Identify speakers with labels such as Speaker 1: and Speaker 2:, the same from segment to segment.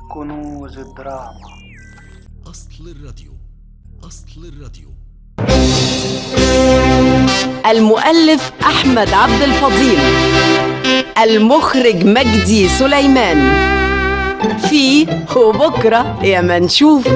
Speaker 1: كنوز الدراما
Speaker 2: أصل الراديو أصل الراديو
Speaker 3: المؤلف أحمد عبد الفضيل المخرج مجدي سليمان في وبكرة يا ما نشوف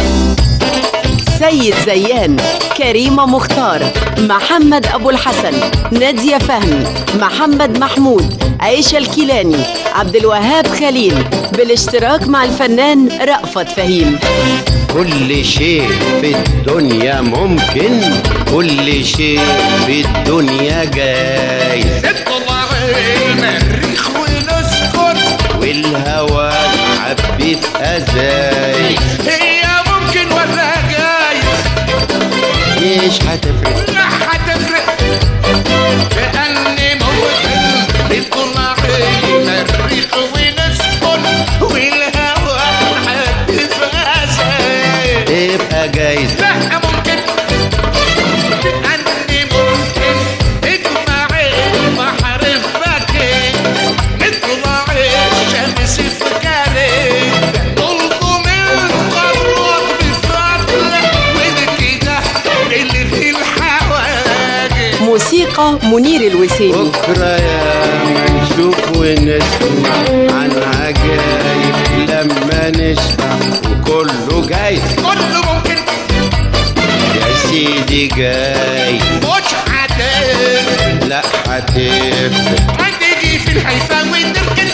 Speaker 3: سيد زيان كريمة مختار محمد أبو الحسن نادية فهمي محمد محمود عيشة الكيلاني عبد الوهاب خليل بالاشتراك مع الفنان رأفت فهيم
Speaker 4: كل شيء في الدنيا ممكن كل شيء في الدنيا جايز
Speaker 5: اطلع المريخ ونسكن
Speaker 4: والهوى حبة أزايز
Speaker 5: هي ممكن ولا جايز
Speaker 4: مش هتفرق
Speaker 5: لا هتفرق لأني ممكن اطلع المريخ ونسكن والهوا هتبقى زي
Speaker 4: تبقى جايز
Speaker 5: لا ممكن أني ممكن اجمع البحر في باكين نطلع الشمس في كارين نلقم القارات بفضل وبكده نلغي الحواجز
Speaker 3: موسيقى منير الوسيمي
Speaker 4: بكرة يا ما نشوف ونسمع عن عجايب لما نسمع وكله جايز
Speaker 5: كله ممكن
Speaker 4: يا سيدي جاي
Speaker 5: مش هتفرق
Speaker 4: لا هتفرق
Speaker 5: هتيجي في الحيفا ونركن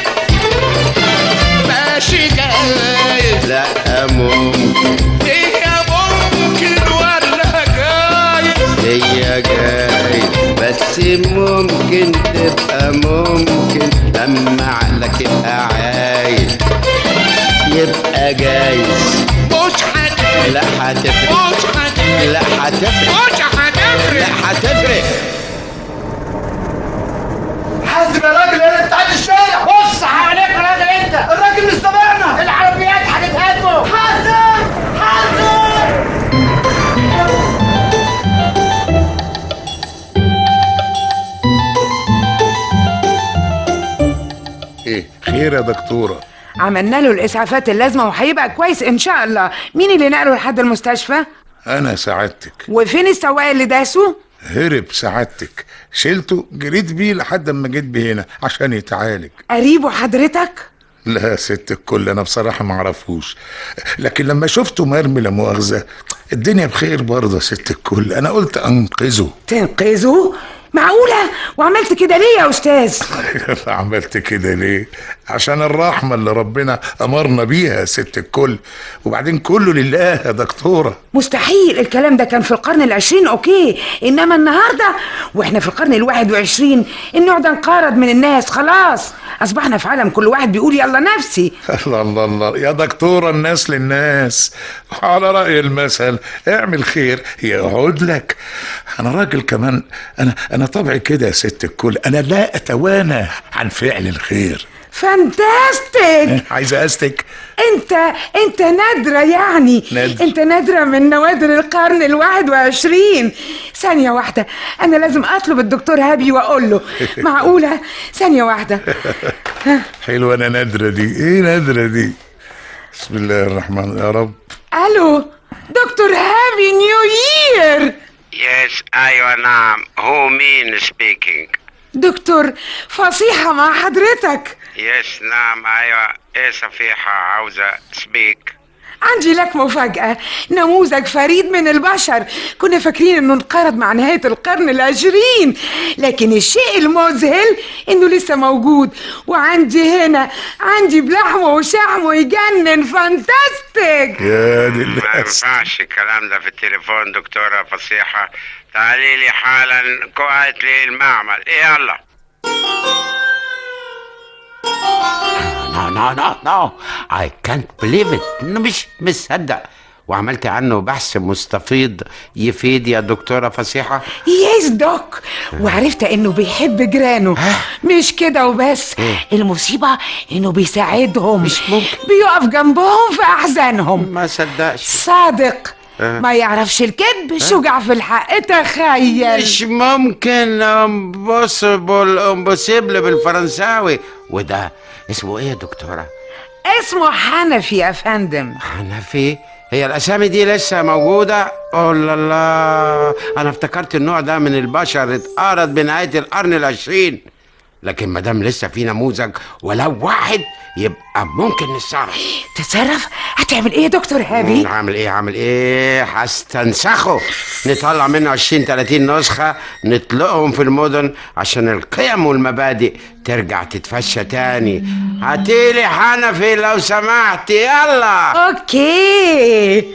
Speaker 5: ماشي جايز
Speaker 4: لا ممكن
Speaker 5: هي ممكن ولا جايز
Speaker 4: هي جاي بس ممكن تبقى ممكن لما عقلك يبقى عايز يبقى جايز
Speaker 5: مش هتفرق
Speaker 4: لا هتفرق
Speaker 5: مش هتفرق
Speaker 4: لا هتفرق
Speaker 5: مش هتفرق
Speaker 4: لا هتفرق
Speaker 6: حاسب يا راجل يا انت عند الشارع بص عليك يا راجل انت الراجل مش سامعنا العربيات هتتهزم حاسب حاسب
Speaker 7: ايه خير يا دكتوره
Speaker 8: عملنا له الاسعافات اللازمه وهيبقى كويس ان شاء الله مين اللي نقله لحد المستشفى
Speaker 7: انا سعادتك
Speaker 8: وفين السواق اللي داسه
Speaker 7: هرب سعادتك شلته جريت بيه لحد ما جيت بيه هنا عشان يتعالج
Speaker 8: قريبه حضرتك
Speaker 7: لا يا ست الكل انا بصراحه ما اعرفوش لكن لما شفته مرمي لا مؤاخذه الدنيا بخير برضه يا ست الكل انا قلت انقذه
Speaker 8: تنقذه معقوله وعملت كده ليه يا استاذ
Speaker 7: عملت كده ليه عشان الرحمه اللي ربنا امرنا بيها يا ست الكل وبعدين كله لله يا دكتوره
Speaker 8: مستحيل الكلام ده كان في القرن العشرين اوكي انما النهارده واحنا في القرن الواحد وعشرين النوع ده انقرض من الناس خلاص اصبحنا في عالم كل واحد بيقول يلا نفسي
Speaker 7: الله الله الله يا دكتورة الناس للناس على رأي المثل اعمل خير يعود لك أنا راجل كمان أنا أنا طبعي كده يا ست الكل أنا لا أتوانى عن فعل الخير
Speaker 8: فانتاستيك
Speaker 7: عايز أستك
Speaker 8: انت انت نادرة يعني
Speaker 7: نادر.
Speaker 8: انت نادرة من نوادر القرن الواحد وعشرين ثانية واحدة انا لازم اطلب الدكتور هابي واقول له معقولة ثانية واحدة
Speaker 7: حلوة أنا نادرة دي إيه نادرة دي بسم الله الرحمن يا رب
Speaker 8: الو دكتور هابي نيو يير
Speaker 4: يس ايوه نعم هو مين سبيكينج
Speaker 8: دكتور فصيحة مع حضرتك
Speaker 4: يس نعم ايوه ايه صفيحة عاوزة سبيك
Speaker 8: عندي لك مفاجأة نموذج فريد من البشر كنا فاكرين انه انقرض مع نهاية القرن العشرين لكن الشيء المذهل انه لسه موجود وعندي هنا عندي بلحمه وشحمه يجنن فانتاستيك
Speaker 7: يا دي
Speaker 4: ما
Speaker 7: الأس
Speaker 4: ينفعش الكلام ده في التليفون دكتورة فصيحة تعالي لي حالا كويتلي المعمل يلا
Speaker 9: نو نو نو نو I can't believe it مش مصدق وعملت عنه بحث مستفيض يفيد يا دكتورة فصيحة
Speaker 8: يس دوك وعرفت انه بيحب جيرانه مش كده وبس المصيبة انه بيساعدهم
Speaker 9: مش ممكن.
Speaker 8: بيقف جنبهم في احزانهم
Speaker 9: ما صدقش
Speaker 8: صادق ما يعرفش الكذب شجع في الحق تخيل
Speaker 9: مش ممكن امبوسيبل امبوسيبل بالفرنساوي وده اسمه ايه يا دكتورة
Speaker 8: اسمه حنفي يا فندم
Speaker 9: حنفي هي الاسامي دي لسه موجودة اوه لا لا انا افتكرت النوع ده من البشر اتقرض بنهاية القرن العشرين لكن ما دام لسه في نموذج ولو واحد يبقى ممكن نتصرف
Speaker 8: تتصرف هتعمل ايه يا دكتور هابي
Speaker 9: عامل ايه عامل ايه هستنسخه نطلع منه 20 30 نسخة نطلقهم في المدن عشان القيم والمبادئ ترجع تتفشى تاني هاتيلي حنفي لو سمحت يلا
Speaker 8: اوكي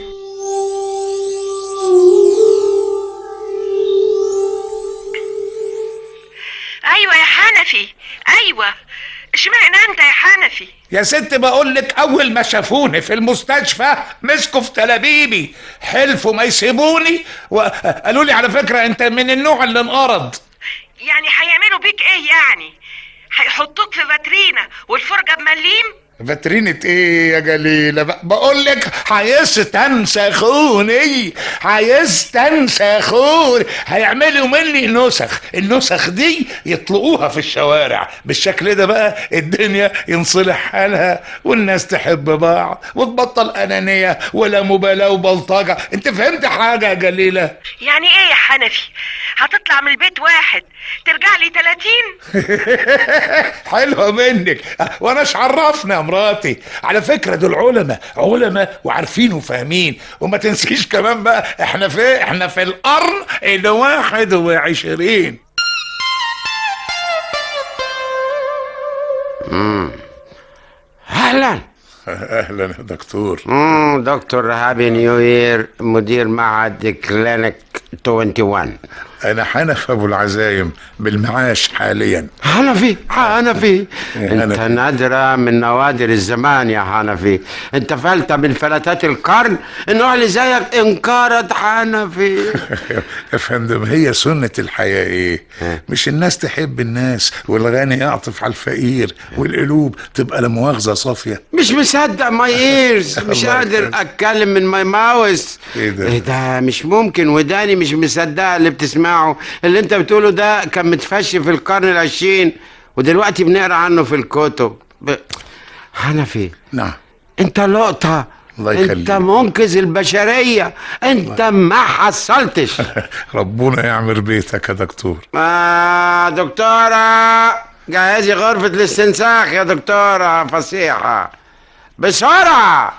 Speaker 10: ايوه يا حنفي ايوه اشمعنى انت يا حنفي
Speaker 7: يا ست بقول لك اول ما شافوني في المستشفى مسكوا في تلابيبي حلفوا ما يسيبوني وقالوا لي على فكره انت من النوع اللي انقرض
Speaker 10: يعني هيعملوا بيك ايه يعني هيحطوك في فاترينا والفرجه بمليم
Speaker 7: فاترينة ايه يا جليلة بق- بقول لك هيستنسخوني هيستنسخوني هيعملوا مني نسخ النسخ دي يطلقوها في الشوارع بالشكل ده بقى الدنيا ينصلح حالها والناس تحب بعض وتبطل أنانية ولا مبالاة وبلطجة انت فهمت حاجة يا جليلة
Speaker 10: يعني ايه يا حنفي هتطلع من البيت واحد ترجع لي 30
Speaker 7: حلوة منك وانا ايش عرفنا يا مراتي على فكرة دول علماء علماء وعارفين وفاهمين وما تنسيش كمان بقى احنا في احنا في القرن الواحد وعشرين
Speaker 9: اهلا
Speaker 7: اهلا يا دكتور
Speaker 9: مم، دكتور هابي نيو يير مدير معهد كلينيك 21
Speaker 7: انا حنف ابو العزايم بالمعاش حاليا
Speaker 9: حنفي حنفي انت
Speaker 7: حنفي.
Speaker 9: نادرة من نوادر الزمان يا حنفي انت فلتة من فلتات القرن النوع اللي زيك انقرض حنفي
Speaker 7: يا فندم هي سنة الحياة ايه مش الناس تحب الناس والغني يعطف على الفقير والقلوب تبقى لا مؤاخذة صافية
Speaker 9: مش مصدق ماي ايرز مش
Speaker 7: الله
Speaker 9: قادر
Speaker 7: يخليك.
Speaker 9: اتكلم من ماي ماوس
Speaker 7: إيه ده؟
Speaker 9: ايه ده مش ممكن وداني مش مصدقه اللي بتسمعه اللي انت بتقوله ده كان متفشي في القرن العشرين ودلوقتي بنقرا عنه في الكتب ب... حنفي
Speaker 7: نعم
Speaker 9: انت لقطه
Speaker 7: الله
Speaker 9: انت
Speaker 7: يخليك.
Speaker 9: منقذ البشريه انت ما حصلتش
Speaker 7: ربنا يعمر بيتك يا دكتور
Speaker 9: آه دكتورة جهزي غرفة الاستنساخ يا دكتورة فصيحة بسرعة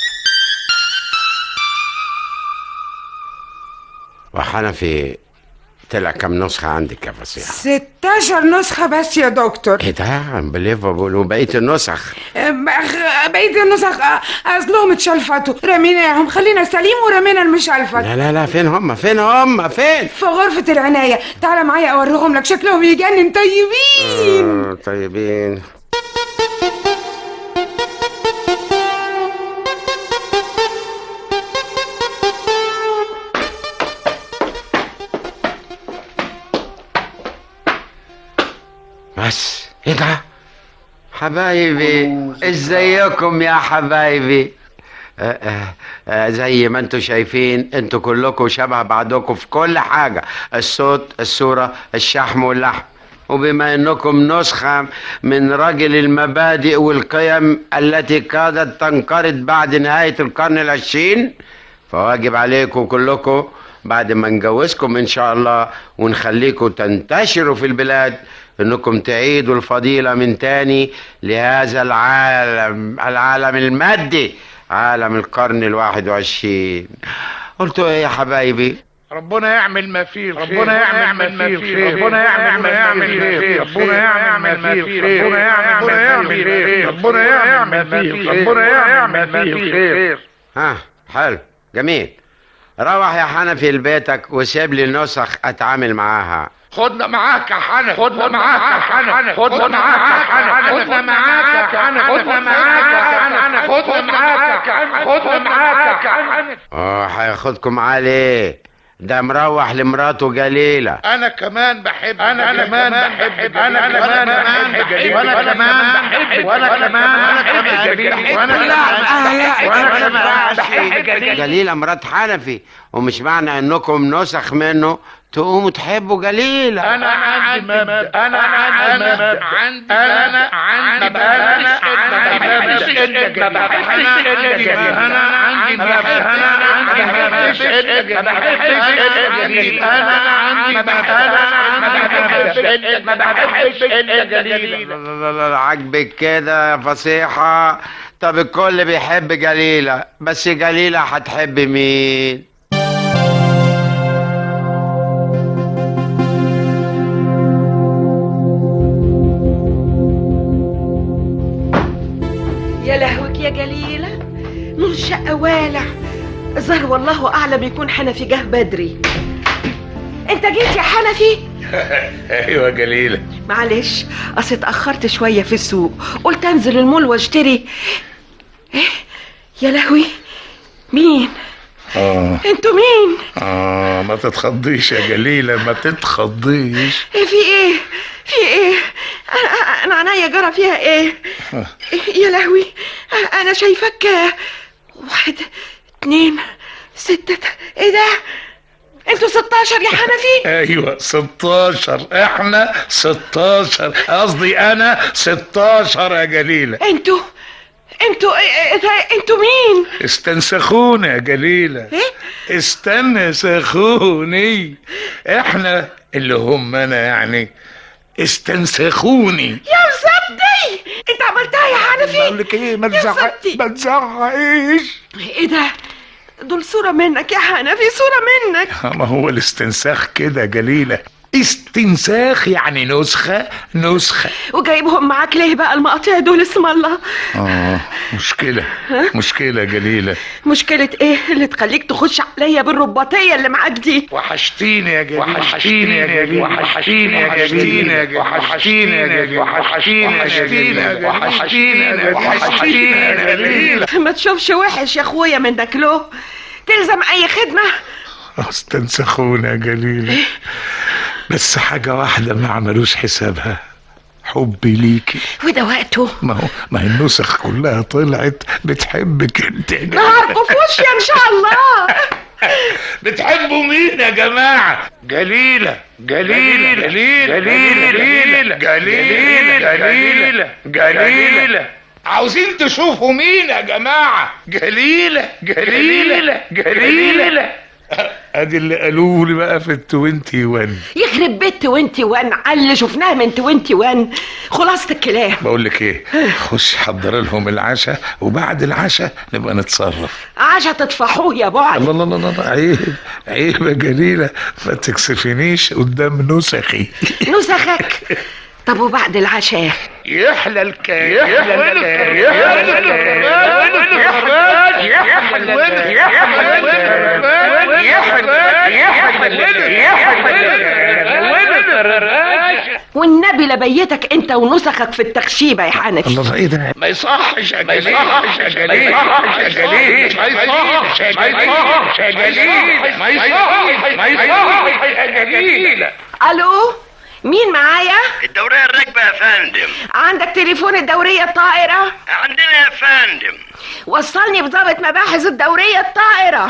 Speaker 9: وحنفي طلع كم نسخة عندك يا فصيحة
Speaker 8: 16 نسخة بس يا دكتور
Speaker 9: ايه ده unbelievable وبقية النسخ
Speaker 8: بخ- بقية النسخ آه، اصلهم اتشلفتوا رميناهم خلينا سليم ورمينا المشلفت
Speaker 9: لا لا لا فين هم فين هم فين
Speaker 8: في غرفة العناية تعال معايا اوريهم لك شكلهم يجنن طيبين
Speaker 9: آه، طيبين بس ايه ده حبايبي ازيكم يا حبايبي آه، آه، آه، زي ما انتم شايفين انتوا كلكم شبه بعضكم في كل حاجة الصوت الصورة الشحم واللحم وبما انكم نسخة من رجل المبادئ والقيم التي كادت تنقرض بعد نهاية القرن العشرين فواجب عليكم كلكم بعد ما نجوزكم ان شاء الله ونخليكم تنتشروا في البلاد انكم تعيدوا الفضيلة من تاني لهذا العالم العالم المادي عالم القرن الواحد وعشرين قلتوا ايه يا حبايبي
Speaker 5: ربنا يعمل ما فيه الخير ربنا يعمل ما فيه الخير ربنا يعمل ما يعمل الخير ربنا يعمل ما فيه الخير ربنا يعمل ما فيه الخير ربنا يعمل ما فيه الخير ربنا يعمل ما فيه الخير
Speaker 9: ها حلو جميل روح يا حنفي لبيتك وسيب لي نسخ اتعامل معاها
Speaker 5: خدنا معاك يا حنف خدنا معاك يا حنف خدنا معاك يا حنف خدنا معاك يا حنف خدنا معاك يا حنف خدنا معاك يا حنف خدنا معاك يا حنف
Speaker 9: اه هياخدكم معاه ليه ده مروح لمراته جليلة
Speaker 5: انا كمان بحب انا كمان بحب انا كمان بحب وانا كمان بحب وانا كمان بحب وانا كمان بحب
Speaker 9: جليلة مرات حنفي ومش معنى انكم نسخ منه تقوموا تحبوا جليلة
Speaker 5: انا عندي مبدأ انا عندي مبدأ عندي انا عندي انا عندي مبدأ ما بحبش انا عندي مبدأ انا عندي مبدأ ما بحبش انا عندي مبدأ انا ما بحبش الا جليل
Speaker 9: لا لا لا لا عاجبك كده يا فصيحة طب الكل بيحب جليلة بس جليلة هتحب مين
Speaker 10: يا لهوك يا جليلة نور الشقة والع الظاهر والله أعلم يكون حنفي جه بدري أنت جيت يا حنفي؟
Speaker 7: ايوه جليله
Speaker 10: معلش أصل اتأخرت شوية في السوق قلت أنزل المول واشتري إيه يا لهوي مين؟
Speaker 7: اه
Speaker 10: أنتوا مين؟
Speaker 7: اه ما تتخضيش يا جليله ما تتخضيش
Speaker 10: إيه في إيه؟ في إيه؟ أنا- أنا عينيا جرى فيها إيه؟ يا لهوي أنا شايفك واحد اتنين ستة إيه ده؟ أنتوا 16 يا حنفي؟
Speaker 7: ايوه 16 احنا 16 قصدي انا 16 يا جليله
Speaker 10: أنتوا أنتوا إيه- إيه- أنتوا مين؟
Speaker 7: استنسخونا يا جليله
Speaker 10: إيه؟
Speaker 7: استنسخوني احنا اللي هم انا يعني استنسخوني
Speaker 10: يا مصدي أنت عملتها يا حنفي؟
Speaker 7: بقول لك ايه ما تزعق ما تزعقيش
Speaker 10: إيه ده؟ دول صورة منك يا حنفي صورة منك
Speaker 7: ما هو الاستنساخ كده يا جليله استنساخ يعني نسخه نسخه
Speaker 10: وجايبهم معاك ليه بقى المقاطع دول اسم الله
Speaker 7: اه مشكله مشكله جليله
Speaker 10: مشكلة ايه اللي تخليك تخش عليا بالرباطية اللي معاك دي
Speaker 5: وحشتيني يا جليل وحشتيني يا جليل وحشتيني يا جليل وحشتيني يا جليل وحشتيني يا جليل وحشتيني يا جليل وحشتيني يا جليل
Speaker 10: ما تشوفش وحش يا اخويا منك له تلزم اي خدمة
Speaker 7: استنسخونا يا جليله بس حاجه واحده ما عملوش حسابها حبي ليكي
Speaker 10: وده وقته
Speaker 7: ما هو ما هي النسخ كلها طلعت بتحبك انت يا جليلة.
Speaker 10: نهاركم في وشي ان شاء الله
Speaker 7: بتحبوا مين يا جماعه
Speaker 5: جليلة جليلة جليلة جليلة جليلة جليلة جليلة
Speaker 7: عاوزين تشوفوا مين يا جماعه
Speaker 5: جليلة جليلة جليلة
Speaker 7: ادي اللي قالوا لي بقى في التوينتي وان
Speaker 10: يخرب بيت وانتي وان على اللي شفناه من توينتي وان خلاصة الكلام
Speaker 7: بقول لك ايه خش حضر لهم العشاء وبعد العشاء نبقى نتصرف
Speaker 10: عشا تطفحوه يا بعد
Speaker 7: الله الله الله الله عيب عيب يا جليله ما تكسفنيش قدام نسخي
Speaker 10: نسخك طب وبعد العشاء
Speaker 5: يحلى الكلام يحلى الكلام يحلى الكلام يحلى يحلى
Speaker 10: والنبي لبيتك انت ونسخك في التخشيبه يا حنفي
Speaker 7: الله ايه ده
Speaker 5: ما يصحش يا جليل ما يصحش يا جليل ما يصحش ما يصحش يا جليل ما يصحش ما يصحش يا جليل
Speaker 10: الو مين معايا
Speaker 4: الدورية الراكبة يا فندم
Speaker 10: عندك تليفون الدوريه الطائره
Speaker 4: عندنا يا فندم
Speaker 10: وصلني بضابط مباحث الدوريه الطائره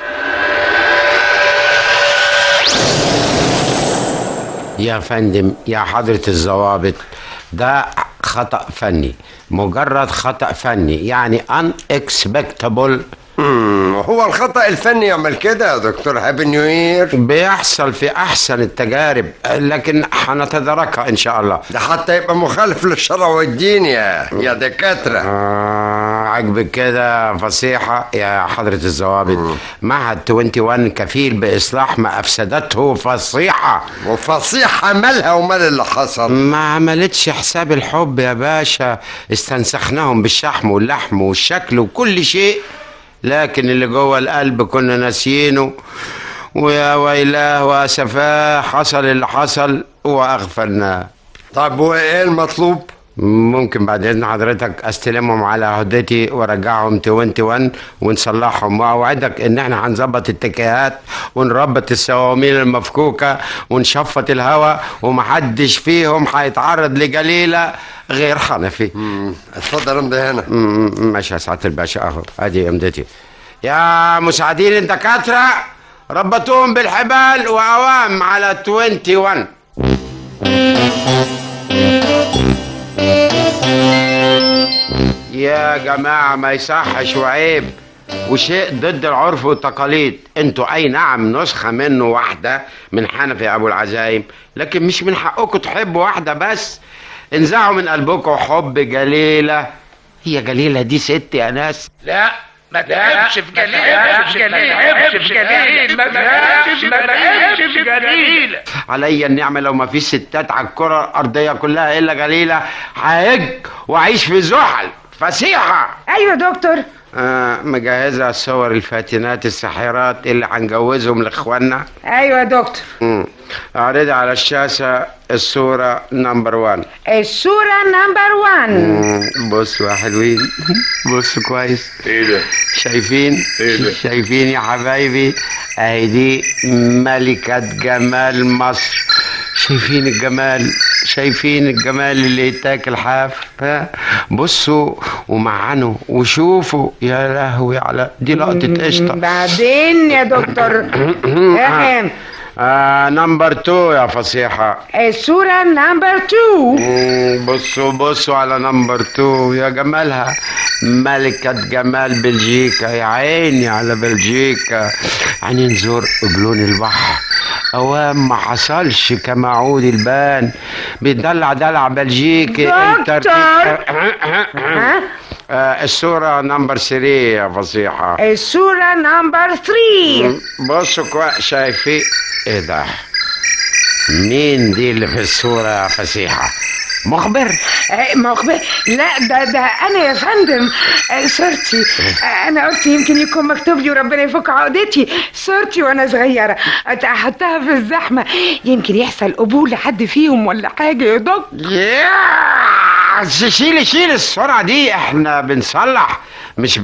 Speaker 9: يا فندم يا حضرة الضوابط ده خطأ فني مجرد خطأ فني يعني unexpectable
Speaker 11: هو الخطأ الفني يعمل كده يا دكتور هابي نيو يير
Speaker 9: بيحصل في أحسن التجارب لكن هنتداركها إن شاء الله
Speaker 11: ده حتى يبقى مخالف للشرع والدين يا يا دكاترة
Speaker 9: آه عجبك كده فصيحة يا حضرة الضوابط معهد 21 كفيل بإصلاح ما أفسدته فصيحة
Speaker 11: وفصيحة مالها ومال اللي حصل
Speaker 9: ما عملتش حساب الحب يا باشا استنسخناهم بالشحم واللحم والشكل وكل شيء لكن اللي جوه القلب كنا ناسيينه ويا ويلاه واسفاه حصل اللي حصل واغفلناه
Speaker 11: طب وايه المطلوب؟
Speaker 9: ممكن بعد اذن حضرتك استلمهم على عهدتي وارجعهم 21 ونصلحهم واوعدك ان احنا هنظبط التكيهات ونربط السواميل المفكوكه ونشفط الهواء ومحدش فيهم هيتعرض لجليله غير حنفي
Speaker 11: اتفضل امضي هنا
Speaker 9: ماشي يا سعاده الباشا اهو ادي امضتي يا مساعدين الدكاتره ربطوهم بالحبال واوام على 21 يا جماعة ما يصحش وعيب وشيء ضد العرف والتقاليد انتوا اي نعم نسخة منه واحدة من حنفي ابو العزايم لكن مش من حقكم تحبوا واحدة بس انزعوا من قلبكم حب جليلة هي جليلة دي ست يا ناس
Speaker 5: لا ما تحبش في جليل ما تحبش في جليل ما تحبش ما تحبش في جليل
Speaker 9: عليا النعمة لو ما فيش ستات على الكرة الأرضية كلها إلا جليلة ههج وأعيش في زحل فسيحة
Speaker 8: ايوه دكتور
Speaker 9: آه مجهزة صور الفاتنات الساحرات اللي هنجوزهم لإخواننا
Speaker 8: ايوه دكتور
Speaker 9: مم. اعرض على الشاشة الصورة نمبر وان
Speaker 8: الصورة نمبر 1
Speaker 9: مم. بصوا يا حلوين بصوا كويس
Speaker 7: ايه ده
Speaker 9: شايفين
Speaker 7: إيه ده؟
Speaker 9: شايفين يا حبايبي اهي دي ملكة جمال مصر شايفين الجمال شايفين الجمال اللي يتاكل حاف ها بصوا ومعنوا وشوفوا يا لهوي على دي لقطة قشطة
Speaker 8: بعدين يا دكتور اهم
Speaker 9: آه نمبر تو يا فصيحة
Speaker 8: الصورة نمبر 2
Speaker 9: مم، بصوا بصوا على نمبر تو يا جمالها ملكة جمال بلجيكا يا عيني على بلجيكا يعني نزور قبلون البحر اوام ما حصلش كما عود البان بيدلع دلع بلجيكي
Speaker 8: دكتور. ها؟
Speaker 9: آه الصورة نمبر 3 يا فصيحة
Speaker 8: الصورة نمبر 3
Speaker 9: بصوا كويس شايفين ايه ده مين دي اللي في الصورة يا فسيحة مخبر
Speaker 8: آه، مخبر لا ده ده انا يا فندم آه، صورتي آه، انا قلت يمكن يكون مكتوب لي وربنا يفك عقدتي صورتي وانا صغيره احطها في الزحمه يمكن يحصل قبول لحد فيهم ولا حاجه يا دكتور
Speaker 9: يا شيل شيل السرعة دي احنا بنصلح مش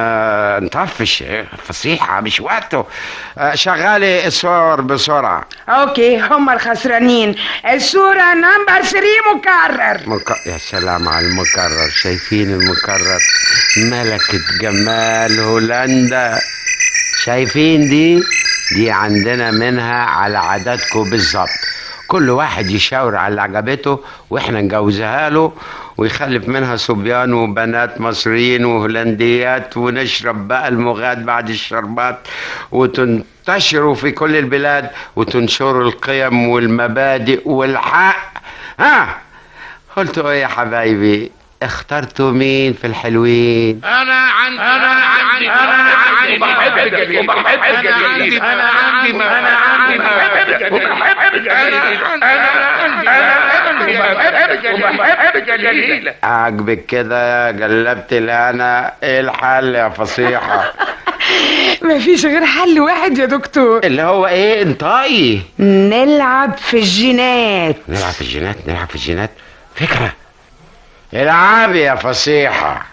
Speaker 9: بنطفش فصيحة مش وقته آه، شغالي الصور بسرعة
Speaker 8: اوكي هم الخسرانين الصوره نمبر 3 مكرر
Speaker 9: مك... يا سلام على المكرر شايفين المكرر ملكة جمال هولندا شايفين دي دي عندنا منها على عاداتكم بالظبط كل واحد يشاور على اللي عجبته واحنا نجوزها له ويخلف منها صبيان وبنات مصريين وهولنديات ونشرب بقى المغاد بعد الشربات وتنتشروا في كل البلاد وتنشروا القيم والمبادئ والحق ها قلتوا ايه يا حبايبي اخترتوا مين في الحلوين
Speaker 5: انا عندي انا عندي انا عندي بحب الجليل وبحب الجليل انا عندي ما انا عندي بحب وبحب الجليل انا عندي انا عندي وبحب الجليل
Speaker 9: عاجبك كده يا جلبت انا ايه الحل يا فصيحة
Speaker 8: مفيش غير حل واحد يا دكتور
Speaker 9: اللي هو ايه انطقي
Speaker 8: نلعب في الجينات
Speaker 9: نلعب في الجينات نلعب في الجينات فكرة العبي يا فصيحة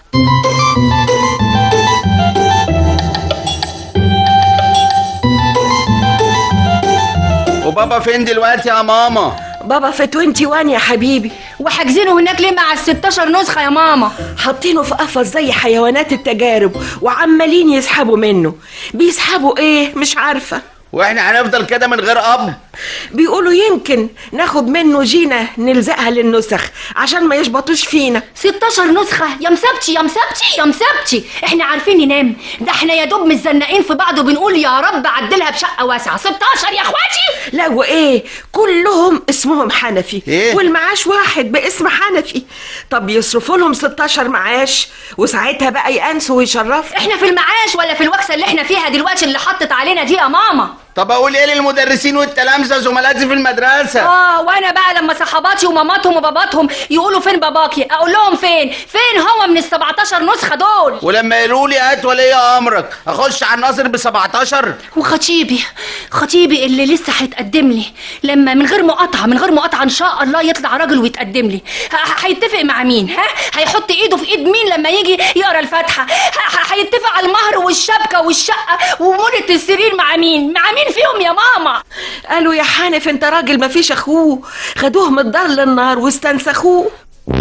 Speaker 12: وبابا فين دلوقتي يا ماما
Speaker 10: بابا في 21 يا حبيبي
Speaker 13: وحاجزينه هناك ليه مع ال 16 نسخة يا ماما
Speaker 10: حاطينه في قفص زي حيوانات التجارب وعمالين يسحبوا منه بيسحبوا ايه مش عارفة
Speaker 12: واحنا هنفضل كده من غير اب
Speaker 10: بيقولوا يمكن ناخد منه جينة نلزقها للنسخ عشان ما يشبطوش فينا
Speaker 13: 16 نسخة يا مسبتي يا مسبتي يا مسبتي احنا عارفين ننام ده احنا يا دوب متزنقين في بعض وبنقول يا رب عدلها بشقة واسعة 16 يا اخواتي
Speaker 10: لا وايه كلهم اسمهم حنفي
Speaker 12: إيه؟
Speaker 10: والمعاش واحد باسم حنفي طب يصرفوا لهم 16 معاش وساعتها بقى يأنسوا ويشرفوا
Speaker 13: احنا في المعاش ولا في الوكسة اللي احنا فيها دلوقتي اللي حطت علينا دي يا ماما
Speaker 12: طب اقول ايه للمدرسين والتلامذه زملاتي في المدرسه
Speaker 13: اه وانا بقى لما صحباتي وماماتهم وباباتهم يقولوا فين باباكي اقول لهم فين فين هو من ال 17 نسخه دول
Speaker 12: ولما يقولوا لي هات ولي امرك اخش على الناصر ب 17
Speaker 13: وخطيبي خطيبي اللي لسه هيتقدم لي لما من غير مقاطعه من غير مقاطعه ان شاء الله يطلع راجل ويتقدم لي ه- هيتفق مع مين ها هيحط ايده في ايد مين لما يجي يقرا الفاتحه ه- هيتفق على المهر والشبكه والشقه ومونه السرير مع مين مع مين فيهم يا ماما
Speaker 10: قالوا يا حانف انت راجل مفيش اخوه خدوه من الدار للنار واستنسخوه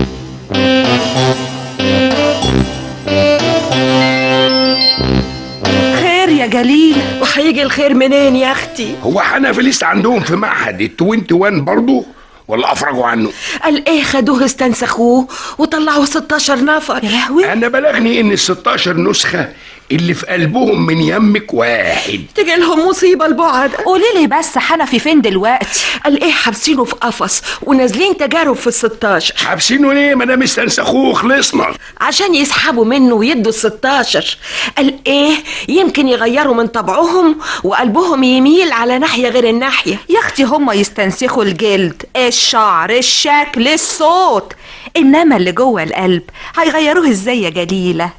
Speaker 10: خير يا جليل وهيجي الخير منين يا اختي
Speaker 5: هو حنفي لسه عندهم في معهد ال 21 برضه ولا افرجوا عنه
Speaker 10: قال ايه خدوه استنسخوه وطلعوا 16 نفر يا لهوي
Speaker 5: انا بلغني ان ال 16 نسخه اللي في قلبهم من يمك واحد
Speaker 10: تجي لهم مصيبه البعد قولي لي بس حنفي فين دلوقتي قال ايه حابسينه في قفص ونازلين تجارب في ال 16
Speaker 5: حابسينه ليه ما دام استنسخوه خلصنا
Speaker 10: عشان يسحبوا منه ويدوا ال 16 قال ايه يمكن يغيروا من طبعهم وقلبهم يميل على ناحيه غير الناحيه
Speaker 14: يا اختي هما يستنسخوا الجلد الشعر الشكل الصوت انما اللي جوه القلب هيغيروه ازاي يا جليله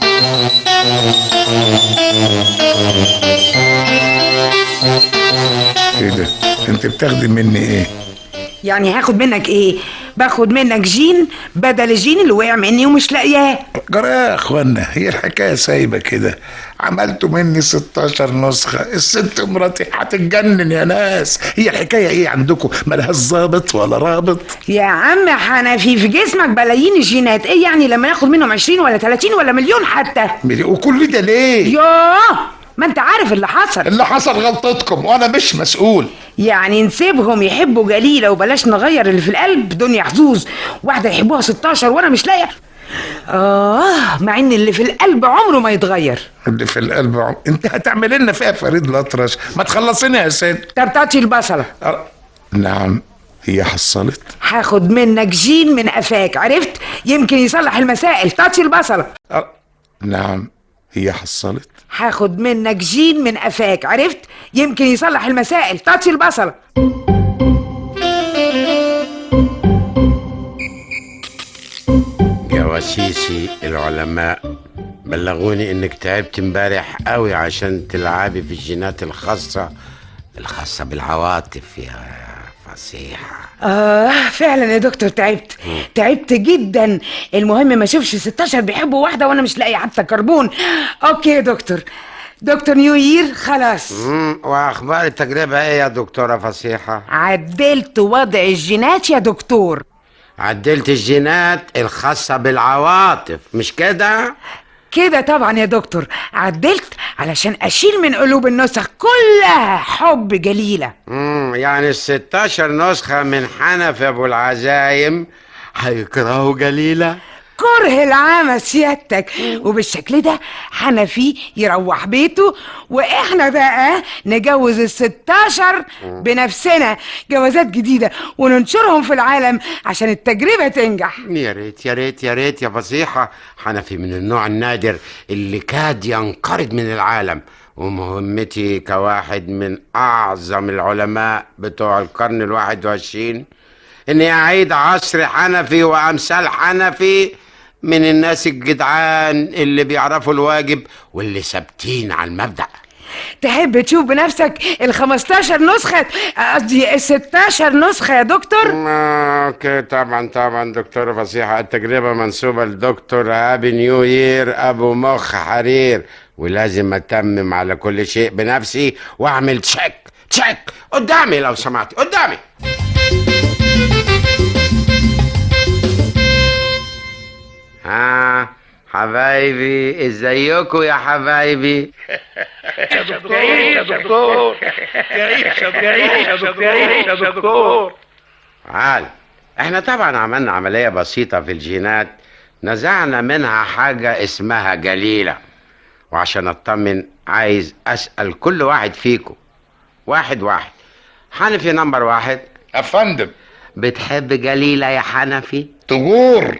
Speaker 7: ايه ده انت بتاخدي مني ايه
Speaker 8: يعني هاخد منك ايه باخد منك جين بدل الجين اللي وقع مني ومش لاقياه
Speaker 7: جرى يا اخوانا هي الحكايه سايبه كده عملتوا مني 16 نسخه الست مراتي هتتجنن يا ناس هي الحكايه ايه عندكم مالهاش ظابط ولا رابط
Speaker 8: يا عم حنفي في جسمك بلايين الجينات ايه يعني لما ناخد منهم 20 ولا 30 ولا مليون حتى
Speaker 7: وكل ده ليه
Speaker 8: ياه ما انت عارف اللي حصل
Speaker 7: اللي حصل غلطتكم وانا مش مسؤول
Speaker 8: يعني نسيبهم يحبوا جليلة وبلاش نغير اللي في القلب دنيا حظوظ واحدة يحبوها 16 وانا مش لاقية اه مع ان اللي في القلب عمره ما يتغير
Speaker 7: اللي في القلب عم... انت هتعمل لنا فيها فريد الأطرش ما تخلصيني يا ست
Speaker 8: طب تاتشي البصلة
Speaker 7: نعم هي حصلت
Speaker 8: هاخد منك جين من قفاك عرفت يمكن يصلح المسائل تاتشي البصلة
Speaker 7: نعم هي حصلت
Speaker 8: هاخد منك جين من قفاك عرفت يمكن يصلح المسائل تاتشي البصلة
Speaker 9: جواسيسي العلماء بلغوني انك تعبت امبارح قوي عشان تلعبي في الجينات الخاصة الخاصة بالعواطف يا فصيحة
Speaker 8: آه فعلا يا دكتور تعبت تعبت جدا المهم ما اشوفش 16 بيحبوا واحدة وانا مش لاقي حتى كربون اوكي يا دكتور دكتور نيو يير خلاص
Speaker 9: مم، واخبار التجربة ايه يا دكتورة فصيحة
Speaker 8: عدلت وضع الجينات يا دكتور
Speaker 9: عدلت الجينات الخاصة بالعواطف مش كده
Speaker 8: كده طبعا يا دكتور عدلت علشان اشيل من قلوب النسخ كلها حب جليلة
Speaker 9: مم، يعني ال 16 نسخة من حنف ابو العزايم هيكرهوا جليلة
Speaker 8: كره العامة سيادتك وبالشكل ده حنفي يروح بيته واحنا بقى نجوز ال 16 بنفسنا جوازات جديدة وننشرهم في العالم عشان التجربة تنجح
Speaker 9: يا ريت يا ريت يا ريت يا فصيحة حنفي من النوع النادر اللي كاد ينقرض من العالم ومهمتي كواحد من أعظم العلماء بتوع القرن الواحد وعشرين إني أعيد عصر حنفي وأمثال حنفي من الناس الجدعان اللي بيعرفوا الواجب واللي ثابتين على المبدأ
Speaker 8: تحب تشوف بنفسك ال 15 نسخة قصدي ال 16 نسخة يا دكتور
Speaker 9: اوكي طبعا طبعا دكتور فصيحة التجربة منسوبة لدكتور ابي نيو يير ابو مخ حرير ولازم اتمم على كل شيء بنفسي واعمل تشيك تشيك قدامي لو سمحتي قدامي ها حبايبي ازيكم يا حبايبي
Speaker 5: يا دكتور يا دكتور يا دكتور يا دكتور
Speaker 9: تعال احنا طبعا عملنا عملية بسيطة في الجينات نزعنا منها حاجة اسمها جليلة وعشان اطمن عايز اسأل كل واحد فيكم واحد واحد حنفي نمبر واحد
Speaker 7: افندم
Speaker 9: بتحب جليلة يا حنفي
Speaker 7: تغور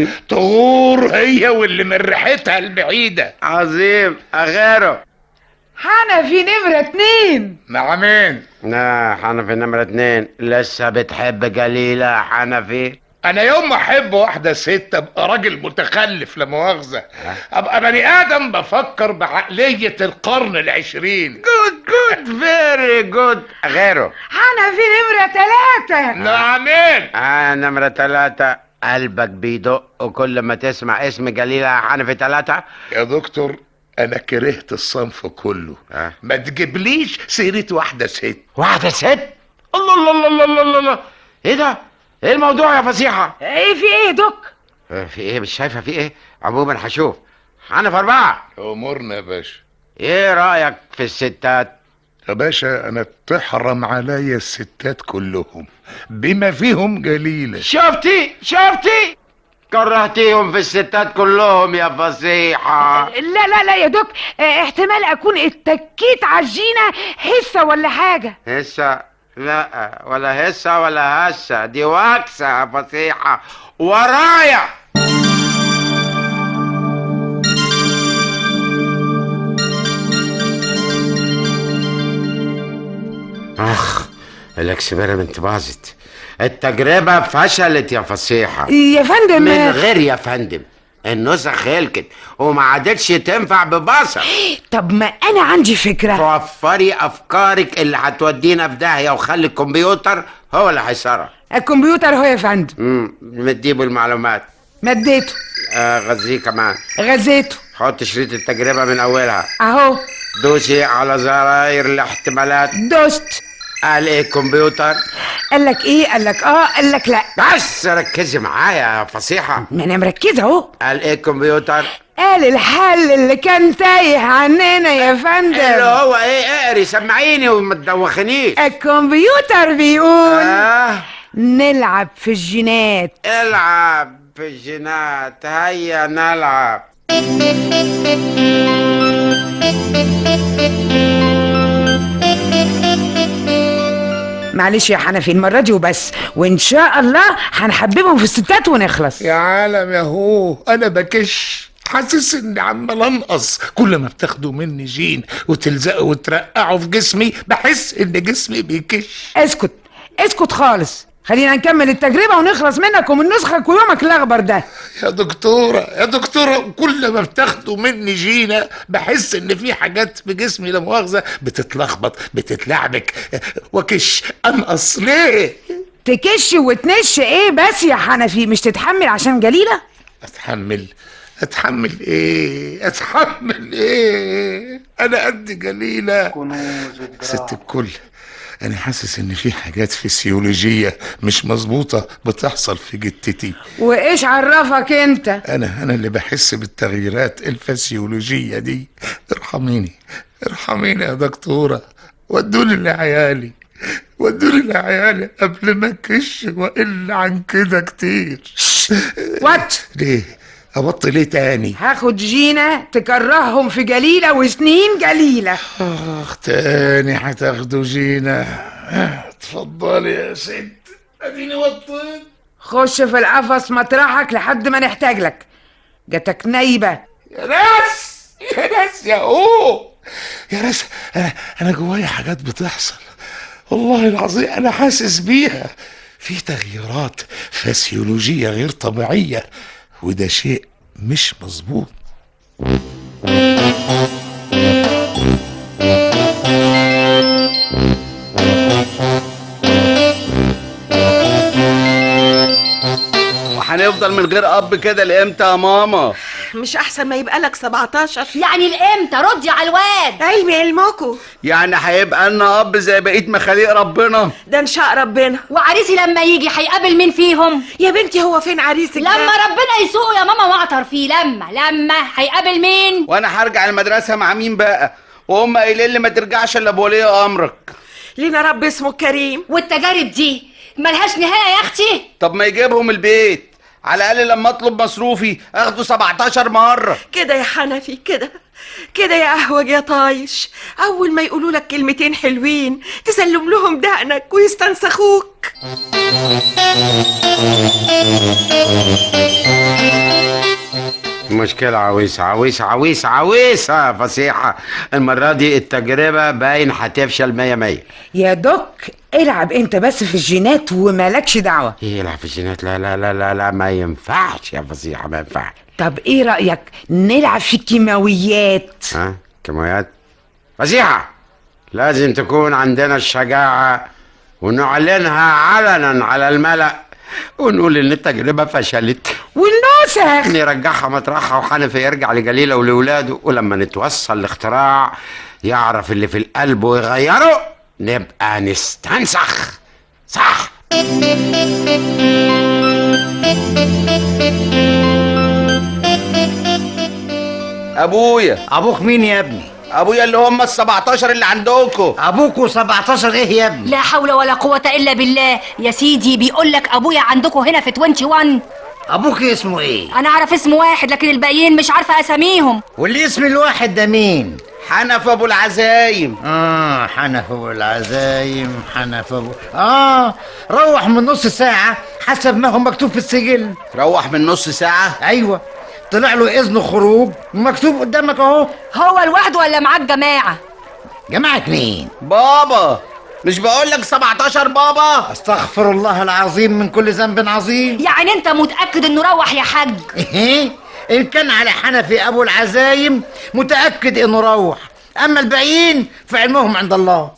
Speaker 7: تغور هي واللي من ريحتها البعيدة
Speaker 9: عظيم اغيره
Speaker 8: حنفي نمرة اتنين
Speaker 5: مع مين
Speaker 9: لا حنفي نمرة اتنين لسه بتحب جليلة يا حنفي
Speaker 7: انا يوم ما احب واحده ست ابقى راجل متخلف لا مؤاخذه ابقى بني ادم بفكر بعقليه القرن العشرين
Speaker 9: جود جود فيري جود غيره
Speaker 8: حنفي نمرة تلاتة
Speaker 7: نعمين
Speaker 9: اه نمرة تلاتة قلبك بيدق وكل ما تسمع اسم جليلة يا حنفي تلاتة
Speaker 7: يا دكتور انا كرهت الصنف كله
Speaker 9: آه.
Speaker 7: ما تجيبليش سيره واحده ست
Speaker 9: واحدة ست الله الله الله الله الله, الله. ايه ده ايه الموضوع يا فصيحة
Speaker 8: ايه في ايه دك
Speaker 9: آه، في ايه مش شايفة في ايه عموما هشوف حنف اربعة
Speaker 7: امورنا يا باشا
Speaker 9: ايه رأيك في الستات
Speaker 7: يا باشا انا تحرم عليا الستات كلهم بما فيهم جليله
Speaker 9: شفتي شفتي كرهتيهم في الستات كلهم يا فصيحة
Speaker 8: لا لا لا يا دك اه، احتمال اكون اتكيت على الجينة حصة ولا حاجة
Speaker 9: هسه لا ولا هسه ولا هسه دي واكسة يا فصيحة ورايا اخ الاكسبيرمنت باظت التجربة فشلت يا فصيحة
Speaker 8: يا فندم
Speaker 9: من غير يا فندم النسخ خلقت وما عادتش تنفع ببصر
Speaker 8: طب ما انا عندي فكرة
Speaker 9: وفري افكارك اللي هتودينا في داهية وخلي الكمبيوتر هو اللي هيسرع
Speaker 8: الكمبيوتر هو يا فندم
Speaker 9: امم مديبه المعلومات
Speaker 8: مديته
Speaker 9: آه غذيه كمان
Speaker 8: غزيته
Speaker 9: حط شريط التجربة من أولها
Speaker 8: اهو
Speaker 9: دوسي على زراير الاحتمالات
Speaker 8: دوست
Speaker 9: قال ايه الكمبيوتر
Speaker 8: قال لك ايه قال لك اه قال لك لا
Speaker 9: بس ركزي معايا يا فصيحة
Speaker 8: ما انا مركزة اهو
Speaker 9: قال ايه الكمبيوتر
Speaker 8: قال الحل اللي كان تايه عننا يا
Speaker 9: اللي
Speaker 8: فندم
Speaker 9: هو ايه اقري سمعيني وما تدوخنيش
Speaker 8: الكمبيوتر بيقول
Speaker 9: آه
Speaker 8: نلعب في الجينات
Speaker 9: العب في الجينات هيا نلعب
Speaker 8: معلش يا حنفي المرة دي وبس وإن شاء الله هنحببهم في الستات ونخلص
Speaker 7: يا عالم يا هو انا بكش حاسس اني عمال انقص كل ما بتاخدوا مني جين وتلزقوا وترقعوا في جسمي بحس ان جسمي بيكش
Speaker 8: اسكت اسكت خالص خلينا نكمل التجربة ونخلص منك ومن نسخك ويومك الأخضر ده
Speaker 7: يا دكتورة يا دكتورة كل ما بتاخدوا مني جينة بحس ان في حاجات في جسمي لا مؤاخذة بتتلخبط بتتلعبك وكش انقص ليه
Speaker 8: تكش وتنش ايه بس يا حنفي مش تتحمل عشان جليلة
Speaker 7: اتحمل اتحمل ايه اتحمل ايه انا قد جليلة
Speaker 1: كنوز
Speaker 7: ست
Speaker 1: الدراما
Speaker 7: الكل انا حاسس ان في حاجات فسيولوجية مش مظبوطة بتحصل في جتتي
Speaker 8: وايش عرفك انت
Speaker 7: انا انا اللي بحس بالتغييرات الفسيولوجية دي ارحميني ارحميني يا دكتورة ودوني لعيالي ودوني لعيالي قبل ما اكش واقل عن كده كتير
Speaker 8: وات
Speaker 7: ليه ابطل ليه تاني
Speaker 8: هاخد جينة تكرههم في جليلة وسنين جليلة
Speaker 7: اخ تاني هتاخدوا جينا آه، اتفضلي يا ست اديني وطيت
Speaker 8: خش في القفص مطرحك لحد ما نحتاج لك جاتك نايبة
Speaker 7: يا ناس يا ناس يا اوه يا ناس انا انا جوايا حاجات بتحصل والله العظيم انا حاسس بيها في تغييرات فسيولوجية غير طبيعية وده شيء مش مظبوط
Speaker 12: وهنفضل من غير اب كده لامتى يا ماما
Speaker 10: مش احسن ما يبقى لك 17
Speaker 13: يعني الامتى ردي على الواد
Speaker 10: علمي علمكم
Speaker 12: يعني هيبقى لنا اب زي بقيه مخاليق ربنا
Speaker 10: ده ان شاء ربنا
Speaker 13: وعريسي لما يجي هيقابل مين فيهم
Speaker 10: يا بنتي هو فين عريسك ده؟
Speaker 13: لما ربنا يسوقه يا ماما واعتر فيه لما لما هيقابل مين
Speaker 12: وانا هرجع المدرسه مع مين بقى وهم قايلين لي ما ترجعش الا بولي امرك
Speaker 10: لينا رب اسمه كريم
Speaker 13: والتجارب دي ملهاش نهايه يا اختي
Speaker 12: طب ما يجيبهم البيت على الاقل لما اطلب مصروفي اخده 17 مره
Speaker 10: كده يا حنفي كده كده يا اهوج يا طايش اول ما يقولوا لك كلمتين حلوين تسلم لهم دقنك ويستنسخوك
Speaker 9: مشكلة عويسة عويسة عويسة عويسة فصيحة المرة دي التجربة باين هتفشل مية مية
Speaker 8: يا دوك العب انت بس في الجينات ومالكش دعوة
Speaker 9: ايه يلعب في الجينات لا لا لا لا لا ما ينفعش يا فصيحة ما ينفعش
Speaker 8: طب ايه رأيك نلعب في الكيماويات
Speaker 9: ها كيماويات فصيحة لازم تكون عندنا الشجاعة ونعلنها علنا على الملأ ونقول ان التجربة فشلت
Speaker 8: والنسخ
Speaker 9: نرجعها مطرحها وحنفي يرجع لجليلة ولولاده ولما نتوصل لاختراع يعرف اللي في القلب ويغيره نبقى نستنسخ صح
Speaker 12: ابويا
Speaker 6: ابوك مين يا ابني
Speaker 12: ابويا اللي هم ال 17 اللي عندكم
Speaker 6: ابوكوا 17 ايه يا ابني
Speaker 13: لا حول ولا قوة إلا بالله يا سيدي بيقول لك أبويا عندكم هنا في 21
Speaker 6: ابوك اسمه ايه
Speaker 13: أنا أعرف اسم واحد لكن الباقيين مش عارفة أساميهم
Speaker 6: واللي اسم الواحد ده مين
Speaker 12: حنف ابو العزايم
Speaker 6: اه حنف ابو العزايم حنف ابو اه روح من نص ساعة حسب ما هو مكتوب في السجل
Speaker 12: روح من نص ساعة
Speaker 6: ايوه طلع له اذن خروج مكتوب قدامك اهو
Speaker 13: هو لوحده ولا معاك جماعة
Speaker 6: جماعة مين
Speaker 12: بابا مش بقول لك 17 بابا
Speaker 6: استغفر الله العظيم من كل ذنب عظيم
Speaker 13: يعني أنت متأكد إنه روح يا حاج
Speaker 6: ايه ان كان على حنفي ابو العزايم متاكد انه روح اما الباقيين فعلمهم عند الله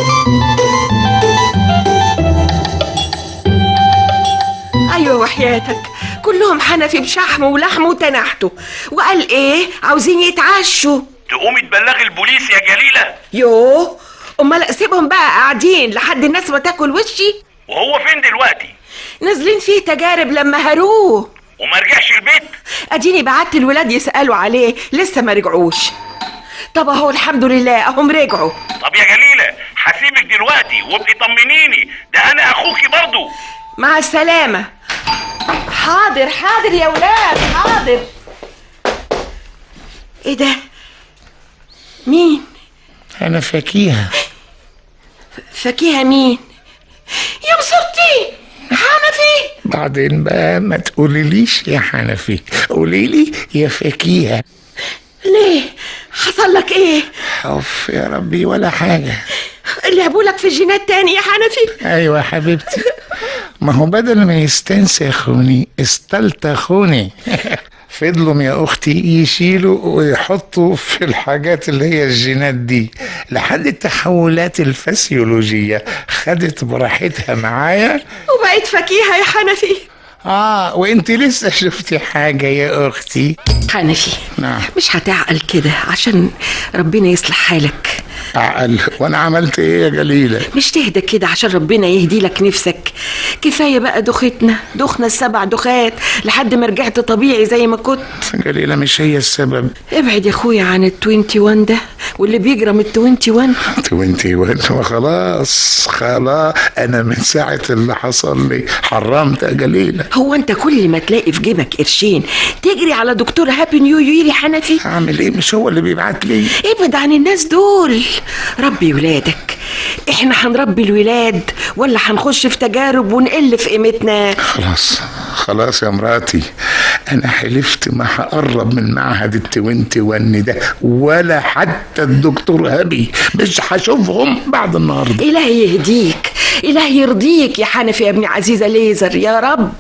Speaker 10: ايوه وحياتك كلهم حنفي بشحمه ولحمه وتنحته وقال ايه عاوزين يتعشوا
Speaker 15: تقومي تبلغي البوليس يا جليلة
Speaker 10: يوه امال اسيبهم بقى قاعدين لحد الناس ما تاكل وشي
Speaker 15: وهو فين دلوقتي
Speaker 10: نازلين فيه تجارب لما هروه
Speaker 15: وما رجعش البيت
Speaker 10: اديني بعت الولاد يسالوا عليه لسه ما رجعوش طب اهو الحمد لله اهم رجعوا
Speaker 15: طب يا جليلة هسيبك دلوقتي وابقي طمنيني ده انا اخوكي برضو
Speaker 10: مع السلامه حاضر حاضر يا ولاد حاضر ايه ده مين
Speaker 7: انا فاكيها
Speaker 10: فاكيها مين يا مصيبتي حنفي
Speaker 7: بعدين بقى ما تقوليليش يا حنفي قوليلي يا فاكيها
Speaker 10: ليه حصل لك ايه
Speaker 7: اوف يا ربي ولا حاجة
Speaker 10: لعبوا لك في الجينات تاني يا حنفي
Speaker 7: ايوه يا حبيبتي ما هو بدل ما يستنسخوني استلتخوني فضلوا يا اختي يشيلوا ويحطوا في الحاجات اللي هي الجينات دي لحد التحولات الفسيولوجيه خدت براحتها معايا
Speaker 10: وبقيت فاكيها يا حنفي
Speaker 7: اه وانت لسه شفتي حاجه يا اختي
Speaker 10: حنفي
Speaker 7: نعم
Speaker 10: مش هتعقل كده عشان ربنا يصلح حالك
Speaker 7: اعقل وانا عملت ايه يا جليله
Speaker 10: مش تهدى كده عشان ربنا يهدي لك نفسك كفايه بقى دختنا دخنا السبع دخات لحد ما رجعت طبيعي زي ما كنت
Speaker 7: جليله مش هي السبب
Speaker 10: ابعد يا اخويا عن ال 21 ده واللي بيجرى من ال 21
Speaker 7: وانتي وانت خلاص خلاص انا من ساعه اللي حصل لي حرمت يا جليله
Speaker 10: هو انت كل ما تلاقي في جيبك قرشين تجري على دكتور هابي نيو يير حنفي
Speaker 7: اعمل ايه مش هو اللي بيبعت لي
Speaker 10: ابعد عن الناس دول ربي ولادك احنا هنربي الولاد ولا هنخش في تجارب ونقل في قيمتنا
Speaker 7: خلاص خلاص يا مراتي انا حلفت ما هقرب من معهد التوينتي ون ده ولا حتى الدكتور هبي مش هشوفهم بعد النهارده
Speaker 10: إلهي يهديك إلهي يرضيك يا حنفي يا ابن عزيزة ليزر يا رب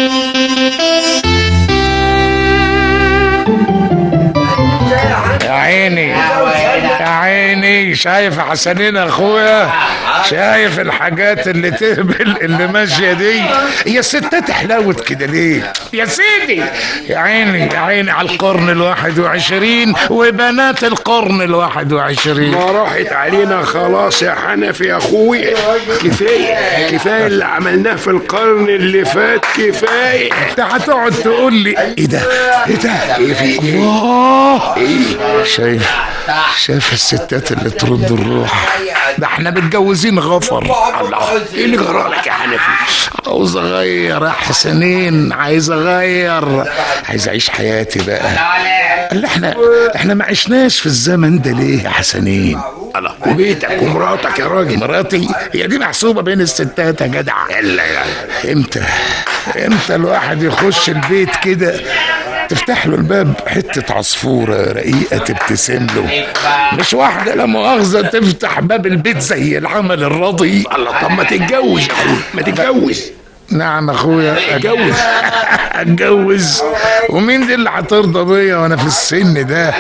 Speaker 7: يا عيني يا عيني شايف حسنين اخويا شايف الحاجات اللي تهبل اللي ماشيه دي يا ستات حلاوت كده ليه يا سيدي يا عيني يا عيني على القرن الواحد وعشرين وبنات القرن الواحد وعشرين
Speaker 16: ما راحت علينا خلاص يا حنفي يا اخويا كفايه كفايه اللي عملناه في القرن اللي فات كفايه
Speaker 7: انت هتقعد تقول لي ايه ده ايه ده
Speaker 16: ايه في
Speaker 7: الله شايف شايف الستات اللي ترد الروح ده احنا متجوزين غفر
Speaker 16: الله ايه اللي جرالك يا حنفي
Speaker 7: عاوز اغير يا حسنين عايز اغير عايز اعيش حياتي بقى اللي احنا احنا ما عشناش في الزمن ده ليه يا حسنين
Speaker 16: الله وبيتك ومراتك يا راجل
Speaker 7: مراتي هي دي محسوبه بين الستات يا جدع
Speaker 16: يلا يا
Speaker 7: امتى امتى الواحد يخش البيت كده تفتح له الباب حتة عصفورة رقيقة تبتسم له مش واحدة لا مؤاخذة تفتح باب البيت زي العمل الرضي
Speaker 16: الله طب ما تتجوز يا اخويا ما تتجوز
Speaker 7: نعم اخويا اتجوز اتجوز ومين دي اللي هترضى بيا وانا في السن ده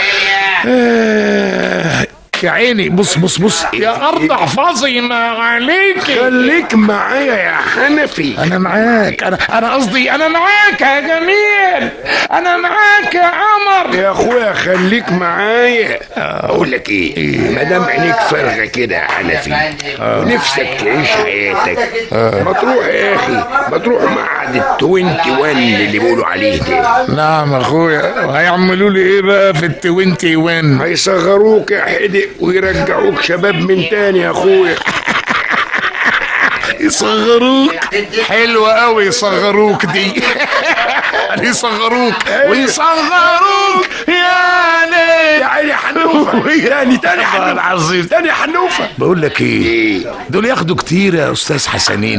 Speaker 7: آه، يا عيني بص بص بص يا ارض احفظي ما عليك
Speaker 16: خليك معايا يا حنفي
Speaker 7: انا معاك انا انا قصدي انا معاك يا جميل انا معاك يا عمر
Speaker 16: يا اخويا خليك معايا اقول لك ايه ما دام عينيك فارغه كده يا حنفي ونفسك تعيش حياتك ما تروح يا اخي ما تروح معهد التوينتي وان اللي بيقولوا عليه ده
Speaker 7: نعم اخويا وهيعملوا لي ايه بقى في التوينتي وين
Speaker 16: هيصغروك يا حدق ويرجعوك شباب من تاني يا اخويا
Speaker 7: يصغروك حلوة قوي يصغروك دي يصغروك ويصغروك يا ليل
Speaker 16: يا عيني حنوفه تاني تاني حنوفه
Speaker 7: العظيم
Speaker 16: تاني حنوفه
Speaker 7: بقول لك ايه دول ياخدوا كتير يا استاذ حسنين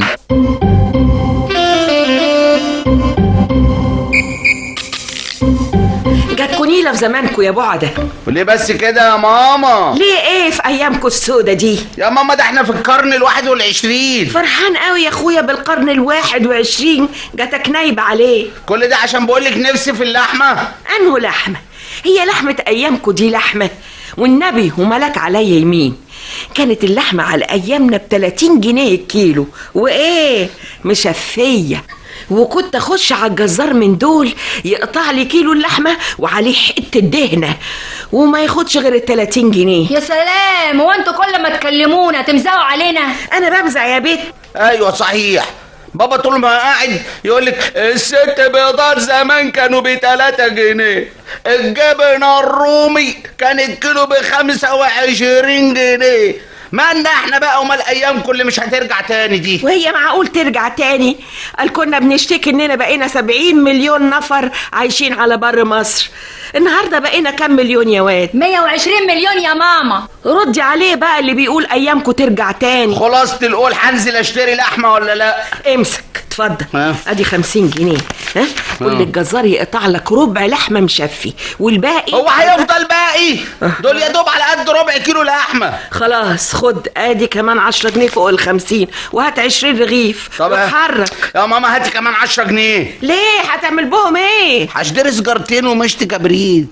Speaker 10: جاتكوا نيلة في زمانكوا يا بعدة
Speaker 12: وليه بس كده يا ماما
Speaker 10: ليه ايه في ايامكوا السودة دي
Speaker 12: يا ماما ده احنا في القرن الواحد والعشرين
Speaker 10: فرحان قوي يا اخويا بالقرن الواحد وعشرين جاتك نايبة عليه
Speaker 12: كل ده عشان بقولك نفسي في اللحمة
Speaker 10: انه لحمة هي لحمة ايامكوا دي لحمة والنبي وملك عليا يمين كانت اللحمة على ايامنا ب 30 جنيه الكيلو وايه مشفية وكنت اخش على الجزار من دول يقطع لي كيلو اللحمه وعليه حته دهنه وما ياخدش غير ال 30 جنيه
Speaker 13: يا سلام هو انتوا كل ما تكلمونا تمزقوا علينا
Speaker 10: انا بمزع يا بيت
Speaker 12: ايوه صحيح بابا طول ما قاعد يقول لك الست بيضات زمان كانوا ب 3 جنيه الجبن الرومي كان الكيلو ب 25 جنيه مالنا احنا بقى ومال ايام كل مش هترجع تاني دي
Speaker 10: وهي معقول ترجع تاني قال كنا بنشتكي اننا بقينا 70 مليون نفر عايشين على بر مصر النهارده بقينا كام مليون يا واد
Speaker 13: 120 مليون يا ماما
Speaker 10: ردي عليه بقى اللي بيقول ايامكم ترجع تاني
Speaker 12: خلاصة القول هنزل اشتري لحمه ولا لا
Speaker 10: امسك اتفضل
Speaker 12: ها؟
Speaker 10: ادي 50 جنيه ها كل الجزار يقطع لك ربع لحمه مشفي والباقي
Speaker 12: هو هيفضل باقي دول يا دوب على قد ربع كيلو لحمه
Speaker 10: خلاص خد ادي كمان 10 جنيه فوق ال 50 وهات 20 رغيف
Speaker 12: طب
Speaker 10: واتحرك
Speaker 12: يا ماما هاتي كمان 10 جنيه
Speaker 10: ليه هتعمل بهم ايه
Speaker 12: هشتري سجارتين ومشت كبريت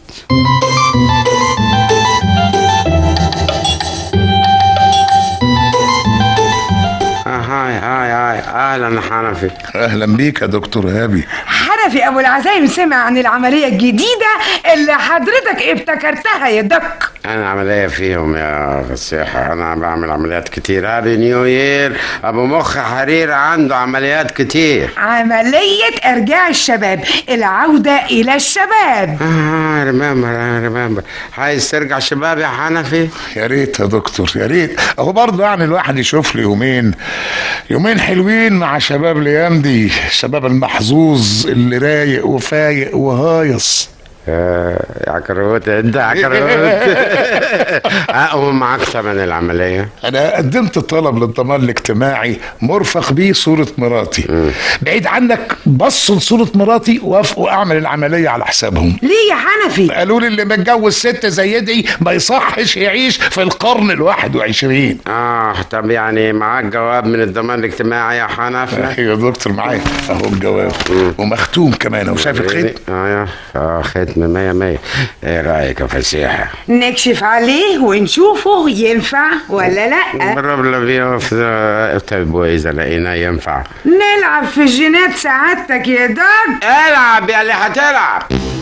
Speaker 12: هاي هاي هاي اهلا حنفي
Speaker 7: اهلا بيك يا دكتور هابي
Speaker 8: حنفي ابو العزايم سمع عن العمليه الجديده اللي حضرتك ابتكرتها يا دك
Speaker 12: انا عمليه فيهم يا فسيحه انا بعمل عمليات كتير هابي نيو يير ابو مخ حرير عنده عمليات كتير
Speaker 8: عمليه ارجاع الشباب العوده الى الشباب
Speaker 12: اه ريمبر ريمبر عايز ترجع شباب يا حنفي
Speaker 7: يا ريت يا دكتور يا ريت اهو برضه يعني الواحد يشوف له يومين يومين حلوين مع شباب الايام دي الشباب المحظوظ اللي رايق وفايق وهايص
Speaker 12: آه، يا عكروت انت عكروت اقوم معاك ثمن العمليه
Speaker 7: انا قدمت طلب للضمان الاجتماعي مرفق بيه صورة مراتي بعيد عنك بصوا لصورة مراتي وافقوا اعمل العملية على حسابهم
Speaker 8: ليه يا حنفي
Speaker 7: قالوا لي اللي متجوز ست زي دي ما يصحش يعيش في القرن الواحد وعشرين
Speaker 12: اه طب يعني معاك جواب من الضمان الاجتماعي يا حنفي
Speaker 7: يا دكتور معايا اهو الجواب ومختوم كمان اهو شايف الخيط
Speaker 12: اه اه ختم مية مية ايه رايك يا فسيحه
Speaker 8: نكشف عليه ونشوفه ينفع ولا لا
Speaker 12: برب بيه في طيب واذا لقينا ينفع
Speaker 8: نلعب في الجينات سعادتك يا دك
Speaker 12: العب يا اللي هتلعب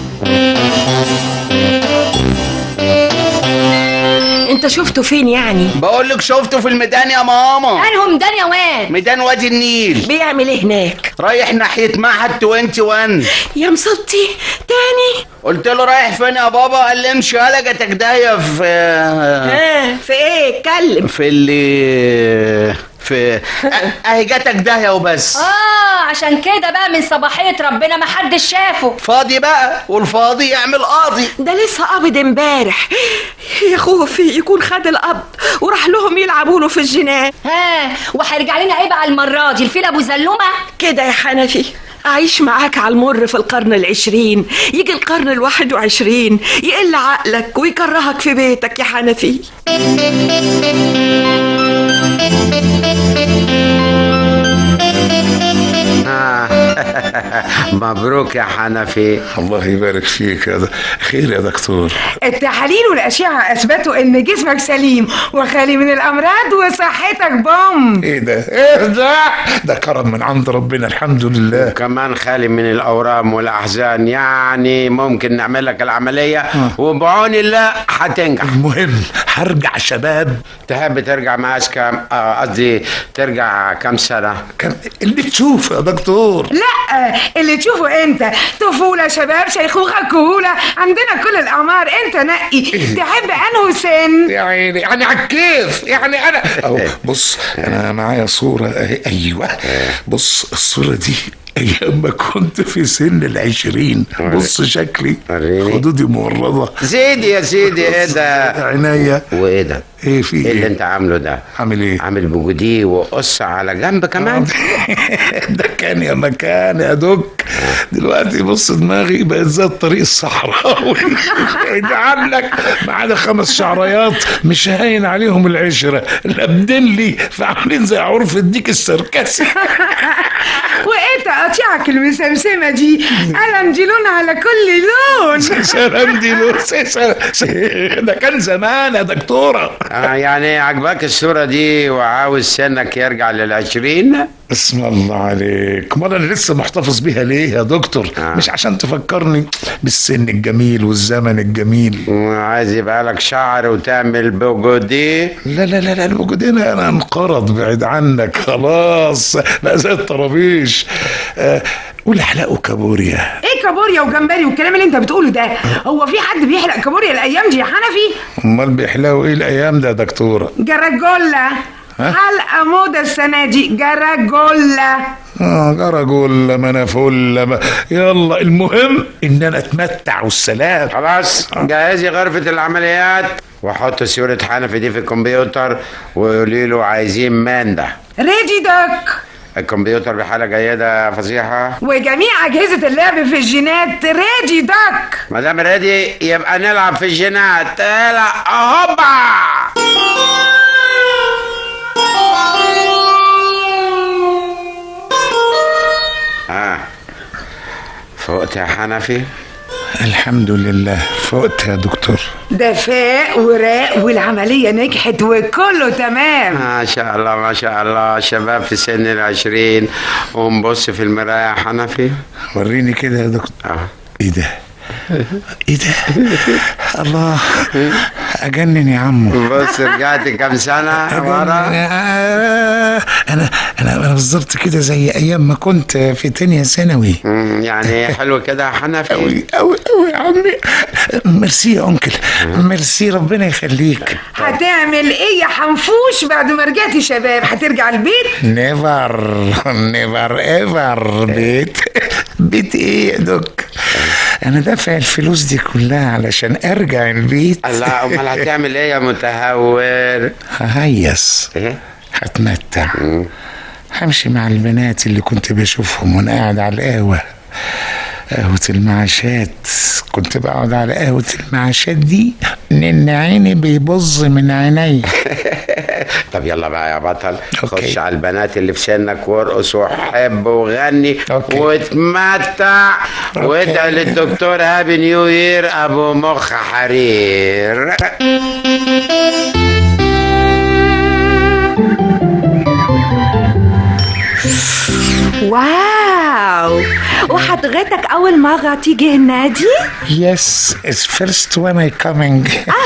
Speaker 10: انت شفته فين يعني
Speaker 12: بقول لك شفته في الميدان يا ماما
Speaker 13: انهم ميدان يا واد
Speaker 12: ميدان وادي النيل
Speaker 10: بيعمل ايه هناك
Speaker 12: رايح ناحيه معهد 21
Speaker 10: يا مصبتي تاني
Speaker 12: قلت له رايح فين يا بابا قال لي امشي يالا جاتك داهيه في
Speaker 10: ها في ايه اتكلم
Speaker 12: في اللي في أ- اهي جاتك داهيه وبس
Speaker 13: اه عشان كده بقى من صباحيه ربنا ما حدش شافه
Speaker 12: فاضي بقى والفاضي يعمل قاضي
Speaker 10: ده لسه قابض امبارح يا خوفي يكون خد القبض وراح لهم يلعبوا له في الجنان
Speaker 13: ها وهيرجع لنا ايه بقى المره دي الفيل ابو زلومه
Speaker 10: كده يا حنفي أعيش معاك على المر في القرن العشرين يجي القرن الواحد وعشرين يقل عقلك ويكرهك في بيتك يا حنفي
Speaker 9: مبروك يا حنفي
Speaker 7: الله يبارك فيك يا د- خير يا دكتور
Speaker 8: التحاليل والأشعة أثبتوا إن جسمك سليم وخالي من الأمراض وصحتك بوم
Speaker 7: ايه ده ايه ده ده كرم من عند ربنا الحمد لله
Speaker 9: كمان خالي من الاورام والاحزان يعني ممكن نعمل لك العمليه وبعون الله هتنجح
Speaker 7: المهم هرجع شباب
Speaker 9: تحب ترجع معاش كام آه، قصدي ترجع كام سنه
Speaker 7: كم اللي تشوفه يا دكتور
Speaker 8: لا اللي تشوفه انت طفولة شباب شيخوخة كهولة عندنا كل الأعمار انت نقي تحب أنه سن
Speaker 7: يا عيني يعني على الكيف يعني انا أهو بص انا معايا صوره اهي ايوه بص الصوره دي ايام ما كنت في سن العشرين بص شكلي خدودي مورده
Speaker 9: سيدي يا سيدي ايه ده
Speaker 7: عينيا
Speaker 9: وايه ده
Speaker 7: ايه في
Speaker 9: ايه اللي انت عامله ده
Speaker 7: عامل ايه
Speaker 9: عامل بجوديه وقص على جنب كمان
Speaker 7: ده كان يا مكان يا دك دلوقتي بص دماغي بقت زي الطريق الصحراوي ده عنك ما عدا خمس شعريات مش هاين عليهم العشره لابدين لي فعاملين زي عرف الديك السركسي
Speaker 8: وانت قطيعك المسمسمة دي قلم دي لون على كل لون
Speaker 7: سلام دي لون سلام ده كان زمان يا دكتوره
Speaker 9: آه يعني عجبك الصوره دي وعاوز سنك يرجع للعشرين
Speaker 7: اسم الله عليك ما انا لسه محتفظ بيها ليه يا دكتور آه. مش عشان تفكرني بالسن الجميل والزمن الجميل
Speaker 9: عايز يبقى لك شعر وتعمل بوجودي
Speaker 7: لا لا لا لا الوجودين انا انقرض بعيد عنك خلاص بقى زي الطرابيش آه قول احلقوا كابوريا
Speaker 8: ايه كابوريا وجمبري والكلام اللي انت بتقوله ده هو في حد بيحلق كابوريا الايام دي يا حنفي
Speaker 7: امال بيحلقوا ايه الايام ده يا دكتوره
Speaker 8: جراجولا
Speaker 7: ها؟
Speaker 8: حلقة موضة السنة دي جراجولا
Speaker 7: اه جرجول ما انا فل ما يلا المهم ان انا اتمتع والسلام
Speaker 9: خلاص جهزي غرفة العمليات وحط صورة حنفي دي في الكمبيوتر وقولي له عايزين ماندا
Speaker 8: ريدي دوك
Speaker 9: الكمبيوتر بحالة جيدة فصيحة
Speaker 8: وجميع أجهزة اللعب في الجينات ريدي دوك
Speaker 9: ما دام ريدي يبقى نلعب في الجينات العب هوبا اه فوقت يا حنفي
Speaker 7: الحمد لله فقت يا دكتور
Speaker 8: ده فاق وراق والعملية نجحت وكله تمام
Speaker 9: ما شاء الله ما شاء الله شباب في سن العشرين ونبص في المراية يا حنفي
Speaker 7: وريني كده يا دكتور
Speaker 9: اه
Speaker 7: ايه ده ايه ده الله اجنن يا عمو
Speaker 9: بص رجعت كام سنة ورا
Speaker 7: انا انا انا بالظبط كده زي ايام ما كنت في تانية ثانوي
Speaker 9: يعني حلو كده يا حنفي
Speaker 7: قوي قوي قوي يا عمي ميرسي يا انكل ميرسي ربنا يخليك
Speaker 8: هتعمل ايه يا حنفوش بعد ما رجعت شباب هترجع البيت
Speaker 7: نيفر نيفر ايفر بيت بيت ايه يا دك انا دافع الفلوس دي كلها علشان ارجع البيت
Speaker 9: الله امال هتعمل ايه يا متهور
Speaker 7: ههيس
Speaker 9: ايه
Speaker 7: هتمتع همشي مع البنات اللي كنت بشوفهم وانا قاعد على القهوه قهوة المعاشات كنت بقعد على قهوة المعاشات دي لأن عيني بيبظ من عيني
Speaker 9: طب يلا بقى يا بطل خش على البنات اللي في سنك وارقص وحب وغني واتمتع وادعي للدكتور هابي نيو يير ابو مخ حرير
Speaker 14: واو وحضرتك أول مرة تيجي النادي؟
Speaker 7: Yes, it's first when I coming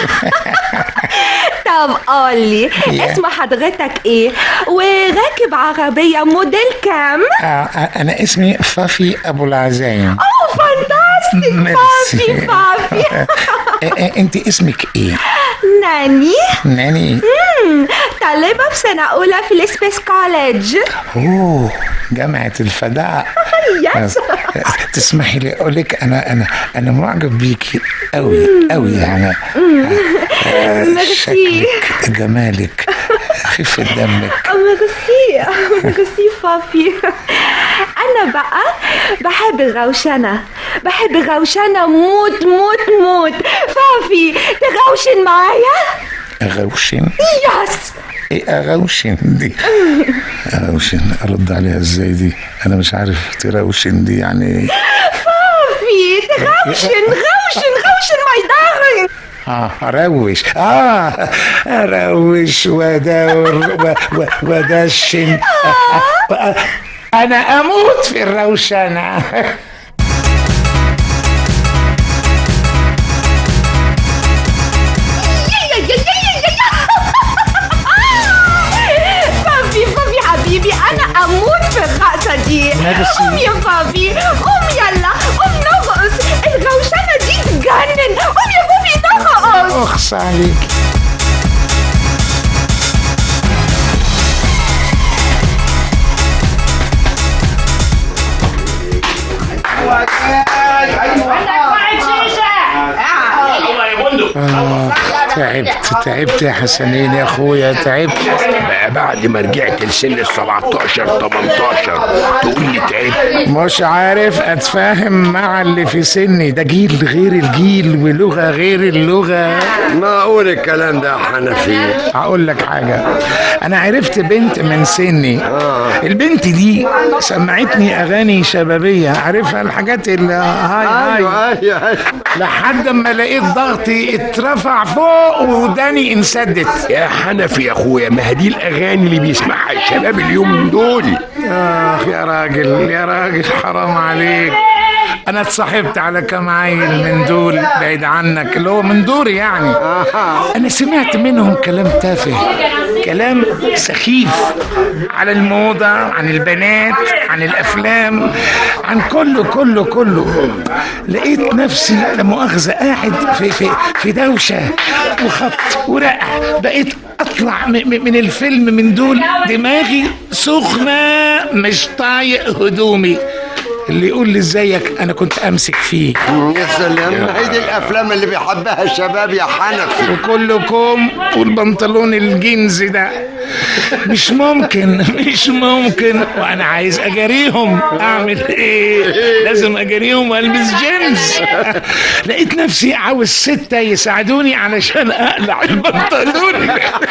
Speaker 14: طب قولي
Speaker 7: Yeah.
Speaker 14: اسم حضرتك ايه؟ وراكب عربية موديل كام؟
Speaker 7: آه، أنا اسمي فافي أبو العزايم
Speaker 14: اوه فانتاستيك
Speaker 7: ميرسي.
Speaker 14: فافي فافي
Speaker 7: آه، آه، أنت اسمك إيه؟
Speaker 14: ناني
Speaker 7: ناني
Speaker 14: مم، طالبة في سنة أولى في السبيس كوليدج
Speaker 7: أوه جامعة الفداء
Speaker 14: يس.
Speaker 7: تسمحي لي أقول لك أنا أنا أنا معجب بيكي أوي أوي يعني آه،
Speaker 14: ميرسي
Speaker 7: شكلك جمالك خفة دمك
Speaker 14: ميرسي ميرسي فافي انا بقى بحب الغوشنه بحب الغوشنه موت موت موت فافي تغوشن معايا
Speaker 7: اغوشن
Speaker 14: يس
Speaker 7: ايه اغوشن دي اغوشن ارد عليها ازاي دي انا مش عارف تروشن دي يعني ايه
Speaker 14: فافي تغوشن غوشن غوشن ماي دارلينج
Speaker 7: اه اروش اه اروش ودور و- و- ودشن انا اموت في الروشنه
Speaker 14: فافي فافي حبيبي انا اموت في الرقصه دي
Speaker 7: ميرسي.
Speaker 14: قوم يا فافي قوم يلا قوم نرقص الغوشنه دي تجنن قوم يا فافي نرقص
Speaker 7: اخص عليك آه تعبت تعبت يا حسنين يا اخويا تعبت
Speaker 16: بقى بعد ما رجعت لسن ال 17 18 تقول لي تعبت
Speaker 7: مش عارف اتفاهم مع اللي في سني ده جيل غير الجيل ولغه غير اللغه
Speaker 11: معقول الكلام ده يا حنفي
Speaker 7: هقول لك حاجه انا عرفت بنت من سني البنت دي سمعتني اغاني شبابيه عارفها الحاجات اللي هاي هاي
Speaker 11: ايوه ايوه أيوة.
Speaker 7: لحد ما لقيت ضغطي اترفع فوق وداني انسدت
Speaker 16: يا حنفي يا اخويا ما هي دي الاغاني اللي بيسمعها الشباب اليوم دول
Speaker 7: اخ يا راجل يا راجل حرام عليك انا اتصاحبت على كام عيل من دول بعيد عنك اللي هو من دوري يعني انا سمعت منهم كلام تافه كلام سخيف على الموضة عن البنات عن الافلام عن كله كله كله لقيت نفسي لا مؤاخذة قاعد في في في دوشة وخبط ورقع بقيت اطلع م- م- من الفيلم من دول دماغي سخنة مش طايق هدومي اللي يقول لي ازيك انا كنت امسك فيه
Speaker 11: يا سلام هي دي الافلام اللي بيحبها الشباب يا حنفي
Speaker 7: وكلكم والبنطلون الجينز ده مش ممكن مش ممكن وانا عايز اجاريهم اعمل ايه لازم اجاريهم والبس جينز لقيت نفسي عاوز ستة يساعدوني علشان اقلع البنطلون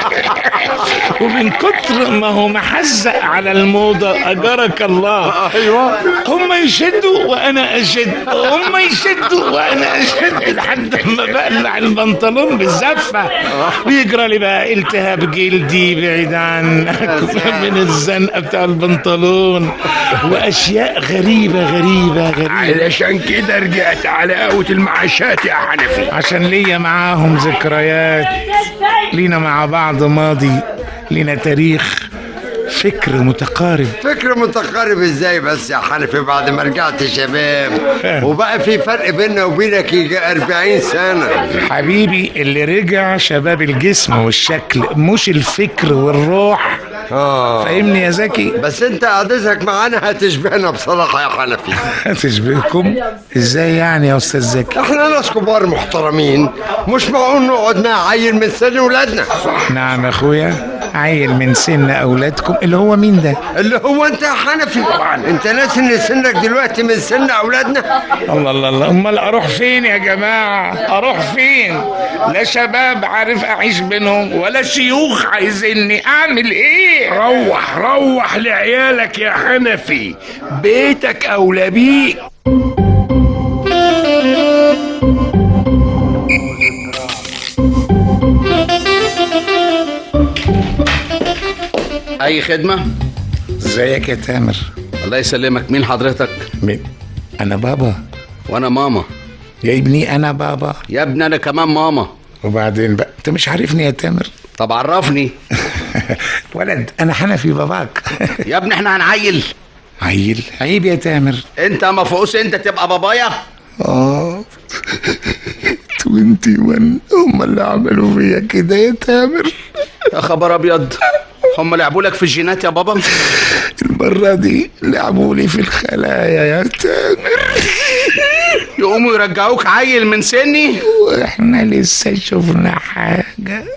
Speaker 7: ومن كتر ما هو محزق على الموضة اجرك الله
Speaker 11: ايوه
Speaker 7: هم يشدوا وانا اشد هم يشدوا وانا اشد لحد ما بقلع البنطلون بالزفه ويجرى لي بقى التهاب جلدي بعيد عنك من الزنقه بتاع البنطلون واشياء غريبه غريبه غريبه
Speaker 16: علشان كده رجعت على قهوة المعاشات يا حنفي
Speaker 7: عشان ليا معاهم ذكريات لينا مع بعض ماضي لينا تاريخ فكر متقارب
Speaker 11: فكر متقارب ازاي بس يا حنفي بعد ما رجعت شباب وبقى في فرق بيننا وبينك يجي 40 سنة
Speaker 7: حبيبي اللي رجع شباب الجسم والشكل مش الفكر والروح
Speaker 11: اه
Speaker 7: فاهمني يا زكي
Speaker 11: بس انت قعدتك معانا هتشبهنا بصراحة يا حنفي
Speaker 7: تشبهكم ازاي يعني يا استاذ زكي
Speaker 11: احنا ناس كبار محترمين مش معقول نقعد مع عيل من سن ولادنا
Speaker 7: نعم يا اخويا عيل من سن اولادكم اللي هو مين ده
Speaker 11: اللي هو انت يا حنفي انت ناسي ان سنك دلوقتي من سن اولادنا
Speaker 7: الله الله الله امال اروح فين يا جماعه اروح فين لا شباب عارف اعيش بينهم ولا شيوخ عايزيني اعمل ايه
Speaker 16: روح روح لعيالك يا حنفي بيتك اولى بيك
Speaker 12: اي خدمه
Speaker 7: ازيك يا تامر
Speaker 12: الله يسلمك مين حضرتك
Speaker 7: مين انا بابا
Speaker 12: وانا ماما
Speaker 7: يا ابني انا بابا
Speaker 12: يا ابني انا كمان ماما
Speaker 7: وبعدين بقى انت مش عارفني يا تامر
Speaker 12: طب عرفني
Speaker 7: ولد انا حنفي باباك
Speaker 12: يا ابني احنا هنعيل
Speaker 7: عيل عيب يا تامر
Speaker 12: انت مفقوس انت تبقى بابايا
Speaker 7: اه 21 هم اللي عملوا فيا كده يا تامر
Speaker 12: يا خبر ابيض هم لعبوا لك في الجينات يا بابا
Speaker 7: المرة دي لعبوا لي في الخلايا يا تامر
Speaker 12: يقوموا يرجعوك عيل من سني
Speaker 7: واحنا لسه شفنا حاجة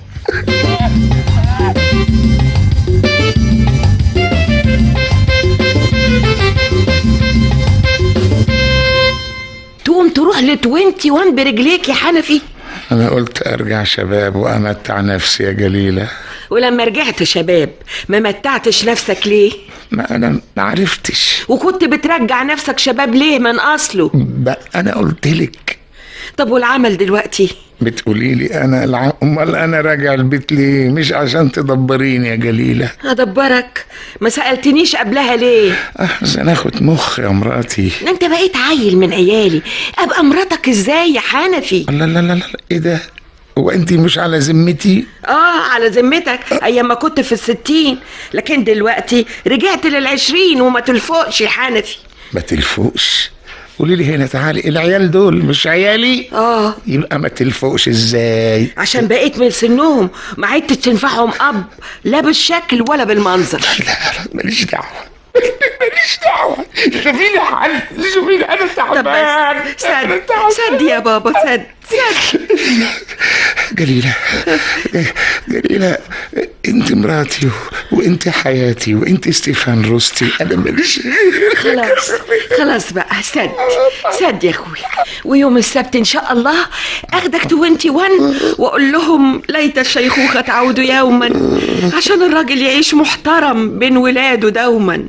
Speaker 10: تروح لتوينتي وان برجليك يا حنفي
Speaker 7: انا قلت ارجع شباب وامتع نفسي يا جليله
Speaker 10: ولما رجعت شباب ما متعتش نفسك ليه
Speaker 7: ما انا ما عرفتش
Speaker 10: وكنت بترجع نفسك شباب ليه من اصله
Speaker 7: بقى انا قلت لك
Speaker 10: طب والعمل دلوقتي
Speaker 7: بتقولي لي انا الع... امال انا راجع البيت ليه مش عشان تدبريني يا جليله
Speaker 10: ادبرك ما سالتنيش قبلها ليه
Speaker 7: احسن اخد مخ يا مراتي
Speaker 10: ده انت بقيت عيل من عيالي ابقى مراتك ازاي يا حنفي
Speaker 7: لا لا لا لا ايه ده هو انت مش على ذمتي
Speaker 10: اه على ذمتك ايام ما كنت في الستين لكن دلوقتي رجعت للعشرين وما تلفقش يا حنفي
Speaker 7: ما تلفوقش قولي لي هنا تعالي العيال دول مش عيالي
Speaker 10: اه
Speaker 7: يبقى ما تلفوقش ازاي
Speaker 10: عشان بقيت من سنهم ما عدتش تنفعهم اب لا بالشكل ولا بالمنظر
Speaker 7: ماليش دعوه ماليش دعوه شوفيني حل شوفيني انا تعبان
Speaker 10: سد سد يا بابا سد سد
Speaker 7: جليلة جليلة انت مراتي و... وانت حياتي وانت ستيفان روستي انا ماليش غير
Speaker 10: خلاص خلاص بقى سد سد يا اخوي ويوم السبت ان شاء الله اخدك 21 واقول لهم ليت الشيخوخه تعود يوما عشان الراجل يعيش محترم بين ولاده دوما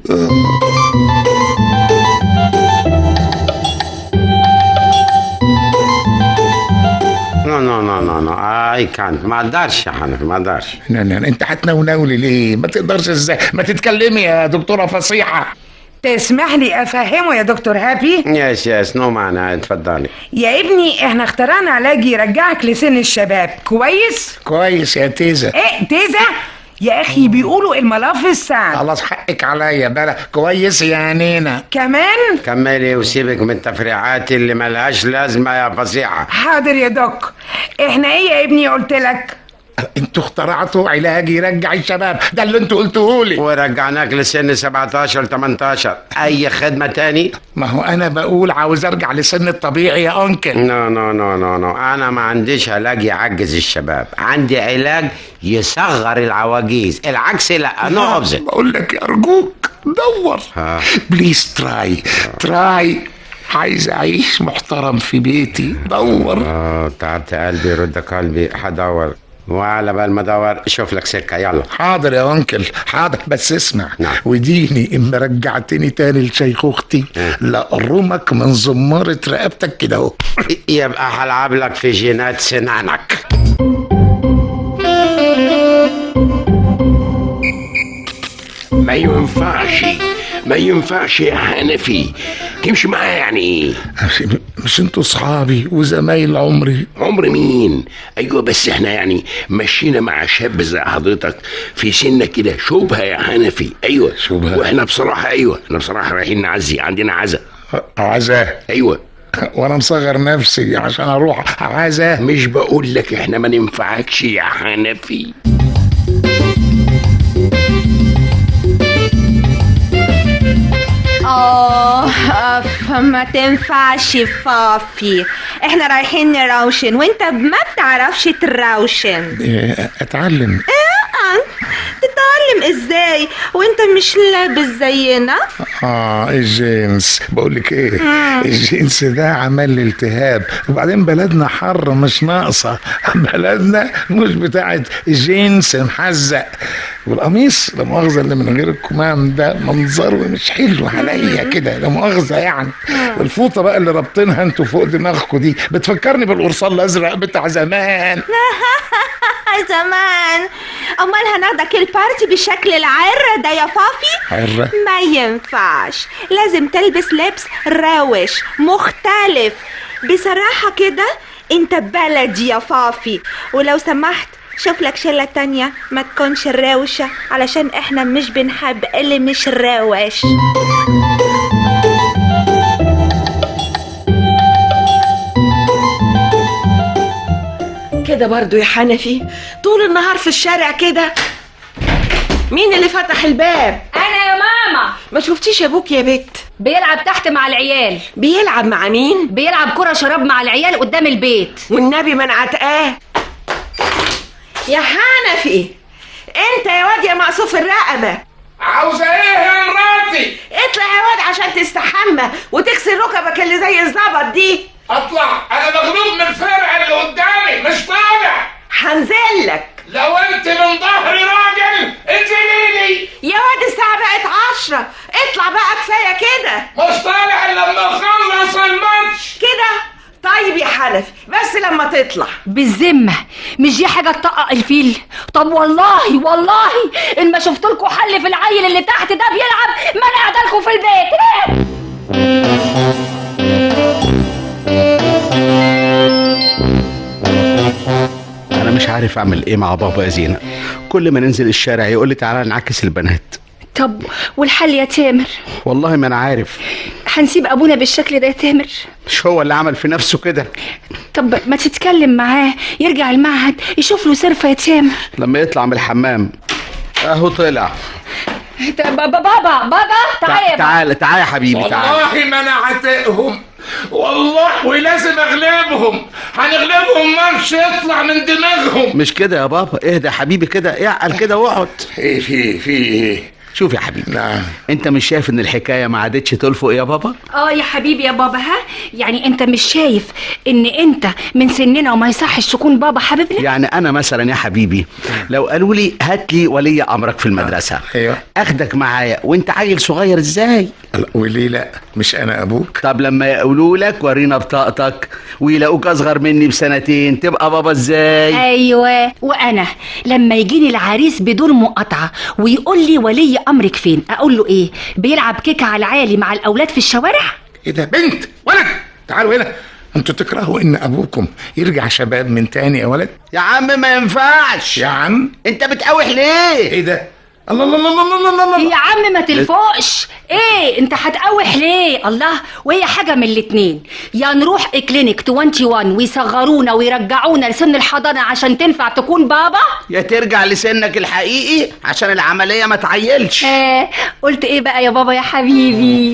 Speaker 9: نو نو نو نو نو اي كانت ما اقدرش يا حنفي ما اقدرش
Speaker 7: لا لا انت هتنونولي ليه ما تقدرش ازاي ما تتكلمي يا دكتوره فصيحه
Speaker 8: تسمح لي افهمه يا دكتور هابي
Speaker 9: يس يس نو معنى اتفضلي
Speaker 8: يا ابني احنا اخترعنا علاج يرجعك لسن الشباب كويس
Speaker 7: كويس يا تيزا
Speaker 8: ايه تيزا يا اخي بيقولوا الملافظ سعد
Speaker 7: خلاص حقك عليا بلا كويس يا نينا
Speaker 8: كمان
Speaker 9: كملي وسيبك من التفريعات اللي ملهاش لازمه يا فصيحه
Speaker 8: حاضر يا دوك احنا ايه يا ابني قلت لك
Speaker 7: انتوا اخترعتوا علاج يرجع الشباب ده اللي انتوا قلتوه لي
Speaker 9: ورجعناك لسن 17 18 اي خدمه تاني
Speaker 7: ما هو انا بقول عاوز ارجع لسن الطبيعي يا انكل
Speaker 9: نو نو نو نو نو انا ما عنديش علاج يعجز الشباب عندي علاج يصغر العواجيز العكس لا نو اوبزيت
Speaker 7: بقول لك ارجوك دور بليز تراي تراي عايز اعيش محترم في بيتي دور
Speaker 9: اه تعبت قلبي رد قلبي هدور وعلى بال ما ادور شوف لك سكه يلا
Speaker 7: حاضر يا انكل حاضر بس اسمع
Speaker 9: نعم.
Speaker 7: وديني اما رجعتني تاني لشيخوختي لأرمك من زمارة رقبتك كده اهو
Speaker 9: يبقى هلعب لك في جينات سنانك
Speaker 16: ما ينفعش ما ينفعش يا حنفي تمشي معايا يعني ايه
Speaker 7: مش انتوا صحابي وزمايل عمري
Speaker 16: عمر مين ايوه بس احنا يعني مشينا مع شاب زي حضرتك في سنه كده شبهه يا حنفي ايوه
Speaker 7: شبهه
Speaker 16: واحنا بصراحه ايوه احنا بصراحه رايحين نعزي عندنا عزا
Speaker 7: عزا
Speaker 16: ايوه
Speaker 7: وانا مصغر نفسي عشان اروح عزا
Speaker 16: مش بقول لك احنا ما ننفعكش يا حنفي
Speaker 14: اه أف، ما تنفعش فافي احنا رايحين نروشن وانت ما بتعرفش تروشن
Speaker 7: إيه، اتعلم
Speaker 14: اه تتعلم ازاي وانت مش لابس زينا
Speaker 7: اه الجينز بقول لك ايه
Speaker 14: مم.
Speaker 7: الجينز ده عمل لي التهاب وبعدين بلدنا حر مش ناقصه بلدنا مش بتاعت جينز محزق والقميص لا مؤاخذه اللي من غير الكمام ده منظره مش حلو عليا كده لا مؤاخذه يعني والفوطه بقى اللي رابطينها انتوا فوق دماغكم دي بتفكرني بالقرصان الازرق بتاع زمان
Speaker 14: زمان امال هناخدك البارتي بالشكل العر ده يا فافي
Speaker 7: عرة
Speaker 14: ما ينفعش لازم تلبس لبس روش مختلف بصراحة كده انت بلدي يا فافي ولو سمحت شوف لك شلة تانية ما تكونش روشة علشان احنا مش بنحب اللي مش روش
Speaker 10: كده برضو يا حنفي طول النهار في الشارع كده مين اللي فتح الباب
Speaker 13: انا يا ماما
Speaker 10: ما شفتيش ابوك يا بت
Speaker 13: بيلعب تحت مع العيال
Speaker 10: بيلعب مع مين
Speaker 13: بيلعب كرة شراب مع العيال قدام البيت
Speaker 10: والنبي من عتقاه يا حنفي انت يا واد يا مقصوف الرقبه
Speaker 5: عاوزه ايه يا مراتي
Speaker 10: اطلع يا واد عشان تستحمى وتغسل ركبك اللي زي الزبط دي
Speaker 5: اطلع انا مغلوب من الفرقه اللي قدامي مش طالع
Speaker 10: هنزلك
Speaker 5: لو انت من ظهري راجل انزلي لي
Speaker 10: يا واد الساعة بقت عشرة اطلع بقى كفاية كده
Speaker 5: مش طالع الا لما اخلص الماتش
Speaker 10: كده طيب يا حنفي بس لما تطلع
Speaker 13: بالذمة مش دي حاجة تطقق الفيل طب والله والله ان ما شفت لكم حل في العيل اللي تحت ده بيلعب ما انا قاعده لكم في البيت
Speaker 12: انا مش عارف اعمل ايه مع بابا يا زينة كل ما ننزل الشارع يقول لي تعالى نعكس البنات
Speaker 13: طب والحل يا تامر
Speaker 12: والله ما انا عارف
Speaker 13: هنسيب ابونا بالشكل ده يا تامر
Speaker 12: مش هو اللي عمل في نفسه كده
Speaker 13: طب ما تتكلم معاه يرجع المعهد يشوف له صرفة يا تامر
Speaker 12: لما يطلع من الحمام اهو طلع
Speaker 13: طب بابا بابا بابا تعالى يا بابا
Speaker 12: تعالى تعالى يا حبيبي تعالى
Speaker 5: والله ما انا عاتقهم والله ولازم اغلبهم هنغلبهم ماتش يطلع من دماغهم
Speaker 12: مش كده يا بابا اهدى يا حبيبي كده اعقل كده واقعد
Speaker 7: ايه في في ايه
Speaker 12: شوف يا حبيبي
Speaker 7: نعم
Speaker 12: انت مش شايف ان الحكايه ما عادتش تلفق يا بابا
Speaker 13: اه يا حبيبي يا بابا ها يعني انت مش شايف ان انت من سننا وما يصحش تكون بابا حبيبنا
Speaker 12: يعني انا مثلا يا حبيبي لو قالوا لي هات لي ولي امرك في المدرسه
Speaker 7: ايوه
Speaker 12: اخدك معايا وانت عيل صغير ازاي
Speaker 7: وليه لا مش انا ابوك
Speaker 12: طب لما يقولوا لك ورينا بطاقتك ويلاقوك اصغر مني بسنتين تبقى بابا ازاي
Speaker 13: ايوه وانا لما يجيني العريس بدون مقاطعه ويقول لي ولي امرك فين اقول له ايه بيلعب كيكه على العالي مع الاولاد في الشوارع
Speaker 7: ايه ده بنت ولد تعالوا هنا انتوا تكرهوا ان ابوكم يرجع شباب من تاني يا ولد
Speaker 12: يا عم ما ينفعش
Speaker 7: يا عم
Speaker 12: انت بتقاوح ليه
Speaker 7: ايه ده الله الله الله الله الله الله الله
Speaker 13: يا عم ما تلفقش ايه انت هتقوح ليه الله وهي حاجه من الاتنين يا نروح كلينيك 21 ويصغرونا ويرجعونا لسن الحضانه عشان تنفع تكون بابا
Speaker 12: يا ترجع لسنك الحقيقي عشان العمليه ما تعيلش
Speaker 13: آه قلت ايه بقى يا بابا يا حبيبي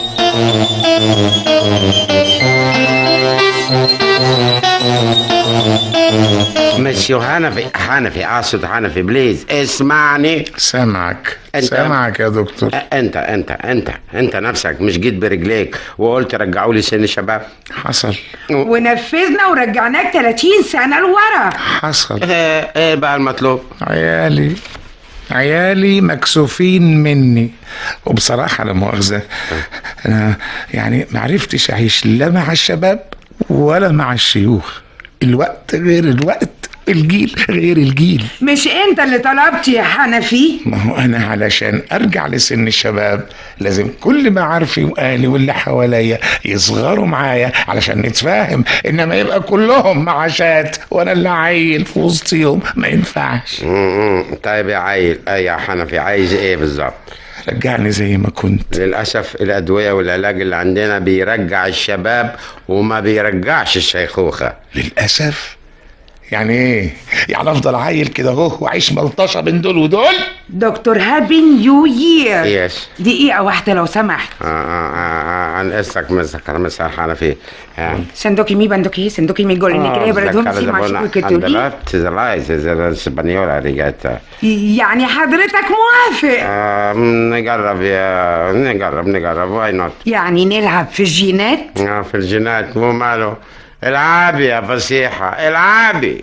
Speaker 9: مسيو حنفي حنفي اقصد حنفي بليز اسمعني
Speaker 7: سامعك
Speaker 9: انت
Speaker 7: سامعك يا دكتور
Speaker 9: أ- انت انت انت انت نفسك مش جيت برجليك وقلت رجعوا لي سن الشباب
Speaker 7: حصل
Speaker 8: ونفذنا ورجعناك 30 سنة لورا
Speaker 7: حصل
Speaker 9: ايه ايه بقى المطلوب
Speaker 7: عيالي عيالي مكسوفين مني وبصراحة لا مؤاخذة أنا يعني معرفتش أعيش لا مع الشباب ولا مع الشيوخ الوقت غير الوقت الجيل غير الجيل
Speaker 8: مش انت اللي طلبت يا حنفي
Speaker 7: ما هو أنا علشان أرجع لسن الشباب لازم كل معارفي وأهلي واللي حواليا يصغروا معايا علشان نتفاهم إنما يبقى كلهم معاشات وأنا اللي عيل في وسطيهم ما ينفعش
Speaker 9: م- م. طيب يا عيل ايه يا حنفي عايز ايه بالظبط
Speaker 7: رجعني زي ما كنت
Speaker 9: للأسف الأدوية والعلاج اللي عندنا بيرجع الشباب وما بيرجعش الشيخوخة
Speaker 7: للأسف يعني ايه؟ يعني افضل عيل كده اهو واعيش ملطشه بين دول ودول؟
Speaker 8: دكتور هابي نيو يير
Speaker 9: يس
Speaker 8: دقيقة واحدة لو سمحت
Speaker 9: آه آه آه عن اسمك مسك مسك حنفي آه.
Speaker 8: صندوقي مي بندقي صندوقي mi gol mi cree per
Speaker 9: ذكر
Speaker 8: si ma
Speaker 9: زبونة
Speaker 8: che tu lì
Speaker 9: اندلات زلايز الاسبانيولا رجعت
Speaker 8: يعني حضرتك موافق
Speaker 9: آه نجرب يا نجرب نجرب واي نوت
Speaker 8: يعني نلعب في الجينات
Speaker 9: آه في الجينات مو ماله العابي يا فصيحة العابي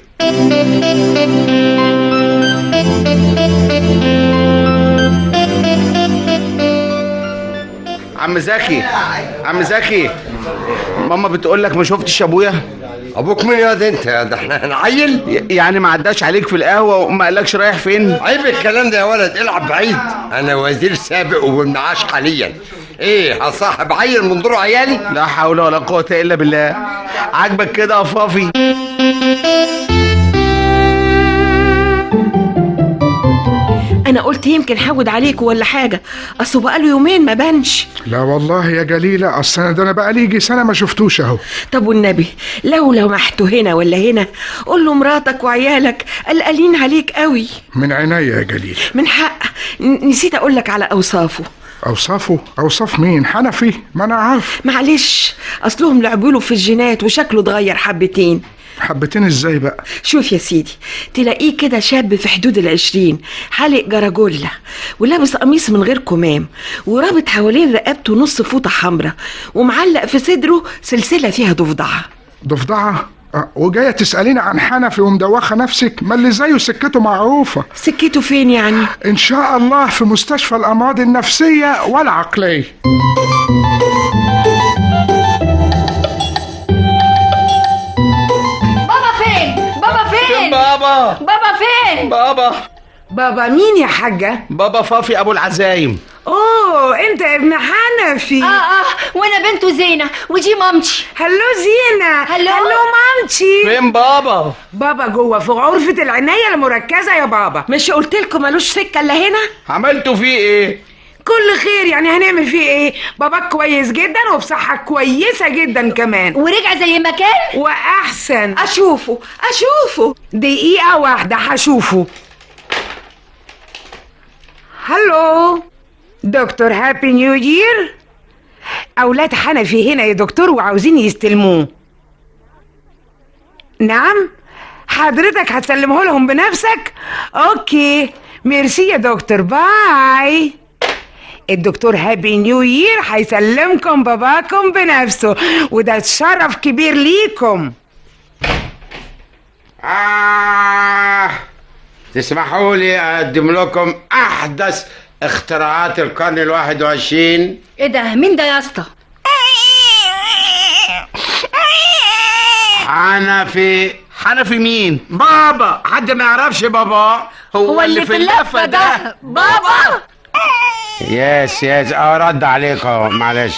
Speaker 12: عم زكي عم زكي ماما بتقول لك ما شفتش ابويا
Speaker 11: ابوك مين يا ده انت ده احنا هنعيل
Speaker 12: يعني ما عداش عليك في القهوه وما قالكش رايح فين
Speaker 11: عيب الكلام ده يا ولد العب بعيد انا وزير سابق وبالمعاش حاليا ايه هصاحب عيل من دور عيالي
Speaker 12: لا حول ولا قوه الا بالله عاجبك كده يا فافي
Speaker 10: انا قلت يمكن حود عليكوا ولا حاجه اصله بقاله يومين ما بانش
Speaker 5: لا والله يا جليلة أصل أنا ده أنا بقى لي يجي سنة ما شفتوش أهو
Speaker 10: طب والنبي لو لمحته هنا ولا هنا قول له مراتك وعيالك قلقانين عليك قوي
Speaker 5: من عينيا يا جليل
Speaker 10: من حق ن- نسيت اقول لك على اوصافه
Speaker 5: أوصافه أوصاف مين حنفي ما أنا عارف
Speaker 10: معلش اصلهم لعبوا له في الجينات وشكله اتغير حبتين
Speaker 5: حبتين ازاي بقى
Speaker 10: شوف يا سيدي تلاقيه كده شاب في حدود العشرين حالق جراجولة ولابس قميص من غير كمام ورابط حوالين رقبته نص فوطة حمراء ومعلق في صدره سلسلة فيها ضفدعة
Speaker 5: ضفدعة آه، وجاية تسأليني عن حنفي ومدوخة نفسك ما اللي زيه سكته معروفة
Speaker 10: سكته فين يعني؟
Speaker 5: إن شاء الله في مستشفى الأمراض النفسية والعقلية
Speaker 13: بابا فين بابا فين
Speaker 12: بابا
Speaker 13: بابا فين
Speaker 12: بابا
Speaker 8: بابا مين يا حاجة؟
Speaker 12: بابا فافي ابو العزايم
Speaker 8: اوه انت ابن حنفي
Speaker 13: اه اه وانا بنته زينة ودي مامتي
Speaker 8: هلو زينة
Speaker 13: هلو
Speaker 8: هلو مامتي
Speaker 12: فين بابا
Speaker 8: بابا جوه في غرفة العناية المركزة يا بابا
Speaker 10: مش قلت لكم ملوش سكة الا هنا؟
Speaker 12: عملتوا فيه ايه
Speaker 8: كل خير يعني هنعمل فيه ايه باباك كويس جدا وبصحة كويسة جدا كمان
Speaker 13: ورجع زي ما كان
Speaker 8: واحسن
Speaker 10: اشوفه اشوفه
Speaker 8: دقيقة واحدة هشوفه هلو دكتور هابي نيو يير أولاد حنفي هنا يا دكتور وعاوزين يستلموه نعم حضرتك هتسلمه لهم بنفسك اوكي ميرسي يا دكتور باي الدكتور هابي نيو يير هيسلمكم باباكم بنفسه وده شرف كبير ليكم
Speaker 9: آه تسمحوا لي أقدم لكم أحدث اختراعات القرن الواحد وعشرين
Speaker 13: ايه ده مين ده يا اسطى
Speaker 9: حنفي
Speaker 12: حنفي مين
Speaker 9: بابا حد ما يعرفش بابا
Speaker 13: هو اللي في اللفة ده بابا
Speaker 9: يس يس اه رد عليك اهو معلش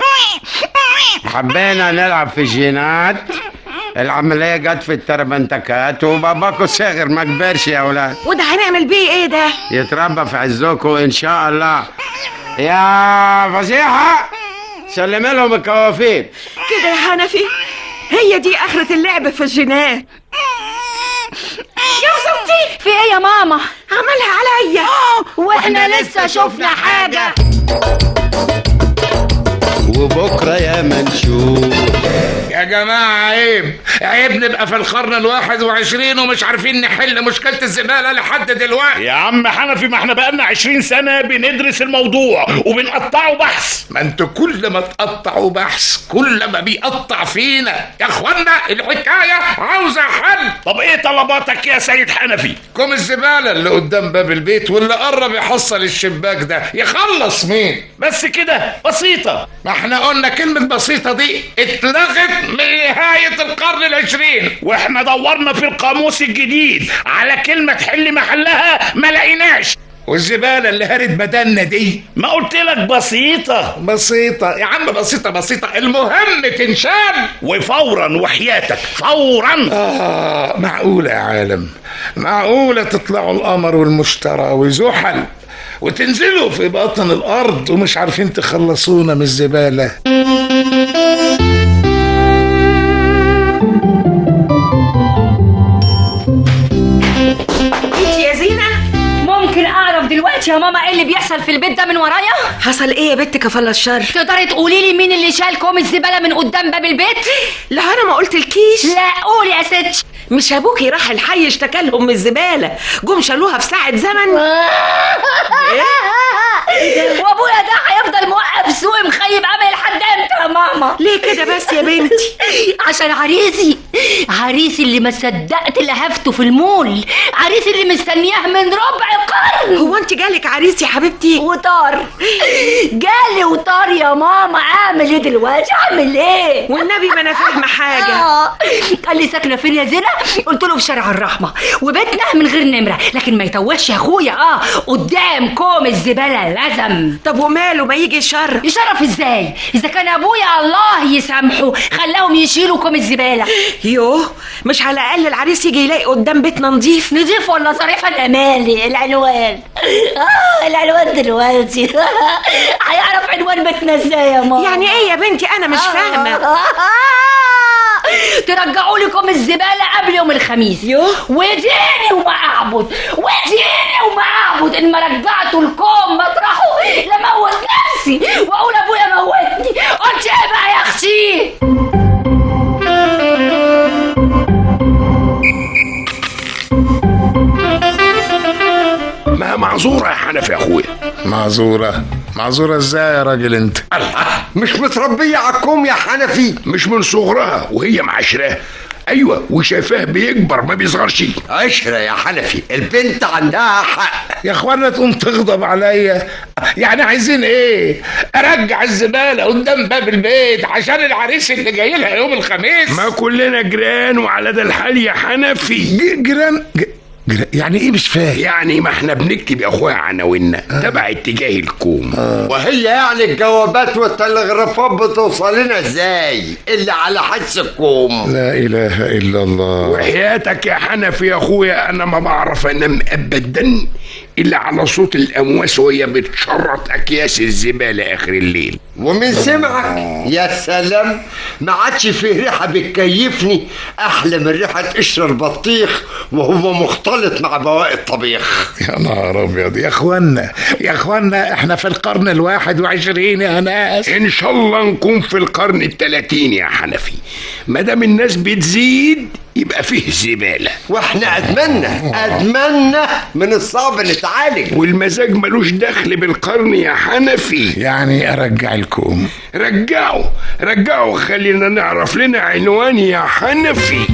Speaker 9: حبينا نلعب في الجينات العملية جت في التربنتكات وباباكو صغر ما كبرش يا اولاد
Speaker 10: وده هنعمل بيه ايه ده؟
Speaker 9: يتربى في عزكم ان شاء الله يا فصيحة سلم لهم الكوافير
Speaker 10: كده يا حنفي هي دي اخرة اللعب في الجنات
Speaker 13: يا صوتي في ايه يا ماما
Speaker 10: عملها عليا
Speaker 13: واحنا لسه شفنا حاجة
Speaker 9: وبكرة يا منشور
Speaker 7: يا جماعة عيب عيب نبقى في القرن الواحد وعشرين ومش عارفين نحل مشكلة الزبالة لحد دلوقتي
Speaker 15: يا عم حنفي ما احنا بقالنا 20 سنة بندرس الموضوع وبنقطعه بحث
Speaker 7: ما انتوا كل ما تقطعوا بحث كل ما بيقطع فينا يا اخوانا الحكاية عاوزة حل
Speaker 15: طب ايه طلباتك يا سيد حنفي
Speaker 7: كوم الزبالة اللي قدام باب البيت واللي قرب يحصل الشباك ده يخلص مين
Speaker 15: بس كده بسيطة
Speaker 7: ما احنا قلنا كلمة بسيطة دي اتلغت من نهاية القرن العشرين
Speaker 15: واحنا دورنا في القاموس الجديد على كلمة تحل محلها ما لقيناش
Speaker 7: والزبالة اللي هرت بدلنا دي
Speaker 15: ما قلت لك بسيطة
Speaker 7: بسيطة يا عم بسيطة بسيطة المهم تنشال
Speaker 15: وفورا وحياتك فورا
Speaker 7: آه معقولة يا عالم معقولة تطلعوا القمر والمشتري وزحل وتنزلوا في باطن الأرض ومش عارفين تخلصونا من الزبالة
Speaker 10: انت يا زينة
Speaker 13: ممكن اعرف دلوقتي يا ماما ايه اللي بيحصل في البيت ده من ورايا
Speaker 10: حصل ايه يا بنت كفالة الشر
Speaker 13: تقدري تقولي لي مين اللي شال كوم الزبالة من قدام باب البيت
Speaker 10: لا انا ما قلت الكيش
Speaker 13: لا قولي يا ست
Speaker 10: مش ابوكي راح الحي اشتكى لهم من الزبالة جم شالوها في ساعة زمن
Speaker 13: وابويا ده هيفضل موقف سوق مخيب امل لحد امتى يا ماما
Speaker 10: ليه كده بس يا بنتي
Speaker 13: عشان عريسي عريسي اللي ما صدقت لهفته في المول عريسي اللي مستنياه من ربع قرن
Speaker 10: هو انت جالك عريس يا حبيبتي
Speaker 13: وطار جالي وطار يا ماما اعمل ايه دلوقتي اعمل ايه
Speaker 10: والنبي ما انا فاهمه حاجه
Speaker 13: آه. قال لي ساكنه فين يا زينه قلت له في شارع الرحمه وبيتنا من غير نمره لكن ما يتوهش يا اخويا اه قدام كوم الزباله لازم
Speaker 10: طب وماله ما يجي الشر
Speaker 13: يشرف ازاي اذا كان ابويا الله يسامحه خلاهم يشيلوا كوم الزباله
Speaker 10: يوه مش على الاقل العريس يجي يلاقي قدام بيتنا نضيف
Speaker 13: نضيف ولا صريف انا مالي العنوان اه العنوان دلوقتي هيعرف عنوان بيتنا ازاي يا ماما
Speaker 10: يعني ايه يا بنتي انا مش فاهمه
Speaker 13: ترجعوا لكم الزبالة قبل يوم الخميس
Speaker 10: يوه
Speaker 13: وديني وما أعبد وديني وما أعبد إن ما رجعتوا الكوم مطرحه لموت نفسي وأقول أبويا موتني قلت إيه بقى يا أختي
Speaker 16: معذوره يا حنفي يا اخويا
Speaker 7: معذوره معذوره ازاي يا راجل انت
Speaker 11: مش متربيه على الكوم يا حنفي
Speaker 16: مش من صغرها وهي معاشراه ايوه وشايفاه بيكبر ما بيصغرش
Speaker 11: عشرة يا حنفي البنت عندها حق
Speaker 7: يا اخوانا تقوم تغضب عليا يعني عايزين ايه ارجع الزباله قدام باب البيت عشان العريس اللي جاي لها يوم الخميس
Speaker 16: ما كلنا جيران وعلى ده الحال يا حنفي
Speaker 7: ج- جيران ج- جيران يعني ايه مش فاهم
Speaker 16: يعني ما احنا بنكتب يا اخويا عناويننا تبع اتجاه الكوم
Speaker 11: وهي يعني الجوابات والتلغرافات بتوصل لنا ازاي اللي على حدس الكوم
Speaker 7: لا اله الا الله
Speaker 16: وحياتك يا حنفي يا اخويا انا ما بعرف انام ابدا الا على صوت الامواس وهي بتشرط اكياس الزباله اخر الليل
Speaker 11: ومن سمعك يا سلام ما عادش فيه ريحه بتكيفني احلى من ريحه قشر البطيخ وهو مختلط مع بواقي الطبيخ
Speaker 7: يا نهار ابيض يا اخوانا يا اخوانا احنا في القرن الواحد وعشرين يا ناس
Speaker 16: ان شاء الله نكون في القرن الثلاثين يا حنفي ما دام الناس بتزيد يبقى فيه زباله
Speaker 11: واحنا ادمنا ادمنا من الصعب نتعالج
Speaker 16: والمزاج ملوش دخل بالقرن يا حنفي
Speaker 7: يعني ارجع الكوم
Speaker 16: رجعوا رجعوا خلينا نعرف لنا عنوان يا حنفي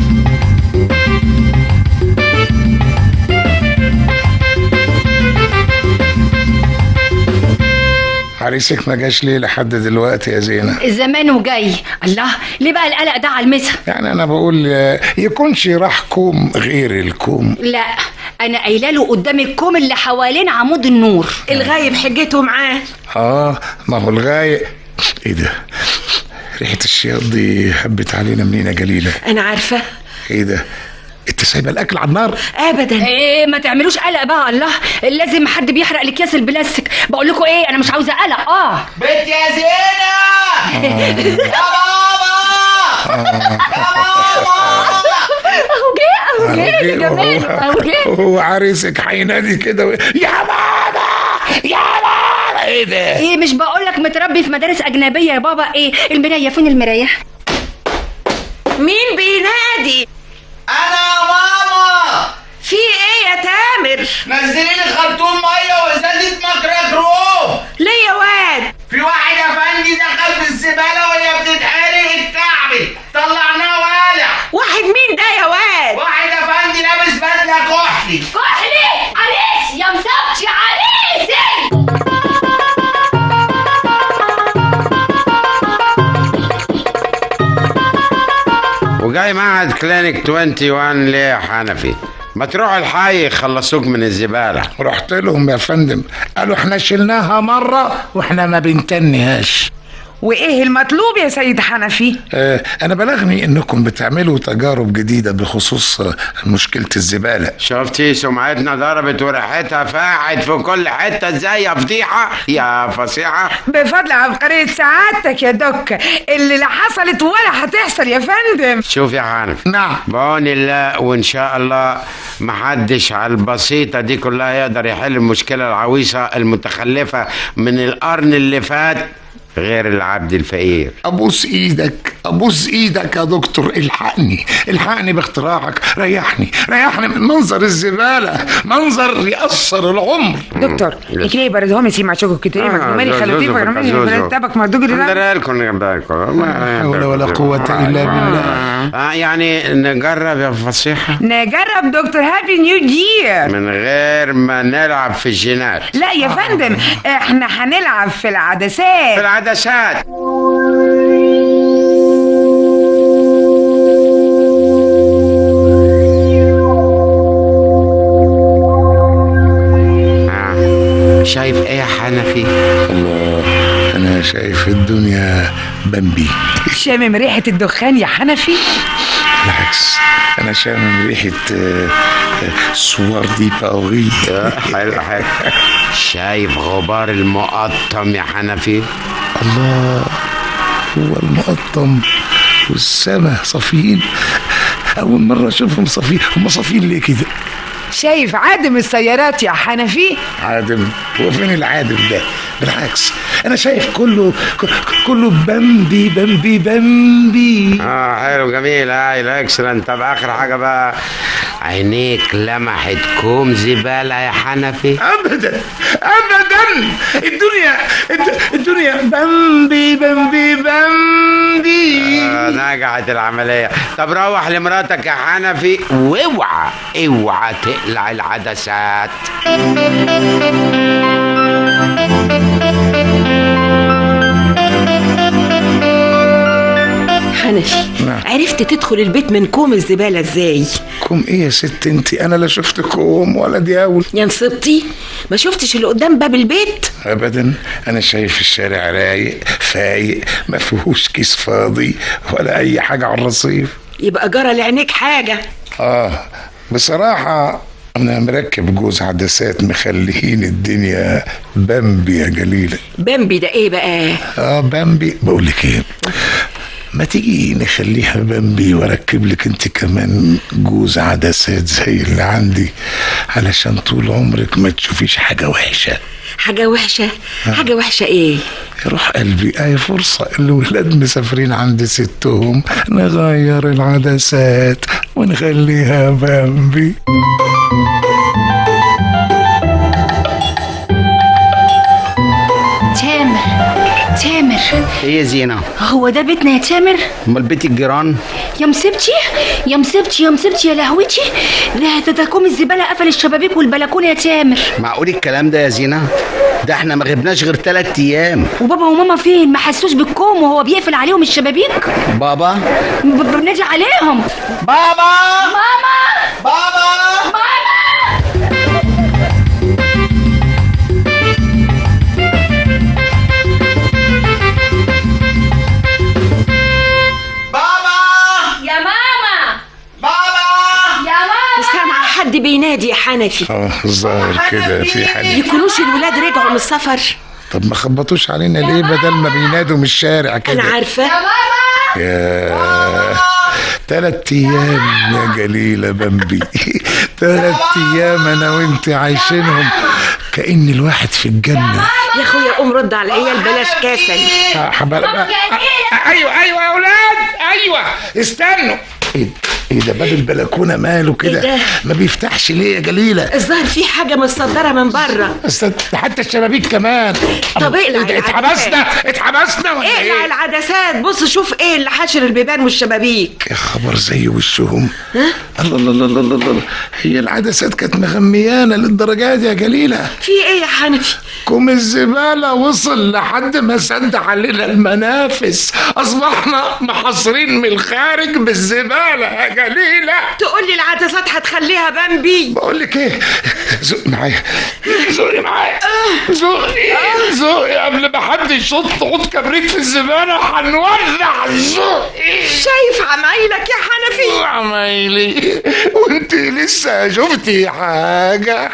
Speaker 7: عريسك ما جاش ليه لحد دلوقتي يا زينه
Speaker 13: زمانه جاي الله ليه بقى القلق ده على المسا
Speaker 7: يعني انا بقول آه، يكونش راح كوم غير الكوم
Speaker 13: لا انا قايله له قدام الكوم اللي حوالين عمود النور
Speaker 10: الغايب حجته معاه
Speaker 7: اه ما هو الغاية ايه ده ريحة الشياط دي هبت علينا منين يا جليلة
Speaker 10: انا عارفه
Speaker 7: ايه ده انت سايبه الاكل على النار
Speaker 10: ابدا
Speaker 13: ايه ما تعملوش قلق بقى الله لازم حد بيحرق الاكياس البلاستيك بقول لكم ايه انا مش عاوزه قلق اه
Speaker 6: بنت يا زينة يا بابا
Speaker 13: اهو جه اهو جه يا
Speaker 7: أهو
Speaker 13: جمال اهو جه
Speaker 7: هو عريسك هينادي كده و... يا بابا يا بابا ايه ده
Speaker 13: ايه مش بقول لك متربي في مدارس اجنبيه يا بابا ايه المرايه فين المرايه
Speaker 10: مين بينادي
Speaker 6: انا يا ماما
Speaker 10: في ايه يا تامر
Speaker 6: نزلي لي خرطوم ميه وازازه مكرك روم
Speaker 10: ليه يا واد
Speaker 6: في واحد افندي دخل في الزباله وهي بتتحرق الكعبي طلعناه والع
Speaker 10: واحد مين ده يا واد
Speaker 6: واحد افندي لابس بدله كحلي
Speaker 13: كحلي عريس يا مسبتي عريسي
Speaker 9: وجاي معهد كلينيك 21 ليه يا حنفي ما تروح الحي يخلصوك من الزبالة
Speaker 7: رحت لهم يا فندم قالوا احنا شلناها مرة واحنا ما بنتنيهاش
Speaker 8: وايه المطلوب يا سيد حنفي
Speaker 7: آه انا بلغني انكم بتعملوا تجارب جديدة بخصوص آه، مشكلة الزبالة
Speaker 9: شفتي سمعتنا ضربت وريحتها فاحت في كل حتة ازاي يا فضيحة يا فصيحة
Speaker 8: بفضل عبقرية سعادتك يا دك اللي لا حصلت ولا هتحصل يا فندم
Speaker 9: شوف يا حنفي
Speaker 7: نعم
Speaker 9: بعون الله وان شاء الله محدش على البسيطة دي كلها يقدر يحل المشكلة العويصة المتخلفة من القرن اللي فات غير العبد الفقير
Speaker 7: ابوس ايدك ابوس ايدك يا دكتور الحقني الحقني باختراعك ريحني ريحني من منظر الزبالة منظر يأثر العمر
Speaker 8: دكتور اكلي بردهم سي مع شوكو كتير
Speaker 9: آه،
Speaker 8: مالي
Speaker 9: زوزو
Speaker 8: خلوتي
Speaker 9: في
Speaker 8: برمي
Speaker 9: الزوزو.
Speaker 8: مرتبك مردوج
Speaker 9: الحمد لكم بالكم
Speaker 7: لا حول ولا قوة إلا بالله
Speaker 9: آه يعني نجرب يا فصيحة
Speaker 8: نجرب دكتور هابي نيو جير
Speaker 9: من غير ما نلعب في الجينات
Speaker 8: لا يا فندم احنا هنلعب في العدسات
Speaker 9: في العدسات آه. شايف ايه يا حنفي
Speaker 7: الله انا شايف الدنيا بمبي
Speaker 8: شامم ريحة الدخان يا حنفي
Speaker 7: بالعكس انا شامم ريحة آه، آه، سوار دي باوري
Speaker 9: حلو حلو شايف غبار المقطم يا حنفي
Speaker 7: الله هو المقطم والسما صافيين اول مرة اشوفهم صافيين هم صافيين ليه كده
Speaker 8: شايف عادم السيارات يا حنفي
Speaker 7: عادم هو فين العادم ده بالعكس انا شايف كله ك- كله بمبي بمبي بمبي
Speaker 9: اه حلو جميل هايل اكسلنت طب اخر حاجه بقى عينيك لمحت كوم زباله يا حنفي
Speaker 7: ابدا ابدا الدنيا الد- الدنيا بمبي بمبي بمبي
Speaker 9: آه نجحت العمليه طب روح لمراتك يا حنفي واوعى اوعى تقلع العدسات
Speaker 10: حنفي عرفت تدخل البيت من كوم الزبالة ازاي
Speaker 7: كوم ايه يا ست انت انا لا شفت كوم ولا دياول
Speaker 10: يا نصبتي ما شفتش اللي قدام باب البيت
Speaker 7: ابدا انا شايف الشارع رايق فايق ما فيهوش كيس فاضي ولا اي حاجه على الرصيف
Speaker 10: يبقى جرى لعينيك حاجة
Speaker 7: اه بصراحه انا مركب جوز عدسات مخليين الدنيا بامبي يا جليله
Speaker 10: بامبي ده ايه بقى
Speaker 7: اه بامبي بقول لك ايه ما تيجي نخليها بامبي واركب لك انت كمان جوز عدسات زي اللي عندي علشان طول عمرك ما تشوفيش حاجه وحشه
Speaker 10: حاجة وحشة حاجة وحشة ايه
Speaker 7: يروح قلبي اي فرصة الولاد مسافرين عند ستهم نغير العدسات ونخليها بامبي
Speaker 13: تامر تامر
Speaker 12: ايه يا زينه
Speaker 13: هو ده بيتنا يا تامر
Speaker 12: امال بيت الجيران
Speaker 13: يا مصيبتي يا مصيبتي يا مصيبتي يا لهوتي ده ده ده كوم الزباله قفل الشبابيك والبلكونه يا تامر
Speaker 12: معقول الكلام ده يا زينه ده احنا ما غبناش غير ثلاث ايام
Speaker 13: وبابا وماما فين ما حسوش بالكوم وهو بيقفل عليهم الشبابيك
Speaker 12: بابا
Speaker 13: ب- ب- بنادي عليهم
Speaker 12: بابا
Speaker 13: ماما
Speaker 12: بابا
Speaker 13: يا ماما
Speaker 12: بابا
Speaker 13: يا ماما
Speaker 10: سامعة حد بينادي يا حنفي
Speaker 7: اه الظاهر كده في حد
Speaker 10: يكونوش الولاد رجعوا من السفر
Speaker 7: طب ما خبطوش علينا ليه بدل ما بينادوا من الشارع كده
Speaker 10: انا عارفة
Speaker 7: يا تلات ايام يا جليلة بمبي تلات ايام انا وانت عايشينهم كأن الواحد في الجنة
Speaker 10: يا اخويا قوم رد على العيال بلاش كسل
Speaker 7: آه، حبال بقى.
Speaker 15: ايوه ايوه يا اولاد ايوه استنوا
Speaker 7: ايه إيه ده باب البلكونة ماله
Speaker 10: إيه ده؟
Speaker 7: كده ما بيفتحش ليه يا جليلة
Speaker 10: الظاهر في حاجة متصدرة من بره
Speaker 7: بس ده حتى الشبابيك كمان
Speaker 10: طب اقلع
Speaker 7: إيه ده،
Speaker 10: العدسات.
Speaker 7: اتحبسنا اتحبسنا ولا
Speaker 10: اقلع
Speaker 7: ايه
Speaker 10: العدسات بص شوف ايه اللي حاشر البيبان والشبابيك
Speaker 7: يا خبر زي وشهم الله الله الله الله الله الله هي العدسات كانت مغميانة للدرجة دي يا جليلة
Speaker 10: في ايه يا حنفي
Speaker 7: كوم الزبالة وصل لحد ما سد علينا المنافس أصبحنا محاصرين من الخارج بالزبالة يا جليلة
Speaker 10: تقول لي العدسات هتخليها بامبي
Speaker 7: بقول لك ايه زق معايا زقي معايا زقي زقي قبل ما حد يشط عود كبريت في الزبالة هنولع زقي
Speaker 10: شايف عمايلك يا حنفي
Speaker 7: عمايلي وانت لسه شفتي حاجة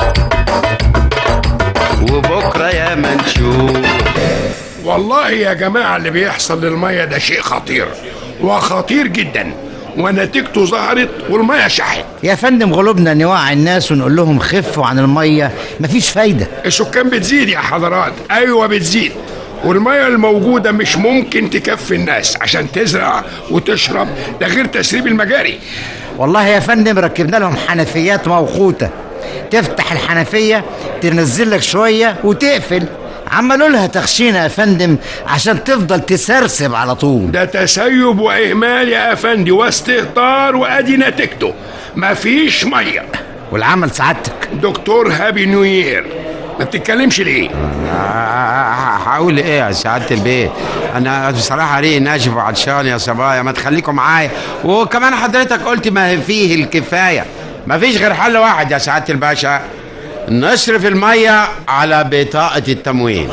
Speaker 9: وبكره يا ما نشوف
Speaker 16: والله يا جماعة اللي بيحصل للمية ده شيء خطير وخطير جدا ونتيجته ظهرت والمية شحت
Speaker 17: يا فندم غلوبنا نوعي الناس ونقول لهم خفوا عن المية مفيش فايدة
Speaker 16: السكان بتزيد يا حضرات ايوه بتزيد والمية الموجودة مش ممكن تكفي الناس عشان تزرع وتشرب ده غير تسريب المجاري
Speaker 17: والله يا فندم ركبنا لهم حنفيات موقوتة تفتح الحنفية تنزل لك شوية وتقفل عملوا لها تخشينة يا فندم عشان تفضل تسرسب على طول
Speaker 16: ده تسيب واهمال يا افندي واستهتار وادي نتيجته مفيش ميه
Speaker 17: والعمل سعادتك
Speaker 16: دكتور هابي نيو يير ما بتتكلمش ليه
Speaker 9: هقول ايه يا سعاده البيت انا بصراحه ريقي ناشف وعطشان يا صبايا ما تخليكم معايا وكمان حضرتك قلت ما هي فيه الكفايه ما فيش غير حل واحد يا سعاده الباشا نصرف الميه على بطاقه التموين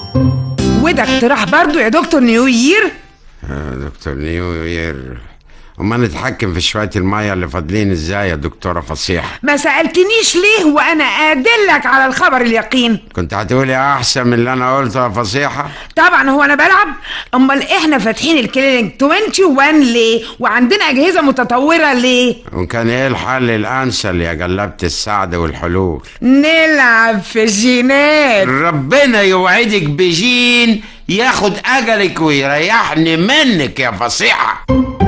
Speaker 8: وده اقتراح برضو يا دكتور نيو يير
Speaker 9: آه، دكتور نيو يير وما نتحكم في شوية المية اللي فاضلين ازاي يا دكتورة فصيحة
Speaker 8: ما سألتنيش ليه وأنا أدلك على الخبر اليقين
Speaker 9: كنت هتقولي احسن من اللي انا قلته يا فصيحة
Speaker 8: طبعا هو أنا بلعب أمال إحنا فاتحين الكلينيك 21 ليه وعندنا أجهزة متطورة ليه
Speaker 9: وكان ايه الحل الانسل يا جلابة السعد والحلول
Speaker 8: نلعب في الجينات
Speaker 9: ربنا يوعدك بجين ياخد اجلك ويريحني منك يا فصيحة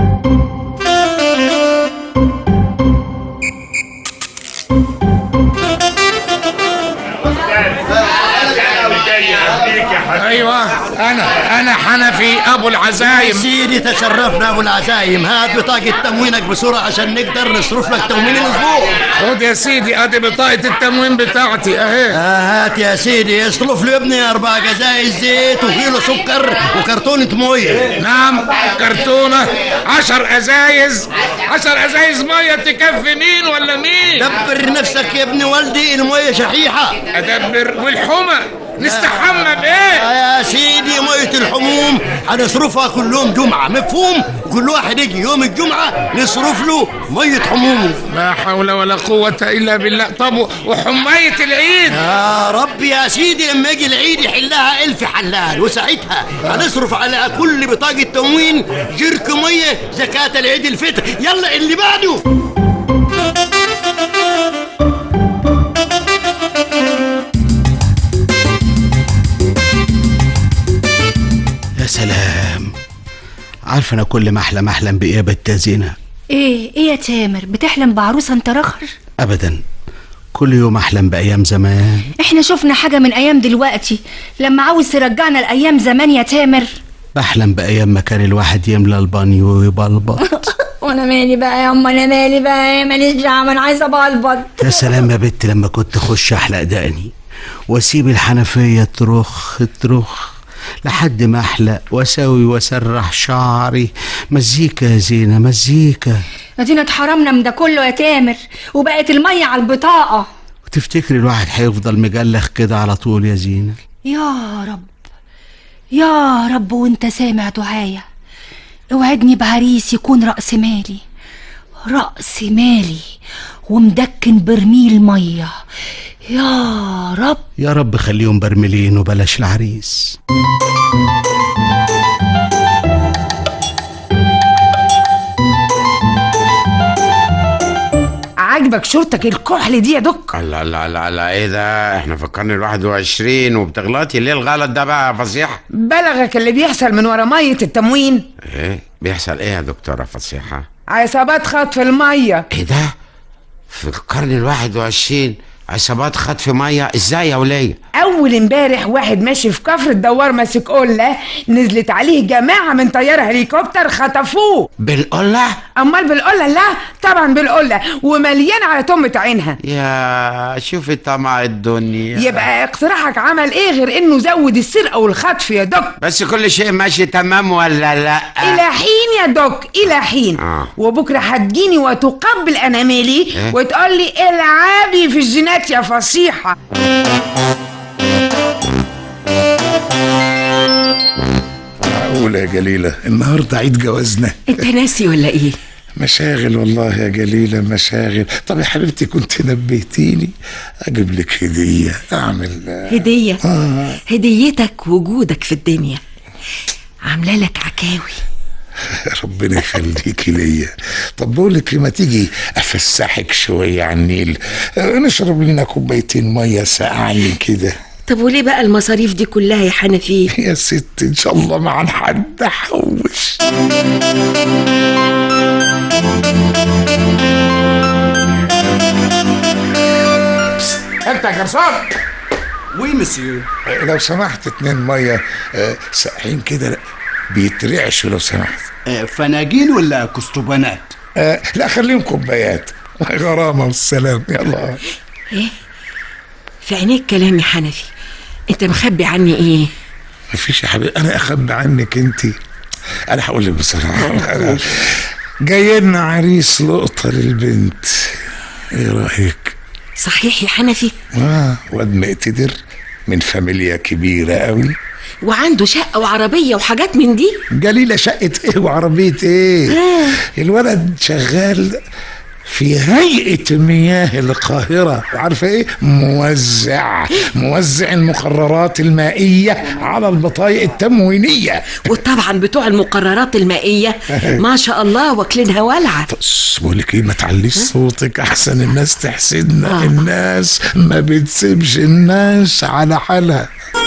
Speaker 7: ايوه انا انا حنفي ابو العزايم
Speaker 18: سيدي تشرفنا ابو العزايم هات بطاقة تموينك بسرعة عشان نقدر نصرف لك تموين الاسبوع
Speaker 7: خد يا سيدي ادي بطاقة التموين بتاعتي اهي
Speaker 18: آه هات يا سيدي اصرف له ابني اربع جزايز زيت وكيلو سكر وكرتونة موية
Speaker 7: نعم كرتونة عشر ازايز عشر ازايز مية تكفي مين ولا مين
Speaker 18: دبر نفسك يا ابن والدي الموية شحيحة
Speaker 7: ادبر والحمى نستحمى بايه
Speaker 18: آه يا سيدي مية الحموم هنصرفها كل يوم جمعة مفهوم وكل واحد يجي يوم الجمعة نصرف له مية حموم
Speaker 7: لا حول ولا قوة الا بالله طب وحماية العيد
Speaker 18: يا رب يا سيدي لما يجي العيد يحلها ألف حلال وساعتها هنصرف على كل بطاقة تموين جرك مية زكاة العيد الفطر يلا اللي بعده
Speaker 12: يا سلام عارف انا كل ما احلم احلم بإيابة تازينة
Speaker 13: ايه ايه يا تامر بتحلم بعروسه انت رخر
Speaker 12: ابدا كل يوم احلم بايام زمان
Speaker 13: احنا شفنا حاجه من ايام دلوقتي لما عاوز ترجعنا لايام زمان يا تامر
Speaker 12: بحلم بايام ما كان الواحد يملى البانيو ويبلبط
Speaker 13: وانا مالي بقى يا اما انا مالي بقى ماليش دعوه انا عايزه بلبط
Speaker 12: يا سلام يا بت لما كنت اخش احلق دقني واسيب الحنفيه ترخ ترخ لحد ما احلق واسوي واسرح شعري مزيكا يا زينه مزيكا
Speaker 13: ادينا اتحرمنا من ده كله يا تامر وبقت الميه على البطاقه
Speaker 12: وتفتكري الواحد هيفضل مجلخ كده على طول يا زينه
Speaker 13: يا رب يا رب وانت سامع دعايا اوعدني بعريس يكون رأس مالي رأس مالي ومدكن برميل مية يا رب
Speaker 12: يا رب خليهم برميلين وبلاش العريس
Speaker 8: عاجبك شورتك الكحل دي يا دك
Speaker 9: لا لا لا لا ايه ده احنا فكرنا الواحد وعشرين وبتغلطي ليه الغلط ده بقى يا فصيحة
Speaker 8: بلغك اللي بيحصل من ورا مية التموين
Speaker 9: ايه بيحصل ايه يا دكتورة فصيحة
Speaker 8: عصابات خطف المية
Speaker 9: ايه ده في القرن الواحد وعشرين عصابات خطف مية ازاي يا ولية
Speaker 8: اول امبارح واحد ماشي في كفر الدوار ماسك قله نزلت عليه جماعه من طياره هليكوبتر خطفوه
Speaker 9: بالقلة
Speaker 8: امال بالقله لا طبعا بالقله ومليان على تمة عينها
Speaker 9: يا شوفي طمع الدنيا
Speaker 8: يبقى اقتراحك عمل ايه غير انه زود السرقه والخطف يا دك
Speaker 9: بس كل شيء ماشي تمام ولا لا
Speaker 8: الى حين يا دك الى حين
Speaker 9: آه.
Speaker 8: وبكره هتجيني وتقبل اناملي
Speaker 9: إيه؟
Speaker 8: وتقول لي العبي في الجينات يا فصيحه
Speaker 7: معقولة يا جليلة النهاردة عيد جوازنا
Speaker 10: انت ناسي ولا ايه
Speaker 7: مشاغل والله يا جليلة مشاغل طب يا حبيبتي كنت نبهتيني أجيب لك هدية أعمل
Speaker 10: هدية
Speaker 7: آه.
Speaker 10: هديتك وجودك في الدنيا عامله لك عكاوي
Speaker 7: ربنا يخليكي ليا طب بقول لك إيه، ما تيجي افسحك شويه على النيل آه، نشرب لنا كوبايتين ميه ساقعين كده
Speaker 10: طب وليه بقى المصاريف دي كلها يا حنفي
Speaker 7: يا ست ان شاء الله ما عن حد احوش
Speaker 5: انت يا جرسون
Speaker 16: وي مسيو
Speaker 7: آه، لو سمحت اتنين ميه آه، ساقعين كده بيترعشوا لو سمحت
Speaker 16: فناجين ولا كستوبانات
Speaker 7: آه لا خليهم كوبايات غرامه والسلام يلا
Speaker 10: ايه في عينيك كلام يا حنفي انت مخبي عني ايه
Speaker 7: مفيش يا حبيبي انا اخبي عنك انت انا هقول لك بصراحه أنا جاي لنا عريس لقطه للبنت ايه رايك
Speaker 10: صحيح يا حنفي
Speaker 7: اه واد مقتدر من فاميليا كبيرة قوي
Speaker 10: وعنده شقة وعربية وحاجات من دي
Speaker 7: جليلة شقة ايه وعربية ايه الولد شغال في هيئة مياه القاهرة عارفة ايه موزع موزع المقررات المائية على البطايق التموينية
Speaker 10: وطبعا بتوع المقررات المائية ما شاء الله واكلينها ولعة
Speaker 7: بس بقول لك ايه ما تعليش صوتك احسن الناس تحسدنا الناس ما بتسيبش الناس على حالها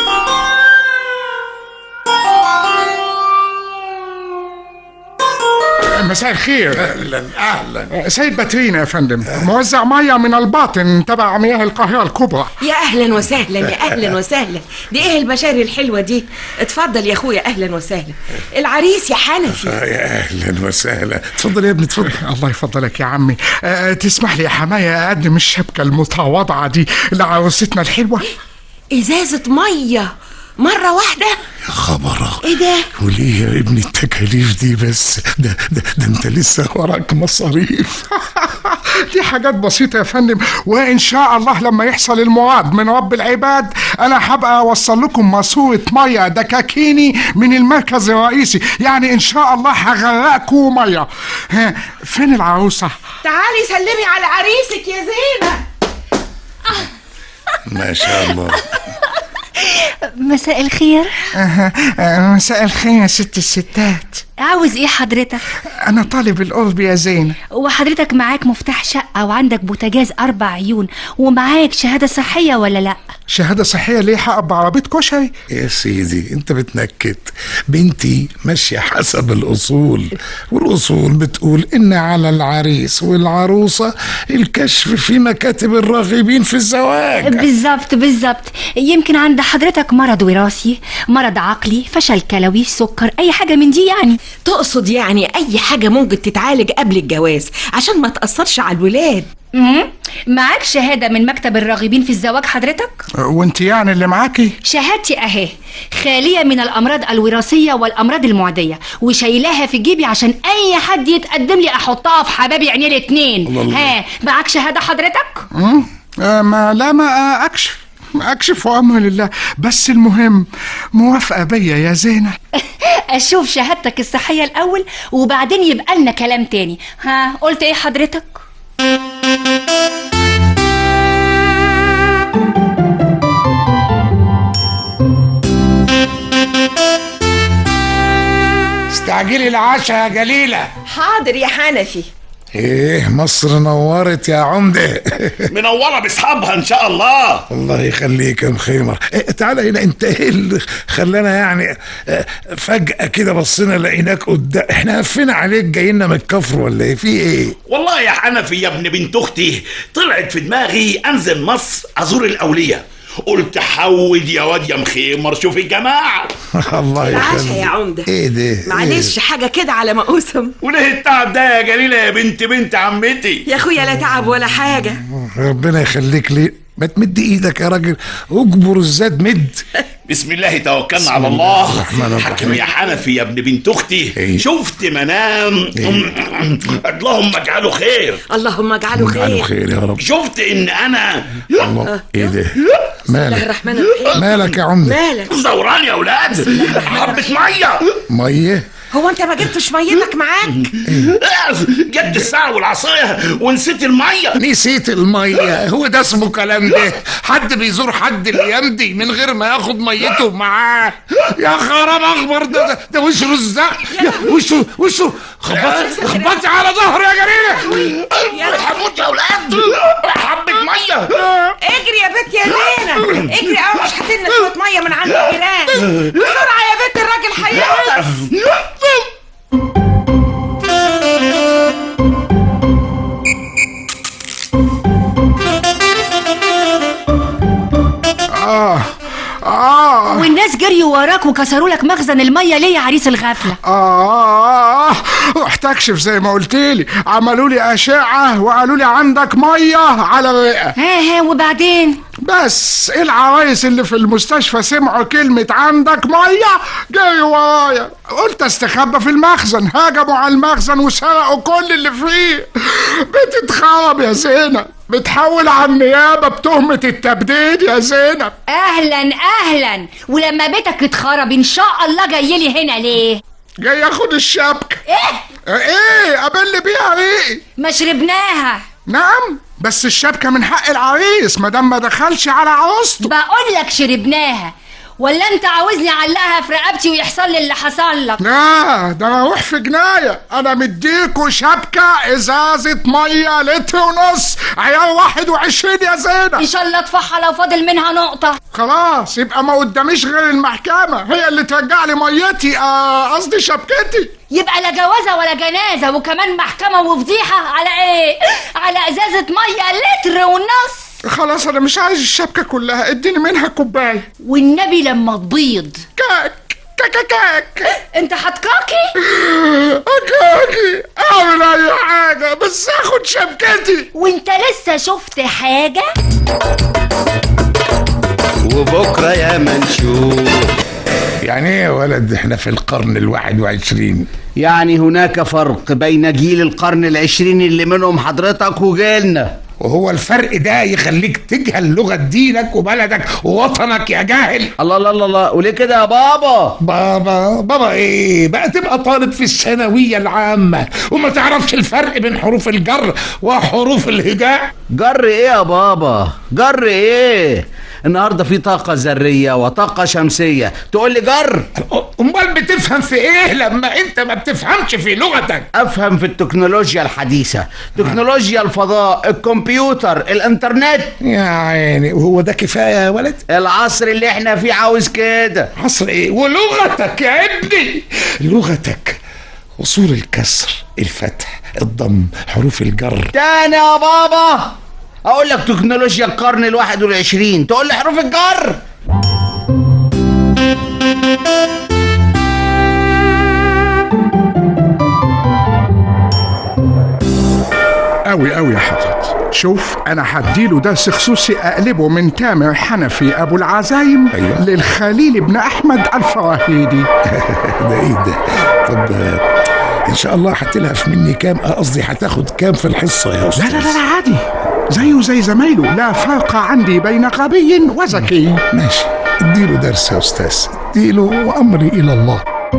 Speaker 5: مساء الخير
Speaker 7: اهلا اهلا
Speaker 5: سيد باترينا يا فندم موزع ميه من الباطن تبع مياه القاهره الكبرى
Speaker 10: يا اهلا وسهلا يا اهلا وسهلا دي ايه البشاري الحلوه دي اتفضل يا اخويا اهلا وسهلا العريس يا حنفي
Speaker 7: آه يا اهلا وسهلا اتفضل يا ابني اتفضل
Speaker 5: الله يفضلك يا عمي أه تسمح لي يا حماية اقدم الشبكه المتواضعه دي لعروستنا الحلوه
Speaker 10: ازازه ميه مره واحده
Speaker 7: يا خبر
Speaker 10: ايه ده
Speaker 7: وليه يا ابني التكاليف دي بس ده ده, ده انت لسه وراك مصاريف
Speaker 5: دي حاجات بسيطة يا فندم وإن شاء الله لما يحصل المراد من رب العباد أنا هبقى أوصل لكم ماسورة مية دكاكيني من المركز الرئيسي يعني إن شاء الله هغرقكم مية ها فين العروسة؟
Speaker 10: تعالي سلمي على عريسك يا زينة
Speaker 7: ما شاء الله
Speaker 13: مساء الخير
Speaker 5: أه أه مساء الخير يا ست الستات
Speaker 13: عاوز ايه حضرتك
Speaker 5: أنا طالب القرب يا زينة
Speaker 13: وحضرتك معاك مفتاح شقة وعندك بوتاجاز أربع عيون ومعاك شهادة صحية ولا لأ؟
Speaker 5: شهادة صحية ليه حق بعربية كشري؟
Speaker 7: يا سيدي انت بتنكت بنتي ماشية حسب الأصول والأصول بتقول إن على العريس والعروسة الكشف في مكاتب الراغبين في الزواج
Speaker 13: بالظبط بالظبط يمكن عند حضرتك مرض وراثي مرض عقلي فشل كلوي سكر أي حاجة من دي يعني
Speaker 10: تقصد يعني اي حاجه ممكن تتعالج قبل الجواز عشان ما تاثرش على الولاد
Speaker 13: مم. معاك شهادة من مكتب الراغبين في الزواج حضرتك؟
Speaker 5: وانت يعني اللي معاكي؟
Speaker 13: شهادتي اهي خالية من الأمراض الوراثية والأمراض المعدية وشايلاها في جيبي عشان أي حد يتقدم لي أحطها في حبابي عينيه الاتنين
Speaker 5: الله.
Speaker 13: ها معاك شهادة حضرتك؟
Speaker 5: مم؟ آه ما لا ما أكشف أكشف وأمر لله بس المهم موافقة بيا يا زينة
Speaker 13: أشوف شهادتك الصحية الأول وبعدين يبقى لنا كلام تاني ها قلت إيه حضرتك؟
Speaker 7: استعجلي العشاء يا جليلة
Speaker 10: حاضر يا حنفي
Speaker 7: ايه مصر نورت يا عمدة
Speaker 15: منورة باصحابها ان شاء الله
Speaker 7: الله يخليك يا مخيمر إيه تعالى هنا انت ايه اللي خلانا يعني آه، فجأة كده بصينا لقيناك قدام احنا هفينا عليك جاينا من الكفر ولا ايه في ايه
Speaker 15: والله يا حنفي يا ابن بنت اختي طلعت في دماغي انزل مصر ازور الاولياء قلت حود يا واد يا مخيمر شوف الجماعه
Speaker 7: الله
Speaker 10: العشاء
Speaker 7: يخليك
Speaker 10: يا عمدة
Speaker 7: ايه ده
Speaker 10: معلش حاجه كده على مقوسم
Speaker 15: وليه التعب ده يا جليله يا بنت بنت عمتي
Speaker 10: يا اخويا لا تعب ولا حاجه
Speaker 7: ربنا يخليك لي ما تمد ايدك يا راجل اجبر الزاد مد
Speaker 15: بسم الله توكلنا
Speaker 7: بسم
Speaker 15: على
Speaker 7: الله
Speaker 15: الله
Speaker 7: الرحمن الرحيم.
Speaker 15: حكم يا حنفي يا ابن بنت اختي شفت منام اللهم اجعله خير
Speaker 10: اللهم اجعله
Speaker 7: اجعله
Speaker 10: خير
Speaker 7: خير يا رب
Speaker 15: شفت ان انا
Speaker 7: الله ايه ده
Speaker 10: بسم الله
Speaker 7: مالك
Speaker 10: الرحمن الرحيم
Speaker 7: مالك يا عمدة
Speaker 10: مالك
Speaker 15: زوران يا اولاد حبه ميه
Speaker 7: ميه
Speaker 10: هو انت ما جبتش ميتك معاك
Speaker 15: جبت الساعه والعصايه ونسيت الميه
Speaker 7: نسيت الميه هو ده اسمه كلام ده حد بيزور حد الايام دي من غير ما ياخد ميته معاه يا خراب اخبر ده ده, ده وشه رزق يا وشه وشه خبط خبط على ظهري يا جريمه
Speaker 15: هموت يا اولاد حبه ميه
Speaker 10: اجري يا بنت يا زينة اجري اه مش هتلنا شوية مية من عند الجيران بسرعة يا بنت الراجل هيخلص
Speaker 5: آه آه
Speaker 13: والناس جريوا وراك وكسروا لك مخزن المية ليه يا عريس الغفلة؟
Speaker 5: آه رحت أكشف زي ما قلت لي عملوا لي أشعة وقالوا لي عندك مية على الرئة
Speaker 13: ها ها وبعدين
Speaker 5: بس العرايس اللي في المستشفى سمعوا كلمة عندك مية جري ورايا قلت استخبى في المخزن هاجموا على المخزن وسرقوا كل اللي فيه بتتخرب يا زينة بتحول على النيابة بتهمة التبديد يا زينب
Speaker 13: اهلا اهلا ولما بيتك اتخرب ان شاء الله جاي لي هنا ليه
Speaker 5: جاي اخد الشبكة
Speaker 13: ايه
Speaker 5: ايه قابلني بيها ايه
Speaker 13: ما شربناها
Speaker 5: نعم بس الشبكة من حق العريس مادام ما دخلش على عروسته
Speaker 13: بقول لك شربناها ولا انت عاوزني اعلقها في رقبتي ويحصل لي اللي حصل لك
Speaker 5: لا ده انا اروح في جناية انا مديكوا شبكة ازازة مية لتر ونص عيار واحد وعشرين يا زينب
Speaker 13: ان شاء الله ادفعها لو فاضل منها نقطة
Speaker 5: خلاص يبقى ما قداميش غير المحكمة هي اللي ترجع لي ميتي آه، قصدي شبكتي
Speaker 13: يبقى لا جوازة ولا جنازة وكمان محكمة وفضيحة على ايه على ازازة مية لتر ونص
Speaker 5: خلاص انا مش عايز الشبكة كلها اديني منها كوباية
Speaker 13: والنبي لما تبيض
Speaker 5: كاك كاك كاك
Speaker 13: انت هتكاكي
Speaker 5: كاكي اعمل اي حاجة بس اخد شبكتي
Speaker 13: وانت لسه شفت حاجة
Speaker 11: وبكرة يا منشور
Speaker 7: يعني ايه يا ولد احنا في القرن الواحد وعشرين
Speaker 12: يعني هناك فرق بين جيل القرن العشرين اللي منهم حضرتك وجيلنا
Speaker 7: وهو الفرق ده يخليك تجهل لغة دينك وبلدك ووطنك يا جاهل
Speaker 12: الله الله الله الله وليه كده يا بابا
Speaker 7: بابا بابا ايه بقى تبقى طالب في الثانوية العامة وما تعرفش الفرق بين حروف الجر وحروف الهجاء
Speaker 12: جر ايه يا بابا جر ايه النهارده في طاقة ذرية وطاقة شمسية تقول لي جر
Speaker 7: امال بتفهم في ايه لما انت ما بتفهمش في لغتك
Speaker 12: افهم في التكنولوجيا الحديثة تكنولوجيا الفضاء الكمبيوتر الانترنت
Speaker 7: يا عيني وهو ده كفاية يا ولد
Speaker 12: العصر اللي احنا فيه عاوز كده
Speaker 7: عصر ايه ولغتك يا ابني لغتك وصول الكسر الفتح الضم حروف الجر
Speaker 12: تاني يا بابا اقول لك تكنولوجيا القرن الواحد والعشرين تقول لي حروف الجر
Speaker 5: أوي أوي يا حضرتك شوف أنا هديله درس خصوصي أقلبه من تامر حنفي أبو العزايم
Speaker 7: أيوة.
Speaker 5: للخليل بن أحمد الفراهيدي
Speaker 7: ده ايه ده طب آه، ان شاء الله هتلهف مني كام آه، قصدي هتاخد كام في الحصة يا
Speaker 5: لا
Speaker 7: استاذ
Speaker 5: لا لا لا عادي زيه زي زمايله لا فرق عندي بين غبي وذكي
Speaker 7: ماشي اديله درس يا استاذ اديله وامري الى الله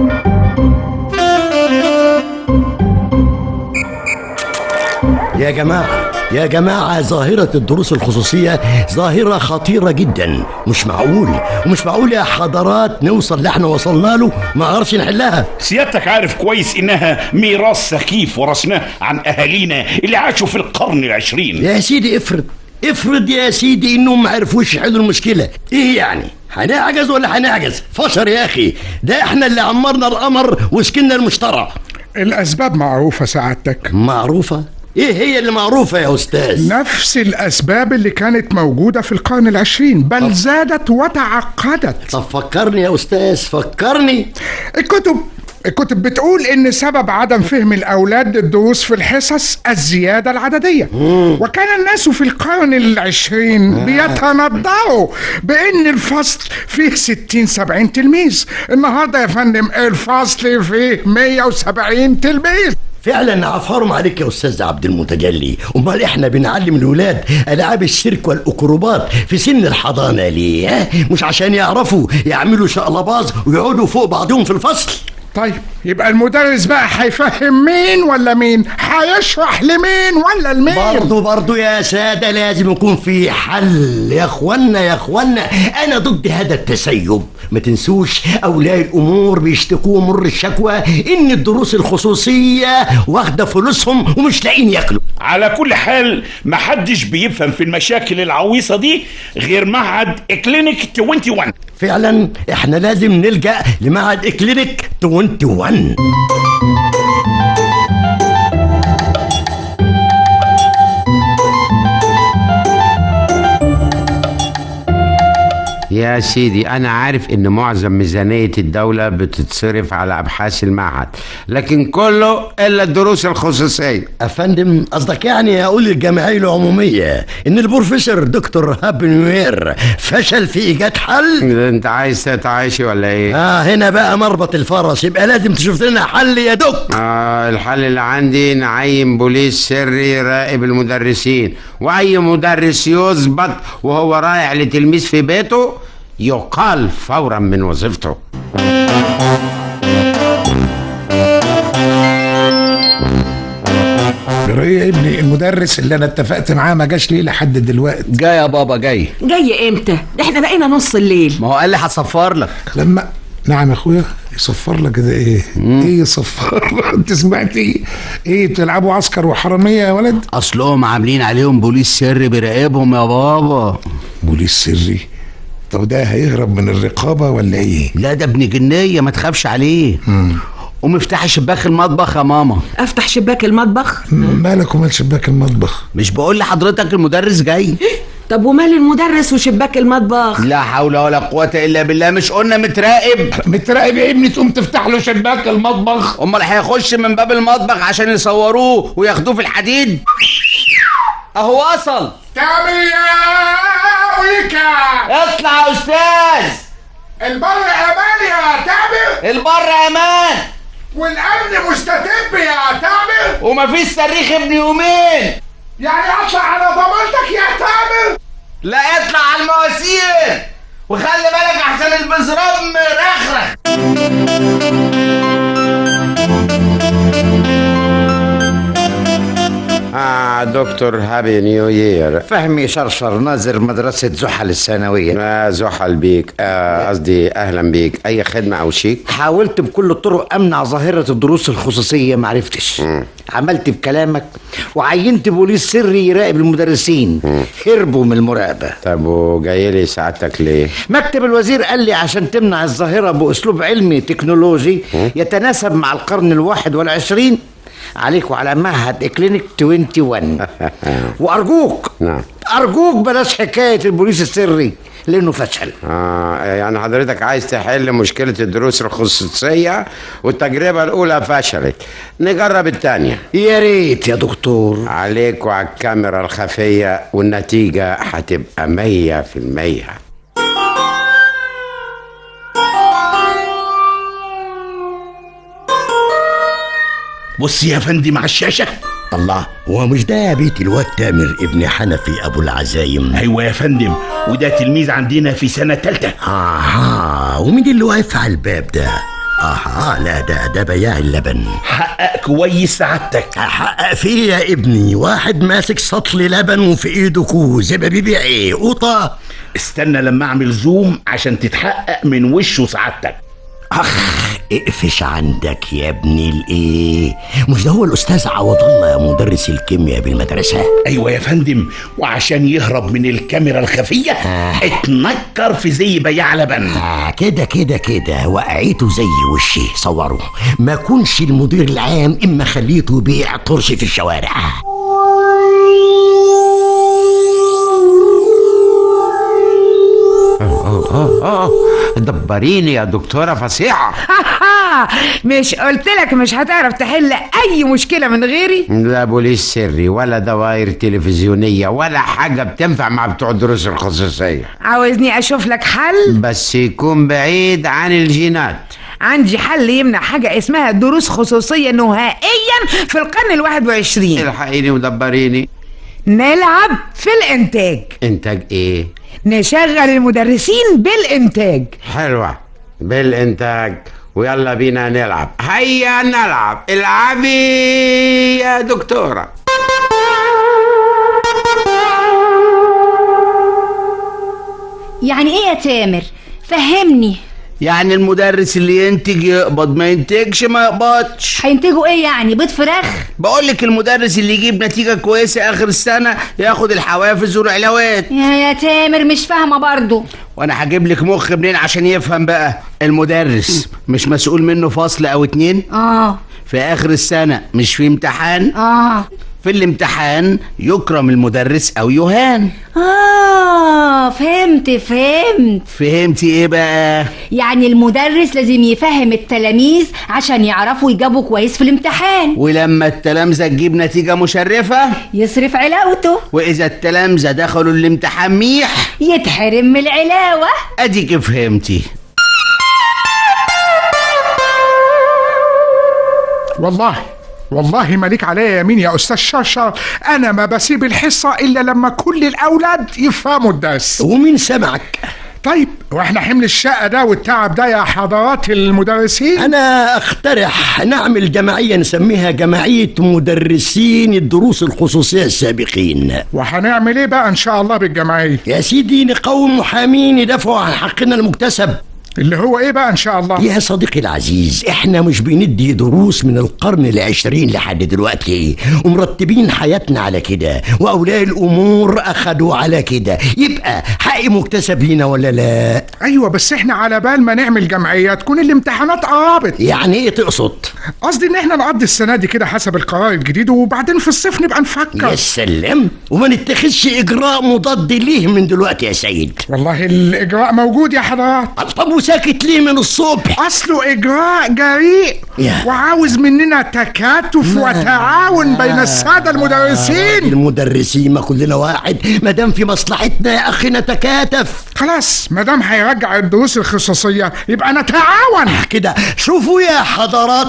Speaker 18: يا جماعة يا جماعة ظاهرة الدروس الخصوصية ظاهرة خطيرة جدا مش معقول ومش معقول يا حضرات نوصل اللي احنا وصلنا له ما نعرفش نحلها
Speaker 15: سيادتك عارف كويس انها ميراث سخيف ورثناه عن اهالينا اللي عاشوا في القرن العشرين
Speaker 18: يا سيدي افرض افرض يا سيدي انهم ما عرفوش يحلوا المشكلة ايه يعني هنعجز ولا هنعجز فشر يا اخي ده احنا اللي عمرنا القمر وسكننا المشترى
Speaker 5: الأسباب معروفة سعادتك
Speaker 18: معروفة ايه هي اللي معروفة يا استاذ
Speaker 5: نفس الأسباب اللي كانت موجودة في القرن العشرين بل زادت وتعقدت
Speaker 18: طب فكرني يا استاذ فكرني
Speaker 5: الكتب الكتب بتقول ان سبب عدم فهم الاولاد للدروس في الحصص الزياده العدديه وكان الناس في القرن العشرين بيتندروا بان الفصل فيه 60 70 تلميذ النهارده يا فندم الفصل فيه 170 تلميذ
Speaker 18: فعلا عفارم عليك يا استاذ عبد المتجلي امال احنا بنعلم الولاد العاب السيرك والاكروبات في سن الحضانه ليه ها؟ مش عشان يعرفوا يعملوا شقلباز ويقعدوا فوق بعضهم في الفصل
Speaker 5: طيب يبقى المدرس بقى هيفهم مين ولا مين هيشرح لمين ولا لمين
Speaker 18: برضه برضه يا سادة لازم يكون في حل يا اخوانا يا اخوانا انا ضد هذا التسيب ما تنسوش اولياء الامور بيشتكوا مر الشكوى ان الدروس الخصوصية واخدة فلوسهم ومش لاقيين ياكلوا
Speaker 15: على كل حال محدش بيفهم في المشاكل العويصة دي غير معهد كلينيك 21
Speaker 18: فعلا احنا لازم نلجأ لمعهد اكلينيك 21
Speaker 9: يا سيدي أنا عارف إن معظم ميزانية الدولة بتتصرف على أبحاث المعهد لكن كله إلا الدروس الخصوصية
Speaker 18: افندم قصدك يعني اقول للجمعيه العموميه ان البروفيسور دكتور هابي نوير فشل في ايجاد حل
Speaker 9: أنت عايز تتعايشي ولا إيه؟
Speaker 18: اه هنا بقى مربط الفرس يبقى لازم تشوف لنا حل يا دك
Speaker 9: آه الحل اللي عندي نعين بوليس سري يراقب المدرسين واي مدرس يثبت وهو رايح لتلميذ في بيته يقال فورا من وظيفته
Speaker 7: ايه يا ابني المدرس اللي انا اتفقت معاه ما جاش ليه لحد دلوقتي
Speaker 12: جاي يا بابا جاي
Speaker 10: جاي امتى ده احنا بقينا نص الليل
Speaker 12: ما هو قال لي هصفر لك
Speaker 7: لما نعم يا اخويا يصفر لك كده ايه ايه يصفر انت سمعت ايه ايه بتلعبوا عسكر وحراميه يا ولد
Speaker 12: اصلهم عاملين عليهم بوليس سري بيراقبهم يا بابا
Speaker 7: بوليس سري طب ده هيهرب من الرقابه ولا ايه
Speaker 12: لا ده ابن جنيه ما تخافش عليه قوم افتحي شباك المطبخ يا ماما
Speaker 10: افتح شباك المطبخ
Speaker 7: مالك ومال شباك المطبخ
Speaker 12: مش بقول لحضرتك المدرس جاي
Speaker 10: طب ومال المدرس وشباك المطبخ
Speaker 12: لا حول ولا قوة إلا بالله مش قلنا متراقب
Speaker 7: متراقب يا ابني تقوم تفتح له شباك المطبخ
Speaker 12: أمال هيخش من باب المطبخ عشان يصوروه وياخدوه في الحديد أهو وصل
Speaker 5: تعمل يا ويكا
Speaker 12: اطلع يا أستاذ
Speaker 5: البر امان يا تعبر
Speaker 12: البر أمان
Speaker 5: والامن مستتب يا تعبر
Speaker 12: ومفيش صريخ ابن يومين
Speaker 5: يعني اطلع على ضمانتك يا تعبر
Speaker 12: لا اطلع على المواسير وخلي بالك احسن البزراب مرخرخ
Speaker 9: آه دكتور هابي نيو يير
Speaker 17: فهمي شرشر ناظر مدرسة زحل الثانوية
Speaker 9: آه زحل بيك آه، قصدي أهلا بيك أي خدمة أو شيك
Speaker 17: حاولت بكل الطرق امنع ظاهرة الدروس الخصوصية معرفتش عملت بكلامك وعينت بوليس سري يراقب المدرسين هربوا من المراقبة
Speaker 9: طب وجاي لي سعادتك ليه؟
Speaker 17: مكتب الوزير قال لي عشان تمنع الظاهرة بأسلوب علمي تكنولوجي يتناسب مع القرن الواحد والعشرين عليك وعلى معهد اكلينيك 21 وارجوك
Speaker 9: نعم
Speaker 17: ارجوك بلاش حكايه البوليس السري لانه فشل
Speaker 9: آه يعني حضرتك عايز تحل مشكلة الدروس الخصوصية والتجربة الأولى فشلت نجرب التانية
Speaker 17: يا ريت يا دكتور
Speaker 9: عليك وعلى الكاميرا الخفية والنتيجة هتبقى مية في المية
Speaker 15: بص يا فندم على الشاشة
Speaker 18: الله هو مش ده بيت الواد تامر ابن حنفي ابو العزايم
Speaker 15: ايوه يا فندم وده تلميذ عندنا في سنة تالتة
Speaker 18: اها ومين اللي واقف على الباب ده اها لا ده ده بياع اللبن
Speaker 15: حقق كويس سعادتك
Speaker 18: حقق فيه يا ابني واحد ماسك سطل لبن وفي ايده كوز يبقى بيبيع ايه قطه
Speaker 15: استنى لما اعمل زوم عشان تتحقق من وشه سعادتك
Speaker 18: اخ اقفش عندك يا ابني الايه مش ده هو الاستاذ عوض الله يا مدرس الكيمياء بالمدرسه
Speaker 15: ايوه يا فندم وعشان يهرب من الكاميرا الخفية اتنكر في زي بياع لبن
Speaker 18: آه كده كده كده وقعيته زي وشي صوروا ما كونش المدير العام اما خليته يبيع طرش في الشوارع
Speaker 9: أوه أوه أوه دبريني يا دكتورة فصيحة
Speaker 8: مش قلت لك مش هتعرف تحل اي مشكله من غيري
Speaker 9: لا بوليس سري ولا دوائر تلفزيونية ولا حاجة بتنفع مع بتوع الدروس الخصوصية
Speaker 8: عاوزني اشوف لك حل
Speaker 9: بس يكون بعيد عن الجينات
Speaker 8: عندي حل يمنع حاجه اسمها دروس خصوصيه نهائيا في القرن الواحد وعشرين
Speaker 9: الحقيني ودبريني
Speaker 8: نلعب في الانتاج
Speaker 9: انتاج ايه
Speaker 8: نشغل المدرسين بالانتاج
Speaker 9: حلوة بالانتاج ويلا بينا نلعب هيا نلعب العبي يا دكتورة
Speaker 13: يعني ايه يا تامر فهمني
Speaker 12: يعني المدرس اللي ينتج يقبض ما ينتجش ما يقبضش
Speaker 13: هينتجوا ايه يعني بيض فراخ
Speaker 12: بقول لك المدرس اللي يجيب نتيجة كويسة آخر السنة ياخد الحوافز والعلاوات
Speaker 13: يا يا تامر مش فاهمه برضو
Speaker 12: وأنا هجيب لك مخ منين عشان يفهم بقى المدرس مش مسؤول منه فصل أو اتنين
Speaker 13: اه
Speaker 12: في آخر السنة مش في امتحان
Speaker 13: اه
Speaker 12: في الامتحان يكرم المدرس او يهان
Speaker 13: اه فهمت فهمت
Speaker 12: فهمتي ايه بقى
Speaker 13: يعني المدرس لازم يفهم التلاميذ عشان يعرفوا يجابوا كويس في الامتحان
Speaker 12: ولما التلامذة تجيب نتيجة مشرفة
Speaker 13: يصرف علاوته
Speaker 12: وإذا التلامذة دخلوا الامتحان ميح
Speaker 13: يتحرم من العلاوة
Speaker 12: أديك فهمتي
Speaker 5: والله والله مالك عليا يمين يا استاذ شرشر انا ما بسيب الحصه الا لما كل الاولاد يفهموا الدرس
Speaker 18: ومين سمعك
Speaker 5: طيب واحنا حمل الشقه ده والتعب ده يا حضرات المدرسين
Speaker 18: انا اقترح نعمل جمعيه نسميها جمعيه مدرسين الدروس الخصوصيه السابقين
Speaker 5: وهنعمل ايه بقى ان شاء الله بالجمعيه
Speaker 18: يا سيدي نقوم محامين يدافعوا عن حقنا المكتسب
Speaker 5: اللي هو ايه بقى ان شاء الله
Speaker 18: يا صديقي العزيز احنا مش بندي دروس من القرن العشرين لحد دلوقتي ومرتبين حياتنا على كده واولياء الامور اخدوا على كده يبقى حق مكتسب لينا ولا لا
Speaker 5: ايوه بس احنا على بال ما نعمل جمعيه تكون الامتحانات قربت
Speaker 18: يعني ايه تقصد
Speaker 5: قصدي ان احنا نقضي السنه دي كده حسب القرار الجديد وبعدين في الصيف نبقى نفكر
Speaker 18: يا سلام وما نتخذش اجراء مضاد ليه من دلوقتي يا سيد
Speaker 5: والله الاجراء موجود يا حضرات
Speaker 18: طب وساكت ليه من الصبح
Speaker 5: اصله اجراء جريء
Speaker 18: يا.
Speaker 5: وعاوز مننا تكاتف وتعاون بين الساده المدرسين
Speaker 18: المدرسين ما كلنا واحد ما دام في مصلحتنا يا اخي نتكاتف
Speaker 5: خلاص ما دام هيرجع الدروس الخصوصيه يبقى نتعاون
Speaker 18: كده شوفوا يا حضرات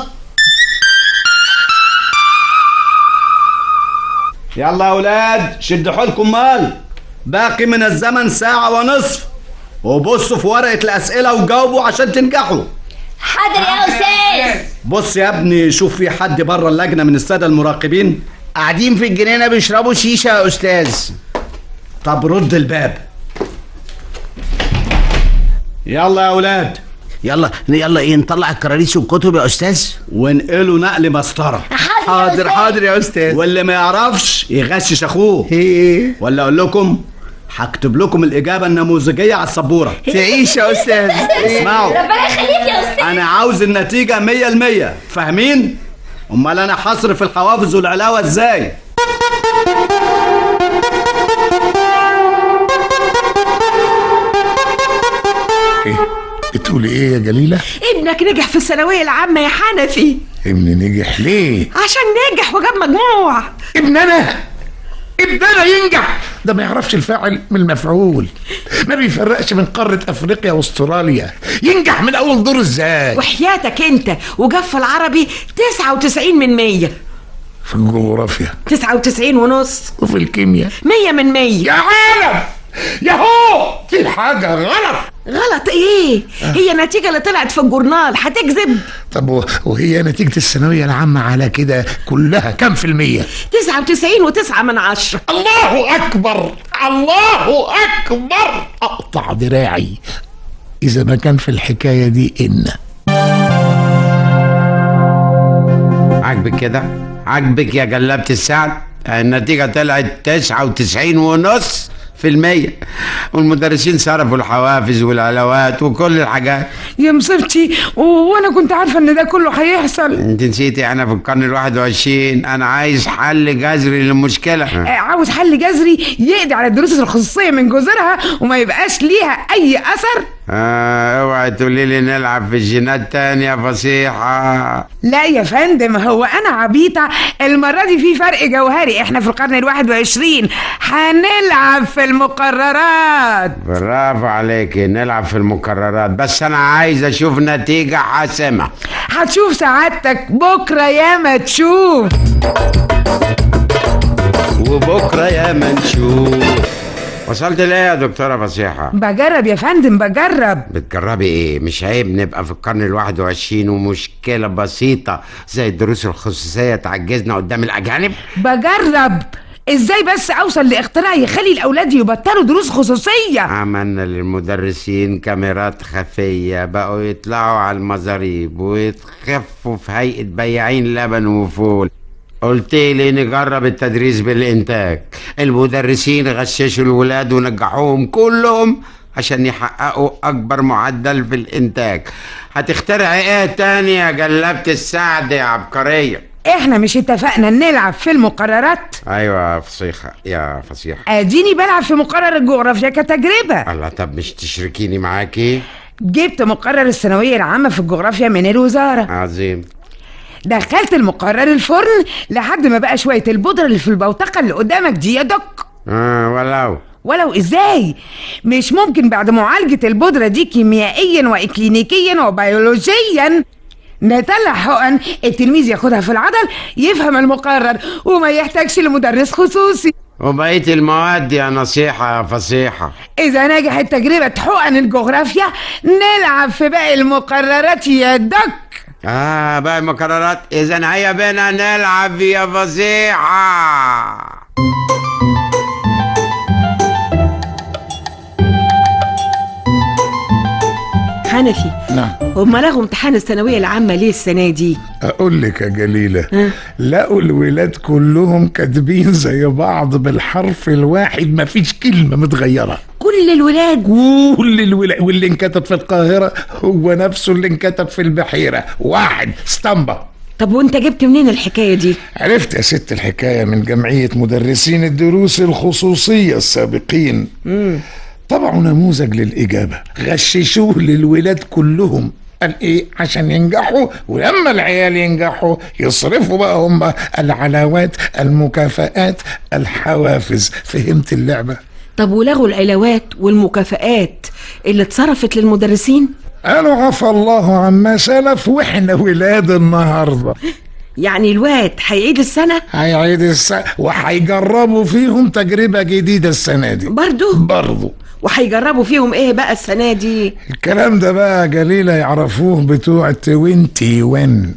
Speaker 12: يلا يا اولاد شدوا حيلكم مال باقي من الزمن ساعة ونصف وبصوا في ورقة الأسئلة وجاوبوا عشان تنجحوا
Speaker 13: حاضر يا أستاذ
Speaker 12: بص يا ابني شوف في حد بره اللجنة من السادة المراقبين
Speaker 17: قاعدين في الجنينة بيشربوا شيشة يا أستاذ
Speaker 12: طب رد الباب يلا يا اولاد
Speaker 17: يلا يلا ايه نطلع الكراريس والكتب يا استاذ
Speaker 12: وانقلوا نقل مسطره
Speaker 17: حاضر حاضر يا استاذ
Speaker 12: واللي ما يعرفش يغشش اخوه ولا اقول لكم هكتب لكم الاجابه النموذجيه على السبوره
Speaker 17: تعيش يا استاذ
Speaker 12: اسمعوا
Speaker 13: ربنا يخليك يا أستاذ
Speaker 12: انا عاوز النتيجه مية المية فاهمين امال انا هصرف الحوافز والعلاوه ازاي
Speaker 7: ايه بتقولي ايه يا جليلة
Speaker 10: ابنك نجح في الثانوية العامة يا حنفي
Speaker 7: ابني نجح ليه
Speaker 10: عشان نجح وجاب مجموع
Speaker 7: ابن انا ابن انا ينجح ده ما يعرفش الفاعل من المفعول ما بيفرقش من قارة افريقيا واستراليا ينجح من اول دور ازاي
Speaker 10: وحياتك انت وجاب في العربي 99 من 100
Speaker 7: في الجغرافيا
Speaker 10: 99 ونص
Speaker 7: وفي الكيمياء
Speaker 10: 100 من 100
Speaker 7: يا عالم ياهو في حاجة غلط
Speaker 10: غلط ايه هي النتيجة اللي طلعت في الجورنال هتكذب
Speaker 7: طب و- وهي نتيجة الثانوية العامة على كده كلها كم في المية
Speaker 10: 99 وتسعة من عشرة
Speaker 7: الله أكبر الله أكبر أقطع دراعي إذا ما كان في الحكاية دي إن
Speaker 9: عاجبك كده عاجبك يا جلابة السعد النتيجة طلعت تسعة وتسعين ونص في المية والمدرسين صرفوا الحوافز والعلاوات وكل الحاجات
Speaker 8: يا مصيبتي و- وانا كنت عارفه ان ده كله هيحصل
Speaker 9: انت نسيتي انا في القرن الواحد وعشرين انا عايز حل جذري للمشكلة
Speaker 8: آه، عاوز حل جذري يقضي على الدروس الخصوصيه من جذورها وما يبقاش ليها اي اثر
Speaker 9: آه اوعي تقولي لي نلعب في الجينات تاني يا فصيحة
Speaker 8: لا يا فندم هو انا عبيطه المره دي في فرق جوهري احنا في القرن الواحد وعشرين هنلعب في المقررات
Speaker 9: برافو عليكي نلعب في المكررات بس انا عايز اشوف نتيجة حاسمة
Speaker 8: هتشوف سعادتك بكره يا ما تشوف
Speaker 9: وبكرة يا ما نشوف وصلت ليه يا دكتورة فصيحة
Speaker 8: بجرب يا فندم بجرب
Speaker 9: بتجربي ايه مش عيب نبقى في القرن الواحد وعشرين ومشكلة بسيطة زي الدروس الخصوصية تعجزنا قدام الأجانب
Speaker 8: بجرب ازاي بس اوصل لاختراع يخلي الاولاد يبطلوا دروس خصوصيه
Speaker 9: عملنا للمدرسين كاميرات خفية بقوا يطلعوا على المزاريب ويتخفوا في هيئة بياعين لبن وفول قلت لي نجرب التدريس بالإنتاج المدرسين غششوا الولاد ونجحوهم كلهم عشان يحققوا أكبر معدل في الإنتاج هتخترعي إيه تاني يا جلابة السعد يا عبقرية
Speaker 8: احنا مش اتفقنا نلعب في المقررات
Speaker 9: ايوه يا فصيحه يا فصيحه
Speaker 8: اديني بلعب في مقرر الجغرافيا كتجربة
Speaker 9: الله طب مش تشركيني معاكي
Speaker 8: جبت مقرر الثانوية العامة في الجغرافيا من الوزارة
Speaker 9: عظيم
Speaker 8: دخلت المقرر الفرن لحد ما بقى شوية البودرة اللي في البوتقة اللي قدامك دي يا دك
Speaker 9: اه ولو
Speaker 8: ولو ازاي مش ممكن بعد معالجة البودرة دي كيميائيا واكلينيكيا وبيولوجيا نطلع حقن التلميذ ياخدها في العضل يفهم المقرر وما يحتاجش لمدرس خصوصي
Speaker 9: وبقيه المواد يا نصيحه يا فصيحه
Speaker 8: إذا نجحت تجربة حقن الجغرافيا نلعب في باقي المقررات يا دك
Speaker 9: اه بقى المقررات اذا هيا بينا نلعب يا فصيحه
Speaker 10: حنفي
Speaker 7: نعم
Speaker 10: هم لغوا امتحان الثانوية العامة ليه السنة دي؟
Speaker 7: اقول لك يا جليله لقوا الولاد كلهم كاتبين زي بعض بالحرف الواحد مفيش كلمه متغيره
Speaker 10: كل الولاد
Speaker 7: كل الولاد واللي انكتب في القاهره هو نفسه اللي انكتب في البحيره واحد اسطمبه
Speaker 10: طب وانت جبت منين الحكاية دي؟
Speaker 7: عرفت يا ست الحكايه من جمعيه مدرسين الدروس الخصوصيه السابقين
Speaker 10: مم.
Speaker 7: طبعوا نموذج للإجابة غششوه للولاد كلهم قال إيه عشان ينجحوا ولما العيال ينجحوا يصرفوا بقى هم العلاوات المكافآت الحوافز فهمت اللعبة
Speaker 10: طب ولغوا العلاوات والمكافآت اللي اتصرفت للمدرسين؟
Speaker 7: قالوا عفى الله عما سلف واحنا ولاد النهارده
Speaker 10: يعني الواد هيعيد السنة؟
Speaker 7: هيعيد السنة وهيجربوا فيهم تجربة جديدة السنة دي
Speaker 10: برضو؟
Speaker 7: برضو
Speaker 10: وهيجربوا فيهم ايه بقى السنة دي؟
Speaker 7: الكلام ده بقى جليلة يعرفوه بتوع توينتي وين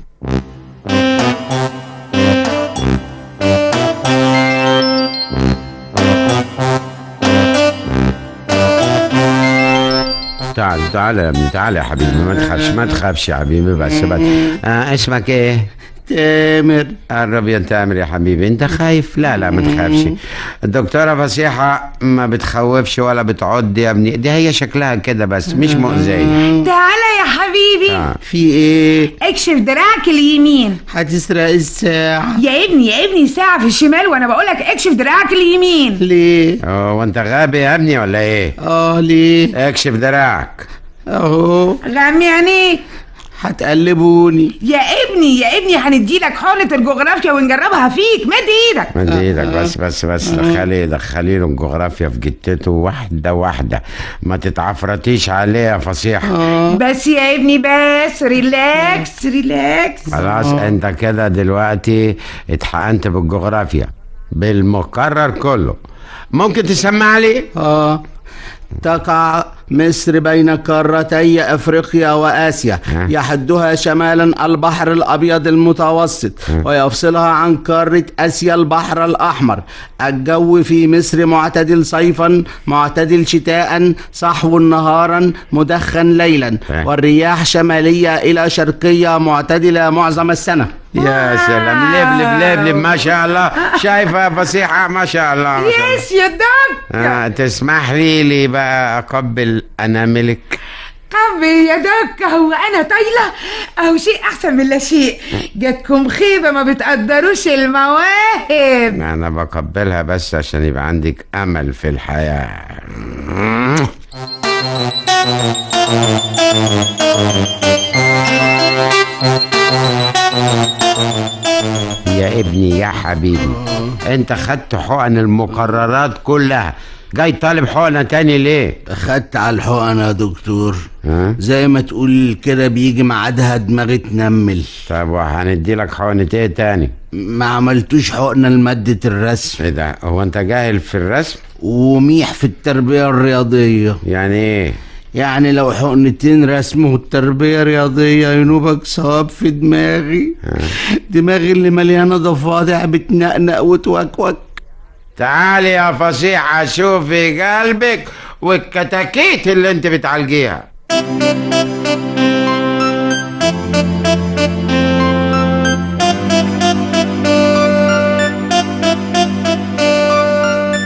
Speaker 9: تعال تعال يا ابني تعال يا حبيبي ما تخافش ما تخافش يا حبيبي بس بس آه اسمك ايه؟ تامر قرب يا تامر يا حبيبي انت خايف لا لا ما تخافش الدكتوره فصيحه ما بتخوفش ولا بتعض يا ابني دي هي شكلها كده بس مش مؤذيه
Speaker 8: تعالى يا حبيبي
Speaker 9: آه.
Speaker 12: في ايه
Speaker 8: اكشف دراعك اليمين
Speaker 12: هتسرق الساعة
Speaker 8: يا ابني يا ابني ساعة في الشمال وانا بقولك اكشف دراعك اليمين
Speaker 12: ليه
Speaker 9: اه وانت غبي يا ابني ولا ايه؟
Speaker 12: اه ليه
Speaker 9: اكشف دراعك
Speaker 12: اهو
Speaker 8: غمي عينيك
Speaker 12: هتقلبوني
Speaker 8: يا ابني يا ابني هنديلك حقنة الجغرافيا ونجربها فيك مد ايدك
Speaker 9: مد ايدك بس بس بس دخلي دخلي له الجغرافيا في جتته واحده واحده ما تتعفرتيش عليه يا فصيحه
Speaker 8: بس يا ابني بس ريلاكس ريلاكس
Speaker 9: خلاص انت كده دلوقتي اتحقنت بالجغرافيا بالمقرر كله ممكن تسمع لي
Speaker 12: اه تقع مصر بين قارتي افريقيا واسيا يحدها شمالا البحر الابيض المتوسط ويفصلها عن قاره اسيا البحر الاحمر الجو في مصر معتدل صيفا معتدل شتاء صحو نهارا مدخن ليلا والرياح شماليه الى شرقيه معتدله معظم السنه
Speaker 9: يا سلام لبلب لبلب ما شاء الله شايفه يا فصيحه ما شاء الله ما شاء الله.
Speaker 8: يس يا دك
Speaker 9: آه تسمح لي لي بقى اقبل اناملك
Speaker 8: قبل يا دك هو انا طايله او شيء احسن من لا شيء جاتكم خيبه ما بتقدروش المواهب
Speaker 9: انا بقبلها بس عشان يبقى عندك امل في الحياه يا ابني يا حبيبي انت خدت حقن المقررات كلها جاي طالب حقنه تاني ليه
Speaker 12: خدت على الحقن يا دكتور زي ما تقول كده بيجي ميعادها دماغي تنمل
Speaker 9: طب وهندي لك حقنه ايه تاني
Speaker 12: ما عملتوش حقنه لماده الرسم
Speaker 9: ايه ده هو انت جاهل في الرسم
Speaker 12: وميح في التربيه الرياضيه
Speaker 9: يعني ايه
Speaker 12: يعني لو حقنتين رسم والتربية رياضية ينوبك صواب في دماغي دماغي اللي مليانة ضفادع بتنقنق وتوكوك
Speaker 9: تعالي يا فصيحة شوفي قلبك والكتاكيت اللي انت بتعالجيها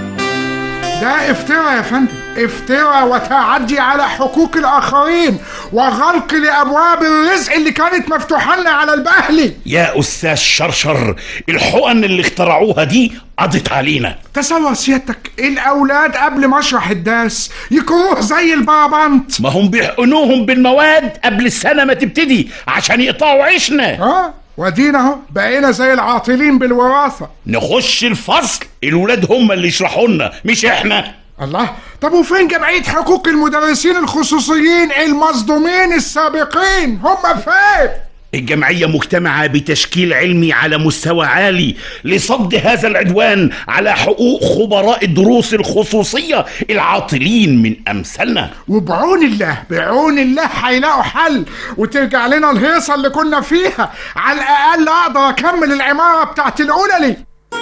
Speaker 5: ده افتراء يا فندم افتراء وتعدي على حقوق الاخرين وغلق لابواب الرزق اللي كانت مفتوحه لنا على البهلي
Speaker 15: يا استاذ شرشر الحقن اللي اخترعوها دي قضت علينا
Speaker 5: تصور سيادتك الاولاد قبل مشرح الدرس يكروه زي البابانت
Speaker 15: ما هم بيحقنوهم بالمواد قبل السنه ما تبتدي عشان يقطعوا عيشنا
Speaker 5: اه ودينا اهو بقينا زي العاطلين بالوراثه
Speaker 15: نخش الفصل الولاد هم اللي يشرحوا لنا مش احنا
Speaker 5: الله طب وفين جمعية حقوق المدرسين الخصوصيين المصدومين السابقين هم فين
Speaker 15: الجمعية مجتمعة بتشكيل علمي على مستوى عالي لصد هذا العدوان على حقوق خبراء الدروس الخصوصية العاطلين من أمثالنا
Speaker 5: وبعون الله بعون الله هيلاقوا حل وترجع لنا الهيصة اللي كنا فيها على الأقل أقدر أكمل العمارة بتاعت الأولى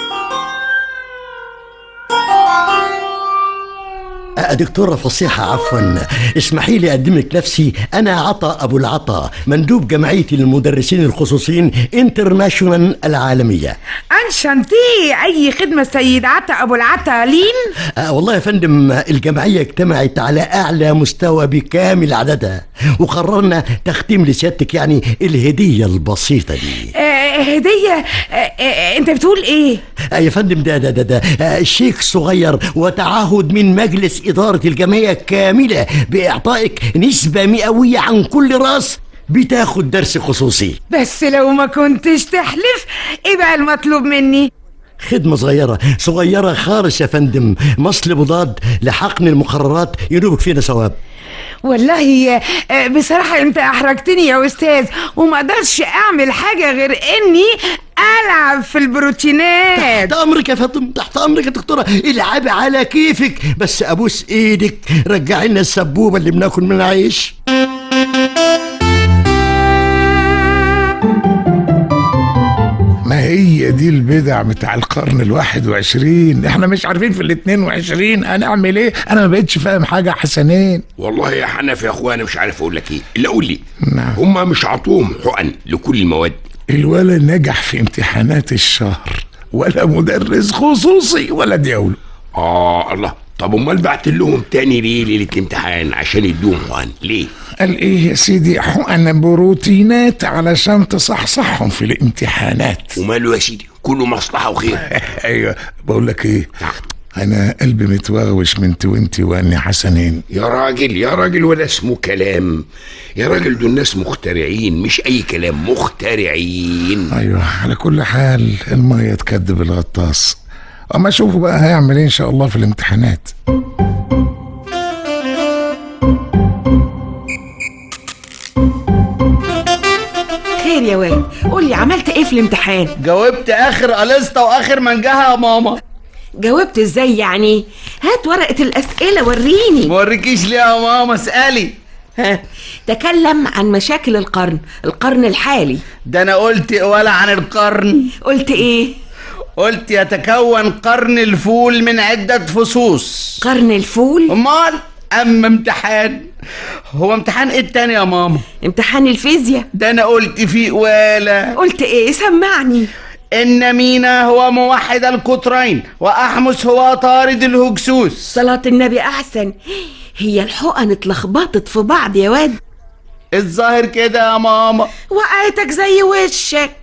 Speaker 18: أه، دكتورة فصيحة عفوا اسمحي لي أقدم لك نفسي أنا عطا أبو العطا مندوب جمعية المدرسين الخصوصيين انترناشونال العالمية
Speaker 8: انشنتي اي خدمه سيد عتا ابو العتالين
Speaker 18: أه والله يا فندم الجمعية اجتمعت على أعلى مستوى بكامل عددها وقررنا تختيم لسيادتك يعني الهدية البسيطة دي
Speaker 8: آه هديه آه آه انت بتقول ايه
Speaker 18: آه يا فندم ده ده ده, ده آه شيك صغير وتعهد من مجلس إدارة الجمعية كاملة بإعطائك نسبة مئوية عن كل راس بتاخد درس خصوصي
Speaker 8: بس لو ما كنتش تحلف ايه بقى المطلوب مني
Speaker 18: خدمة صغيرة صغيرة خالص يا فندم مصل مضاد لحقن المقررات ينوبك فينا ثواب
Speaker 8: والله آه، بصراحة انت احرجتني يا استاذ وما اقدرش اعمل حاجة غير اني العب في البروتينات
Speaker 18: تحت امرك يا فندم تحت امرك يا دكتورة العبي على كيفك بس ابوس ايدك رجعي لنا السبوبة اللي بناكل منها عيش
Speaker 7: ما هي دي البدع بتاع القرن الواحد وعشرين احنا مش عارفين في الاتنين وعشرين هنعمل ايه انا ما بقتش فاهم حاجة حسنين
Speaker 16: والله يا حنف يا اخويا مش عارف اقول لك ايه الا قول لي
Speaker 7: نعم.
Speaker 16: هما مش عطوهم حقن لكل المواد
Speaker 7: الولد نجح في امتحانات الشهر ولا مدرس خصوصي ولا ديوله
Speaker 16: اه الله طب امال بعت لهم تاني ليه ليله الامتحان عشان يدوهم حقن ليه
Speaker 7: قال ايه يا سيدي حقن بروتينات علشان تصحصحهم في الامتحانات
Speaker 16: وماله يا سيدي كله مصلحه وخير
Speaker 7: ايوه بقول لك ايه انا قلبي متوغوش من توينتي واني حسنين
Speaker 16: يا راجل يا راجل ولا اسمه كلام يا راجل دول ناس مخترعين مش اي كلام مخترعين
Speaker 7: ايوه على كل حال الميه تكدب الغطاس اما اشوفه بقى هيعمل ايه ان شاء الله في الامتحانات
Speaker 10: خير يا واد قول لي عملت ايه في الامتحان
Speaker 12: جاوبت اخر قليصه واخر منجها يا ماما
Speaker 10: جاوبت ازاي يعني هات ورقة الأسئلة وريني
Speaker 12: موريكيش ليه يا ماما اسألي
Speaker 10: ها تكلم عن مشاكل القرن القرن الحالي
Speaker 12: ده انا قلت ولا عن القرن
Speaker 10: قلت ايه
Speaker 12: قلت يتكون قرن الفول من عدة فصوص
Speaker 10: قرن الفول
Speaker 12: امال اما امتحان هو امتحان ايه التاني يا ماما
Speaker 10: امتحان الفيزياء
Speaker 12: ده انا قلت فيه ولا
Speaker 10: قلت ايه سمعني
Speaker 12: ان مينا هو موحد القطرين واحمس هو طارد الهكسوس
Speaker 10: صلاة النبي احسن هي الحقن اتلخبطت في بعض يا واد
Speaker 12: الظاهر كده يا ماما
Speaker 10: وقعتك زي وشك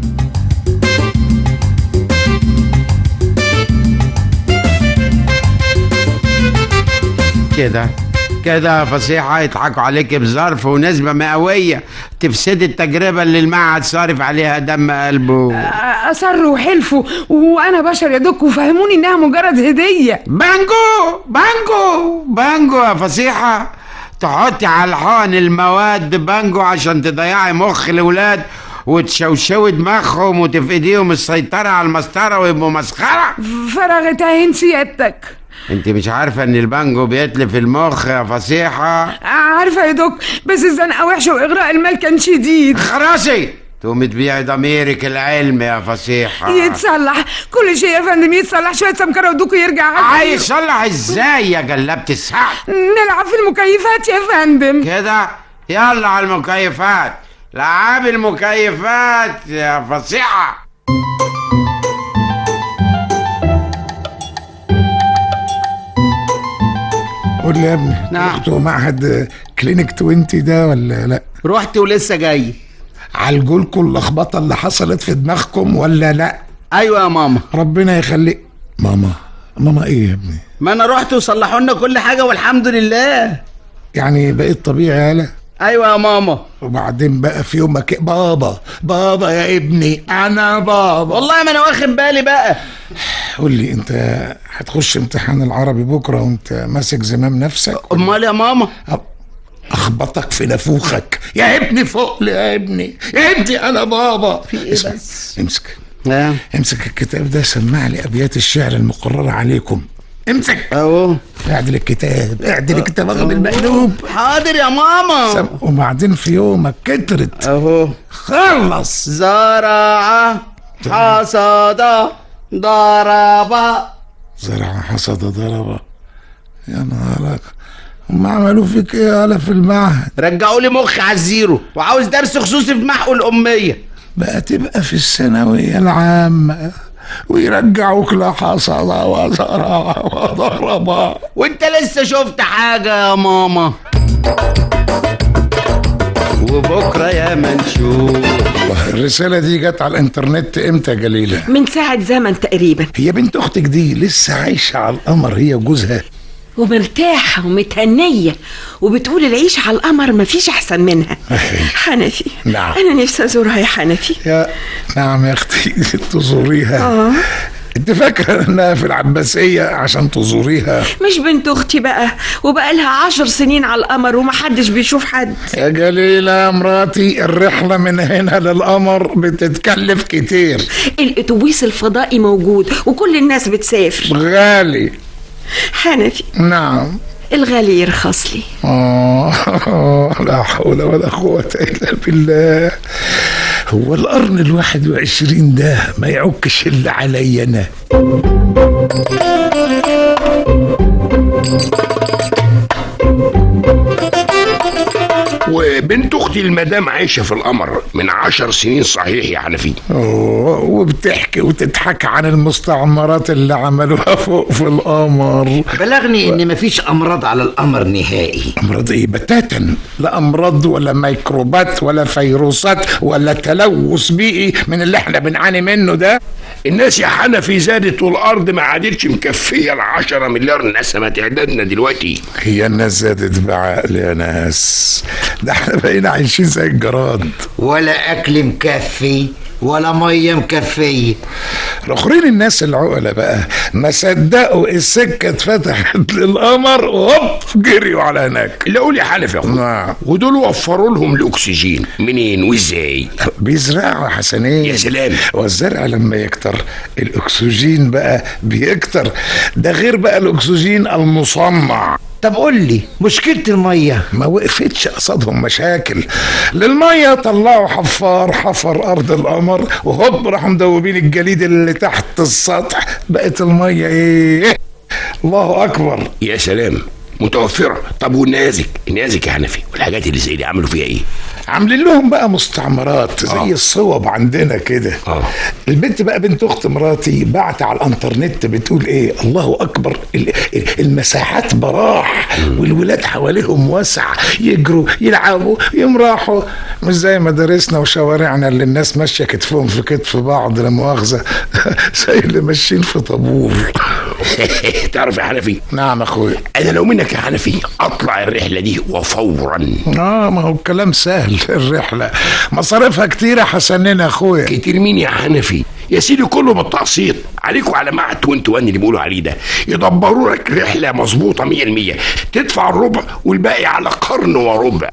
Speaker 9: كده كده يا فصيحة يضحكوا عليك بظرف ونسبة مئوية تفسد التجربة اللي المعهد صارف عليها دم قلبه
Speaker 8: اصروا وحلفوا وانا بشر يا دوك وفهموني انها مجرد هديه
Speaker 9: بانجو بانجو بانجو يا فصيحة تحطي على الحقن المواد بانجو عشان تضيعي مخ الولاد وتشوشوي دماغهم وتفقديهم السيطرة على المسطرة ويبقوا مسخرة
Speaker 8: فرغت عين سيادتك
Speaker 9: انت مش عارفة ان البانجو بيتلف المخ يا فصيحة
Speaker 8: عارفه يا دوك بس الزنقه وحشه واغراء المال كان شديد
Speaker 9: خراسي تقومي تبيعي ضميرك العلم يا فصيحة
Speaker 8: يتصلح كل شيء يا فندم يتصلح شويه سمكره ودوكو يرجع
Speaker 9: عايز يصلح ازاي يا جلابة السعد
Speaker 8: نلعب في المكيفات يا فندم
Speaker 9: كده يلا على المكيفات لعاب المكيفات يا فصيحة
Speaker 7: قول لي يا ابني
Speaker 12: نعم.
Speaker 7: رحتوا معهد كلينيك 20 ده ولا لا
Speaker 12: رحت ولسه جاي
Speaker 7: عالجولكوا اللخبطه اللي حصلت في دماغكم ولا لا
Speaker 12: ايوه يا ماما
Speaker 7: ربنا يخليك ماما ماما ايه يا ابني
Speaker 12: ما انا رحت وصلحوا لنا كل حاجه والحمد لله
Speaker 7: يعني بقيت طبيعي يالا
Speaker 12: ايوه يا ماما
Speaker 7: وبعدين بقى في يومك بابا بابا يا ابني انا بابا
Speaker 12: والله ما انا واخد بالي بقى
Speaker 7: قول لي انت هتخش امتحان العربي بكره وانت ماسك زمام نفسك
Speaker 12: امال يا ماما
Speaker 7: اخبطك في نافوخك يا ابني فوق لي يا ابني يا ابني انا بابا
Speaker 12: في ايه
Speaker 7: اسمع،
Speaker 12: بس
Speaker 7: امسك
Speaker 12: نعم
Speaker 7: امسك الكتاب ده سمع لي ابيات الشعر المقرره عليكم امسك
Speaker 12: اهو
Speaker 7: اعدل الكتاب اعدل الكتاب اغلب المقلوب
Speaker 12: حاضر يا ماما
Speaker 7: سم- وبعدين في يومك كترت
Speaker 12: اهو
Speaker 7: خلص
Speaker 12: زرع حصد ضرب
Speaker 7: زرع حصد ضربه يا نهارك هم عملوا فيك ايه يالا في المعهد
Speaker 12: رجعوا لي مخي على الزيرو وعاوز درس خصوصي في محو الاميه
Speaker 7: بقى تبقى في الثانوية العامة ويرجعوك لحصد وزرع وضرب
Speaker 12: وانت لسه شفت حاجه يا ماما وبكره يا منشور
Speaker 7: الرسالة دي جت على الانترنت امتى يا جليلة؟
Speaker 10: من ساعة زمن تقريبا
Speaker 7: هي بنت اختك دي لسه عايشة على القمر هي وجوزها
Speaker 10: ومرتاحة ومتهنية وبتقول العيش على القمر مفيش أحسن منها حنفي
Speaker 7: نعم
Speaker 10: أنا نفسي أزورها يا حنفي
Speaker 7: يا نعم يا اختي تزوريها
Speaker 10: آه
Speaker 7: انت فاكرة انها في العباسية عشان تزوريها
Speaker 10: مش بنت أختي بقى وبقى لها عشر سنين على القمر ومحدش بيشوف حد
Speaker 7: يا جليلة يا مراتي الرحلة من هنا للقمر بتتكلف كتير
Speaker 10: الأتوبيس الفضائي موجود وكل الناس بتسافر
Speaker 7: غالي
Speaker 10: حنفي
Speaker 7: نعم
Speaker 10: الغالي يرخص لي
Speaker 7: آه لا حول ولا قوة إلا بالله هو القرن الواحد وعشرين ده ما يعكش إلا علي أنا
Speaker 16: وبنت اختي المدام عايشه في القمر من عشر سنين صحيح يا حنفي
Speaker 7: أوه، وبتحكي وتضحك عن المستعمرات اللي عملوها فوق في القمر
Speaker 17: بلغني ان مفيش امراض على القمر نهائي
Speaker 7: امراض ايه بتاتا لا امراض ولا ميكروبات ولا فيروسات ولا تلوث بيئي من اللي احنا بنعاني منه ده
Speaker 16: الناس يا حنفي زادت والارض ما عادتش مكفيه العشرة مليار نسمه تعدادنا دلوقتي
Speaker 7: هي الناس زادت بعقل يا ناس ده احنا بقينا عايشين زي الجراد
Speaker 17: ولا اكل مكفي ولا ميه مكفيه
Speaker 7: الاخرين الناس العقلة بقى ما صدقوا السكة اتفتحت للقمر وهوب جريوا على هناك
Speaker 16: اللي اقول يا حنفي يا اخويا ودول وفروا لهم الاكسجين منين وازاي
Speaker 7: بيزرعوا يا حسنين
Speaker 16: يا سلام
Speaker 7: والزرع لما يكتر الاكسجين بقى بيكتر ده غير بقى الاكسجين المصنع
Speaker 17: طب قول لي مشكله الميه
Speaker 7: ما وقفتش قصادهم مشاكل للميه طلعوا حفار حفر ارض القمر وهوب راحوا مدوبين الجليد اللي تحت السطح بقت الميه ايه الله اكبر
Speaker 16: يا سلام متوفره طب والنيازك النيازك يا حنفي والحاجات اللي زي دي عملوا فيها ايه
Speaker 7: عاملين لهم بقى مستعمرات زي آه. الصوب عندنا كده
Speaker 16: آه.
Speaker 7: البنت بقى بنت اخت مراتي بعت على الانترنت بتقول ايه الله اكبر ال- ال- المساحات براح والولاد حواليهم واسع يجروا يلعبوا يمراحوا مش زي مدارسنا وشوارعنا اللي الناس ماشيه كتفهم في كتف بعض لا مؤاخذه زي اللي ماشيين في طابور
Speaker 16: تعرف يا حنفي
Speaker 7: نعم اخويا
Speaker 16: انا لو منك يا حنفي اطلع الرحله دي وفورا
Speaker 7: اه ما هو الكلام سهل الرحله مصاريفها كتير يا حسنين يا اخويا
Speaker 16: كتير مين يا حنفي يا سيدي كله بالتقسيط عليكوا على معهد 21 اللي بيقولوا عليه ده يدبروا لك رحله مظبوطه 100% تدفع الربع والباقي على قرن وربع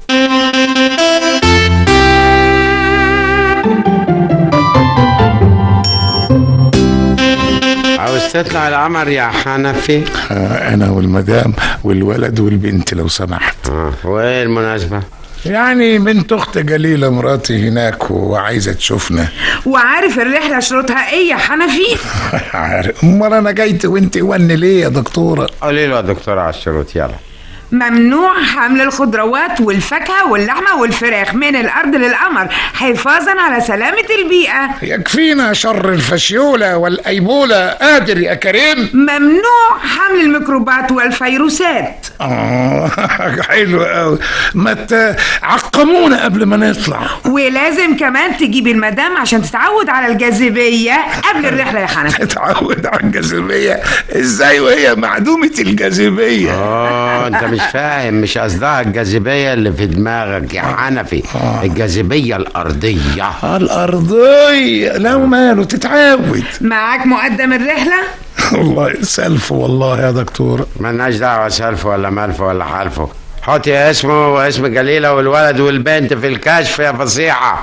Speaker 9: عاوز تطلع القمر يا حنفي
Speaker 7: آه انا والمدام والولد والبنت لو سمحت
Speaker 9: آه. وايه المناسبه
Speaker 7: يعني بنت اخت جليله مراتي هناك وعايزه تشوفنا
Speaker 8: وعارف الرحله شروطها ايه يا حنفي
Speaker 7: عارف امال انا جيت وانت ون ليه يا دكتوره
Speaker 9: قولي له يا دكتور على الشروط يلا
Speaker 8: ممنوع حمل الخضروات والفاكهة واللحمة والفراخ من الأرض للقمر حفاظا على سلامة البيئة
Speaker 7: يكفينا شر الفشيولة والأيبولة قادر يا كريم
Speaker 8: ممنوع حمل الميكروبات والفيروسات
Speaker 7: آه حلو قوي ما تعقمونا قبل ما نطلع
Speaker 8: ولازم كمان تجيب المدام عشان تتعود على الجاذبية قبل الرحلة يا حنفي
Speaker 7: تتعود على الجاذبية ازاي وهي معدومة الجاذبية
Speaker 9: اه انت مش فاهم مش قصدها الجاذبيه اللي في دماغك يا حنفي الجاذبيه الارضيه
Speaker 7: الأرضية لو ماله تتعود
Speaker 8: معاك مقدم الرحلة
Speaker 7: والله سلف والله يا دكتور
Speaker 9: ملناش دعوه سلف ولا ملف ولا حلفه حطي اسمه واسم جليله والولد والبنت في الكشف يا فصيحه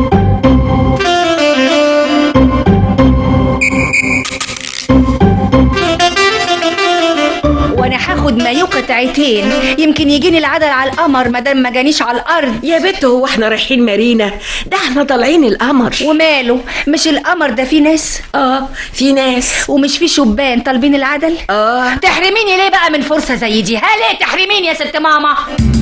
Speaker 13: وانا هاخد مايو قطعتين يمكن يجيني العدل على القمر ما دام ما جانيش على الارض
Speaker 10: يا بت هو احنا رايحين مارينا ده احنا طالعين القمر
Speaker 13: وماله مش القمر ده فيه ناس
Speaker 10: اه في ناس
Speaker 13: ومش في شبان طالبين العدل
Speaker 10: اه
Speaker 13: تحرميني ليه بقى من فرصه زي دي ها ليه تحرميني يا ست ماما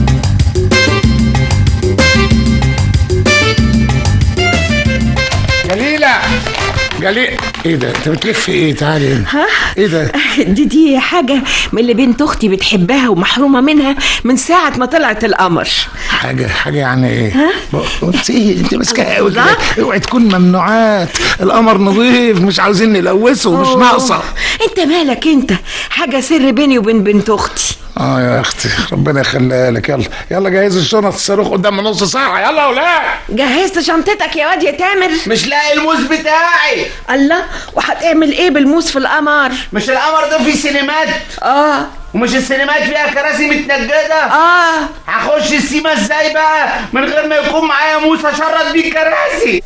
Speaker 7: جليلة جليل ايه ده انت بتلف ايه تعالي هنا
Speaker 10: ها
Speaker 7: ايه ده
Speaker 10: دي دي حاجة من اللي بنت أختي بتحبها ومحرومة منها من ساعة ما طلعت القمر
Speaker 7: حاجة حاجة يعني ايه؟ انت ايه انت ماسكاها قوي كده اوعي تكون ممنوعات القمر نظيف مش عاوزين نلوثه ومش
Speaker 10: أوه.
Speaker 7: ناقصة
Speaker 10: انت مالك انت حاجة سر بيني وبين بنت أختي
Speaker 7: اه يا اختي ربنا يخليها لك يلا يلا جهز الشنط الصاروخ قدام نص ساعة يلا يا ولاد
Speaker 10: جهزت شنطتك يا واد يا تامر
Speaker 12: مش لاقي الموز بتاعي
Speaker 10: الله وهتعمل ايه بالموس في القمر
Speaker 12: مش القمر ده فيه سينمات
Speaker 10: اه
Speaker 12: ومش السينمات فيها كراسي متنجدة
Speaker 10: اه
Speaker 12: هخش السيما ازاي بقى من غير ما يكون معايا موس اشرط بيه كراسي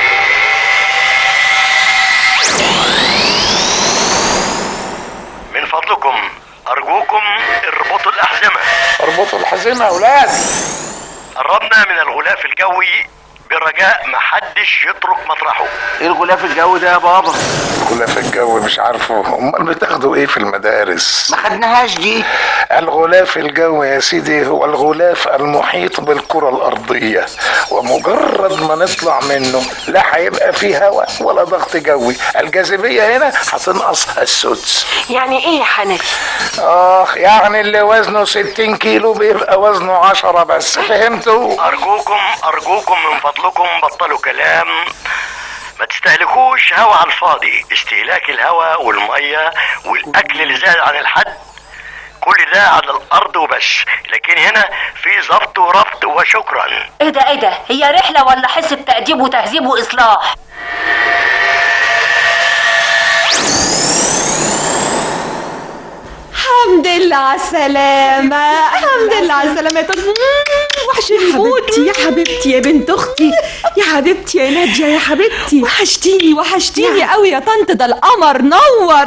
Speaker 19: من فضلكم أرجوكم اربطوا الأحزمة
Speaker 7: اربطوا الحزمة يا ولاد
Speaker 19: قربنا من الغلاف الجوي برجاء محدش يترك مطرحه
Speaker 12: ايه الغلاف الجو ده يا بابا
Speaker 7: غلاف الجو مش عارفه امال بتاخدوا ايه في المدارس
Speaker 12: ما خدناهاش دي
Speaker 7: الغلاف الجوي يا سيدي هو الغلاف المحيط بالكرة الأرضية ومجرد ما نطلع منه لا هيبقى فيه هواء ولا ضغط جوي الجاذبية هنا هتنقص السدس
Speaker 10: يعني ايه يا حنفي
Speaker 7: آخ يعني اللي وزنه 60 كيلو بيبقى وزنه 10 بس فهمتوا؟
Speaker 19: أرجوكم أرجوكم من فضلكم بطلوا كلام ما تستهلكوش هوا على الفاضي استهلاك الهواء والمية والأكل اللي زاد عن الحد كل ده على الأرض وبس لكن هنا في ضبط وربط وشكرا
Speaker 13: ايه ده ايه ده هي رحله ولا حصه تاديب وتهذيب واصلاح
Speaker 14: الحمد لله على السلامة الحمد لله على السلامة يا طنط
Speaker 10: وحشني حبيبتي يا حبيبتي يا بنت اختي يا حبيبتي يا ناديه يا حبيبتي
Speaker 14: وحشتيني وحشتيني قوي يا طنط ده القمر نور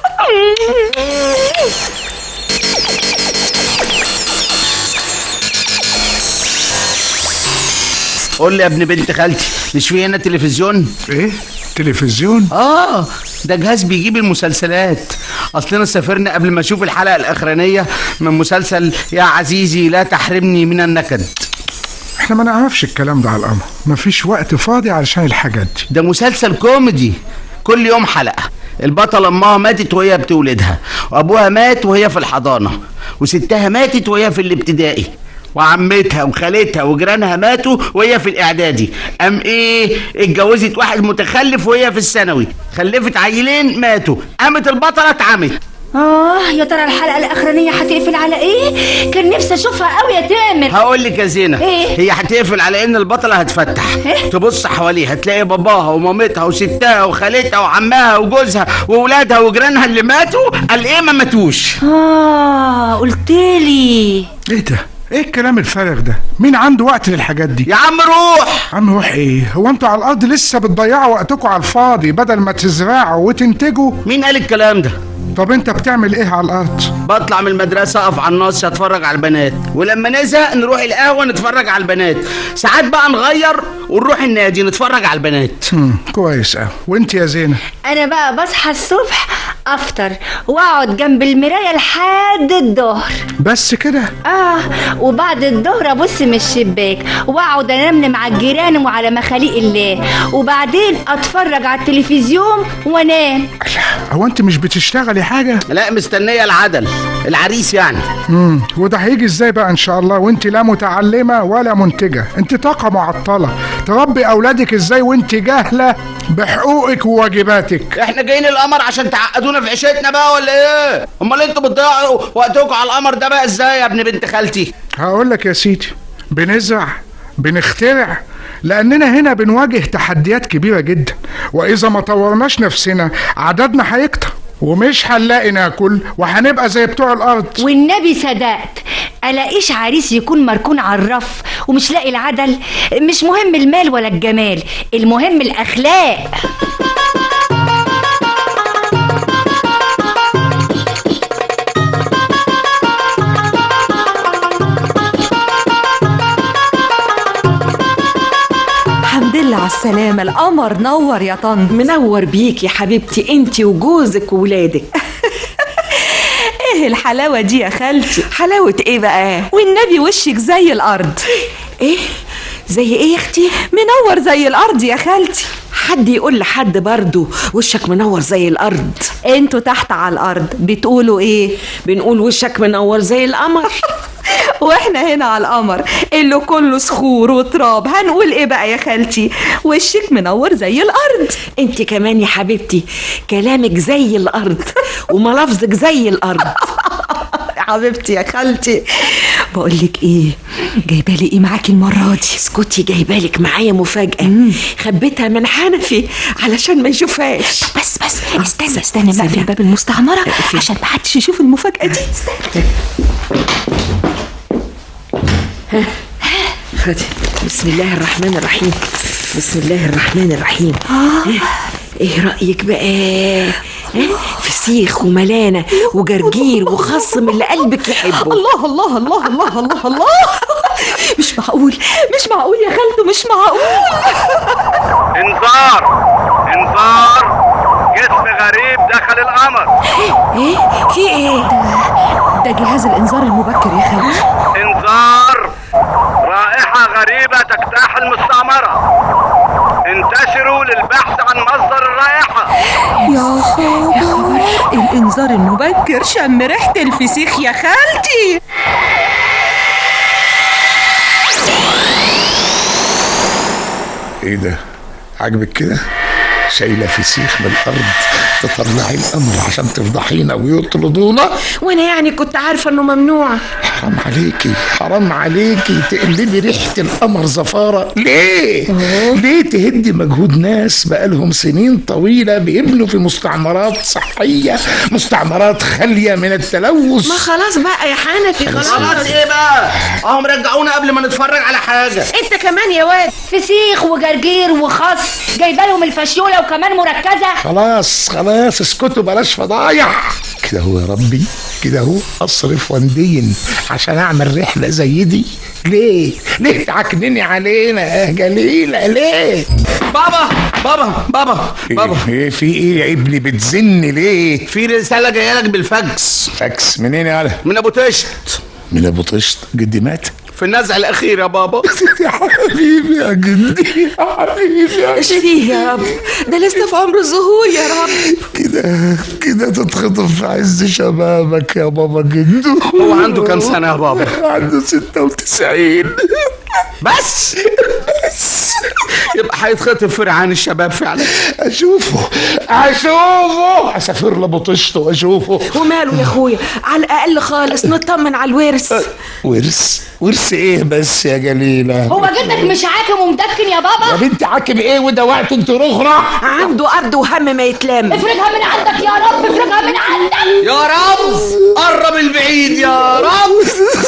Speaker 12: قول لي يا ابن بنت خالتي مش في هنا تلفزيون
Speaker 5: ايه تلفزيون
Speaker 12: اه ده جهاز بيجيب المسلسلات اصلنا سافرنا قبل ما اشوف الحلقه الاخرانيه من مسلسل يا عزيزي لا تحرمني من النكد
Speaker 5: احنا ما نعرفش الكلام ده على القمر مفيش وقت فاضي علشان الحاجات دي
Speaker 12: ده مسلسل كوميدي كل يوم حلقه البطلة امها ماتت وهي بتولدها وابوها مات وهي في الحضانة وستها ماتت وهي في الابتدائي وعمتها وخالتها وجيرانها ماتوا وهي في الاعدادي ام ايه اتجوزت واحد متخلف وهي في الثانوي خلفت عيلين ماتوا قامت البطلة اتعمت
Speaker 13: اه يا ترى الحلقه الاخرانيه هتقفل على ايه كان نفسي اشوفها قوي يا تامر
Speaker 12: هقول لك يا زينة
Speaker 13: إيه؟
Speaker 12: هي هتقفل على ان البطلة هتفتح
Speaker 13: إيه؟
Speaker 12: تبص حواليها هتلاقي باباها ومامتها وستها وخالتها وعمها وجوزها واولادها وجيرانها اللي ماتوا قال ايه ما ماتوش
Speaker 13: اه قلتلي
Speaker 5: ايه ده ايه الكلام الفارغ ده مين عنده وقت للحاجات دي
Speaker 12: يا عم روح
Speaker 5: عم روح ايه هو انتوا على الارض لسه بتضيعوا وقتكم على الفاضي بدل ما تزرعوا وتنتجوا
Speaker 12: مين قال الكلام ده
Speaker 5: طب انت بتعمل ايه على الارض
Speaker 12: بطلع من المدرسة أقف على النص أتفرج على البنات ولما نزهق نروح القهوة نتفرج على البنات ساعات بقى نغير ونروح النادي نتفرج على البنات
Speaker 5: هم، كويس قوي وانت يا زينة
Speaker 13: انا بقى بصحى الصبح افطر واقعد جنب المرايه لحد الظهر
Speaker 5: بس كده
Speaker 13: اه وبعد الظهر ابص من الشباك واقعد انمنم على الجيران وعلى مخاليق الله وبعدين اتفرج على التلفزيون وانام
Speaker 5: هو انت مش بتشتغلي حاجه
Speaker 12: لا مستنيه العدل العريس يعني
Speaker 5: امم وده هيجي ازاي بقى ان شاء الله وانت لا متعلمه ولا منتجه انت طاقه معطله تربي اولادك ازاي وانت جاهله بحقوقك وواجباتك
Speaker 12: احنا جايين القمر عشان تعقدونا في عيشتنا بقى ولا ايه امال انتوا بتضيعوا وقتكم على القمر ده بقى ازاي يا ابن بنت خالتي
Speaker 5: هقول لك يا سيدي بنزرع بنخترع لاننا هنا بنواجه تحديات كبيره جدا واذا ما طورناش نفسنا عددنا هيكتر ومش هنلاقي ناكل وهنبقى زي بتوع الارض
Speaker 13: والنبي صدقت الاقيش عريس يكون مركون على الرف ومش لاقي العدل مش مهم المال ولا الجمال المهم الاخلاق
Speaker 20: الحمد لله على السلامة القمر نور يا طنط منور بيك يا حبيبتي انت وجوزك وولادك ايه الحلاوة دي يا خالتي حلاوة ايه بقى والنبي وشك زي الارض ايه زي ايه يا اختي منور زي الارض يا خالتي حد يقول لحد برضو وشك منور زي الارض انتوا تحت على الارض بتقولوا ايه بنقول وشك منور زي القمر واحنا هنا على القمر اللي كله صخور وتراب هنقول ايه بقى يا خالتي وشك منور زي الارض انت كمان يا حبيبتي كلامك زي الارض وملافظك زي الارض حبيبتي يا خالتي بقول لك ايه جايبه لي ايه معاكي المره دي اسكتي جايبه لك معايا مفاجاه خبيتها من حنفي علشان ما يشوفهاش بس بس استنى استنى بقى في باب المستعمره عشان ما حدش يشوف المفاجاه دي استنى ها خدي بسم الله الرحمن الرحيم بسم الله الرحمن الرحيم ها، ايه رأيك بقى ها؟ فسيخ وملانة وجرجير وخص من اللي قلبك يحبه الله الله الله الله الله الله مش معقول مش معقول يا خالته مش معقول
Speaker 6: انذار انذار جسم غريب دخل القمر
Speaker 20: ايه في ايه ده جهاز الانذار المبكر يا خالتي
Speaker 6: انذار رائحة غريبة تجتاح المستعمرة انتشروا للبحث عن مصدر الرائحة
Speaker 20: يا خبر الانذار المبكر شم ريحه الفسيخ يا خالتي
Speaker 7: ايه ده عاجبك كده شايله فسيخ من الارض تطلعي الامر عشان تفضحينا ويطردونا
Speaker 20: وانا يعني كنت عارفه انه ممنوع
Speaker 7: حرام عليكي حرام عليكي تقلبي ريحه القمر زفاره ليه ليه تهدي مجهود ناس بقالهم سنين طويله بيبنوا في مستعمرات صحيه مستعمرات خاليه من التلوث
Speaker 20: ما خلاص بقى يا حنفي خلاص
Speaker 12: خلاص ايه بقى اهم رجعونا قبل ما نتفرج على حاجه
Speaker 13: انت كمان يا واد فسيخ وجرجير وخس جايبه لهم الفشيوله وكمان مركزه
Speaker 7: خلاص خلاص اسكتوا بلاش فضايح كده هو يا ربي كده هو اصرف واندين عشان اعمل رحله زي دي ليه ليه تعكنني علينا يا جليله ليه
Speaker 12: بابا بابا بابا بابا
Speaker 7: ايه في ايه يا ابني بتزن ليه
Speaker 12: في رساله جايه لك بالفاكس
Speaker 7: فاكس منين يا علي
Speaker 12: من ابو تشت
Speaker 7: من ابو طشت جدي مات
Speaker 12: في النزع الاخير يا بابا
Speaker 7: يا حبيبي يا جدي يا حبيبي يا
Speaker 20: ايش فيه يا رب ده لسه في عمر الظهور يا رب
Speaker 7: كده كده تتخطف في عز شبابك يا بابا جدو
Speaker 12: هو عنده كام سنه يا بابا
Speaker 7: عنده 96
Speaker 12: بس بس يبقى هيتخطف في رعان الشباب فعلا
Speaker 7: اشوفه اشوفه اسافر لابو طشت واشوفه
Speaker 20: وماله يا اخويا على الاقل خالص نطمن على الورث
Speaker 7: ورث ورث ايه بس يا جليله
Speaker 13: هو جدك مش عاكم ومدكن يا
Speaker 7: يا
Speaker 13: بابا
Speaker 7: بنت عاكب ايه وده وقت انت رخرة
Speaker 20: عنده ارض وهم ما يتلم
Speaker 13: افرجها من عندك يا رب افرجها من عندك
Speaker 12: يا رب قرب البعيد يا رب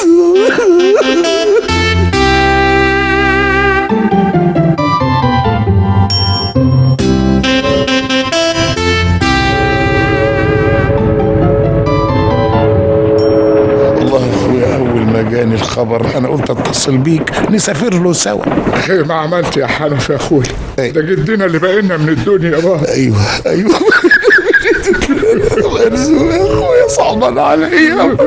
Speaker 7: والله يا اخويا اول ما جاني الخبر انا قلت اتصل بيك نسافر له سوا
Speaker 5: خير ما عملت يا حنفي يا اخويا ده جدنا اللي بقينا من الدنيا بقى
Speaker 7: ايوه ايوه مرزوق يا اخويا صعبان عليا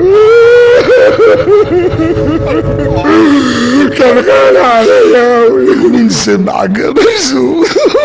Speaker 7: كان غالي عليا أوي. مين سمعك يا مرزوق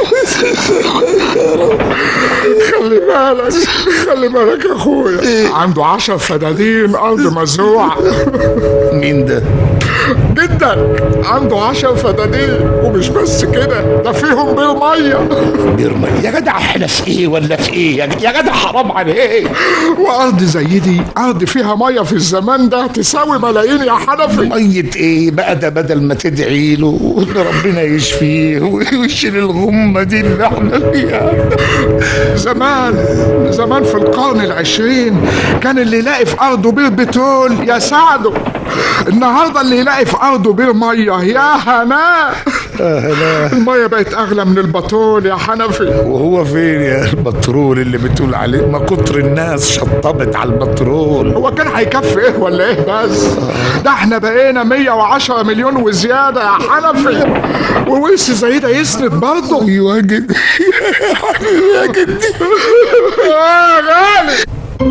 Speaker 5: خلي بالك خلي بالك يا اخويا عنده عشر فدادين ارض مزروعه
Speaker 7: مين ده؟
Speaker 5: جدك عنده عشر فدادين ومش بس كده ده فيهم بير ميه
Speaker 7: بير ميه يا جدع احنا في ايه ولا في ايه يا يا جدع حرام عليك
Speaker 5: وارض زي دي ارض فيها ميه في الزمان ده تساوي ملايين يا حنفي
Speaker 7: مية ايه بقى ده بدل ما تدعي له ان ربنا يشفيه ويشيل الغمة دي اللي احنا فيها
Speaker 5: زمان زمان في القرن العشرين كان اللي يلاقي في ارضه بير بترول يا سعده النهارده اللي يلاقي في ارضه بير ميه يا هناه الميه بقت اغلى من البترول يا حنفي
Speaker 7: وهو فين يا البترول اللي بتقول عليه ما كتر الناس شطبت على البترول
Speaker 5: هو كان هيكفي ايه ولا ايه بس ده احنا بقينا 110 مليون وزياده يا حنفي وورث زي ده يسند برضه
Speaker 7: ايوه جدي يا جدي
Speaker 5: اه غالي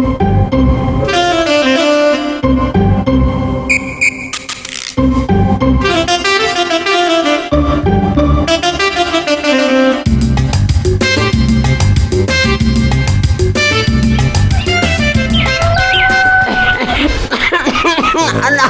Speaker 11: انا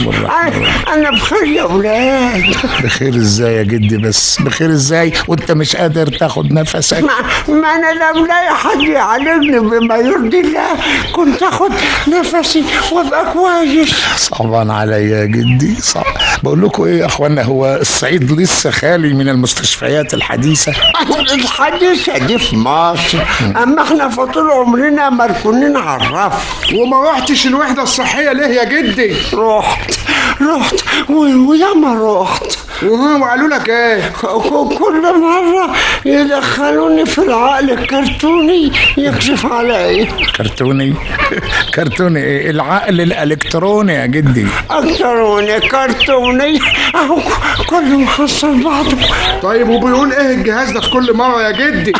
Speaker 11: انا بخير يا ولاد
Speaker 7: بخير ازاي يا جدي بس بخير ازاي وانت مش قادر تاخد نفسك
Speaker 11: ما, ما انا لو لاقي حد يعالجني بما يرضي الله كنت اخد نفسي وابقى كويس
Speaker 7: صعبان عليا يا جدي صعب بقول لكم ايه يا اخوانا هو الصعيد لسه خالي من المستشفيات الحديثه
Speaker 11: الحديثة دي في مصر اما احنا في طول عمرنا مركونين على الرف
Speaker 5: وما رحتش الوحده الصحيه ليه يا جدي
Speaker 11: رحت رحت و- وياما رحت
Speaker 5: وهم قالوا لك ايه
Speaker 11: ك- كل مرة يدخلوني في العقل الكرتوني يكشف علي
Speaker 7: كرتوني كرتوني ايه العقل الالكتروني يا جدي
Speaker 11: الكتروني كرتوني اهو كله محصل بعضه
Speaker 5: طيب وبيقول ايه الجهاز ده في كل مره يا جدي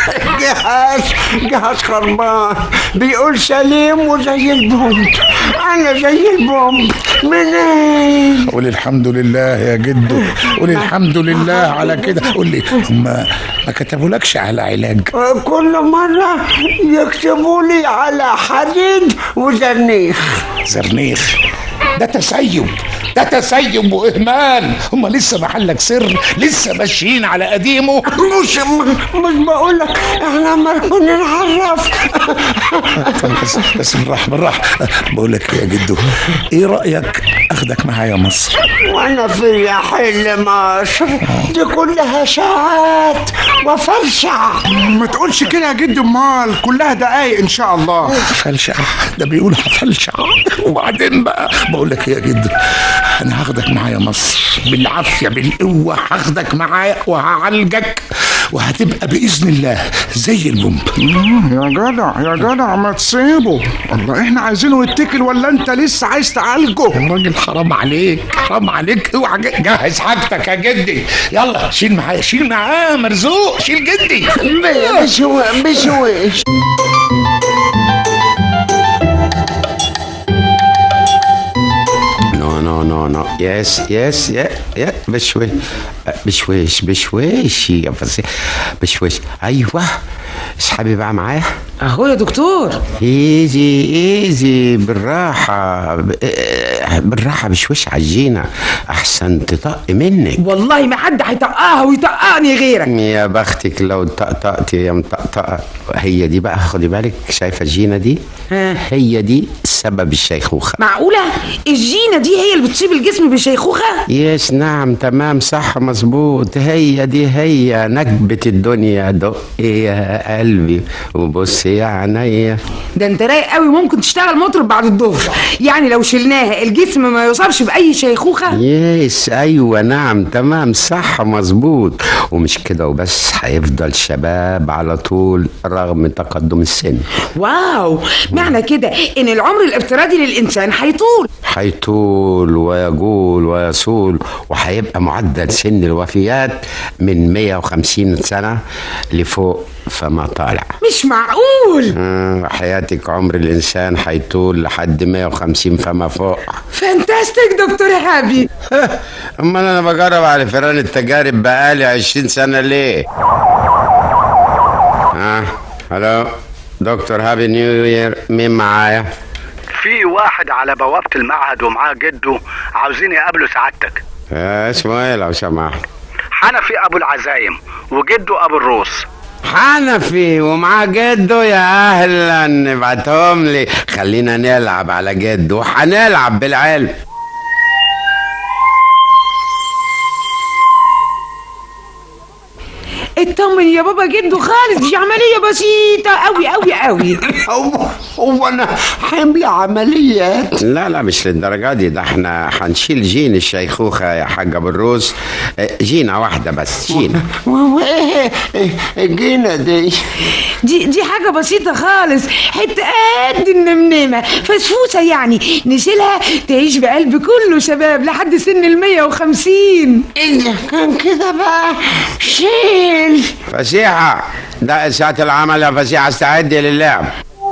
Speaker 11: جهاز جهاز خربان بيقول سليم وزي البومب انا زي البومب منين
Speaker 7: قول الحمد لله يا جدو قول الحمد لله على كده قول لي هم ما كتبولكش على علاج
Speaker 11: كل مرة يكتبوا لي على حديد وزرنيخ
Speaker 7: زرنيخ ده تسيب ده تسيب واهمال هم لسه محلك سر لسه ماشيين على قديمه
Speaker 11: مش مش بقول لك احنا مركونين عرف
Speaker 7: طيب بس بس بالراحه بالراحه بقول لك إيه يا جدو ايه رايك اخدك معايا مصر
Speaker 11: وانا في حل مصر دي كلها ساعات وفرشع
Speaker 5: ما تقولش كده يا جدي امال كلها دقايق ان شاء الله
Speaker 7: فلشع ده بيقول هفلشع وبعدين بقى بقول لك إيه يا جدو انا هاخدك معايا مصر بالعافيه بالقوه هاخدك معايا وهعالجك وهتبقى باذن الله زي البومب
Speaker 5: يا جدع يا جدع ما تسيبه الله احنا عايزينه يتكل ولا انت لسه عايز تعالجه
Speaker 7: يا راجل حرام عليك حرام عليك اوعى ج- جهز حاجتك يا جدي يلا شيل معايا شيل معاه مرزوق شيل جدي
Speaker 11: بشوي بشويش
Speaker 9: نو نو نو نو يس يس يا يا بشوي بشويش بشويش يا فصيح بشويش ايوه اسحبي بقى معايا
Speaker 8: اهو يا دكتور
Speaker 9: ايزي ايزي بالراحة ب- آه، بالراحة بشويش عجينة احسن تطق منك
Speaker 8: والله ما حد هيطقها ويطقني غيرك
Speaker 9: يا بختك لو طقطقتي يا مطقطقة هي دي بقى خدي بالك شايفة الجينة دي هي دي سبب الشيخوخة
Speaker 8: معقولة الجينة دي هي اللي بتصيب الجسم بالشيخوخة
Speaker 9: يس نعم تمام صح مظبوط هي دي هي نكبة الدنيا دقي يا قلبي وبصي يا عينيا
Speaker 8: ده انت رايق قوي ممكن تشتغل مطرب بعد الظهر يعني لو شلناها الجسم ما يصابش بأي شيخوخة
Speaker 9: يس ايوه نعم تمام صح مظبوط ومش كده وبس هيفضل شباب على طول رغم تقدم السن
Speaker 8: واو معنى كده ان العمر الافتراضي للإنسان هيطول
Speaker 9: هيطول ويجول ويصول وهيبقى معدل سن الوفيات من 150 سنة لفوق فما طالع
Speaker 8: مش معقول
Speaker 9: آه، حياتك عمر الإنسان هيطول لحد 150 فما فوق
Speaker 8: فانتاستيك دكتور هابي
Speaker 9: أمال أنا بجرب على فيران التجارب بقالي 20 سنة ليه؟ ها هلو دكتور هابي نيو يير مين معايا؟
Speaker 1: في واحد على بوابة المعهد ومعاه جده عاوزين يقابلوا سعادتك
Speaker 9: آه، اسمه ايه لو سمحت؟
Speaker 1: حنفي أبو العزايم وجده أبو الروس
Speaker 9: حنفي ومعاه جده يا اهلا ابعتهم لي خلينا نلعب على جده وهنلعب بالعلم
Speaker 8: اطمن يا بابا جده خالص دي عملية بسيطة أوي أوي أوي
Speaker 9: هو هو انا حمل عمليات لا لا مش للدرجه دي ده احنا هنشيل جين الشيخوخه يا حاجه بالروس اه، جينه واحده بس جينه
Speaker 8: ايه الجينة دي دي دي حاجة بسيطة خالص حتة قد النمنمة فسفوسة يعني نشيلها تعيش بقلب كله شباب لحد سن المية وخمسين
Speaker 9: إيه كان كده بقى شيل فسيحه ده ساعه العمل يا فسيحه استعدي للعب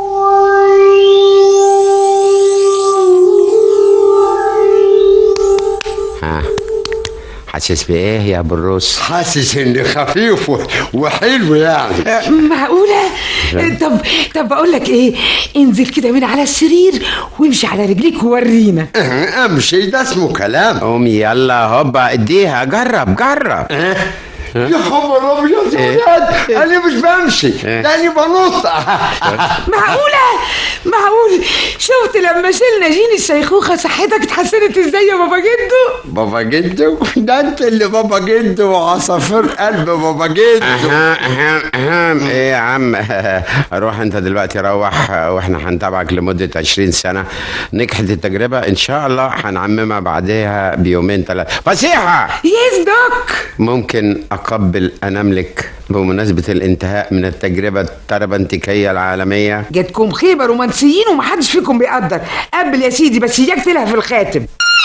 Speaker 9: ها حاسس بايه يا ابو الروس
Speaker 11: حاسس اني خفيف و- وحلو يعني
Speaker 8: معقولة طب طب بقول لك ايه انزل كده من على السرير وامشي على رجليك وورينا
Speaker 11: امشي ده اسمه كلام
Speaker 9: قومي يلا هوبا اديها جرب جرب
Speaker 11: يا خبر ابيض يا
Speaker 9: إيه؟
Speaker 11: ولاد انا مش بمشي ده انا بنط
Speaker 8: معقولة معقول شفت لما شلنا جين الشيخوخة صحتك اتحسنت ازاي يا بابا جدو
Speaker 11: بابا جدو ده انت اللي بابا جدو وعصافير قلب بابا جدو
Speaker 9: اها اها اها ايه يا عم روح انت دلوقتي روح واحنا هنتابعك لمدة 20 سنة نجحت التجربة ان شاء الله هنعممها بعدها بيومين ثلاثة فسيحة
Speaker 8: يس دوك
Speaker 9: ممكن اقبل اناملك بمناسبة الانتهاء من التجربة التربنتيكية العالمية
Speaker 8: جاتكم خيبة رومانسيين ومحدش فيكم بيقدر قبل يا سيدي بس اياك تلها في الخاتم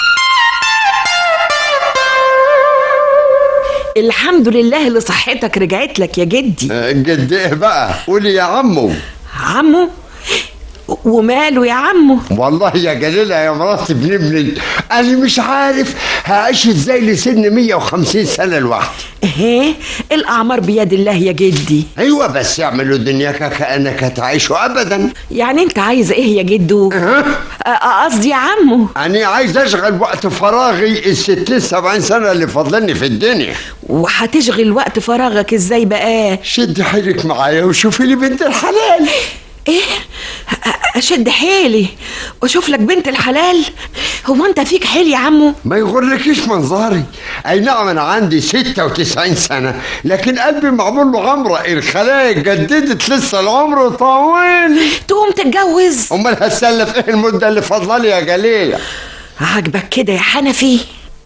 Speaker 8: الحمد لله اللي صحتك رجعت لك يا جدي
Speaker 11: جد ايه بقى قولي يا عمو
Speaker 8: عمو وماله يا عمو
Speaker 11: والله يا جليلة يا مرات ابن ابني انا مش عارف هعيش ازاي لسن 150 سنة لوحدي
Speaker 8: ايه الاعمار بيد الله يا جدي
Speaker 11: ايوه بس اعملوا دنياك كانك تعيش ابدا
Speaker 8: يعني انت عايز ايه يا جدو أ- قصدي يا عمو
Speaker 11: انا عايز اشغل وقت فراغي ال 60 70 سنة اللي فاضلني في الدنيا
Speaker 8: وهتشغل وقت فراغك ازاي بقى
Speaker 11: شد حيلك معايا وشوفي لي بنت الحلال
Speaker 8: ايه أ- اشد حيلي واشوف لك بنت الحلال هو انت فيك حيل يا عمو
Speaker 11: ما يغركيش منظري اي نعم انا عندي 96 سنة لكن قلبي معمول له غمرة الخلايا اتجددت لسه العمر طويل
Speaker 8: تقوم تتجوز
Speaker 11: امال هتسلف ايه المدة اللي فاضلة لي يا جليلة
Speaker 8: عاجبك كده يا حنفي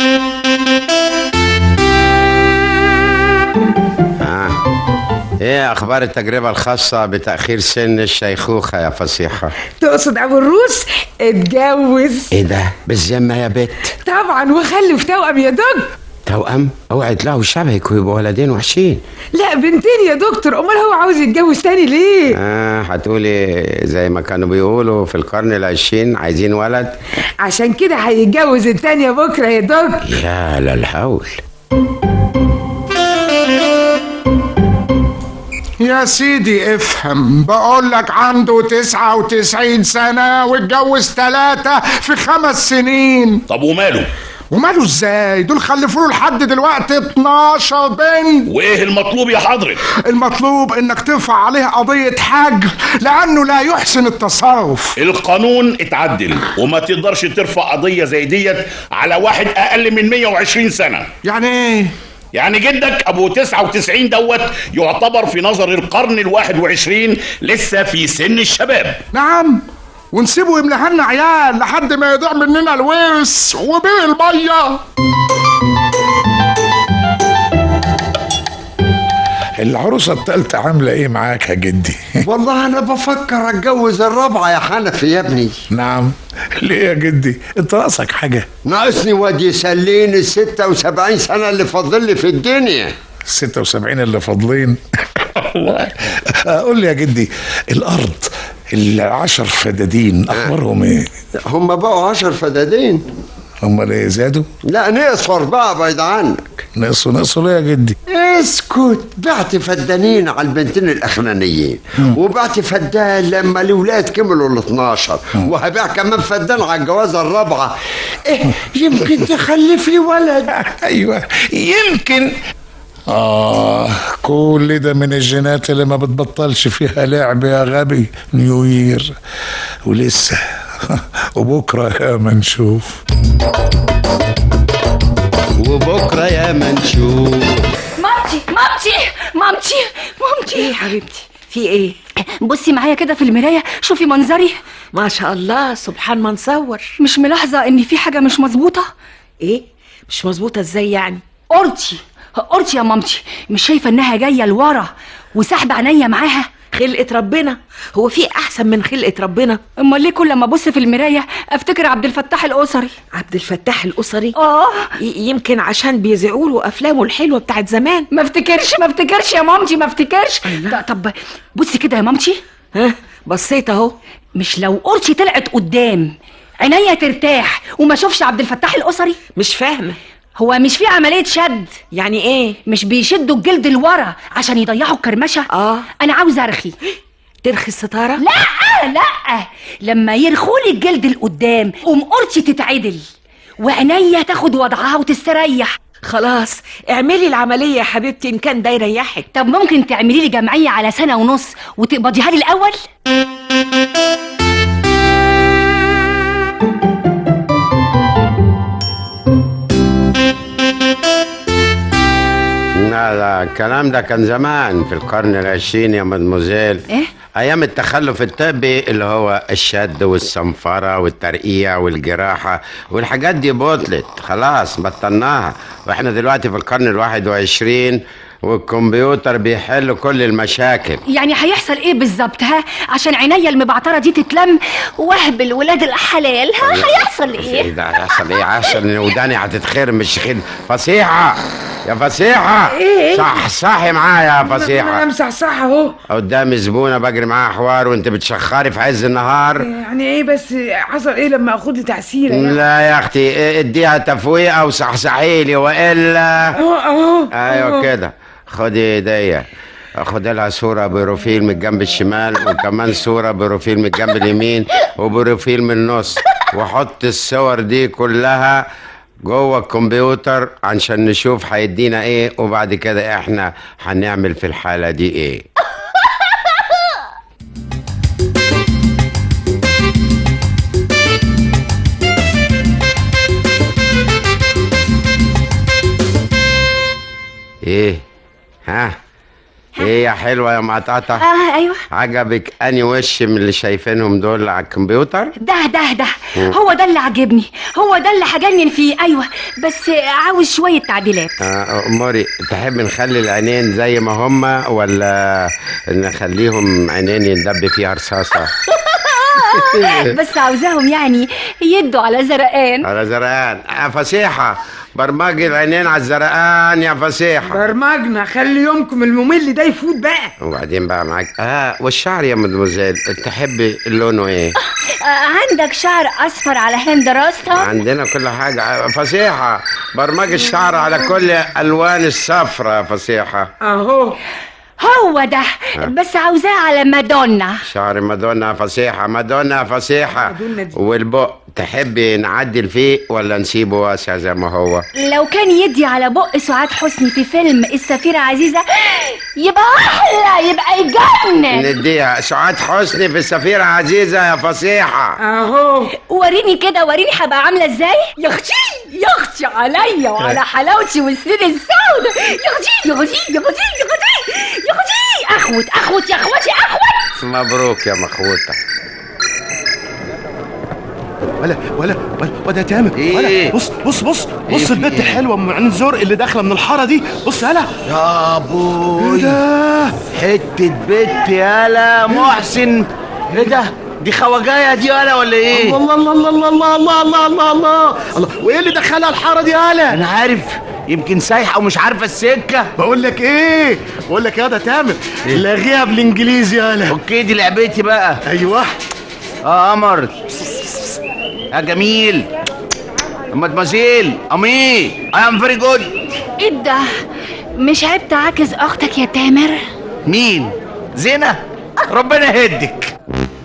Speaker 9: آه. ايه اخبار التجربة الخاصة بتأخير سن الشيخوخة يا فصيحة
Speaker 8: تقصد ابو الروس اتجوز
Speaker 9: ايه ده بالذمة يا بت
Speaker 8: طبعا وخلف توأم يا دكتور
Speaker 9: توأم اوعي يطلعوا شبهك ويبقوا ولدين وحشين
Speaker 8: لا بنتين يا دكتور امال هو عاوز يتجوز تاني ليه
Speaker 9: اه هتقولي زي ما كانوا بيقولوا في القرن العشرين عايزين ولد
Speaker 8: عشان كده هيتجوز التانية بكرة يا دكتور
Speaker 9: يا للهول
Speaker 5: يا سيدي افهم بقول لك عنده 99 سنة واتجوز ثلاثة في خمس سنين
Speaker 15: طب وماله
Speaker 5: وماله ازاي دول خلفوا له لحد دلوقتي 12 بنت
Speaker 15: وايه المطلوب يا حضرتك
Speaker 5: المطلوب انك ترفع عليه قضية حجر لانه لا يحسن التصرف
Speaker 15: القانون اتعدل وما تقدرش ترفع قضية زي ديت على واحد اقل من 120 سنة
Speaker 5: يعني ايه
Speaker 15: يعني جدك ابو 99 دوت يعتبر في نظر القرن الواحد وعشرين لسه في سن الشباب
Speaker 5: نعم ونسيبه يملى لنا عيال لحد ما يضيع مننا الورث وبيع الميه
Speaker 7: العروسة التالتة عاملة ايه معاك يا جدي
Speaker 11: والله انا بفكر اتجوز الرابعه يا حنفي يا ابني
Speaker 7: نعم ليه يا جدي انت ناقصك حاجة
Speaker 11: ناقصني واد يسليني ال 76 سنه اللي فاضل لي في الدنيا
Speaker 7: 76 اللي فاضلين والله قول لي يا جدي الارض العشر فدادين اخبارهم ايه
Speaker 11: هم بقوا عشر فدادين
Speaker 7: هم ايه زادوا
Speaker 11: لا نقصوا اربعه بعيد عنك
Speaker 7: نقصوا نقصوا ليه يا جدي
Speaker 11: اسكت بعت فدانين على البنتين الاخرانيين وبعت فدان لما الاولاد كملوا ال 12 وهبيع كمان فدان على الجوازه الرابعه إيه يمكن تخلف لي ولد
Speaker 7: ايوه يمكن آه كل ده من الجينات اللي ما بتبطلش فيها لعب يا غبي نيوير ولسه وبكرة يا ما نشوف
Speaker 11: وبكره يا ما نشوف
Speaker 13: مامتي مامتي مامتي مامتي
Speaker 10: ايه يا حبيبتي في ايه
Speaker 13: بصي معايا كده في المرايه شوفي منظري
Speaker 10: ما شاء الله سبحان من صور
Speaker 13: مش ملاحظه ان في حاجه مش مظبوطه
Speaker 10: ايه مش مظبوطه ازاي يعني
Speaker 13: قرتي قرتي يا مامتي مش شايفه انها جايه لورا وسحب عينيا معاها
Speaker 10: خلقة ربنا هو في احسن من خلقة ربنا
Speaker 13: امال ليه كل ما ابص في المرايه افتكر عبد الفتاح الاسري
Speaker 10: عبد الفتاح الاسري
Speaker 13: اه
Speaker 10: يمكن عشان بيذيعوا له افلامه الحلوه بتاعت زمان
Speaker 13: ما افتكرش ما افتكرش يا مامتي ما افتكرش ط- طب بصي كده يا مامتي
Speaker 10: ها بصيت اهو
Speaker 13: مش لو قرشي طلعت قدام عينيا ترتاح وما اشوفش عبد الفتاح الاسري
Speaker 10: مش فاهمه
Speaker 13: هو مش في عمليه شد
Speaker 10: يعني ايه
Speaker 13: مش بيشدوا الجلد لورا عشان يضيعوا الكرمشه
Speaker 10: اه
Speaker 13: انا عاوزه ارخي
Speaker 10: ترخي الستاره
Speaker 13: لا لا لما يرخولي الجلد لقدام قوم قرشي تتعدل وعينيا تاخد وضعها وتستريح
Speaker 10: خلاص اعملي العمليه يا حبيبتي ان كان ده يريحك
Speaker 13: طب ممكن تعملي لي جمعيه على سنه ونص وتقبضيها لي الاول
Speaker 9: لا لا الكلام ده كان زمان في القرن العشرين يا مدموزيل
Speaker 13: ايه
Speaker 9: ايام التخلف الطبي اللي هو الشد والصنفره والترقيع والجراحه والحاجات دي بطلت خلاص بطلناها واحنا دلوقتي في القرن الواحد وعشرين والكمبيوتر بيحل كل المشاكل
Speaker 13: يعني هيحصل ايه بالظبط ها عشان عينيا المبعتره دي تتلم واهبل ولاد الحلال ها هيحصل
Speaker 9: ايه
Speaker 13: ايه
Speaker 9: ده هيحصل ايه عشان ان وداني هتتخرم مش خير فصيحه يا فصيحه
Speaker 8: إيه؟
Speaker 9: صح صحي معايا يا
Speaker 8: انا
Speaker 9: فصيحه
Speaker 8: امسح صح اهو
Speaker 9: قدامي زبونه بجري معاها حوار وانت بتشخري في عز النهار
Speaker 8: يعني ايه بس حصل ايه لما اخد لي تعسيره يعني
Speaker 9: لا يا اختي اديها تفويقه وصحصحي لي والا
Speaker 8: اهو اهو
Speaker 9: ايوه
Speaker 8: أهو.
Speaker 9: كده خدي ايديا خد لها صورة بروفيل من الجنب الشمال وكمان صورة بروفيل من الجنب اليمين وبروفيل من النص وحط الصور دي كلها جوه الكمبيوتر عشان نشوف هيدينا ايه وبعد كده احنا هنعمل في الحالة دي ايه ايه ها ايه يا حلوة يا مقطعة
Speaker 13: اه ايوه
Speaker 9: عجبك اني وش من اللي شايفينهم دول على الكمبيوتر
Speaker 13: ده ده ده
Speaker 9: مم.
Speaker 13: هو ده اللي عجبني هو ده اللي هجنن فيه ايوه بس عاوز شويه تعديلات
Speaker 9: آه اموري تحب نخلي العينين زي ما هما ولا نخليهم عينين يندب فيها رصاصة
Speaker 13: بس عاوزاهم يعني يدوا على زرقان
Speaker 9: على زرقان يا فسيحة برمجي العينين على الزرقان يا فسيحة
Speaker 8: برمجنا خلي يومكم الممل ده يفوت بقى
Speaker 9: وبعدين بقى معاك اه والشعر يا مدموزيل تحبي لونه ايه
Speaker 13: آه، عندك شعر اصفر على هند راسها
Speaker 9: عندنا كل حاجة فسيحة برمجي الشعر على كل ألوان الصفرة يا فسيحة
Speaker 8: اهو
Speaker 13: هو ده بس عاوزاه على مادونا
Speaker 9: شعر مادونا فسيحة مادونا فسيحة والبق تحبي نعدل فيه ولا نسيبه واسع زي ما هو
Speaker 13: لو كان يدي على بق سعاد حسني في فيلم السفيرة عزيزة يبقى أحلى يبقى يجنن
Speaker 9: نديها سعاد حسني في السفيرة عزيزة يا فسيحة
Speaker 8: اهو
Speaker 13: وريني كده وريني هبقى عاملة ازاي يا اختي يا اختي عليا وعلى حلاوتي والسن السوداء يا اختي يا اختي يا اختي يا اختي يا اختي اخوت اخوت يا اخوتي اخوت
Speaker 9: مبروك يا مخوتة
Speaker 12: ولا ولا ولا ولا تامر
Speaker 9: إيه؟
Speaker 12: ولا بص بص بص
Speaker 9: إيه
Speaker 12: بص
Speaker 9: في
Speaker 12: البنت
Speaker 9: إيه؟
Speaker 12: الحلوه ام عين زرق اللي داخله من الحاره دي بص يلا
Speaker 9: يا ابوي
Speaker 12: ايه ده
Speaker 9: حتة بنت يالا محسن ايه ده دي خواجايه دي يالا ولا ايه
Speaker 12: الله الله الله الله الله الله الله الله الله الله وايه اللي دخلها الحاره دي يالا
Speaker 9: انا عارف يمكن سايحه ومش عارفه السكه
Speaker 12: بقول لك ايه بقول لك يا ده تامر لاغيها بالانجليزي يالا
Speaker 9: اوكي دي لعبتي بقى
Speaker 12: ايوه
Speaker 9: اه قمر يا جميل مادمازيل امي اي ام فيري جود
Speaker 13: ايه ده مش عيب تعاكس اختك يا تامر
Speaker 9: مين زينة ربنا يهدك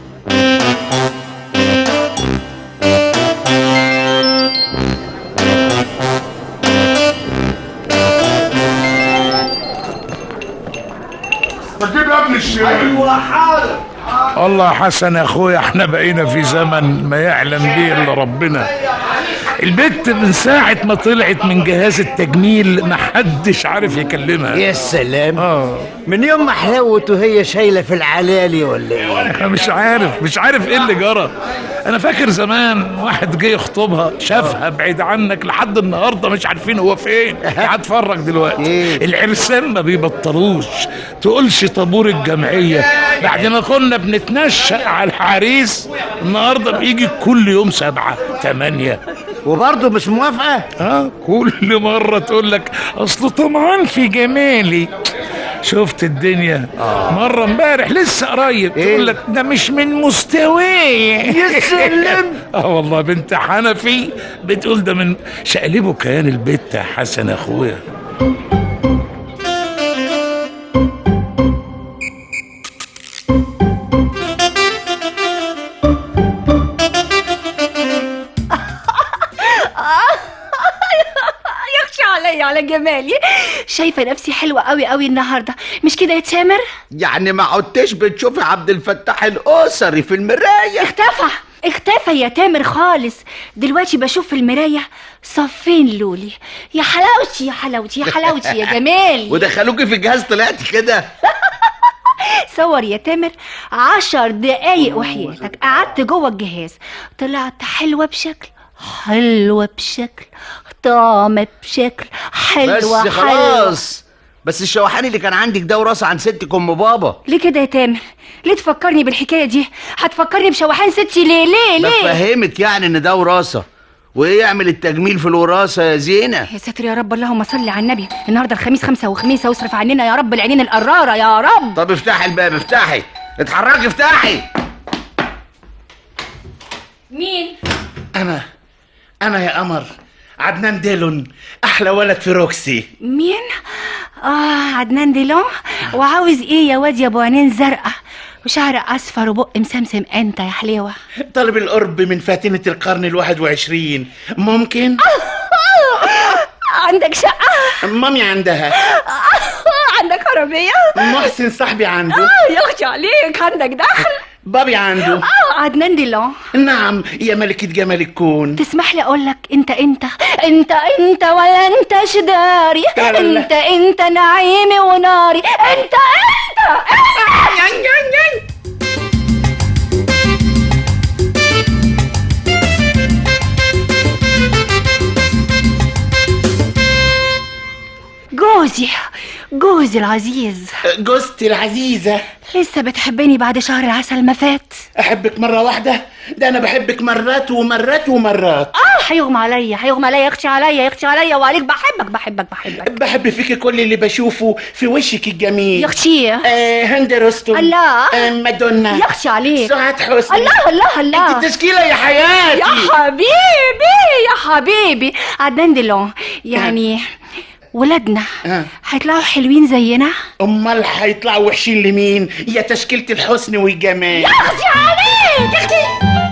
Speaker 7: تجيب يا ابن الشيخ
Speaker 11: ايوه حاضر
Speaker 7: والله يا حسن يا اخويا احنا بقينا في زمن ما يعلم به الا ربنا البت من ساعة ما طلعت من جهاز التجميل ما حدش عارف يكلمها
Speaker 17: يا سلام
Speaker 7: اه
Speaker 17: من يوم ما حلوت وهي شايله في العلالي ولا ايه
Speaker 7: انا مش عارف مش عارف ايه اللي جرى انا فاكر زمان واحد جه يخطبها شافها بعيد عنك لحد النهارده مش عارفين هو فين قاعد اتفرج دلوقتي العرسان ما بيبطلوش تقولش طابور الجمعيه بعد ما كنا بنتنشأ على العريس النهارده بيجي كل يوم سبعة تمانية
Speaker 17: وبرضه مش موافقة؟
Speaker 7: اه كل مرة تقول لك اصله طمعان في جمالي شفت الدنيا آه. مرة امبارح لسه قريب إيه؟ تقول لك ده مش من مستواي
Speaker 17: يا سلم
Speaker 7: اه والله بنت حنفي بتقول ده من شقلبه كيان البت يا حسن اخويا
Speaker 13: يخشى عليا على جمالي شايفه نفسي حلوه قوي قوي النهارده مش كده يا تامر
Speaker 9: يعني ما عدتش بتشوفي عبد الفتاح الاسري في المرايه
Speaker 13: اختفى اختفى يا تامر خالص دلوقتي بشوف في المرايه صفين لولي يا حلاوتي يا حلاوتي يا حلاوتي يا جمالي
Speaker 9: ودخلوكي في الجهاز طلعتي كده
Speaker 13: صور يا تامر عشر دقايق وحياتك قعدت جوه الجهاز طلعت حلوة بشكل حلوة بشكل طعمة بشكل حلوة
Speaker 9: بس
Speaker 13: حلوة
Speaker 9: خلاص بس الشوحان اللي كان عندك ده وراثه عن ستك ام بابا
Speaker 13: ليه كده يا تامر ليه تفكرني بالحكاية دي هتفكرني بشوحان ستي ليه ليه ليه
Speaker 9: بفهمك يعني ان ده وراثه وايه يعمل التجميل في الوراثه يا زينه
Speaker 13: يا ساتر يا رب اللهم صل على النبي النهارده الخميس خمسة وخميسة واصرف عننا يا رب العينين القرارة يا رب
Speaker 9: طب افتحي الباب افتحي اتحركي افتحي
Speaker 13: مين
Speaker 15: انا انا يا قمر عدنان ديلون احلى ولد في روكسي
Speaker 13: مين اه عدنان ديلون وعاوز ايه يا واد يا ابو عينين زرقاء وشعر اصفر وبق مسمسم انت يا حليوه
Speaker 15: طلب القرب من فاتنة القرن الواحد وعشرين ممكن
Speaker 13: عندك شقه
Speaker 15: مامي عندها
Speaker 13: عندك عربيه
Speaker 15: محسن صاحبي عنده
Speaker 13: اه يا اختي عليك عندك دخل
Speaker 15: بابي عنده
Speaker 13: اه عدنان ديلون
Speaker 15: نعم يا ملكة جمال الكون
Speaker 13: تسمح لي اقول لك انت انت انت انت ولا انت شداري
Speaker 15: لا.
Speaker 13: انت انت نعيمي وناري انت انت, انت. جوزي جوزي العزيز
Speaker 15: جوزتي العزيزة
Speaker 13: لسه بتحبني بعد شهر العسل ما فات
Speaker 15: أحبك مرة واحدة ده أنا بحبك مرات ومرات ومرات
Speaker 13: اه هيغمى عليا هيغمى عليا يختي عليا يختي عليا وعليك بحبك بحبك بحبك
Speaker 15: بحب فيك كل اللي بشوفه في وشك الجميل
Speaker 13: يا اختي
Speaker 15: آه هند رستم
Speaker 13: الله
Speaker 15: آه مادونا
Speaker 13: يا اختي عليك
Speaker 15: سعاد حسني
Speaker 13: الله الله الله
Speaker 15: انت تشكيلة يا حياتي
Speaker 13: يا حبيبي يا حبيبي عدنان ديلون يعني ولادنا
Speaker 15: آه.
Speaker 13: هيطلعوا حلوين زينا
Speaker 15: امال هيطلعوا وحشين لمين يا تشكيلة الحسن والجمال
Speaker 13: يا اختي عليك يا اختي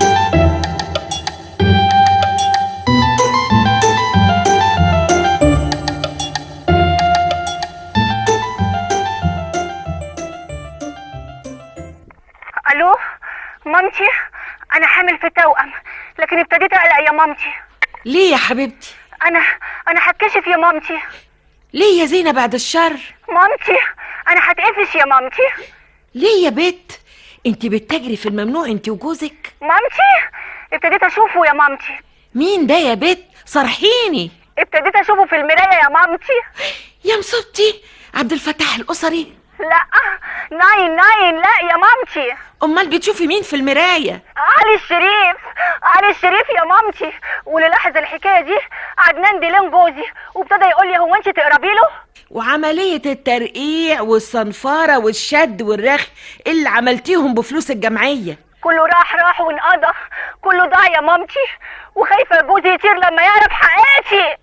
Speaker 21: الو مامتي انا حامل في توأم لكن ابتديت اقلق يا مامتي
Speaker 8: ليه يا حبيبتي
Speaker 21: انا انا هتكشف يا مامتي
Speaker 8: ليه يا زينة بعد الشر
Speaker 21: مامتي انا هتقفش يا مامتي
Speaker 8: ليه يا بت انت بتجري في الممنوع انت وجوزك
Speaker 21: مامتي ابتديت اشوفه يا مامتي
Speaker 20: مين ده يا بت صرحيني
Speaker 21: ابتديت اشوفه في المرايه يا مامتي
Speaker 20: يا مصيبتي عبد الفتاح الاسري
Speaker 21: لا ناين ناين لا يا مامتي
Speaker 20: امال بتشوفي مين في المرايه
Speaker 21: علي الشريف علي الشريف يا مامتي واللي لاحظ الحكايه دي عدنان ديلان جوزي وابتدى يقول لي هو انت تقربي له
Speaker 20: وعملية الترقيع والصنفارة والشد والرخ اللي عملتيهم بفلوس الجمعية
Speaker 21: كله راح راح وانقضى كله ضاع يا مامتي وخايفه جوزي يطير لما يعرف حقيقتي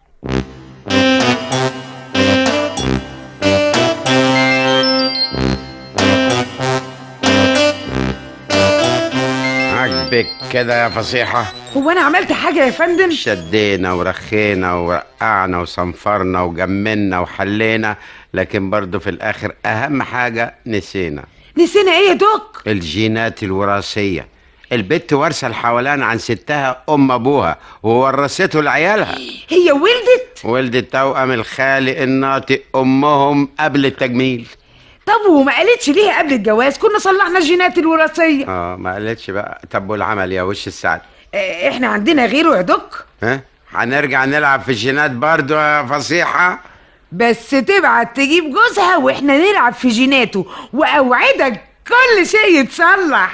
Speaker 9: عجبك كده يا فصيحة
Speaker 8: هو انا عملت حاجه يا فندم
Speaker 9: شدينا ورخينا ورقعنا وصنفرنا وجملنا وحلينا لكن برضو في الآخر أهم حاجة نسينا
Speaker 8: نسينا ايه يا دوك
Speaker 9: الجينات الوراثية البت وارثة الحولان عن ستها أم أبوها وورثته لعيالها
Speaker 8: هي ولدت
Speaker 9: ولدت توأم الخالق الناطق أمهم قبل التجميل
Speaker 8: طب وما قالتش ليه قبل الجواز كنا صلحنا الجينات الوراثيه
Speaker 9: اه ما قالتش بقى طب والعمل يا وش السعد
Speaker 8: آه، احنا عندنا غيره يا دوك
Speaker 9: ها هنرجع نلعب في الجينات برضو يا فصيحة
Speaker 8: بس تبعت تجيب جوزها واحنا نلعب في جيناته واوعدك كل شيء يتصلح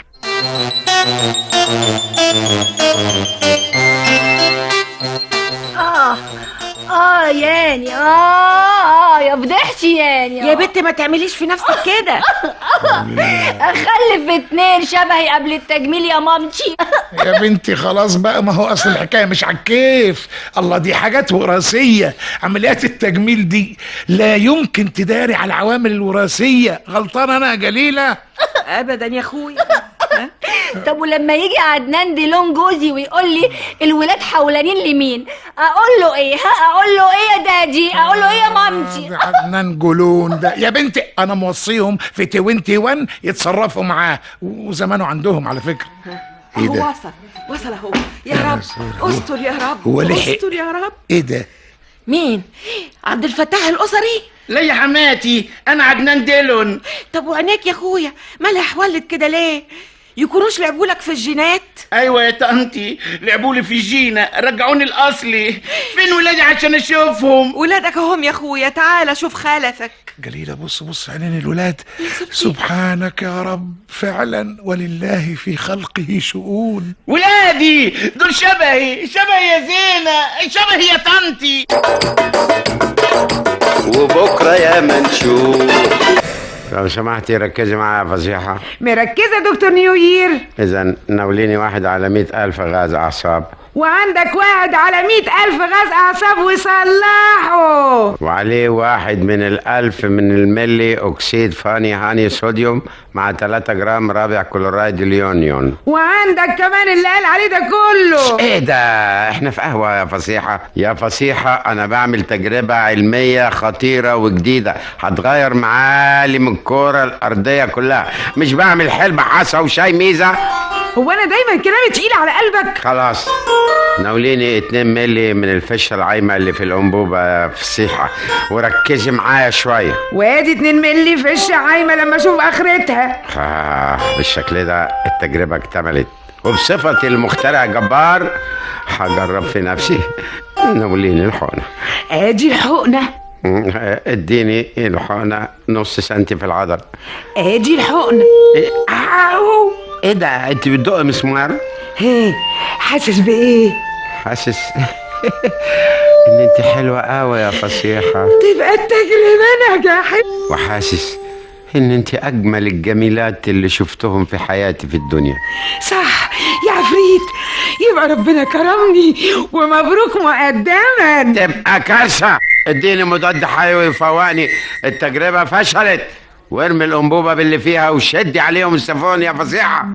Speaker 13: اه اه ياني اه اه يا فضحتي ياني
Speaker 20: يا بت ما تعمليش في نفسك كده
Speaker 13: اخلف اتنين شبهي قبل التجميل يا مامتي
Speaker 7: يا بنتي خلاص بقى ما هو اصل الحكايه مش على الكيف الله دي حاجات وراثيه عمليات التجميل دي لا يمكن تداري على العوامل الوراثيه غلطان انا يا جليله
Speaker 20: ابدا يا اخويا
Speaker 13: طب ولما يجي عدنان دي لون جوزي ويقول لي الولاد حولانين لمين اقول له ايه ها اقول له ايه يا دادي اقول له ايه يا مامتي
Speaker 7: ده عدنان جولون ده يا بنتي انا موصيهم في 21 يتصرفوا معاه وزمانه عندهم على فكره ايه
Speaker 20: هو
Speaker 7: ده
Speaker 20: وصل وصل اهو يا رب استر يا رب
Speaker 7: هو لحق.
Speaker 20: استر يا رب
Speaker 7: ايه ده
Speaker 20: مين عبد الفتاح الاسري
Speaker 12: لا يا حماتي انا عدنان ديلون
Speaker 20: طب وعينيك يا اخويا مالها حولت كده ليه يكونوش لعبوا لك في الجينات
Speaker 12: ايوه يا طنطي لعبوا لي في الجينة رجعوني الاصلي فين ولادي عشان اشوفهم
Speaker 20: ولادك اهم يا اخويا تعالى شوف خلفك
Speaker 7: جليله بص بص عينين الولاد سبحانك يا رب فعلا ولله في خلقه شؤون
Speaker 12: ولادي دول شبهي شبهي يا زينة شبهي يا طنطي
Speaker 9: وبكرة يا منشور لو سمحتي ركزي معايا يا فصيحة
Speaker 8: مركزه دكتور نيو يير
Speaker 9: إذا ناوليني واحد على مئة ألف غاز أعصاب
Speaker 8: وعندك واحد على مئة ألف غاز أعصاب وصلحه
Speaker 9: وعليه واحد من الألف من الملي أكسيد فاني هاني صوديوم مع 3 جرام رابع كلورايد اليونيون
Speaker 8: وعندك كمان اللي قال عليه ده كله
Speaker 9: ايه ده احنا في قهوة يا فصيحة يا فصيحة انا بعمل تجربة علمية خطيرة وجديدة هتغير معالم الكرة الارضية كلها مش بعمل حلبة حصى وشاي ميزة
Speaker 8: هو أنا دايما كلامي تقيل على قلبك
Speaker 9: خلاص ناوليني 2 ملي من الفشة العايمة اللي في الأنبوبة يا فصيحة وركزي معايا شوية
Speaker 8: وادي 2 ملي في الشعايمة لما أشوف آخرتها
Speaker 9: آه بالشكل ده التجربة اكتملت وبصفتي المخترع جبار هجرب في نفسي ناوليني الحقنة
Speaker 8: ادي الحقنة
Speaker 9: مم، اديني الحقنة نص سنتي في العضل
Speaker 8: ادي الحقنة
Speaker 9: أو ايه ده انت بتدق مسمار
Speaker 8: هي حاسس بإيه؟
Speaker 9: حاسس ان انت حلوة قوي يا فصيحة
Speaker 8: تبقى التجربة نجحت
Speaker 9: وحاسس ان انت اجمل الجميلات اللي شفتهم في حياتي في الدنيا
Speaker 8: صح يا عفريت يبقى ربنا كرمني ومبروك مقدما
Speaker 9: تبقى كارثة اديني مضاد حيوي يفوقني التجربة فشلت وارمي الانبوبة باللي فيها وشدي عليهم السفون يا فصيحة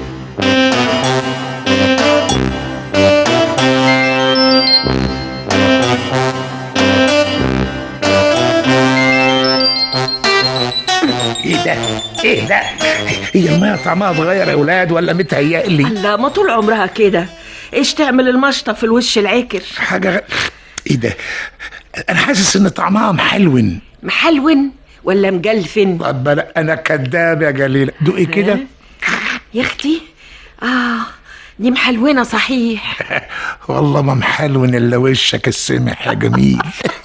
Speaker 7: ايه ده ايه ده هي الميه طعمها اتغير يا اولاد ولا متهيألي
Speaker 20: لا ما طول عمرها كده ايش تعمل المشطه في الوش العكر
Speaker 7: حاجه غ... ايه ده انا حاسس ان طعمها محلون
Speaker 20: محلون ولا مجلفن
Speaker 7: طب انا انا كداب يا جليل دوقي كده
Speaker 20: يا اختي اه
Speaker 8: دي محلونة صحيح
Speaker 7: والله ما محلون الا وشك السمح يا جميل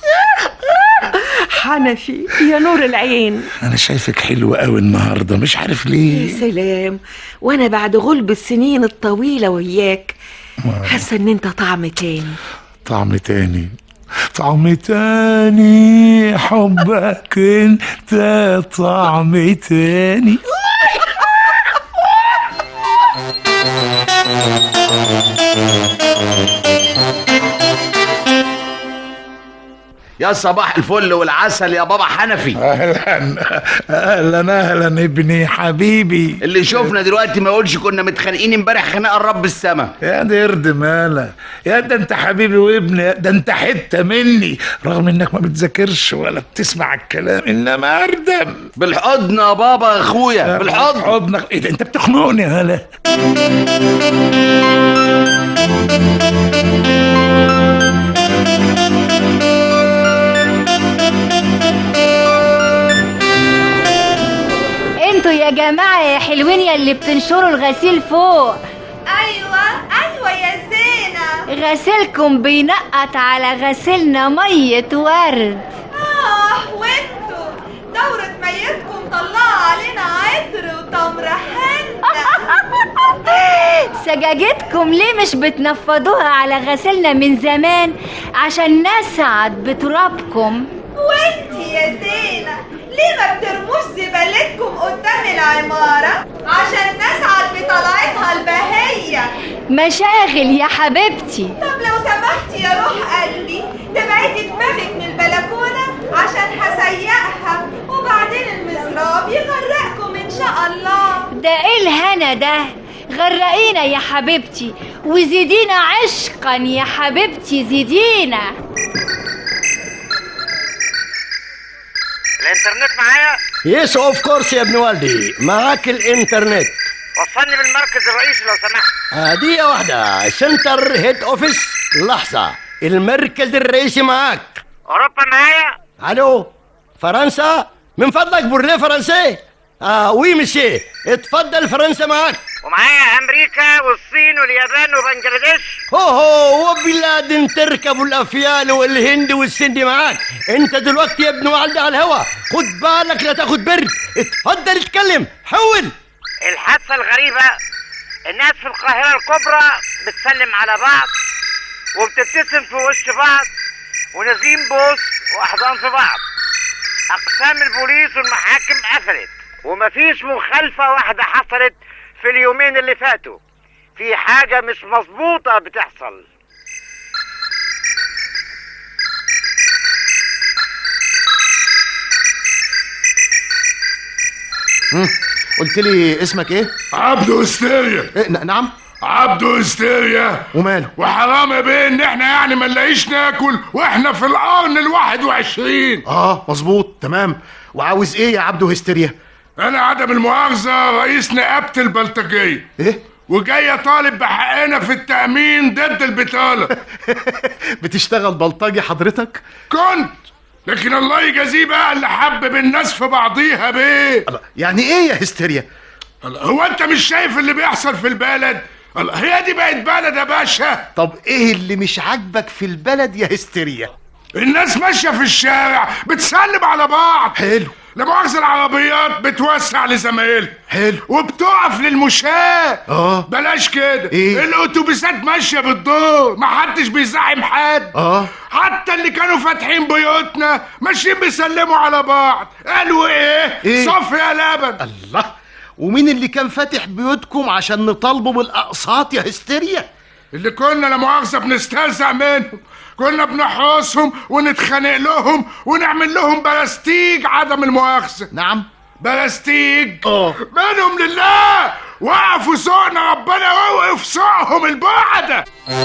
Speaker 20: حنفي يا نور العين
Speaker 7: انا شايفك حلوة قوي النهارده مش عارف
Speaker 20: يا
Speaker 7: ليه
Speaker 20: سلام وانا بعد غلب السنين الطويلة وياك حاسة ان انت طعم تاني
Speaker 7: طعم تاني طعم تاني حبك انت طعم تاني
Speaker 12: يا صباح الفل والعسل يا بابا حنفي
Speaker 7: اهلا اهلا اهلا ابني حبيبي
Speaker 12: اللي شفنا دلوقتي ما يقولش كنا متخانقين امبارح خناقه رب السما
Speaker 7: يا ده قرد مالك يا ده انت حبيبي وابني ده انت حته مني رغم انك ما بتذاكرش ولا بتسمع الكلام انما اردم
Speaker 12: بالحضن يا بابا يا اخويا بالحضن
Speaker 7: حضنك ايه ده انت بتخنقني يا هلا
Speaker 13: انتوا يا جماعة يا حلوين يا اللي بتنشروا الغسيل فوق
Speaker 14: ايوه ايوه يا زينة
Speaker 13: غسيلكم بينقط على غسيلنا مية ورد
Speaker 14: اه وانتوا دورة ميتكم طلعوا علينا عطر وتمر حنة
Speaker 13: سجاجتكم ليه مش بتنفضوها على غسيلنا من زمان عشان نسعد بترابكم
Speaker 14: وانتي يا زينة ليه ما بترموش زبالتكم قدام العمارة عشان نسعد بطلعتها البهية
Speaker 13: مشاغل يا حبيبتي
Speaker 14: طب لو سمحتي يا روح قلبي تبعدي دماغك من البلكونة عشان هسيقها وبعدين المزراب يغرقكم ان شاء الله
Speaker 13: ده ايه الهنا ده غرقينا يا حبيبتي وزيدينا عشقا يا حبيبتي زيدينا
Speaker 19: الانترنت معايا
Speaker 18: يس اوف كورس يا ابن والدي معاك الانترنت
Speaker 19: وصلني بالمركز الرئيسي لو سمحت
Speaker 18: آه، دقيقة واحدة سنتر هيد اوفيس لحظة المركز الرئيسي معاك
Speaker 19: اوروبا معايا
Speaker 18: الو فرنسا من فضلك بورليه فرنسي اه وي مسي اتفضل فرنسا معاك
Speaker 19: ومعايا امريكا والصين واليابان وبنجلاديش
Speaker 18: هو هو وبلاد تركب الافيال والهند والسند معاك انت دلوقتي يا ابن والدي على الهوا خد بالك لا تاخد برد اتفضل اتكلم حول
Speaker 19: الحادثة الغريبة الناس في القاهرة الكبرى بتسلم على بعض وبتبتسم في وش بعض ونازلين بوس واحضان في بعض اقسام البوليس والمحاكم قفلت ومفيش مخالفة واحدة حصلت في اليومين اللي فاتوا في حاجة مش مظبوطة بتحصل
Speaker 2: مم. قلت لي اسمك ايه؟
Speaker 16: عبده هستيريا
Speaker 2: إيه ن- نعم
Speaker 16: عبده هستيريا
Speaker 2: وماله
Speaker 16: وحرام يا بيه ان احنا يعني ما نلاقيش ناكل واحنا في القرن الواحد وعشرين
Speaker 2: اه مظبوط تمام وعاوز ايه يا عبده هستيريا
Speaker 16: انا عدم المؤاخذة رئيس نقابة البلطجية
Speaker 2: ايه
Speaker 16: وجاي طالب بحقنا في التأمين ضد البطالة
Speaker 2: بتشتغل بلطجي حضرتك
Speaker 16: كنت لكن الله يجازيه بقى اللي حبب الناس في بعضيها بيه
Speaker 2: يعني ايه يا هستيريا
Speaker 16: هو انت مش شايف اللي بيحصل في البلد الله، هي دي بقت بلد يا باشا
Speaker 2: طب ايه اللي مش عاجبك في البلد يا هستيريا
Speaker 16: الناس ماشية في الشارع بتسلم على بعض
Speaker 2: حلو
Speaker 16: لا مؤاخذة العربيات بتوسع لزمايلها
Speaker 2: حلو
Speaker 16: وبتقف للمشاة
Speaker 2: اه
Speaker 16: بلاش كده
Speaker 2: إيه؟
Speaker 16: الاتوبيسات ماشية بالدور محدش بيزاحم حد
Speaker 2: اه
Speaker 16: حتى اللي كانوا فاتحين بيوتنا ماشيين بيسلموا على بعض قالوا ايه,
Speaker 2: إيه؟
Speaker 16: صف يا لبن
Speaker 2: الله ومين اللي كان فاتح بيوتكم عشان نطالبوا بالاقساط يا هستيريا
Speaker 16: اللي كنا لا مؤاخذة بنستهزأ منهم كنا بنحرسهم ونتخانق لهم ونعمل لهم بلاستيك عدم المؤاخذة
Speaker 2: نعم
Speaker 16: بلاستيك
Speaker 2: اه
Speaker 16: منهم لله وقفوا سوقنا ربنا وقف سوقهم البعدة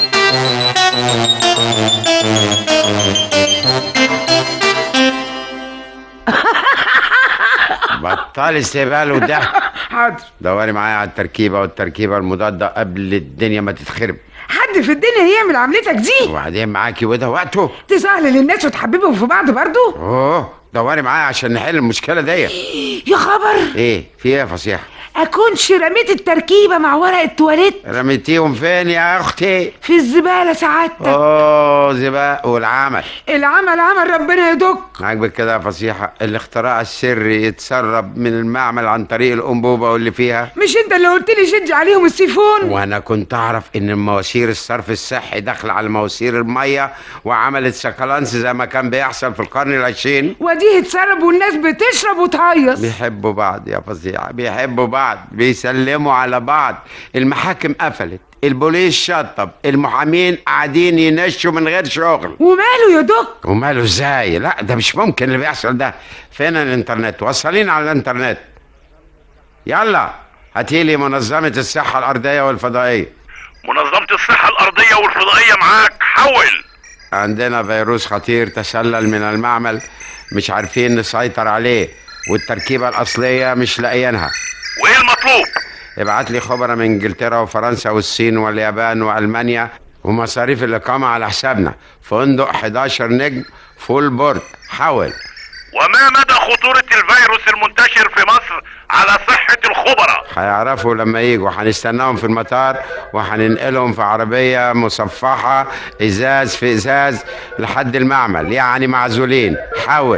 Speaker 9: بطل استهبال وضحك
Speaker 8: حاضر
Speaker 9: دوري معايا على التركيبة والتركيبة المضادة قبل الدنيا ما تتخرب
Speaker 8: حد في الدنيا يعمل عملتك دي
Speaker 9: وبعدين معاكي وده وقته
Speaker 8: تسهل للناس وتحببهم في بعض برضو
Speaker 9: اوه دوري معايا عشان نحل المشكلة دي
Speaker 8: يا خبر
Speaker 9: ايه في ايه يا فصيحة
Speaker 8: اكونش رميت التركيبه مع ورق التواليت
Speaker 9: رميتيهم فين يا اختي
Speaker 8: في الزباله سعادتك
Speaker 9: اوه زباق والعمل
Speaker 8: العمل عمل ربنا يدك
Speaker 9: عاجبك كده يا فصيحة الاختراع السري يتسرب من المعمل عن طريق الأنبوبة واللي فيها
Speaker 8: مش انت اللي قلت لي شدي عليهم السيفون
Speaker 9: وانا كنت اعرف ان مواسير الصرف الصحي داخله على مواسير الميه وعملت سكالانس زي ما كان بيحصل في القرن العشرين
Speaker 8: وديه اتسرب والناس بتشرب وتهيص
Speaker 9: بيحبوا بعض يا فظيعة بيحبوا بعض بيسلموا على بعض المحاكم قفلت البوليس شطب المحامين قاعدين ينشوا من غير شغل
Speaker 8: وماله يا دك
Speaker 9: وماله ازاي لا ده مش ممكن اللي بيحصل ده فين الانترنت وصلين على الانترنت يلا هاتيلي منظمة الصحة الأرضية والفضائية
Speaker 5: منظمة الصحة الأرضية والفضائية معاك حول
Speaker 9: عندنا فيروس خطير تسلل من المعمل مش عارفين نسيطر عليه والتركيبة الأصلية مش لاقيينها
Speaker 5: وإيه المطلوب؟
Speaker 9: ابعت لي خبراء من انجلترا وفرنسا والصين واليابان والمانيا ومصاريف الاقامه على حسابنا فندق 11 نجم فول بورد حاول
Speaker 5: وما مدى خطورة الفيروس المنتشر في مصر على صحة الخبراء؟
Speaker 9: هيعرفوا لما يجوا هنستناهم في المطار وهننقلهم في عربيه مصفحه ازاز في ازاز لحد المعمل يعني معزولين حاول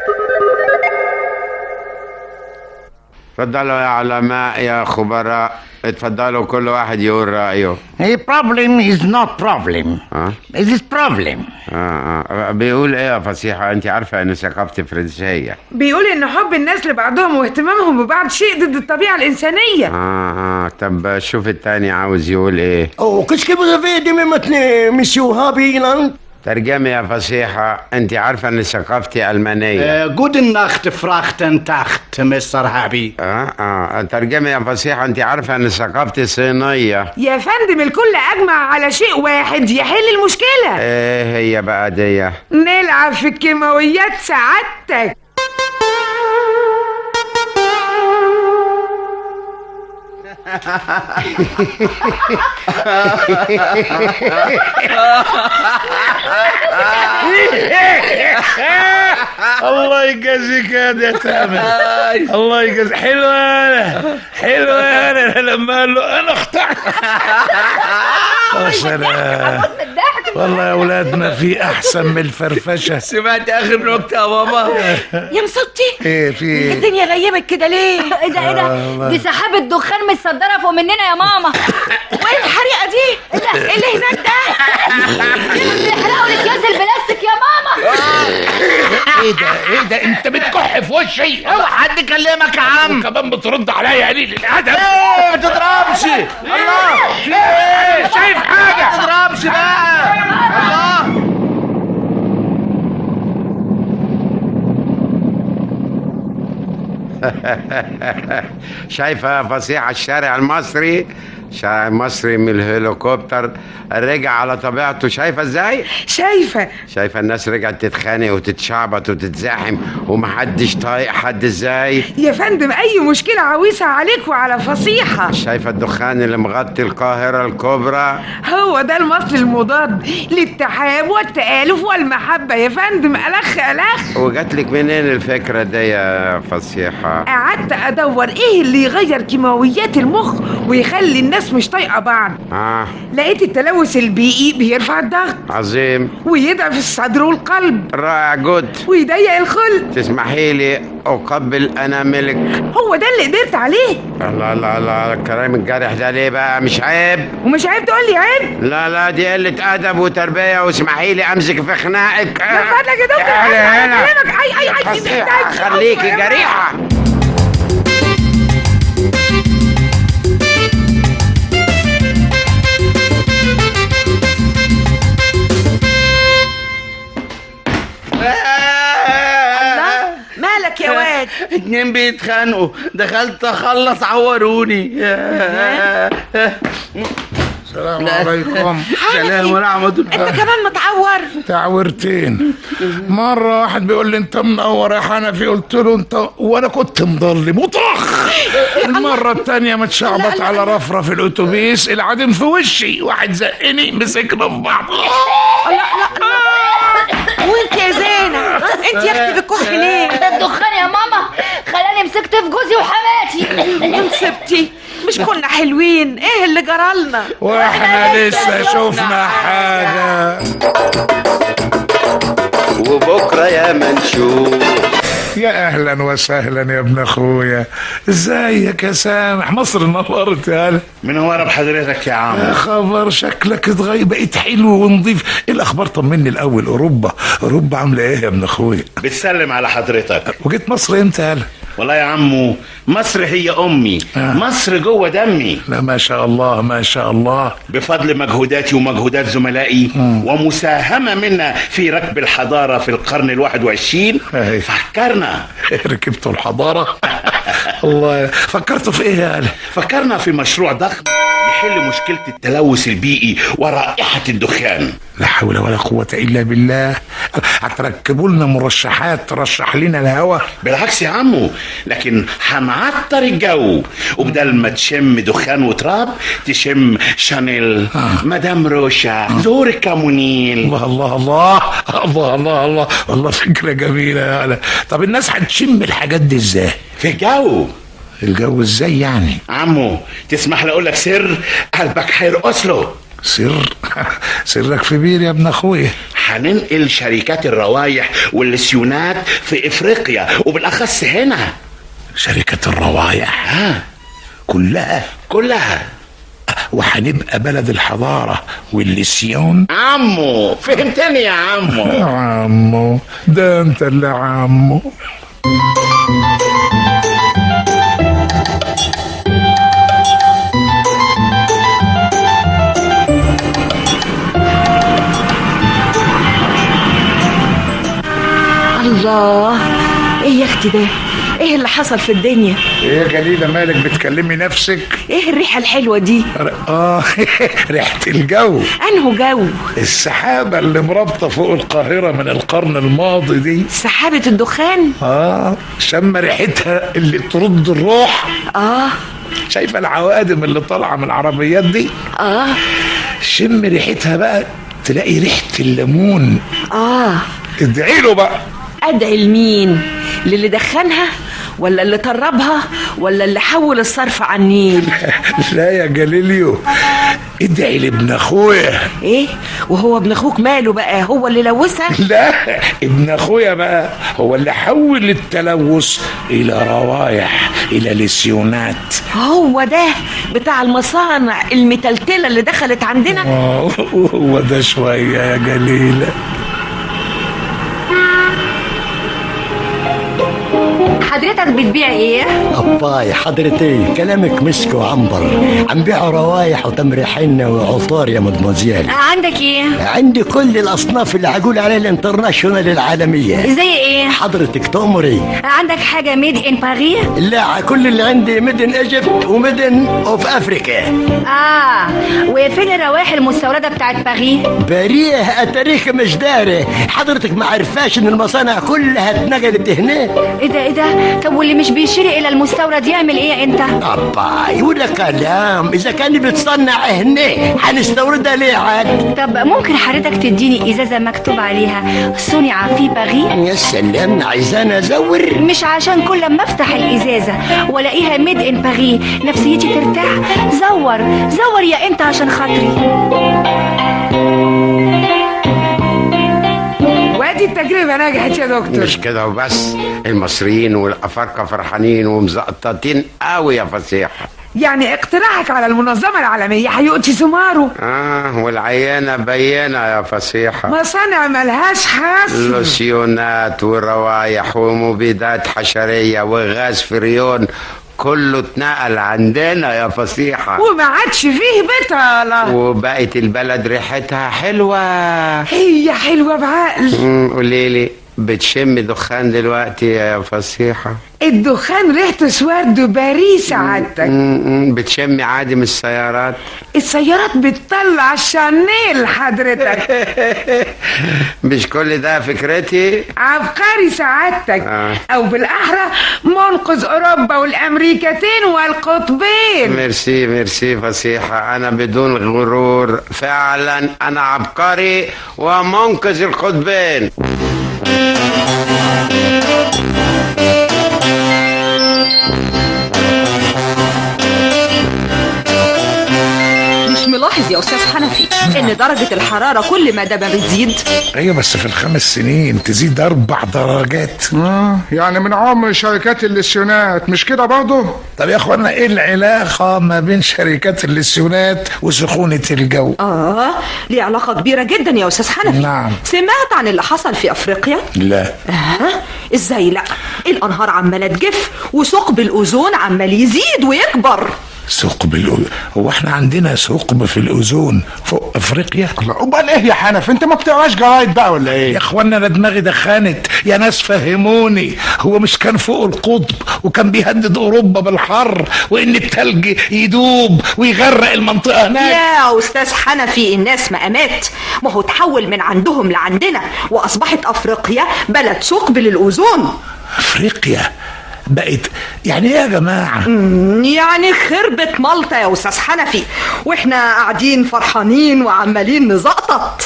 Speaker 9: اتفضلوا يا علماء يا خبراء اتفضلوا كل واحد يقول رأيه
Speaker 17: A problem is not problem.
Speaker 9: اه
Speaker 17: It is problem.
Speaker 9: اه اه بيقول ايه يا فصيحة انت عارفة ان ثقافتي فرنسية
Speaker 8: بيقول ان حب الناس لبعضهم واهتمامهم ببعض شيء ضد الطبيعه الانسانيه
Speaker 9: اه اه طب شوف التاني عاوز يقول ايه
Speaker 18: Oh, qu'est-ce que vous avez dit maintenant, monsieur Habiland
Speaker 9: ترجمي يا فصيحة انت عارفة ان ثقافتي المانية
Speaker 3: Guten Nacht, Frachten Tacht, Mr. Habi.
Speaker 9: اه اه ترجمي يا فصيحة انت عارفة ان ثقافتي صينية
Speaker 8: يا فندم الكل اجمع على شيء واحد يحل المشكله
Speaker 9: ايه هي بقى دي
Speaker 8: نلعب في الكيماويات سعادتك
Speaker 7: الله يجازيك يا دي تامر الله يجازيك حلوة انا حلوة انا لما قال له انا اخترت يا سلام والله يا اولادنا في احسن من الفرفشه
Speaker 12: سمعت اخر نكته يا بابا
Speaker 13: يا مصطي
Speaker 7: ايه في ايه
Speaker 13: الدنيا غيمت كده ليه؟ ايه ده ايه
Speaker 7: آه، الله.
Speaker 13: ده؟ دي سحابة دخان متصدرة فوق مننا يا ماما وايه الحريقة دي؟ ايه اللي هناك ده؟ بيحرقوا الاكياس البلاستيك يا ماما
Speaker 7: ايه ده ايه ده انت بتكح في وشي اوعى حد يكلمك يا عم وكمان بترد عليا يا قليل الادب
Speaker 12: ايه ما تضربش الله
Speaker 7: في ايه شايف حاجه
Speaker 12: ما تضربش بقى الله
Speaker 9: شايفة يا فصيحة الشارع المصري الشارع المصري من الهليكوبتر رجع على طبيعته شايفة ازاي؟
Speaker 8: شايفه
Speaker 9: شايفة الناس رجعت تتخانق وتتشعبط وتتزاحم ومحدش طايق حد ازاي؟
Speaker 8: يا فندم اي مشكله عويصه عليك وعلى فصيحه
Speaker 9: شايفة الدخان اللي مغطي القاهرة الكبرى؟
Speaker 8: هو ده المصل المضاد للتحاب والتآلف والمحبة يا فندم ألخ ألخ
Speaker 9: وجات لك منين الفكرة دي يا فصيحة؟
Speaker 8: قعدت أدور إيه اللي يغير كيماويات المخ ويخلي الناس مش طايقة بعض
Speaker 9: اه
Speaker 8: لقيت التلوث البيئي بيرفع الضغط
Speaker 9: عظيم
Speaker 8: ويضعف الصدر والقلب
Speaker 9: رائع جود
Speaker 8: ويضيق الخلق
Speaker 9: تسمحي لي اقبل اناملك
Speaker 8: هو ده اللي قدرت عليه
Speaker 9: الله الله الله الكلام الجارح ده ليه بقى مش عيب
Speaker 8: ومش عيب تقول لي عيب
Speaker 9: لا لا دي قلة أدب وتربية واسمحي لي أمسك في خناقك
Speaker 8: من فضلك يا دكتور
Speaker 9: تعالي
Speaker 8: أنا
Speaker 9: هنا.
Speaker 8: بكلمك أي أي أي
Speaker 9: فصيحة، خليكي جريحة
Speaker 10: مالك يا واد
Speaker 12: اتنين بيتخانقوا دخلت اخلص عوروني
Speaker 7: السلام عليكم
Speaker 12: سلام ورحمة الله
Speaker 10: انت كمان متعور
Speaker 7: تعورتين مرة واحد بيقول لي انت منور يا حنفي قلت له انت وانا كنت مضلم وطخ المرة التانية متشعبط على رفرف الاتوبيس العدم في وشي واحد زقني مسكنا في بعض
Speaker 10: لا لا لا وانت يا زينة انت يا اختي بتكح ليه
Speaker 13: ده الدخان يا ماما خلاني مسكت في جوزي وحماتي
Speaker 10: نسبتي مش كنا حلوين ايه اللي جرالنا
Speaker 7: واحنا لسه شفنا حاجة
Speaker 9: وبكرة يا منشور
Speaker 7: يا اهلا وسهلا يا ابن اخويا ازيك يا سامح مصر نورت يا هلا
Speaker 15: منورة بحضرتك يا عم
Speaker 7: يا خبر شكلك اتغير بقيت حلو ونظيف ايه الاخبار طمني الاول اوروبا اوروبا عامله ايه يا ابن اخويا
Speaker 15: بتسلم على حضرتك
Speaker 7: وجيت مصر امتى يا هلا
Speaker 15: والله يا عمو مصر هي امي مصر جوه دمي
Speaker 7: لا ما شاء الله ما شاء الله
Speaker 15: بفضل مجهوداتي ومجهودات زملائي ومساهمة منا في ركب الحضارة في القرن الواحد وعشرين فكرنا
Speaker 7: ركبتوا الحضارة الله فكرتوا في ايه يا هلا
Speaker 15: فكرنا في مشروع ضخم يحل مشكلة التلوث البيئي ورائحة الدخان
Speaker 7: لا حول ولا قوة إلا بالله هتركبوا لنا مرشحات ترشح لنا الهواء
Speaker 15: بالعكس يا عمو لكن هنعطر الجو وبدل ما تشم دخان وتراب تشم شانيل مدام روشا زهور الكامونيل
Speaker 7: الله الله الله الله الله الله والله فكرة جميلة يا هلا طب الناس هتشم الحاجات دي ازاي؟
Speaker 15: في الجو
Speaker 7: الجو ازاي يعني؟
Speaker 15: عمو تسمح لي اقول لك سر قلبك هيرقص له
Speaker 7: سر سرك في بير يا ابن اخويا
Speaker 15: هننقل شركات الروايح واللسيونات في افريقيا وبالاخص هنا
Speaker 7: شركة الروايح
Speaker 15: ها
Speaker 7: كلها
Speaker 15: كلها
Speaker 7: وهنبقى بلد الحضارة واللسيون
Speaker 15: عمو فهمتني يا عمو
Speaker 7: يا عمو ده انت اللي عمو
Speaker 10: الله ايه يا اختي ده ايه اللي حصل في الدنيا
Speaker 7: ايه يا جليلة مالك بتكلمي نفسك
Speaker 10: ايه الريحة الحلوة دي
Speaker 7: اه ريحة الجو
Speaker 10: انه جو
Speaker 7: السحابة اللي مربطة فوق القاهرة من القرن الماضي دي
Speaker 10: سحابة الدخان
Speaker 7: اه شم ريحتها اللي ترد الروح
Speaker 10: اه
Speaker 7: شايفة العوادم اللي طالعة من العربيات دي
Speaker 10: اه
Speaker 7: شم ريحتها بقى تلاقي ريحة الليمون
Speaker 10: اه
Speaker 7: ادعي له بقى
Speaker 10: ادعي لمين للي دخنها ولا اللي طربها ولا اللي حول الصرف على النيل
Speaker 7: لا يا جاليليو ادعي لابن اخويا
Speaker 10: ايه وهو ابن اخوك ماله بقى هو اللي لوثها
Speaker 7: لا ابن اخويا بقى هو اللي حول التلوث الى روايح الى لسيونات
Speaker 10: هو ده بتاع المصانع المتلتلة اللي دخلت عندنا
Speaker 7: آه، هو ده شوية يا جليلة
Speaker 13: حضرتك بتبيع ايه؟
Speaker 18: أباي حضرتي كلامك مسك وعنبر عم بيعوا روايح وتمر حنة وعطار يا مدموزيل
Speaker 13: عندك ايه؟
Speaker 18: عندي كل الأصناف اللي هقول عليها الانترناشونال العالمية
Speaker 13: زي ايه؟
Speaker 18: حضرتك تأمري
Speaker 13: عندك حاجة ميد ان باريس؟
Speaker 18: لا كل اللي عندي ميدن ايجيبت وميدن اوف افريكا
Speaker 13: اه وفين الروائح المستوردة بتاعت باريس؟
Speaker 18: بريه اتاريخ مش داري حضرتك ما عرفاش ان المصانع كلها اتنقلت هنا
Speaker 13: ايه ده ايه ده؟ طب واللي مش بيشتري الى المستورد يعمل ايه انت؟
Speaker 18: أباي ولا كلام إذا كان بتصنع هنا هنستوردها ليه عاد؟
Speaker 13: طب ممكن حضرتك تديني ازازة مكتوب عليها صنع في باريس؟
Speaker 18: يا سلام عايزانا أزور
Speaker 13: مش عشان كل ما افتح الازازة والاقيها ميد ان باريس نفسيتي ترتاح زور زور يا انت عشان خاطري
Speaker 8: وادي التجربة نجحت يا دكتور
Speaker 9: مش كده وبس المصريين والافارقه فرحانين ومزقططين قوي يا فسيحه
Speaker 8: يعني اقتراحك على المنظمة العالمية هيؤتي ثماره
Speaker 9: اه والعيانه بينه يا فسيحه
Speaker 8: مصانع ملهاش حصر
Speaker 9: لوسيونات وروايح ومبيدات حشريه وغاز فريون كله اتنقل عندنا يا فصيحه
Speaker 8: وما عادش فيه بطالة
Speaker 9: وبقت البلد ريحتها حلوه
Speaker 8: هي حلوة بعقل
Speaker 9: أمم، قوليلي بتشم دخان دلوقتي يا فصيحه
Speaker 8: الدخان ريحته سواد باريس سعادتك
Speaker 9: أمم، بتشمي عادي من السيارات
Speaker 8: السيارات بتطلع شانيل حضرتك
Speaker 9: مش كل ده فكرتي
Speaker 8: عبقري سعادتك
Speaker 9: آه.
Speaker 8: او بالاحرى منقذ اوروبا والامريكتين والقطبين
Speaker 9: ميرسي ميرسي فصيحة أنا بدون غرور فعلا أنا عبقري ومنقذ القطبين
Speaker 20: مش ملاحظ يا استاذ حنفي ان درجة الحرارة كل ما ده ما بتزيد
Speaker 7: ايوه بس في الخمس سنين تزيد اربع درجات
Speaker 5: آه يعني من عمر شركات الليسيونات مش كده برضه
Speaker 7: طب يا اخوانا ايه العلاقه ما بين شركات الليسيونات وسخونه الجو
Speaker 20: اه ليه علاقة كبيرة جدا يا استاذ حنفي
Speaker 7: نعم
Speaker 20: سمعت عن اللي حصل في افريقيا
Speaker 7: لا
Speaker 20: آه ازاي لا الانهار عمالة تجف وثقب الاوزون عمال يزيد ويكبر
Speaker 7: ثقب الأوزون هو احنا عندنا ثقب في الاوزون فوق افريقيا
Speaker 5: امال ايه يا حنف انت ما بتقراش جرايد بقى ولا ايه
Speaker 7: يا اخوانا انا دماغي دخنت يا ناس فهموني هو مش كان فوق القطب وكان بيهدد اوروبا بالحر وان التلج يدوب ويغرق المنطقه هناك
Speaker 20: يا استاذ حنفي الناس مقامات ما هو تحول من عندهم لعندنا واصبحت افريقيا بلد ثقب للاوزون
Speaker 7: افريقيا بقت يعني ايه يا جماعه
Speaker 20: مم، يعني خربت مالطا يا استاذ حنفي واحنا قاعدين فرحانين وعمالين نزقطط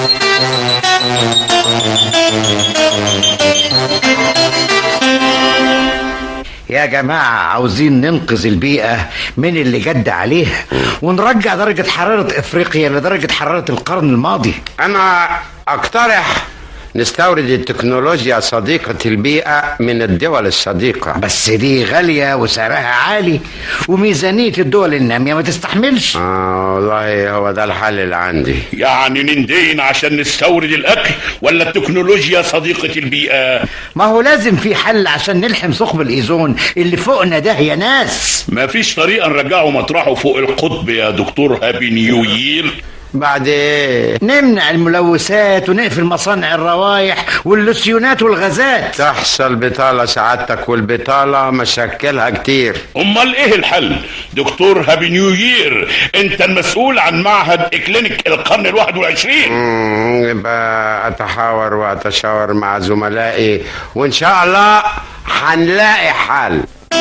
Speaker 17: يا جماعة عاوزين ننقذ البيئة من اللي جد عليها ونرجع درجة حرارة افريقيا لدرجة حرارة القرن الماضي
Speaker 9: انا اقترح نستورد التكنولوجيا صديقة البيئة من الدول الصديقة
Speaker 17: بس دي غالية وسعرها عالي وميزانية الدول النامية ما تستحملش
Speaker 9: اه والله هو ده الحل اللي عندي
Speaker 15: يعني نندين عشان نستورد الاكل ولا التكنولوجيا صديقة البيئة
Speaker 17: ما هو لازم في حل عشان نلحم ثقب الايزون اللي فوقنا ده يا ناس
Speaker 15: ما فيش طريقة نرجعه مطرحه فوق القطب يا دكتور هابي نيو يير
Speaker 9: بعد ايه
Speaker 17: نمنع الملوثات ونقفل مصانع الروايح واللوسيونات والغازات
Speaker 9: تحصل بطالة سعادتك والبطالة مشاكلها كتير
Speaker 15: امال ايه الحل دكتور هابي نيو يير انت المسؤول عن معهد اكلينيك القرن الواحد والعشرين
Speaker 9: مم، يبقى اتحاور واتشاور مع زملائي وان شاء الله هنلاقي حل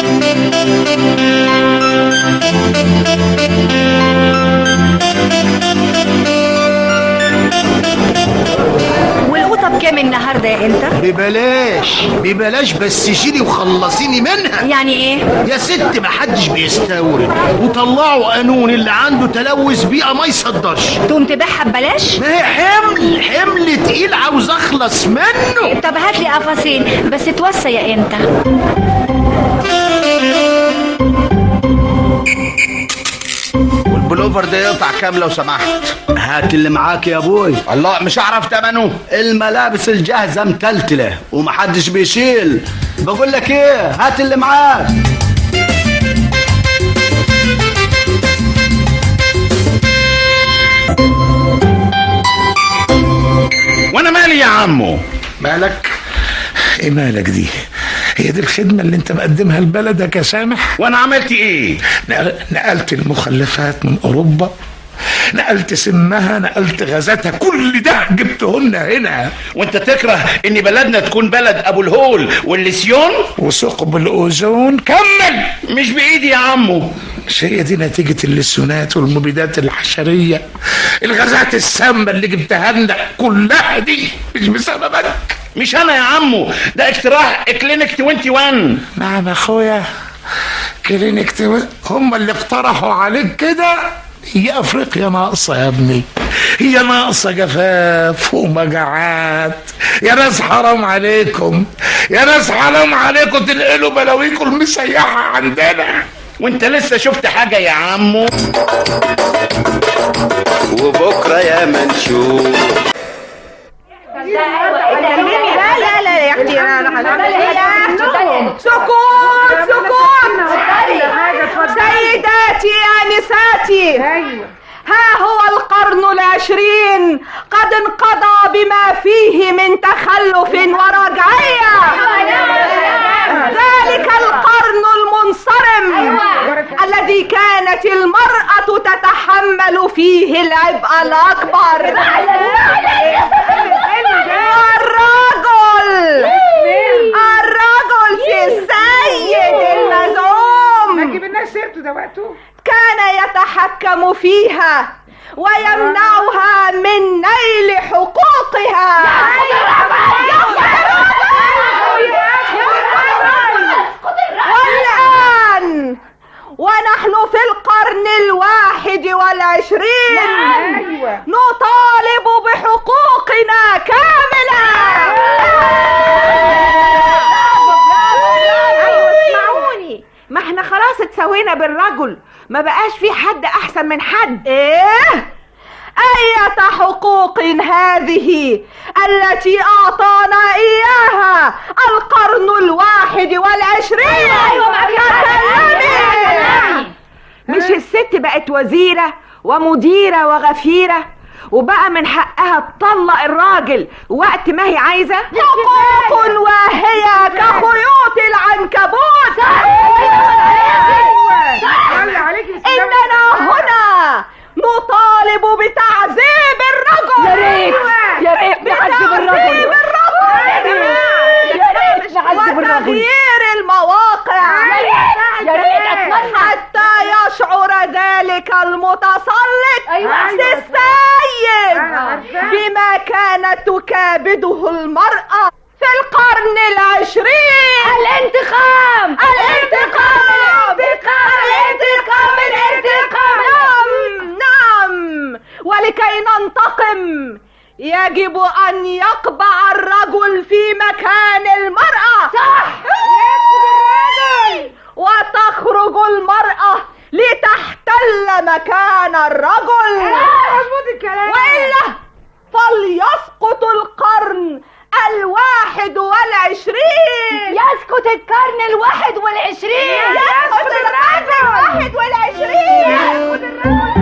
Speaker 13: والقطة بكام النهارده يا انت؟
Speaker 2: ببلاش ببلاش بس شيلي وخلصيني منها
Speaker 13: يعني ايه؟
Speaker 2: يا ست ما حدش بيستورد وطلعوا قانون اللي عنده تلوث بيئة ما يصدرش
Speaker 13: تقوم تبيعها ببلاش؟
Speaker 2: ما هي حمل حمل تقيل عاوز اخلص منه
Speaker 13: طب هات لي قفصين بس توسع يا انت
Speaker 12: والبلوفر ده يقطع كام لو سمحت
Speaker 18: هات اللي معاك يا ابوي
Speaker 12: الله مش هعرف تمنه
Speaker 18: الملابس الجاهزة متلتلة ومحدش بيشيل بقول لك ايه هات اللي معاك
Speaker 15: وانا مالي يا عمو
Speaker 7: مالك ايه مالك دي هي دي الخدمة اللي انت مقدمها لبلدك يا سامح
Speaker 15: وانا عملت ايه
Speaker 7: نقل- نقلت المخلفات من اوروبا نقلت سمها نقلت غازاتها كل ده جبتهن هنا
Speaker 15: وانت تكره ان بلدنا تكون بلد ابو الهول والليسيون
Speaker 7: وثقب الاوزون كمل
Speaker 15: مش بايدي يا عمو
Speaker 7: مش هي دي نتيجة الليسونات والمبيدات الحشرية الغازات السامة اللي جبتها لنا كلها دي مش بسببك
Speaker 15: مش انا يا عمو ده اقتراح كلينيك 21
Speaker 7: نعم يا اخويا كلينيك تو- هم اللي اقترحوا عليك كده هي افريقيا ناقصه يا ابني هي ناقصه جفاف ومجاعات يا ناس حرام عليكم يا ناس حرام عليكم تنقلوا بلاويكم المسيحه عندنا
Speaker 15: وانت لسه شفت حاجه يا عمو
Speaker 9: وبكره يا منشور
Speaker 14: لا لا لا يا اختي انا انا سكوت سكوت سيداتي انساتي ها هو القرن العشرين قد انقضى بما فيه من تخلف ورجعية ذلك القرن المنصرم الذي كانت المرأة تتحمل فيه العبء الأكبر الرجل الرجل في السيد المزعوم
Speaker 10: ما تجيبلناش سيرته ده وقته
Speaker 14: كان يتحكم فيها ويمنعها من نيل حقوقها والآن ونحن في القرن الواحد والعشرين نطالب بحقوقنا كاملة
Speaker 8: اسمعوني ما احنا خلاص اتسوينا بالرجل ما بقاش في حد احسن من حد
Speaker 14: ايه أية حقوق هذه التي أعطانا إياها القرن الواحد والعشرين تكلمي
Speaker 8: مش الست بقت وزيرة ومديرة وغفيرة وبقى من حقها تطلق الراجل وقت ما هي عايزة
Speaker 14: حقوق وهي كخيوط العنكبوت إننا هنا نطالب بتعذيب الرجل
Speaker 20: يا ريت، يا ريت نعذب الرجل.
Speaker 14: بتعذيب الرجل
Speaker 20: يا ريت نعذب الرجل.
Speaker 14: وتغيير المواقع
Speaker 20: يا ريت، يا ريت أتمنى.
Speaker 14: حتى يشعر ذلك المتسلط
Speaker 20: أيوة، أيوة.
Speaker 14: السيد
Speaker 20: أنا عارفاه.
Speaker 14: بما كانت تكابده المرأة في القرن العشرين
Speaker 20: الانتقام
Speaker 14: الانتقام الانتقام الانتقام نعم نعم ولكي ننتقم يجب أن يقبع الرجل في مكان المرأة صح وتخرج المرأة لتحتل مكان الرجل وإلا فليسقط القرن الواحد والعشرين
Speaker 20: يسقط القرن الواحد والعشرين
Speaker 14: يسقط القرن الواحد والعشرين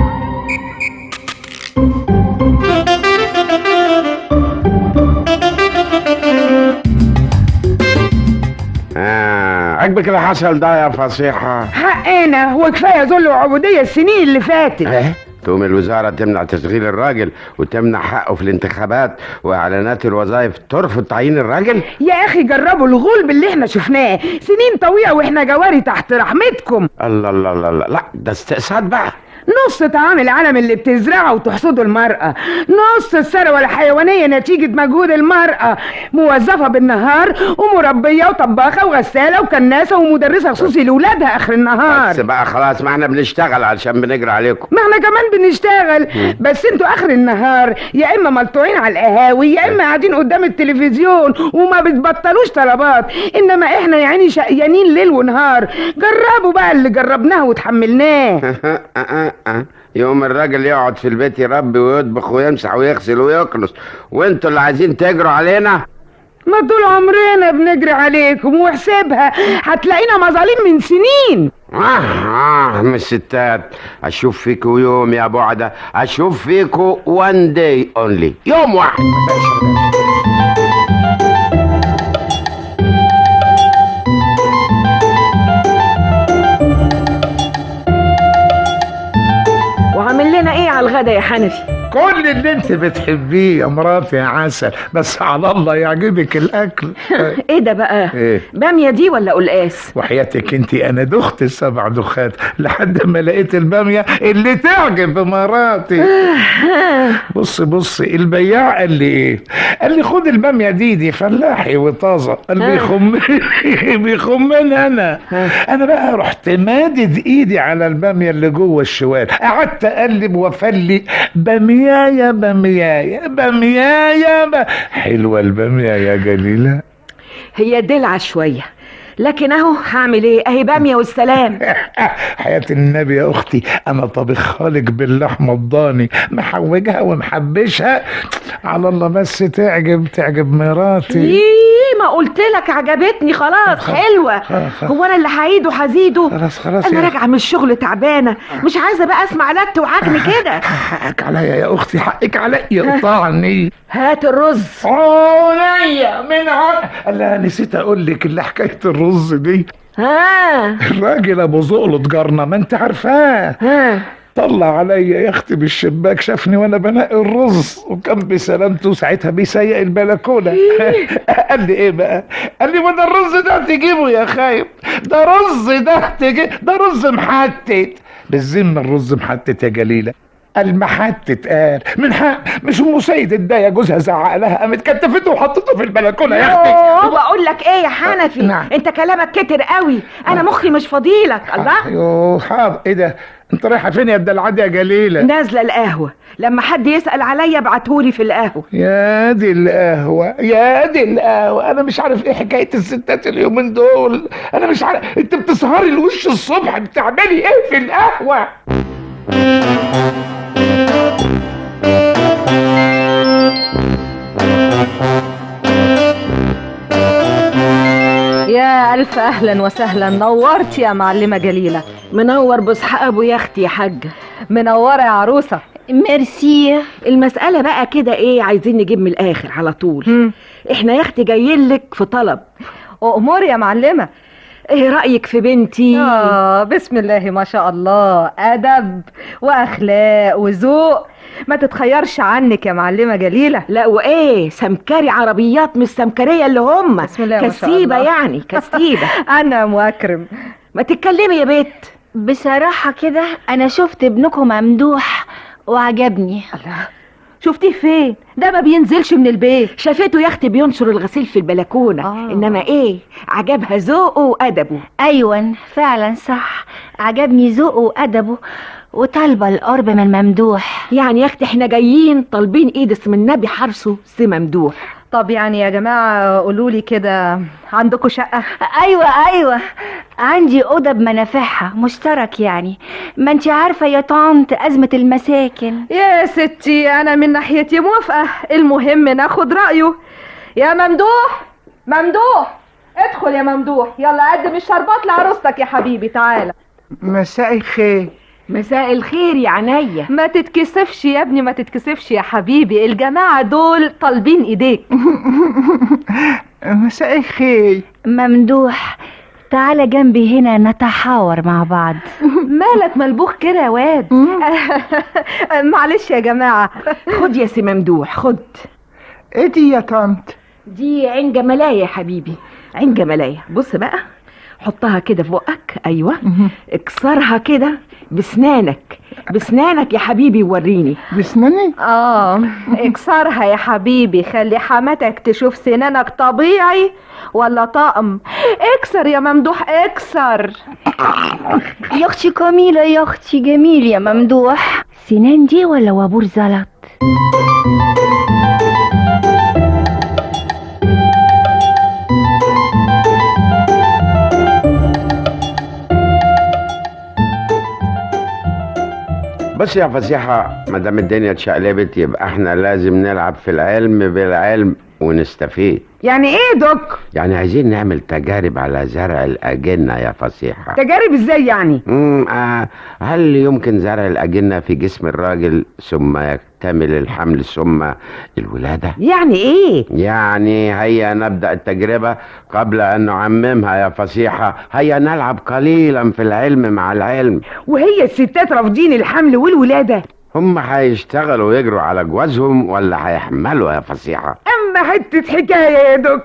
Speaker 9: آه عجبك اللي حصل ده يا فصيحة
Speaker 8: حقنا وكفاية ذل وعبودية السنين اللي فاتت
Speaker 9: ايه تقوم الوزارة تمنع تشغيل الراجل وتمنع حقه في الانتخابات وإعلانات الوظائف ترفض تعيين الراجل
Speaker 8: يا اخي جربوا الغلب اللي احنا شفناه سنين طويلة واحنا جواري تحت رحمتكم
Speaker 9: الله الله الله الله لا ده استقصاد بقى
Speaker 8: نص طعام العالم اللي بتزرعه وتحصده المرأة نص الثروة الحيوانية نتيجة مجهود المرأة موظفة بالنهار ومربية وطباخة وغسالة وكناسة ومدرسة خصوصي لأولادها آخر النهار
Speaker 9: بس بقى خلاص ما احنا بنشتغل علشان بنجري عليكم
Speaker 8: ما احنا كمان بنشتغل بس انتوا اخر النهار يا اما ملطوعين على القهاوي يا اما قاعدين قدام التلفزيون وما بتبطلوش طلبات انما احنا يعني شقيانين ليل ونهار جربوا بقى اللي جربناه وتحملناه
Speaker 9: يوم الراجل يقعد في البيت يربي ويطبخ ويمسح ويغسل ويكنس وانتوا اللي عايزين تجروا علينا
Speaker 8: ما طول عمرنا بنجري عليكم واحسبها هتلاقينا مظالم من سنين
Speaker 9: آه آه من الستات أشوف فيكوا يوم يا بعدة أشوف فيكوا one day only يوم واحد
Speaker 8: وعامل لنا ايه على الغدا يا حنفي
Speaker 7: كل اللي انت بتحبيه يا مراتي يا عسل بس على الله يعجبك الاكل
Speaker 8: ايه ده بقى
Speaker 7: ايه
Speaker 8: باميه دي ولا قلقاس
Speaker 7: وحياتك انت انا دخت السبع دخات لحد ما لقيت الباميه اللي تعجب مراتي بص بص البياع قال لي ايه قال لي خد الباميه دي دي فلاحي وطازه قال
Speaker 8: آه.
Speaker 7: بيخمني بيخمني انا انا بقى رحت مادد ايدي على الباميه اللي جوه الشوال قعدت اقلب وافلي باميايه باميايه باميايه ب... حلوه الباميه يا جليله
Speaker 8: هي دلعه شويه لكن اهو هعمل ايه اهي باميه والسلام
Speaker 7: حياة النبي يا أختي أنا طبخها لك باللحمة الضاني محوجها ومحبشها على الله بس تعجب تعجب مراتي
Speaker 8: ايه ما قلت لك عجبتني خلاص حلوه هو انا اللي هعيد وهزيده
Speaker 7: خلاص خلاص
Speaker 8: انا
Speaker 7: يا-
Speaker 8: راجعه من الشغل تعبانه مش عايزه بقى اسمع لت وعجن كده
Speaker 7: حقك عليا يا أختي حقك عليا قطعني
Speaker 8: هات الرز
Speaker 7: عينيا من عن لا نسيت أقول لك اللي حكاية الرز دي
Speaker 8: ها
Speaker 7: الراجل أبو زقلط جارنا ما أنت عارفاه
Speaker 8: ها
Speaker 7: طلع عليا يا اختي بالشباك شافني وانا بنقي الرز وكان بسلامته ساعتها بيسيق البلكونه قال لي ايه بقى قال لي ما ده الرز ده تجيبه يا خايب ده رز ده تجيب ده رز محتت بالذمه الرز محتت يا جليله
Speaker 5: المحات تتقال من حق مش ام سيد الدايه جوزها زعق لها قامت كتفته وحطته في البلكونه يا اختي
Speaker 10: يوه بقول لك ايه يا حنفي
Speaker 5: نعم.
Speaker 10: انت كلامك كتر قوي انا مخي مش فضيلك الله
Speaker 5: يوه حاضر ايه ده انت رايحه فين يا الدلعاد يا جليله
Speaker 10: نازله القهوه لما حد يسال عليا ابعتهولي في القهوه
Speaker 5: يا دي القهوة يا دي القهوة أنا مش عارف إيه حكاية الستات اليومين دول أنا مش عارف أنت بتسهري الوش الصبح بتعملي إيه في القهوة
Speaker 20: يا ألف أهلا وسهلا نورت يا معلمة جليلة
Speaker 10: منور بصحى ابو يا اختي يا حاجه
Speaker 20: منورة يا عروسة
Speaker 10: ميرسي المسألة بقى كده ايه عايزين نجيب من الآخر على طول احنا يا اختي جايين لك في طلب
Speaker 20: أمور يا معلمة
Speaker 10: ايه رأيك في بنتي
Speaker 20: آه بسم الله ما شاء الله أدب وأخلاق وذوق ما تتخيرش عنك يا معلمة جليلة
Speaker 10: لا وايه سمكري عربيات مش سمكرية اللي هم
Speaker 20: بسم الله ما شاء
Speaker 10: كسيبة
Speaker 20: الله.
Speaker 10: يعني كسيبة
Speaker 20: أنا مكرم
Speaker 10: ما تتكلمي يا بنت
Speaker 13: بصراحة كده أنا شفت ابنكم ممدوح وعجبني
Speaker 10: الله شفتيه فين ده ما بينزلش من البيت شافته يا اختي بينشر الغسيل في البلكونه آه. انما ايه عجبها ذوقه وادبه
Speaker 13: أيوة فعلا صح عجبني ذوقه وأدبه وطالبة القرب من ممدوح
Speaker 10: يعني يا اختي احنا جايين طالبين ايد اسم النبي حرسه سي ممدوح
Speaker 20: طب يعني يا جماعة قولولي كده عندكم شقة
Speaker 13: أيوة أيوة عندي أوضة بمنافعها مشترك يعني ما انت عارفة يا طنط أزمة المساكن
Speaker 20: يا ستي أنا من ناحيتي موافقة المهم ناخد رأيه يا ممدوح ممدوح ادخل يا ممدوح يلا قدم الشربات لعروستك يا حبيبي تعالى
Speaker 5: مساء الخير
Speaker 10: مساء الخير يا عينيا
Speaker 20: ما تتكسفش يا ابني ما تتكسفش يا حبيبي الجماعة دول طالبين ايديك
Speaker 5: مساء الخير
Speaker 13: ممدوح تعالى جنبي هنا نتحاور مع بعض
Speaker 20: مالك ملبوخ كده يا واد معلش يا جماعة
Speaker 10: خد يا سي ممدوح خد
Speaker 5: ايه دي يا طنط
Speaker 10: دي عين جملايه يا حبيبي عين جملايه بص بقى حطها كده في بقك ايوه اكسرها كده بسنانك بسنانك يا حبيبي وريني
Speaker 5: بسناني
Speaker 20: اه اكسرها يا حبيبي خلي حماتك تشوف سنانك طبيعي ولا طقم اكسر يا ممدوح اكسر
Speaker 13: يا اختي جميلة يا اختي جميل يا ممدوح سنان دي ولا وابور زلط
Speaker 9: بص يا فسيحة ما دام الدنيا اتشقلبت يبقى احنا لازم نلعب في العلم بالعلم ونستفيد
Speaker 10: يعني ايه دوك
Speaker 9: يعني عايزين نعمل تجارب على زرع الأجنة يا فسيحة
Speaker 10: تجارب ازاي يعني
Speaker 9: مم آه هل يمكن زرع الأجنة في جسم الراجل ثم يكتمل الحمل ثم الولادة؟
Speaker 10: يعني ايه
Speaker 9: يعني هيا نبدأ التجربة قبل أن نعممها يا فسيحة هيا نلعب قليلا في العلم مع العلم
Speaker 10: وهي الستات رافضين الحمل والولاده
Speaker 9: هم هيشتغلوا ويجروا على جوازهم ولا هيحملوا يا فسيحة
Speaker 10: اما حته حكايه يا دوك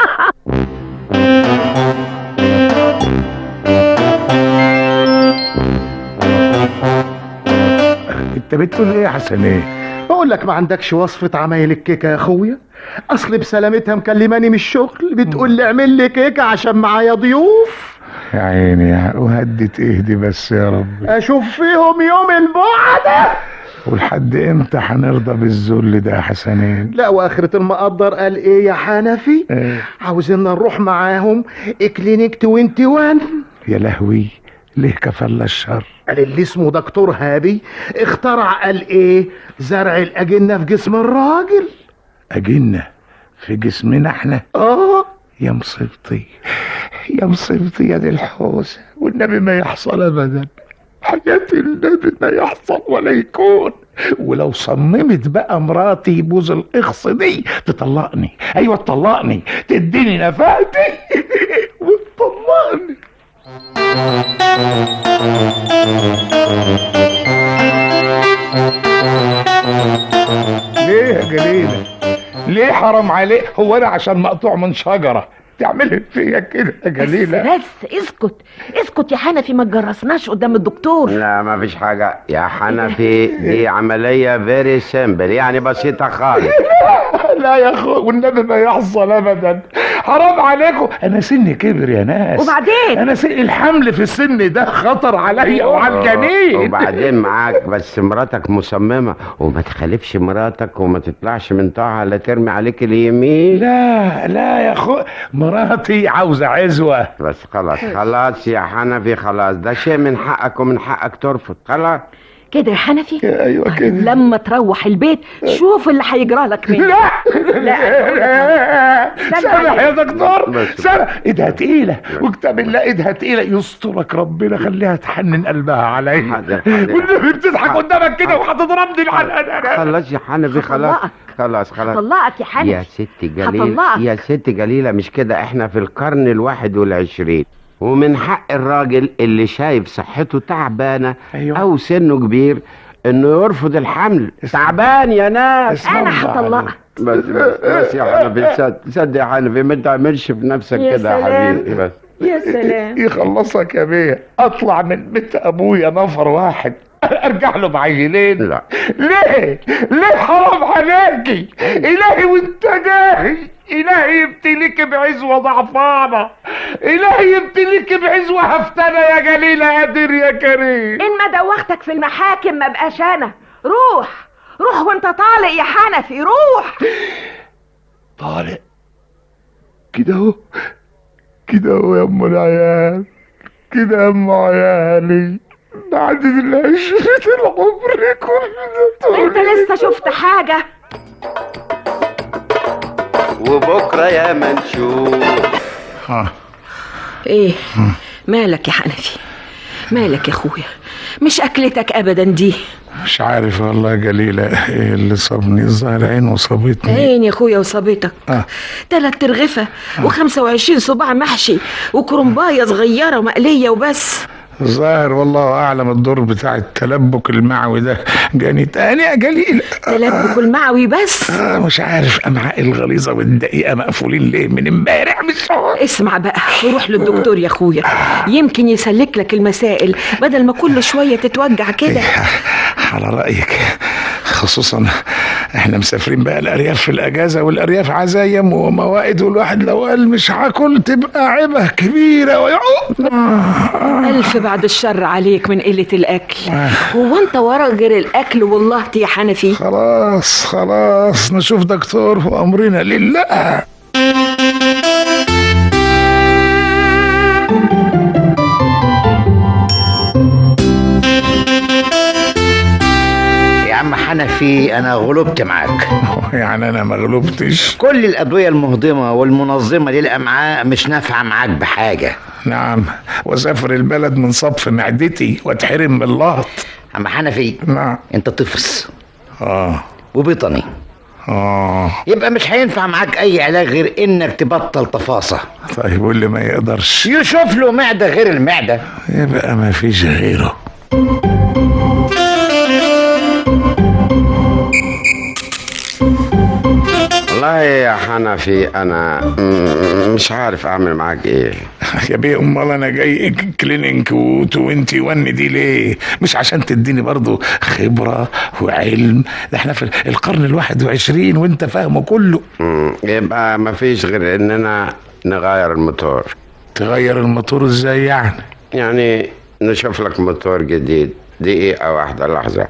Speaker 5: انت بتقول ايه يا حسن ايه
Speaker 2: بقول لك ما عندكش وصفة عمايل الكيكة يا اخويا اصل بسلامتها مكلماني من الشغل بتقول لي اعمل لي كيكة عشان معايا ضيوف
Speaker 5: يا عيني يا وهدت اهدي بس يا رب
Speaker 2: اشوف فيهم يوم البعد
Speaker 5: ولحد امتى هنرضى بالذل ده يا حسنين
Speaker 2: لا واخرة المقدر قال ايه يا حنفي
Speaker 5: إيه؟
Speaker 2: عاوزيننا نروح معاهم كلينيك 21
Speaker 5: يا لهوي ليه كفل الشر
Speaker 2: قال اللي اسمه دكتور هابي اخترع قال ايه زرع الاجنة في جسم الراجل
Speaker 5: أجنة في جسمنا احنا
Speaker 2: اه
Speaker 5: يا مصيبتي يا مصيبتي يا دي الحوسة والنبي ما يحصل أبدا حياة النبي ما يحصل ولا يكون ولو صممت بقى مراتي يبوظ الإخص دي تطلقني أيوة تطلقني تديني نفقتي وتطلقني ليه يا جليلة ليه حرام عليك هو انا عشان مقطوع من شجرة تعملي فيا كده يا جليله
Speaker 10: بس اسكت اسكت يا حنفي ما تجرسناش قدام الدكتور
Speaker 9: لا ما فيش حاجة يا حنفي دي عملية فيري سيمبل يعني بسيطة خالص
Speaker 5: لا يا اخو والنبي ما يحصل ابدا حرام عليكم انا سني كبر يا ناس
Speaker 10: وبعدين؟
Speaker 5: انا سن الحمل في السن ده خطر عليا وعلى الجنين
Speaker 9: وبعدين معاك بس مراتك مصممة وما تخالفش مراتك وما تطلعش من طاعها لا ترمي عليك اليمين
Speaker 5: لا لا يا اخو مراتي عاوزة عزوة
Speaker 9: بس خلاص خلاص يا حنفي خلاص ده شيء من حقك ومن حقك ترفض خلاص
Speaker 10: كده يا حنفي
Speaker 5: ايوه كده
Speaker 10: لما تروح البيت شوف اللي هيجرى لك منه
Speaker 5: لا
Speaker 10: لا
Speaker 5: سامح يا دكتور
Speaker 9: بس.
Speaker 5: سامح ايدها تقيلة وكتاب الله ايدها تقيلة يسترك ربنا خليها تحنن قلبها عليا والنبي بتضحك قدامك كده وهتضربني الحلقة
Speaker 9: خلاص يا حنفي خلاص
Speaker 10: هطلقك.
Speaker 9: خلاص خلاص
Speaker 10: هطلقك يا حنفي
Speaker 9: يا ست جليل
Speaker 10: هطلقك.
Speaker 9: يا ست جليلة مش كده احنا في القرن الواحد والعشرين ومن حق الراجل اللي شايف صحته تعبانة
Speaker 5: أيوة.
Speaker 9: او سنه كبير انه يرفض الحمل تعبان يا ناس
Speaker 10: انا هطلقك
Speaker 9: بس بس, بس يا حنفي صد صد يا حنفي ما تعملش في نفسك
Speaker 10: يا
Speaker 9: كده يا
Speaker 10: سلام.
Speaker 9: حبيبي بس
Speaker 10: يا سلام
Speaker 5: يخلصك يا بيه اطلع من بيت ابويا نفر واحد ارجع له بعيلين
Speaker 9: لا
Speaker 5: ليه ليه حرام عليكي الهي وانت جاهي الهي يبتليك بعزوة ضعفانة الهي يبتليك بعزوة هفتانة يا جليلة قادر يا كريم
Speaker 10: ان ما دوختك في المحاكم ما بقاش انا روح روح وانت طالق يا حنفي روح
Speaker 5: طالق كده اهو كده اهو يا ام العيال كده يا ام عيالي بعد العشرة العمر كله
Speaker 10: انت لسه شفت حاجة
Speaker 9: وبكرة يا منشور
Speaker 5: ها
Speaker 10: ايه مالك يا حنفي مالك يا اخويا مش اكلتك ابدا دي
Speaker 7: مش عارف والله يا جليلة ايه اللي صابني الظاهر عين وصابتني
Speaker 10: عين يا اخويا وصابتك
Speaker 7: آه.
Speaker 10: تلات ترغفة وخمسة وعشرين صباع محشي وكرنباية صغيرة مقلية وبس
Speaker 7: الظاهر والله اعلم الدور بتاع التلبك المعوي ده جاني تاني يا جليلة
Speaker 10: تلبك المعوي بس
Speaker 7: آه مش عارف امعائي الغليظة والدقيقة مقفولين ليه من امبارح من الصبح
Speaker 10: اسمع بقى روح للدكتور يا اخويا يمكن يسلك لك المسائل بدل ما كل شوية تتوجع كده
Speaker 7: على رأيك خصوصا احنا مسافرين بقى الارياف في الاجازه والارياف عزايم وموائد والواحد لو قال مش هاكل تبقى عيبه كبيره ويعوق
Speaker 10: ألف بعد الشر عليك من قلة الأكل هو أنت ورا غير الأكل والله يا حنفي
Speaker 7: خلاص خلاص نشوف دكتور وامرنا لله
Speaker 17: يا عم حنفي انا غلبت معاك
Speaker 7: يعني انا ما غلبتش
Speaker 17: كل الادويه المهضمه والمنظمه للامعاء مش نافعه معاك بحاجه
Speaker 7: نعم واسافر البلد من صف معدتي واتحرم من اللهط
Speaker 17: عم حنفي
Speaker 7: نعم
Speaker 17: انت طفس
Speaker 7: اه
Speaker 17: وبطني
Speaker 7: اه
Speaker 17: يبقى مش هينفع معاك اي علاج غير انك تبطل تفاصة
Speaker 7: طيب واللي ما يقدرش
Speaker 17: يشوف له معدة غير المعدة
Speaker 7: يبقى ما فيش غيره
Speaker 9: والله يا حنفي انا م- مش عارف اعمل معاك ايه
Speaker 7: يا بيه امال انا جاي كلينيك و21 دي ليه مش عشان تديني برضو خبرة وعلم ده احنا في القرن الواحد وعشرين وانت فاهمه كله
Speaker 9: م- يبقى ما فيش غير اننا نغير الموتور
Speaker 7: تغير الموتور ازاي يعني
Speaker 9: يعني نشوف لك موتور جديد دقيقة واحدة لحظة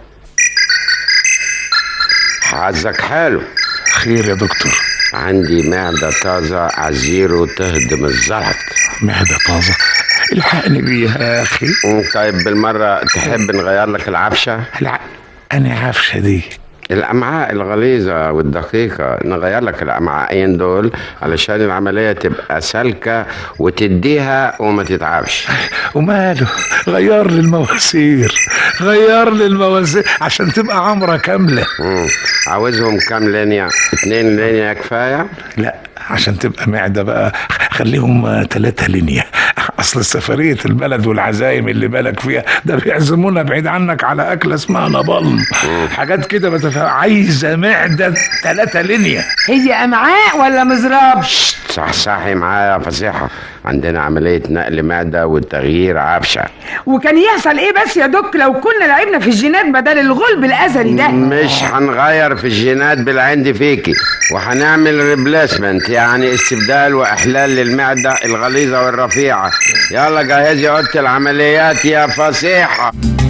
Speaker 9: حظك حلو
Speaker 7: خير يا دكتور
Speaker 9: عندي معدة طازة عزيرو تهدم الزلط
Speaker 7: معدة طازة الحقني بيها يا اخي
Speaker 9: طيب بالمرة تحب نغير لك العفشة
Speaker 7: لا انا عفشة دي
Speaker 9: الأمعاء الغليظة والدقيقة نغير لك الأمعائين دول علشان العملية تبقى سالكة وتديها وما تتعبش
Speaker 7: وماله غير لي المواسير غير لي المواسير عشان تبقى عمرة كاملة
Speaker 9: مم. عاوزهم كام لينيا اتنين لينيا كفاية
Speaker 7: لا عشان تبقى معدة بقى خليهم ثلاثة لينيا اصل سفريه البلد والعزايم اللي بالك فيها ده بيعزمونا بعيد عنك على اكله اسمها نبل حاجات كده ما تفهم عايزه معده ثلاثة لينيا
Speaker 8: هي امعاء ولا مزراب
Speaker 9: صحصحي معايا يا فصيحة عندنا عملية نقل معدة والتغيير عفشة
Speaker 8: وكان يحصل ايه بس يا دك لو كنا لعبنا في الجينات بدل الغلب الازلي ده
Speaker 9: مش هنغير في الجينات بالعند فيكي وهنعمل ريبليسمنت يعني استبدال واحلال للمعدة الغليظة والرفيعة يلا جهزي اوضة العمليات يا فصيحة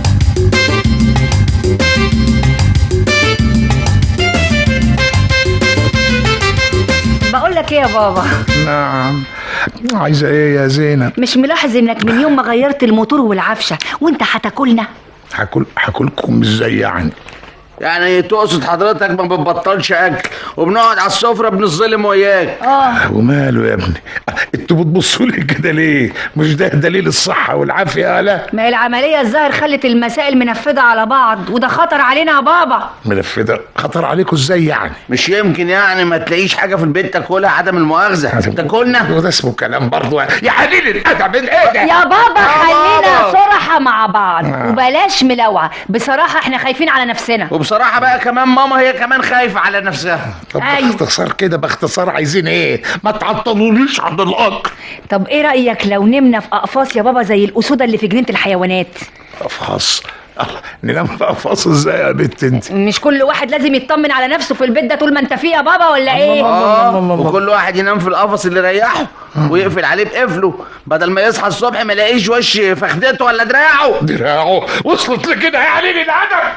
Speaker 13: بقول لك ايه يا بابا
Speaker 7: نعم عايزه ايه يا زينب
Speaker 13: مش ملاحظ انك من يوم ما غيرت الموتور والعفشه وانت هتاكلنا
Speaker 7: هاكل هاكلكم ازاي يعني
Speaker 12: يعني تقصد حضرتك ما بتبطلش اكل وبنقعد على السفره بنظلم وياك
Speaker 13: اه
Speaker 7: وماله يا ابني انتوا بتبصوا لي كده ليه مش ده دليل الصحه والعافيه لا
Speaker 13: ما هي العمليه الظاهر خلت المسائل منفذه على بعض وده خطر علينا يا بابا
Speaker 7: منفذه خطر عليكم ازاي يعني
Speaker 12: مش يمكن يعني ما تلاقيش حاجه في البيت تاكلها عدم المؤاخذه تاكلنا
Speaker 7: وده اسمه كلام برضه يا حليل الادب ايه ده
Speaker 13: يا بابا
Speaker 12: يا
Speaker 13: خلينا
Speaker 12: بابا.
Speaker 13: صراحة مع بعض
Speaker 7: آه.
Speaker 13: وبلاش ملوعة بصراحة احنا خايفين على نفسنا
Speaker 12: وبصراحه بقى كمان ماما هي كمان خايفه على نفسها
Speaker 7: طب باختصار كده باختصار عايزين ايه ما تعطلونيش عن الاكل
Speaker 13: طب ايه رأيك لو نمنا في اقفاص يا بابا زي الاسودة اللي في جنينة الحيوانات
Speaker 7: افحص الله، ننام في قفص ازاي يا بنت انت
Speaker 13: مش كل واحد لازم يطمن على نفسه في البيت ده طول ما انت فيه يا بابا ولا ايه
Speaker 12: اه وكل واحد ينام في القفص اللي يريحه ويقفل عليه بقفله بدل ما يصحى الصبح ما يلاقيش وش فخدته ولا دراعه
Speaker 7: دراعه وصلت لكده يا علي الادب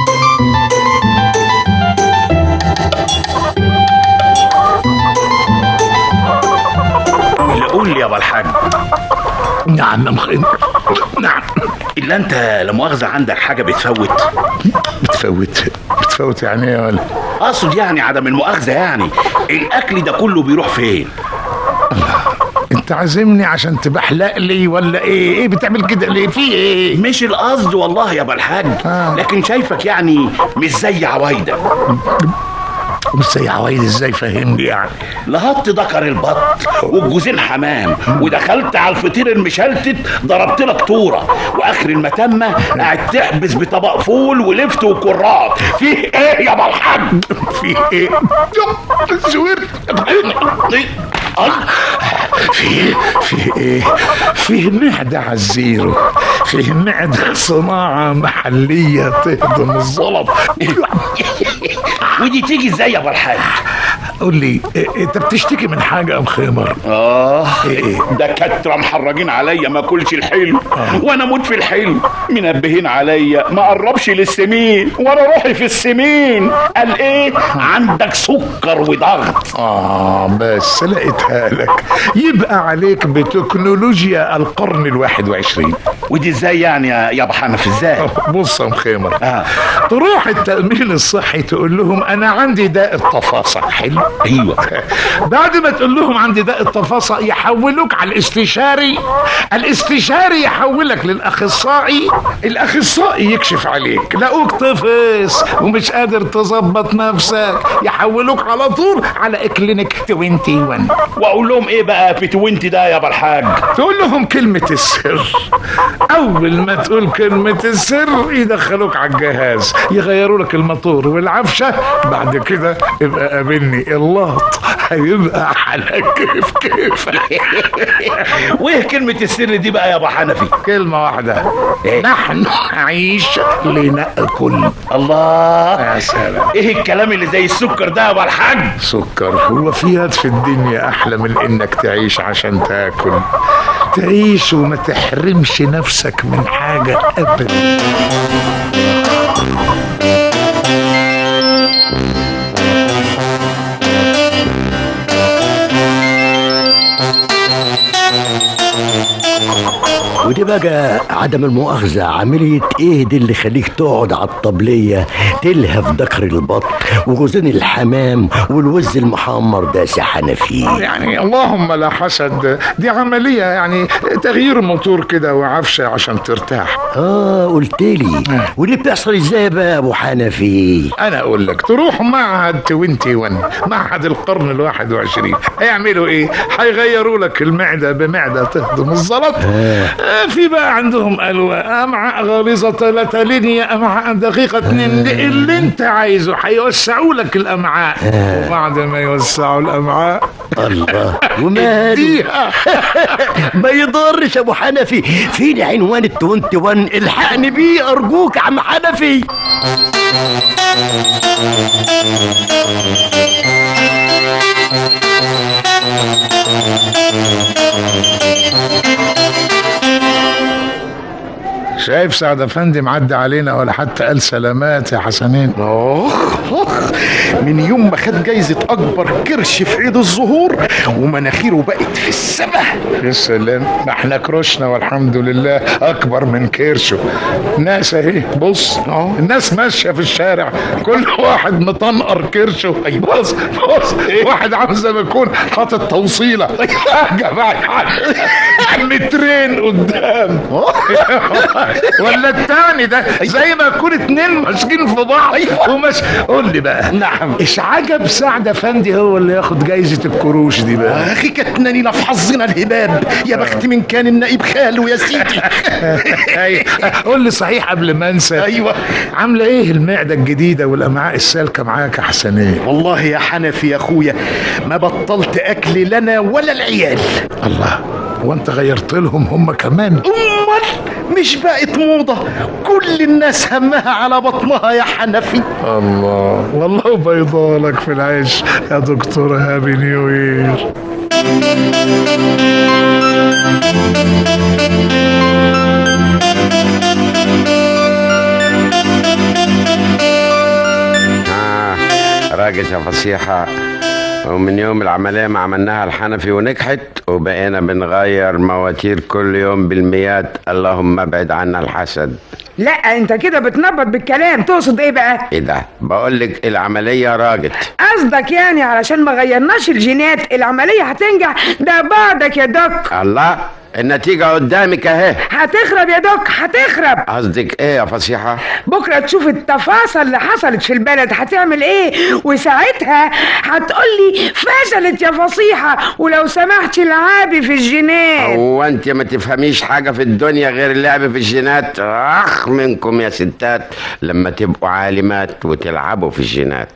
Speaker 15: اللي قول لي يا ابو الحاج
Speaker 7: نعم يا مخيم نعم
Speaker 15: الا انت لا مؤاخذه عندك حاجه بتفوت
Speaker 7: بتفوت بتفوت يعني ايه يا ولا
Speaker 15: اقصد يعني عدم المؤاخذه يعني الاكل ده كله بيروح فين
Speaker 7: انت عازمني عشان تبحلق لي ولا ايه ايه بتعمل كده ليه في ايه
Speaker 15: مش القصد والله يا ابو الحاج لكن شايفك يعني مش زي عوايده
Speaker 7: مش زي عوايد ازاي فهمني يعني
Speaker 15: لهطت ذكر البط والجوزين حمام ودخلت على الفطير المشلتت ضربت لك طوره واخر المتمه قاعد تحبس بطبق فول ولفت وكرات فيه ايه يا ابو الحاج
Speaker 7: في ايه زورت في في ايه فيه معدة على الزيرو فيه معدة صناعة محلية تهضم الزلط
Speaker 15: ودي تيجي ازاي يا ابو الحاج
Speaker 7: قول لي إيه انت بتشتكي من حاجة يا مخيمر
Speaker 15: اه دكاتره محرجين عليا ما اكلش الحلو وانا اموت في الحلو منبهين عليا ما قربش للسمين وانا روحي في السمين قال ايه عندك سكر وضغط
Speaker 7: اه بس لقيتها لك يبقى عليك بتكنولوجيا القرن الواحد وعشرين
Speaker 15: ودي ازاي يعني يا يا ابو حنف ازاي
Speaker 7: بص يا مخيمر
Speaker 15: آه.
Speaker 7: تروح التأمين الصحي تقول لهم أنا عندي داء التفاصة حلو
Speaker 15: أيوة
Speaker 7: بعد ما تقول لهم عندي داء التفاصة يحولوك على الاستشاري الاستشاري يحولك للأخصائي الأخصائي يكشف عليك لقوك طفس ومش قادر تظبط نفسك يحولوك على طول على كلينيك 21
Speaker 15: واقول لهم ايه بقى في توينتي ده يا ابو الحاج
Speaker 7: تقول لهم كلمة السر أول ما تقول كلمة السر يدخلوك على الجهاز يغيروا لك الموتور والعفشة بعد كده يبقى قابلني اللط هيبقى على كيف كيف
Speaker 15: وايه كلمة السر دي بقى يا ابو حنفي
Speaker 7: كلمة واحدة نحن نعيش لنأكل
Speaker 15: الله
Speaker 7: يا سلام
Speaker 15: ايه الكلام اللي زي السكر ده يا ابو الحاج
Speaker 7: سكر هو في هاد في الدنيا أحلى من إنك تعيش عشان تاكل تعيش وما تحرمش نفسك من حاجة أبدا
Speaker 15: ودي
Speaker 18: بقى عدم المؤاخذة عملية ايه دي اللي خليك تقعد على الطبلية تلهف ذكر البط وجوزين الحمام والوز المحمر ده سي حنفي
Speaker 7: يعني اللهم لا حسد دي عملية يعني تغيير موتور كده وعفشة عشان ترتاح
Speaker 18: اه قلت لي ودي بتحصل ازاي بقى يا ابو حنفي
Speaker 7: انا اقول لك تروح معهد 21 معهد القرن الواحد وعشرين هيعملوا ايه هيغيروا لك المعدة بمعدة تهضم الزلط آه، في بقى عندهم ألواء أمعاء غليظة ثلاثة لينيا أمعاء دقيقة اتنين اللي انت عايزه هيوسعوا لك الأمعاء وبعد ما يوسعوا الأمعاء
Speaker 18: الله وماله
Speaker 7: اديها
Speaker 18: ما يضرش يا ابو حنفي فين عنوان ال 21 الحقني بيه ارجوك يا عم حنفي
Speaker 7: شايف سعد افندي معدي علينا ولا حتى قال سلامات يا حسنين
Speaker 2: اخ اخ من يوم ما خد جايزة أكبر كرش في عيد الظهور ومناخيره بقت في السما
Speaker 7: يا سلام ما احنا كروشنا والحمد لله اكبر من كرشه ناس اهي بص الناس ماشيه في الشارع كل واحد مطنقر كرشه بص بص واحد عامل زي ما يكون حاطط توصيله حاجه بقى مترين قدام ولا التاني ده زي ما يكون اتنين ماسكين في بعض ومش قول لي بقى نعم ايش عجب سعد افندي هو اللي ياخد جايزه الكروش دي بقى
Speaker 2: اخي كتناني في حظنا الهباب يا بخت من كان النائب خاله يا سيدي
Speaker 7: أيوة. قول لي صحيح قبل ما انسى ايوه عامله ايه المعده الجديده والامعاء السالكه معاك يا حسنين
Speaker 2: والله يا حنفي يا اخويا ما بطلت اكل لنا ولا العيال
Speaker 7: الله وانت غيرت لهم هم كمان
Speaker 2: امال مش بقت موضه كل الناس همها على بطنها يا حنفي
Speaker 7: الله والله بيضالك في العيش يا دكتور هابي نيو يير
Speaker 9: آه راجل يا فصيحة ومن يوم العملية ما عملناها الحنفي ونجحت وبقينا بنغير مواتير كل يوم بالميات اللهم ابعد عنا الحسد
Speaker 8: لا انت كده بتنبط بالكلام تقصد ايه بقى
Speaker 9: ايه ده بقول لك العملية راجت
Speaker 8: قصدك يعني علشان ما غيرناش الجينات العملية هتنجح ده بعدك يا دك
Speaker 9: الله النتيجة قدامك اهي
Speaker 8: هتخرب يا دك هتخرب
Speaker 9: قصدك ايه يا فصيحة
Speaker 8: بكرة تشوف التفاصيل اللي حصلت في البلد هتعمل ايه وساعتها هتقولي فشلت يا فصيحة ولو سمحتي العابي في الجينات
Speaker 9: هو انت ما تفهميش حاجة في الدنيا غير اللعب في الجينات اخ منكم يا ستات لما تبقوا عالمات وتلعبوا في الجينات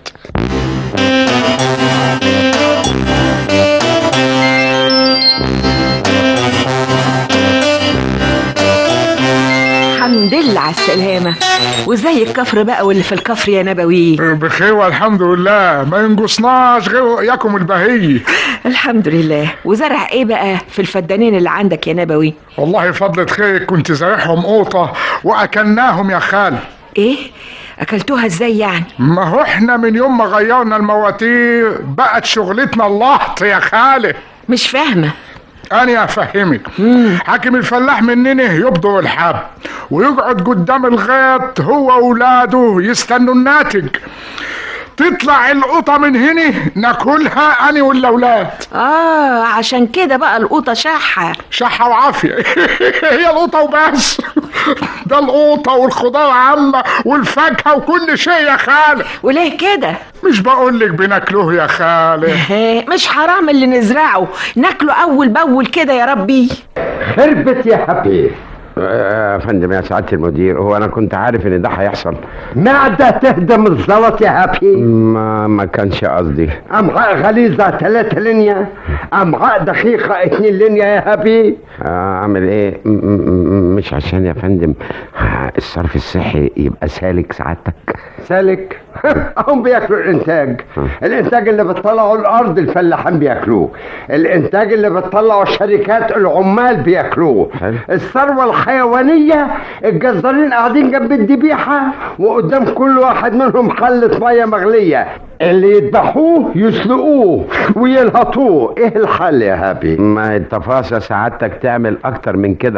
Speaker 20: الحمد لله على السلامة وزي الكفر بقى واللي في الكفر يا نبوي
Speaker 5: بخير والحمد لله ما ينقصناش غير ياكم البهي
Speaker 20: الحمد لله وزرع ايه بقى في الفدانين اللي عندك يا نبوي
Speaker 5: والله فضلة خيرك كنت زارعهم قوطة واكلناهم يا خال
Speaker 20: ايه اكلتوها ازاي يعني
Speaker 5: ما هو احنا من يوم ما غيرنا المواتير بقت شغلتنا اللهط يا خالي
Speaker 20: مش فاهمة
Speaker 5: أنا أفهمك حاكم الفلاح مننا يبدو الحب ويقعد قدام الغيط هو وولاده يستنوا الناتج تطلع القطة من هنا ناكلها أنا والأولاد
Speaker 20: اه عشان كده بقى القوطة شحة
Speaker 5: شحة وعافية هي القطة وبس ده القوطة والخضار عامة والفاكهة وكل شيء يا خالي
Speaker 20: وليه كده
Speaker 5: مش بقول لك بناكلوه يا خالي
Speaker 20: مش حرام اللي نزرعه ناكله اول باول كده يا ربي
Speaker 9: خربت يا حبيبي يا فندم يا سعادة المدير هو أنا كنت عارف إن ده هيحصل
Speaker 11: معدة تهدم الزلط يا هابي
Speaker 9: ما ما كانش قصدي
Speaker 11: أمعاء غليظة ثلاثة لينيا أمعاء دقيقة اتنين لينيا يا هابي
Speaker 9: أعمل إيه م- م- مش عشان يا فندم الصرف الصحي يبقى سالك سعادتك
Speaker 11: سالك هم بياكلوا الانتاج الانتاج اللي بتطلعه الارض الفلاحين بياكلوه الانتاج اللي بتطلعه الشركات العمال بياكلوه الثروه الحيوانيه الجزارين قاعدين جنب الذبيحه وقدام كل واحد منهم حله ميه مغليه اللي يذبحوه يسلقوه ويلهطوه ايه الحل يا هابي
Speaker 9: ما التفاصيل سعادتك تعمل أكتر من كده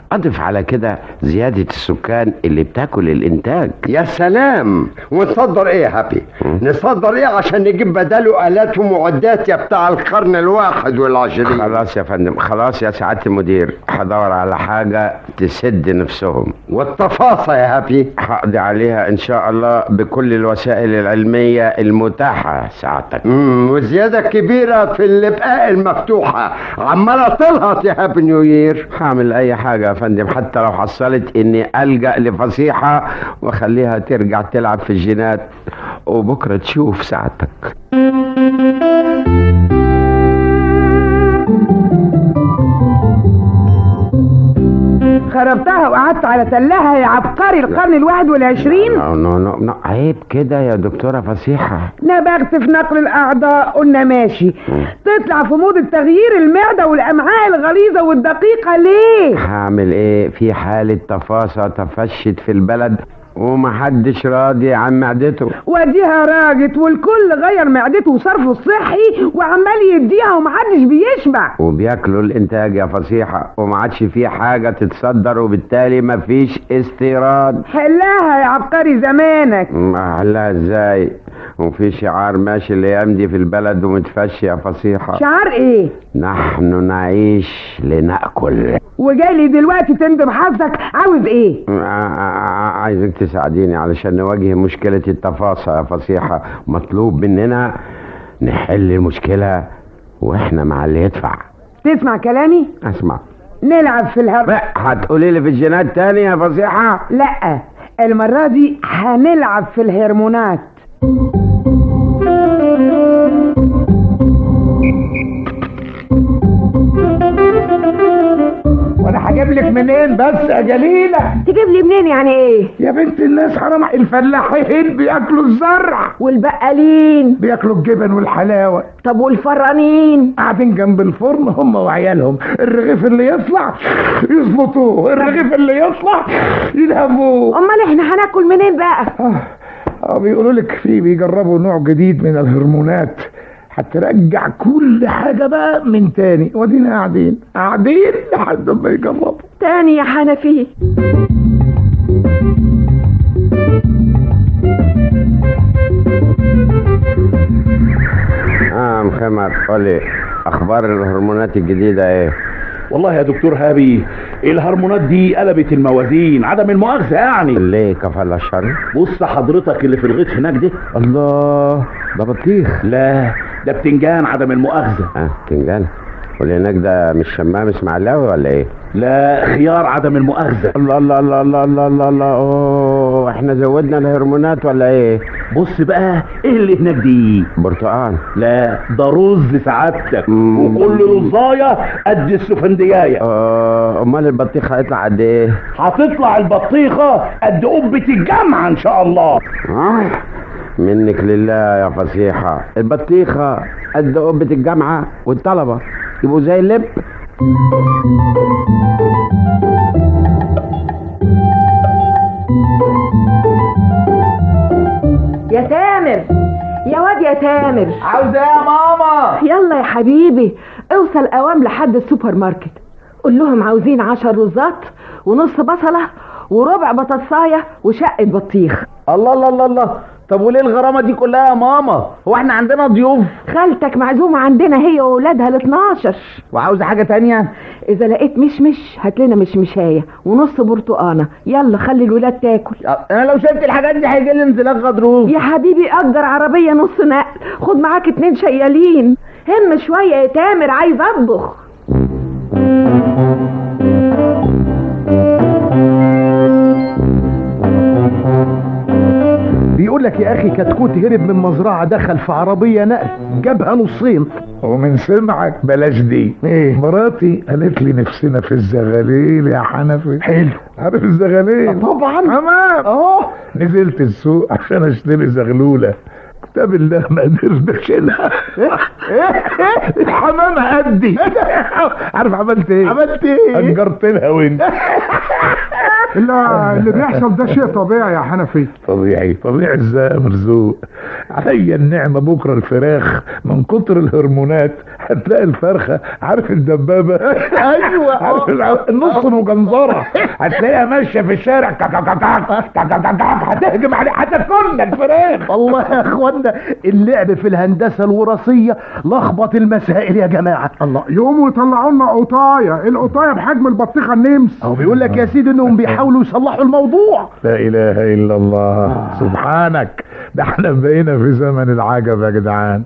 Speaker 9: اضف على كده زيادة السكان اللي بتاكل الانتاج
Speaker 11: يا سلام ونصدر ايه يا هابي نصدر ايه عشان نجيب بداله الات ومعدات يا بتاع القرن الواحد والعشرين
Speaker 9: خلاص يا فندم خلاص يا سعادة المدير هدور على حاجة تسد نفسهم
Speaker 11: والتفاصة يا هابي
Speaker 9: هقضي عليها ان شاء الله بكل الوسائل العلمية المتاحة سعادتك
Speaker 11: امم وزيادة كبيرة في الابقاء المفتوحة عمالة تلهط يا هابي نيو يير
Speaker 9: هعمل اي حاجة يا فندم حتى لو حصلت اني الجأ لفصيحة واخليها ترجع تلعب في الجينات وبكرة تشوف سعادتك
Speaker 8: خربتها وقعدت على تلها يا عبقري القرن الواحد والعشرين
Speaker 9: نو نو نو نو عيب كده يا دكتورة فصيحة
Speaker 8: نبغت في نقل الأعضاء قلنا ماشي تطلع في مود التغيير المعدة والأمعاء الغليظة والدقيقة ليه؟
Speaker 9: هعمل ايه في حالة تفاصة تفشت في البلد ومحدش راضي عن معدته
Speaker 8: وديها راجت والكل غير معدته وصرفه الصحي وعمال يديها ومحدش بيشبع
Speaker 9: وبياكلوا الانتاج يا فصيحة وما عادش فيه حاجة تتصدر وبالتالي مفيش استيراد
Speaker 8: حلها يا عبقري زمانك
Speaker 9: محلها ازاي وفي شعار ماشي الايام دي في البلد ومتفشي يا فصيحة
Speaker 8: شعار ايه؟
Speaker 9: نحن نعيش لنأكل
Speaker 8: وجاي لي دلوقتي تندم حظك عاوز ايه؟
Speaker 9: ع- ع- عايزك تساعديني علشان نواجه مشكلة التفاصيل يا فصيحة مطلوب مننا نحل المشكلة واحنا مع اللي يدفع
Speaker 8: تسمع كلامي؟
Speaker 9: اسمع
Speaker 8: نلعب في الهر
Speaker 9: هتقولي لي في الجينات تاني يا فصيحة
Speaker 8: لا المرة دي هنلعب في الهرمونات
Speaker 5: وانا هجيب لك منين بس يا جليله
Speaker 8: تجيب لي منين يعني ايه
Speaker 5: يا بنت الناس حرام الفلاحين بياكلوا الزرع
Speaker 8: والبقالين
Speaker 5: بياكلوا الجبن والحلاوه
Speaker 8: طب والفرانين
Speaker 5: قاعدين جنب الفرن هم وعيالهم الرغيف اللي يطلع يظبطوه الرغيف اللي يطلع يلهموه
Speaker 8: امال احنا هناكل منين بقى
Speaker 5: اه بيقولوا لك في بيجربوا نوع جديد من الهرمونات هترجع كل حاجه بقى من تاني ودينا قاعدين قاعدين لحد ما يجربوا
Speaker 8: تاني يا حنفي
Speaker 9: اه مخمر قولي اخبار الهرمونات الجديدة ايه
Speaker 15: والله يا دكتور هابي الهرمونات دي قلبت الموازين عدم المؤاخذة يعني
Speaker 9: ليه كفل الشر
Speaker 15: بص حضرتك اللي في الغيط هناك ده
Speaker 9: الله ده بطيخ
Speaker 15: لا ده بتنجان عدم المؤاخذة
Speaker 9: اه تنجان واللي هناك ده مش شمام اسماعيلاوي ولا ايه
Speaker 15: لا خيار عدم المؤاخذة
Speaker 9: الله الله الله الله الله الله الله اوه احنا زودنا الهرمونات ولا ايه
Speaker 15: بص بقى ايه اللي هناك دي
Speaker 9: برتقال
Speaker 15: لا ده رز سعادتك وكل رزاية قد السفندياية
Speaker 9: اه امال البطيخ هيطلع قد ايه
Speaker 15: هتطلع البطيخة قد قبة الجامعة ان شاء الله
Speaker 9: آه. منك لله يا فصيحة البطيخة قد قبة الجامعة والطلبة يبقوا زي اللب
Speaker 8: يا تامر يا واد يا تامر
Speaker 5: عاوز ايه يا ماما
Speaker 8: يلا يا حبيبي اوصل اوام لحد السوبر ماركت قول لهم عاوزين عشر رزات ونص بصلة وربع بطاطساية وشقة بطيخ
Speaker 5: الله الله الله الله طب وليه الغرامه دي كلها يا ماما هو احنا عندنا ضيوف
Speaker 8: خالتك معزومة عندنا هي وولادها ال 12
Speaker 5: وعاوزه حاجه تانية
Speaker 8: إذا لقيت مشمش هات لنا مشمشاية ونص برتقانة يلا خلي الولاد تاكل
Speaker 5: انا لو شلت الحاجات دي هيجي لي انزلاق غضروف
Speaker 8: يا حبيبي أجر عربية نص نقل خد معاك اتنين شيالين هم شوية يا تامر عايز أطبخ
Speaker 2: بيقول لك يا اخي كتكوت هرب من مزرعه دخل في عربيه نقل جابها نصين
Speaker 5: ومن سمعك بلاش دي
Speaker 2: ايه
Speaker 5: مراتي قالت لي نفسنا في الزغاليل يا حنفي
Speaker 2: حلو
Speaker 5: عارف الزغاليل
Speaker 2: طبعا
Speaker 5: تمام اهو نزلت السوق عشان اشتري زغلوله كتاب الله ما قدرت اشيلها الحمامه قدي عارف عملت ايه؟
Speaker 2: عملت ايه؟
Speaker 5: اجرت لها وانت
Speaker 2: لا اللي بيحصل ده شيء طبيعي يا حنفي
Speaker 5: طبيعي طبيعي ازاي يا مرزوق عليا النعمة بكرة الفراخ من كتر الهرمونات هتلاقي الفرخة عارف الدبابة
Speaker 2: ايوه
Speaker 5: عارف الع- النص مجنزرة هتلاقيها ماشية في الشارع كاك كاك كاك كاك كاك كاك هتهجم عليه هتاكلنا الفراخ
Speaker 2: والله يا اخوانا اللعب في الهندسه الوراثيه لخبط المسائل يا جماعه الله
Speaker 5: يقوموا يطلعوا لنا قطاية القطاية بحجم البطيخة النمس
Speaker 2: هو بيقول لك يا سيدي انهم بيحاولوا يصلحوا الموضوع
Speaker 5: لا اله الا الله سبحانك ده احنا بقينا في زمن العجب يا جدعان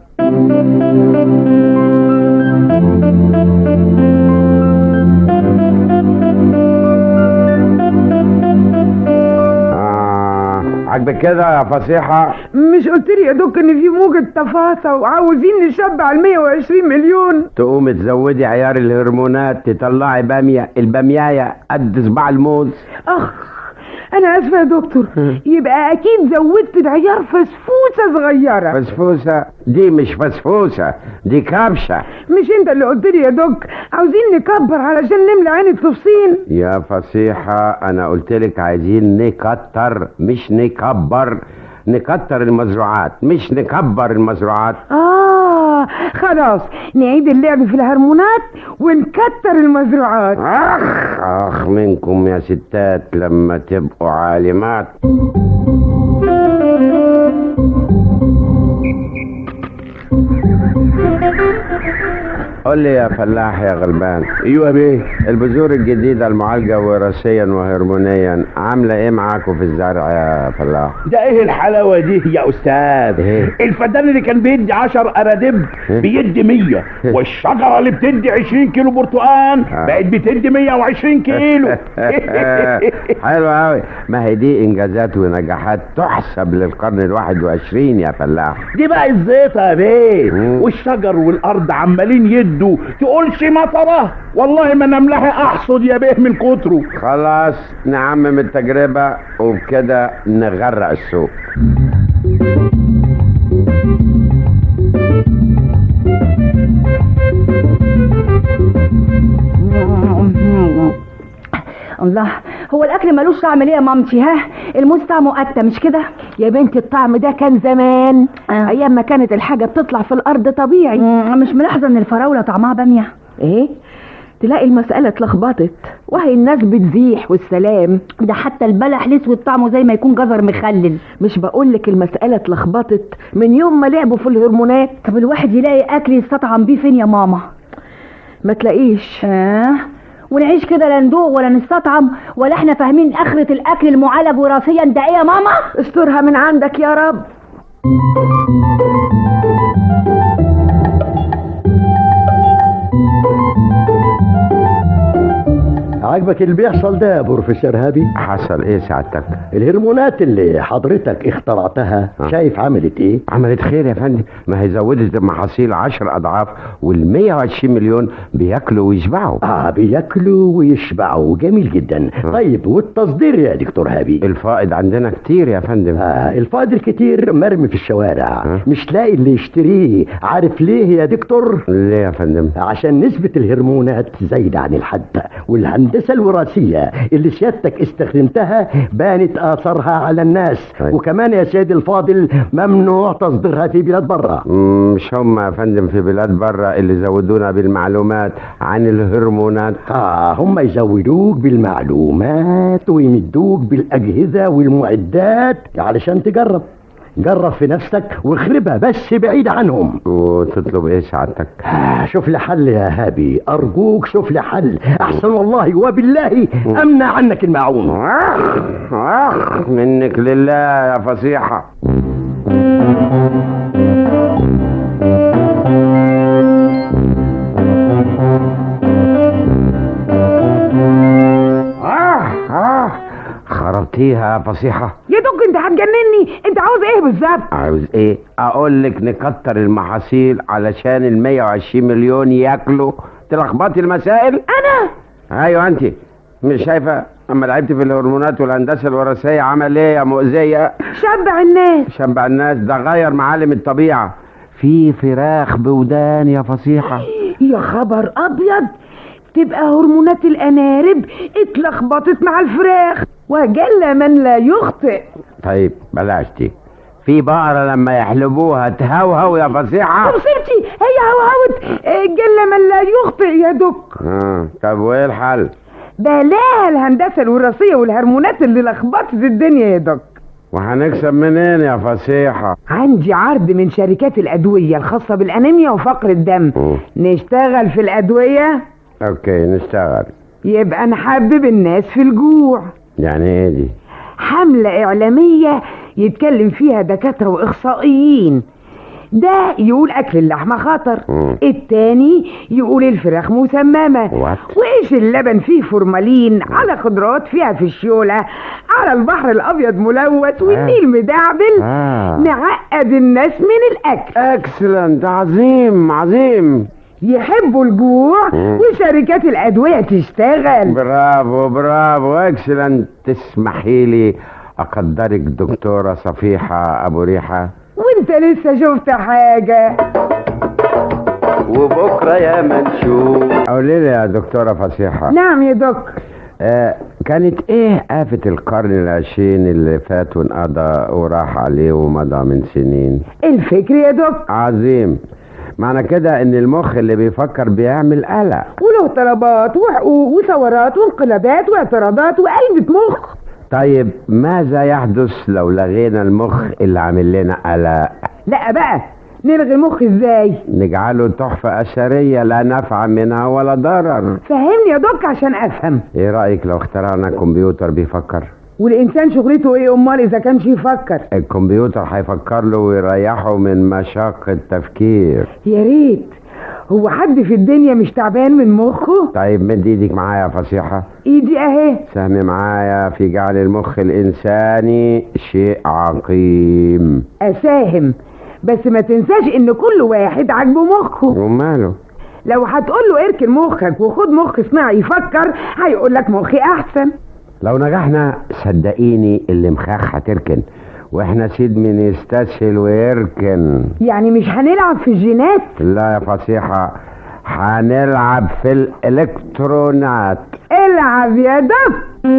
Speaker 9: آه عجبك كده يا فصيحة
Speaker 8: مش قلت لي يا دوك ان في موجة تفاصيل وعاوزين نشبع ال 120 مليون
Speaker 9: تقوم تزودي عيار الهرمونات تطلعي بامية البامياية قد صباع الموز
Speaker 8: اخ انا اسفه يا دكتور يبقى اكيد زودت العيار فسفوسه صغيره
Speaker 9: فسفوسة دي مش فسفوسة دي كبشة
Speaker 8: مش انت اللي قلت لي يا دوك عاوزين نكبر علشان نملى عين التفصيل
Speaker 9: يا فصيحة أنا قلتلك عايزين نكتر مش نكبر نكتر المزروعات مش نكبر المزروعات
Speaker 8: اه خلاص نعيد اللعب في الهرمونات ونكتر المزروعات
Speaker 9: اخ اخ منكم يا ستات لما تبقوا عالمات قول لي يا فلاح يا غلبان ايوه يا بيه البذور الجديده المعالجه وراثيا وهرمونيا عامله ايه معاكم في الزرع يا فلاح
Speaker 12: ده ايه الحلاوه دي يا استاذ الفدان اللي كان بيدي 10 ارادب بيدي 100 والشجره اللي بتدي 20 كيلو برتقال بقت بتدي 120 كيلو
Speaker 9: حلو قوي ما هي دي انجازات ونجاحات تحسب للقرن الواحد وعشرين يا فلاح
Speaker 12: دي بقى الزيطه يا بيه والشجر والارض عمالين يدوا تقولش مطره والله ما انا ملاحق احصد يا بيه من كتره
Speaker 9: خلاص نعمم التجربه وبكده نغرق السوق
Speaker 4: الله هو الاكل ملوش طعم ليه يا مامتي ها الموز طعمه قتة مش كده
Speaker 8: يا بنتي الطعم ده كان زمان آه. ايام ما كانت الحاجه بتطلع في الارض طبيعي
Speaker 4: مش ملاحظه ان الفراوله طعمها باميه
Speaker 8: ايه تلاقي المسألة اتلخبطت وهي الناس بتزيح والسلام
Speaker 4: ده حتى البلح الاسود طعمه زي ما يكون جزر مخلل
Speaker 8: مش بقولك المسألة اتلخبطت من يوم ما لعبوا في الهرمونات
Speaker 4: طب الواحد يلاقي اكل يستطعم بيه فين يا ماما
Speaker 8: ما تلاقيش
Speaker 4: اه ونعيش كده لا ندوق ولا نستطعم ولا احنا فاهمين اخرة الاكل المعالج وراثيا ده ايه يا ماما
Speaker 8: استرها من عندك يا رب
Speaker 18: عاجبك اللي بيحصل ده يا بروفيسور هابي
Speaker 9: حصل ايه سعادتك
Speaker 18: الهرمونات اللي حضرتك اخترعتها شايف عملت ايه
Speaker 9: عملت خير يا فندم ما هي زودت المحاصيل عشر اضعاف وال 120 مليون بياكلوا ويشبعوا
Speaker 18: اه بياكلوا ويشبعوا جميل جدا طيب والتصدير يا دكتور هابي
Speaker 9: الفائض عندنا كتير يا فندم
Speaker 18: آه الفائض الكتير مرمي في الشوارع مش لاقي اللي يشتريه عارف ليه يا دكتور
Speaker 9: ليه يا فندم
Speaker 18: عشان نسبة الهرمونات زايدة عن الحد والهندسة الوراثية اللي سيادتك استخدمتها بانت آثارها على الناس وكمان يا سيدي الفاضل ممنوع تصديرها في بلاد برا
Speaker 9: مم، مش هم يا فندم في بلاد بره اللي زودونا بالمعلومات عن الهرمونات
Speaker 18: اه هم يزودوك بالمعلومات ويمدوك بالأجهزة والمعدات علشان تجرب جرب في نفسك واخربها بس بعيد عنهم
Speaker 9: وتطلب ايه سعادتك
Speaker 18: آه شوف لي حل يا هابي ارجوك شوف لي حل احسن والله وبالله امنع عنك المعون
Speaker 9: اخ اخ منك لله يا فصيحة آه آه خربتيها يا فصيحة
Speaker 8: يا دوك انت هتجنني انت عاوز ايه بالظبط
Speaker 9: عاوز ايه اقول لك نكتر المحاصيل علشان ال 120 مليون ياكلوا تلخبطي المسائل
Speaker 8: انا
Speaker 9: ايوه انت مش شايفه اما لعبت في الهرمونات والهندسه الوراثيه عمل ايه يا مؤذيه
Speaker 8: شبع الناس
Speaker 9: شبع الناس ده غير معالم الطبيعه في فراخ بودان يا فصيحه
Speaker 8: يا خبر ابيض تبقى هرمونات الانارب اتلخبطت مع الفراخ وجل من لا يخطئ
Speaker 9: طيب بلاش دي في بقرة لما يحلبوها تهوهو يا فصيحة
Speaker 8: مصيبتي هي هوهوت جل من لا يخطئ يا دك
Speaker 9: آه. طب وايه الحل
Speaker 8: بلاها الهندسة الوراثية والهرمونات اللي لخبطت الدنيا يا دك
Speaker 9: وهنكسب منين يا فصيحة
Speaker 8: عندي عرض من شركات الأدوية الخاصة بالأنيميا وفقر الدم نشتغل في الأدوية
Speaker 9: اوكي نشتغل
Speaker 8: يبقى نحبب الناس في الجوع
Speaker 9: يعني ايه دي
Speaker 8: حملة إعلامية يتكلم فيها دكاترة وإخصائيين ده يقول أكل اللحمة خطر
Speaker 9: مم.
Speaker 8: التاني يقول الفراخ مسممة
Speaker 9: What?
Speaker 8: وإيش اللبن فيه فورمالين على خضروات فيها فيشيولا على البحر الأبيض ملوث والنيل مدعبل
Speaker 9: آه.
Speaker 8: نعقد الناس من الأكل
Speaker 9: اكسلنت عظيم عظيم
Speaker 8: يحبوا الجوع
Speaker 9: مم.
Speaker 8: وشركات الأدوية تشتغل
Speaker 9: برافو برافو اكسلنت تسمحي لي اقدرك دكتورة صفيحة ابو ريحة
Speaker 8: وانت لسه شفت حاجة
Speaker 9: وبكرة يا منشور قولي لي يا دكتورة فصيحة
Speaker 8: نعم يا دك
Speaker 9: آه كانت ايه آفة القرن العشرين اللي فات وانقضى وراح عليه ومضى من سنين
Speaker 8: الفكر يا دك
Speaker 9: عظيم معنى كده ان المخ اللي بيفكر بيعمل قلق
Speaker 8: وله طلبات وحقوق وثورات وانقلابات واعتراضات وقلبة مخ
Speaker 9: طيب ماذا يحدث لو لغينا المخ اللي عامل لنا قلق
Speaker 8: لا بقى نلغي المخ ازاي
Speaker 9: نجعله تحفة أثرية لا نفع منها ولا ضرر
Speaker 8: فهمني يا دك عشان افهم
Speaker 9: ايه رأيك لو اخترعنا كمبيوتر بيفكر
Speaker 8: والانسان شغلته ايه امال اذا كانش يفكر
Speaker 9: الكمبيوتر هيفكر له ويريحه من مشاق التفكير
Speaker 8: يا ريت هو حد في الدنيا مش تعبان من مخه
Speaker 9: طيب مد ايدك معايا يا فصيحة
Speaker 8: ايدي اهي
Speaker 9: سهم معايا في جعل المخ الإنساني شيء عقيم
Speaker 8: اساهم بس ما تنساش ان كل واحد عاجبه مخه
Speaker 9: وماله
Speaker 8: لو هتقول له اركن مخك وخد مخ صناعي يفكر هيقول لك مخي احسن
Speaker 9: لو نجحنا صدقيني اللي مخاخ هتركن واحنا سيد من يستسهل ويركن
Speaker 8: يعني مش هنلعب في الجينات
Speaker 9: لا يا فصيحة هنلعب في الإلكترونات
Speaker 8: العب يا دب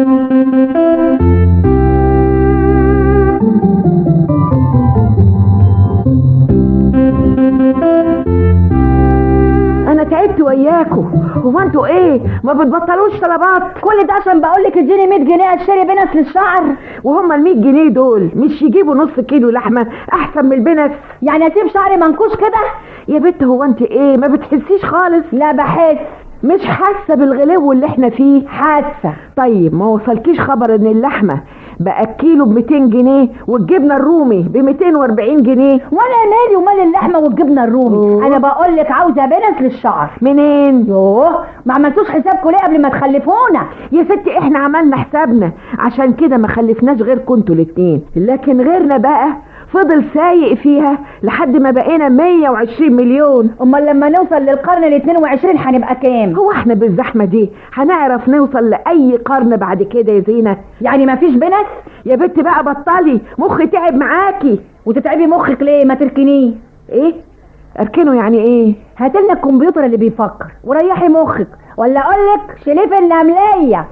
Speaker 8: انا تعبت وياكم هو انتوا ايه ما بتبطلوش طلبات
Speaker 4: كل ده عشان بقول لك اديني 100 جنيه اشتري بنس للشعر
Speaker 8: وهم ال 100 جنيه دول مش يجيبوا نص كيلو لحمه احسن من البنس
Speaker 4: يعني اسيب شعري منكوش كده
Speaker 8: يا بت هو انت ايه ما بتحسيش خالص
Speaker 4: لا بحس
Speaker 8: مش حاسه بالغلو اللي احنا فيه
Speaker 4: حاسه
Speaker 8: طيب ما وصلكيش خبر ان اللحمه بقى الكيلو ب 200 جنيه والجبنه الرومي ب 240 جنيه
Speaker 4: وانا مالي ومال اللحمه والجبنه الرومي انا بقول لك عاوزه بنس للشعر
Speaker 8: منين
Speaker 4: يوه ما عملتوش حسابكم ليه قبل ما تخلفونا
Speaker 8: يا ستي احنا عملنا حسابنا عشان كده ما خلفناش غيركم انتوا الاتنين لكن غيرنا بقى فضل سايق فيها لحد ما بقينا 120 مليون
Speaker 4: امال لما نوصل للقرن ال 22 هنبقى كام
Speaker 8: هو احنا بالزحمه دي هنعرف نوصل لاي قرن بعد كده يا زينه
Speaker 4: يعني مفيش بنس
Speaker 8: يا بت بقى بطلي مخي تعب معاكي
Speaker 4: وتتعبي مخك ليه ما تركنيه
Speaker 8: ايه اركنه يعني ايه
Speaker 4: هات لنا الكمبيوتر اللي بيفكر وريحي مخك ولا اقول لك شليه في النمليه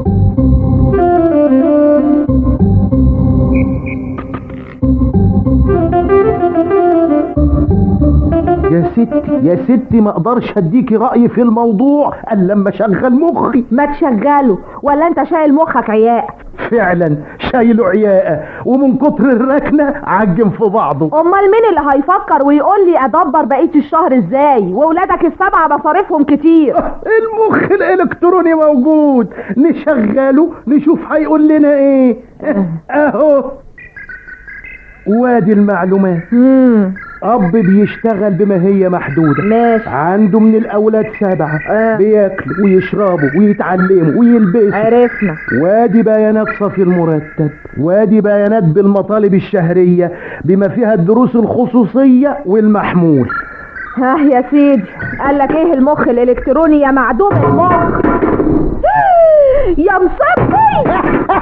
Speaker 2: يا ستي يا ستي ما اقدرش اديكي رايي في الموضوع الا لما اشغل مخي
Speaker 8: ما تشغله ولا انت شايل مخك عياء
Speaker 2: فعلا شايله عياقه ومن كتر الركنه عجم في بعضه
Speaker 8: امال مين اللي هيفكر ويقول لي ادبر بقيه الشهر ازاي واولادك السبعه مصاريفهم كتير
Speaker 2: المخ الالكتروني موجود نشغله نشوف هيقول لنا ايه اهو وادي المعلومات اب بيشتغل بما هي محدوده
Speaker 8: ماشي
Speaker 2: عنده من الاولاد سبعه
Speaker 8: آه.
Speaker 2: بياكلوا ويشربوا ويتعلموا ويلبسوا
Speaker 8: عرفنا
Speaker 2: وادي بيانات صافي المرتب وادي بيانات بالمطالب الشهريه بما فيها الدروس الخصوصيه والمحمول
Speaker 8: ها يا سيدي قال لك ايه المخ الالكتروني يا معدوم المخ يا مصبي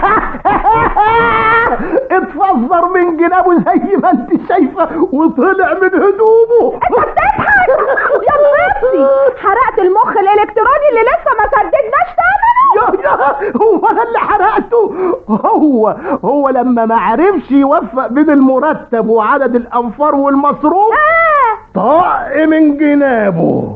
Speaker 2: اتفزر من جنابه زي ما انت شايفه وطلع من هدومه
Speaker 8: انت بتضحك يا مصبي حرقت المخ الالكتروني اللي لسه ما سددناش ثمنه
Speaker 2: يا يا هو انا اللي حرقته هو هو لا لما ما عرفش يوفق بين المرتب وعدد الانفار والمصروف طق من جنابه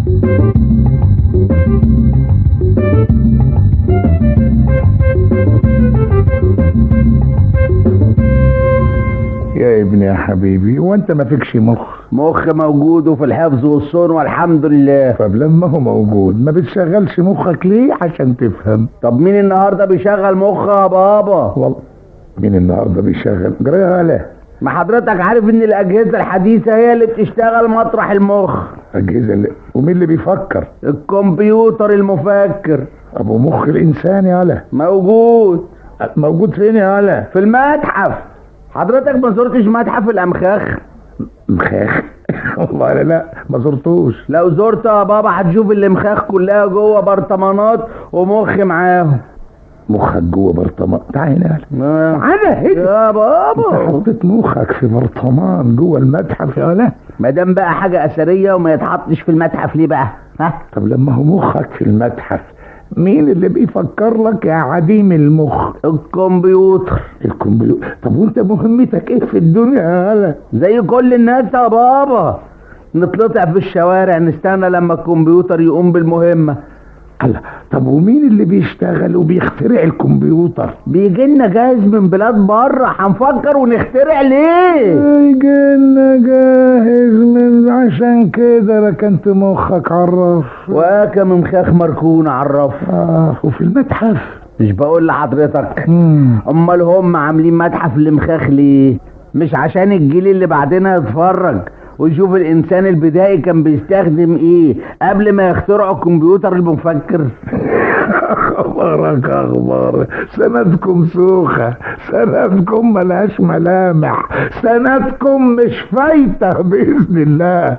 Speaker 2: يا ابني يا حبيبي وانت ما فيكش مخ
Speaker 6: مخ موجود وفي الحفظ والصون والحمد لله
Speaker 2: طب لما هو موجود ما بتشغلش مخك ليه عشان تفهم
Speaker 6: طب مين النهارده بيشغل مخ يا بابا
Speaker 2: والله مين النهارده بيشغل جرى لا
Speaker 6: ما حضرتك عارف ان الاجهزه الحديثه هي اللي بتشتغل مطرح المخ
Speaker 2: اجهزه اللي... ومين اللي بيفكر
Speaker 6: الكمبيوتر المفكر
Speaker 2: ابو مخ الانسان يا لا
Speaker 6: موجود
Speaker 2: موجود فين يا لا
Speaker 6: في المتحف حضرتك ما زرتش متحف الامخاخ
Speaker 2: مخاخ والله لا لا ما زرتوش
Speaker 6: لو زرت يا بابا هتشوف الامخاخ كلها جوه برطمانات ومخ معاهم
Speaker 2: مخك جوه برطمان تعالى هنا
Speaker 6: تعالى هنا يا بابا
Speaker 2: انت حطيت مخك في برطمان جوه المتحف يا لا
Speaker 6: ما دام بقى حاجه اثريه وما يتحطش في المتحف ليه بقى ها
Speaker 2: طب لما هو مخك في المتحف مين اللي بيفكر لك يا عديم المخ
Speaker 6: الكمبيوتر
Speaker 2: الكمبيوتر طب وانت مهمتك ايه في الدنيا يا هلا
Speaker 6: زي كل الناس يا بابا نتلطع في الشوارع نستنى لما الكمبيوتر يقوم بالمهمه
Speaker 2: الله طب ومين اللي بيشتغل وبيخترع الكمبيوتر
Speaker 6: بيجي لنا جاهز من بلاد بره هنفكر ونخترع ليه
Speaker 2: يجي لنا جاهز من عشان كده ركنت مخك عرف
Speaker 6: وكم مخاخ مركون عرف
Speaker 2: اه وفي المتحف
Speaker 6: مش بقول لحضرتك امال هم عاملين متحف لمخاخ ليه مش عشان الجيل اللي بعدنا يتفرج ويشوف الانسان البدائي كان بيستخدم ايه قبل ما يخترعوا الكمبيوتر المفكر
Speaker 2: اخبارك اخبار سندكم سوخة سندكم ملهاش ملامح سندكم مش فايتة باذن الله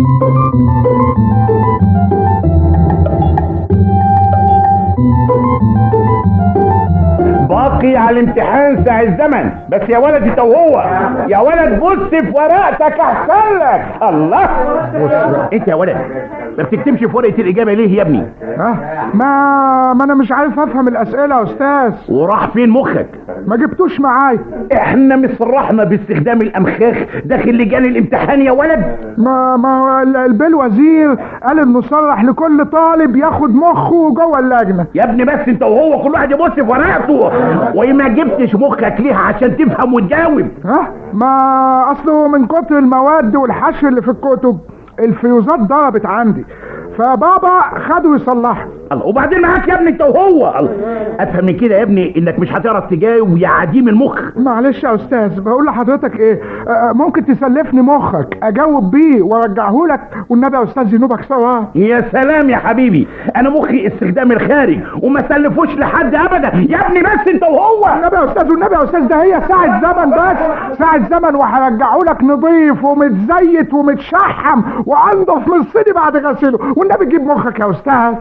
Speaker 6: باقي على الامتحان ساعة الزمن بس يا ولد انت وهو يا ولد بص في ورقتك احسن لك الله بص انت يا ولد ما بتكتبش في ورقة الإجابة ليه يا ابني؟
Speaker 5: ها ما ما انا مش عارف افهم الاسئله يا استاذ
Speaker 6: وراح فين مخك؟
Speaker 5: ما جبتوش معايا
Speaker 6: احنا مصرحنا باستخدام الامخاخ داخل لجان الامتحان يا ولد
Speaker 5: ما ما هو ال- البيه وزير قال انه صرح لكل طالب ياخد مخه جوه اللجنه
Speaker 6: يا ابني بس انت وهو كل واحد يبص في ورقته وما جبتش مخك ليها عشان تفهم وتجاوب
Speaker 5: ها ما اصله من كتر المواد والحشو اللي في الكتب الفيوزات ضربت عندي فبابا خده يصلحها
Speaker 6: الله وبعدين معاك يا ابني انت وهو الله افهم من كده يا ابني انك مش هتعرف تجاوب يا عديم المخ
Speaker 5: معلش يا استاذ بقول لحضرتك ايه آه، ممكن تسلفني مخك اجاوب بيه وارجعه لك والنبي يا استاذ ينوبك سوا
Speaker 6: يا سلام يا حبيبي انا مخي استخدام الخارج وما سلفوش لحد ابدا يا ابني بس انت وهو
Speaker 5: النبي يا استاذ والنبي يا استاذ ده هي ساعة زمن بس ساعة زمن وهرجعه لك نظيف ومتزيت ومتشحم وانضف من الصيني بعد غسيله والنبي جيب مخك يا استاذ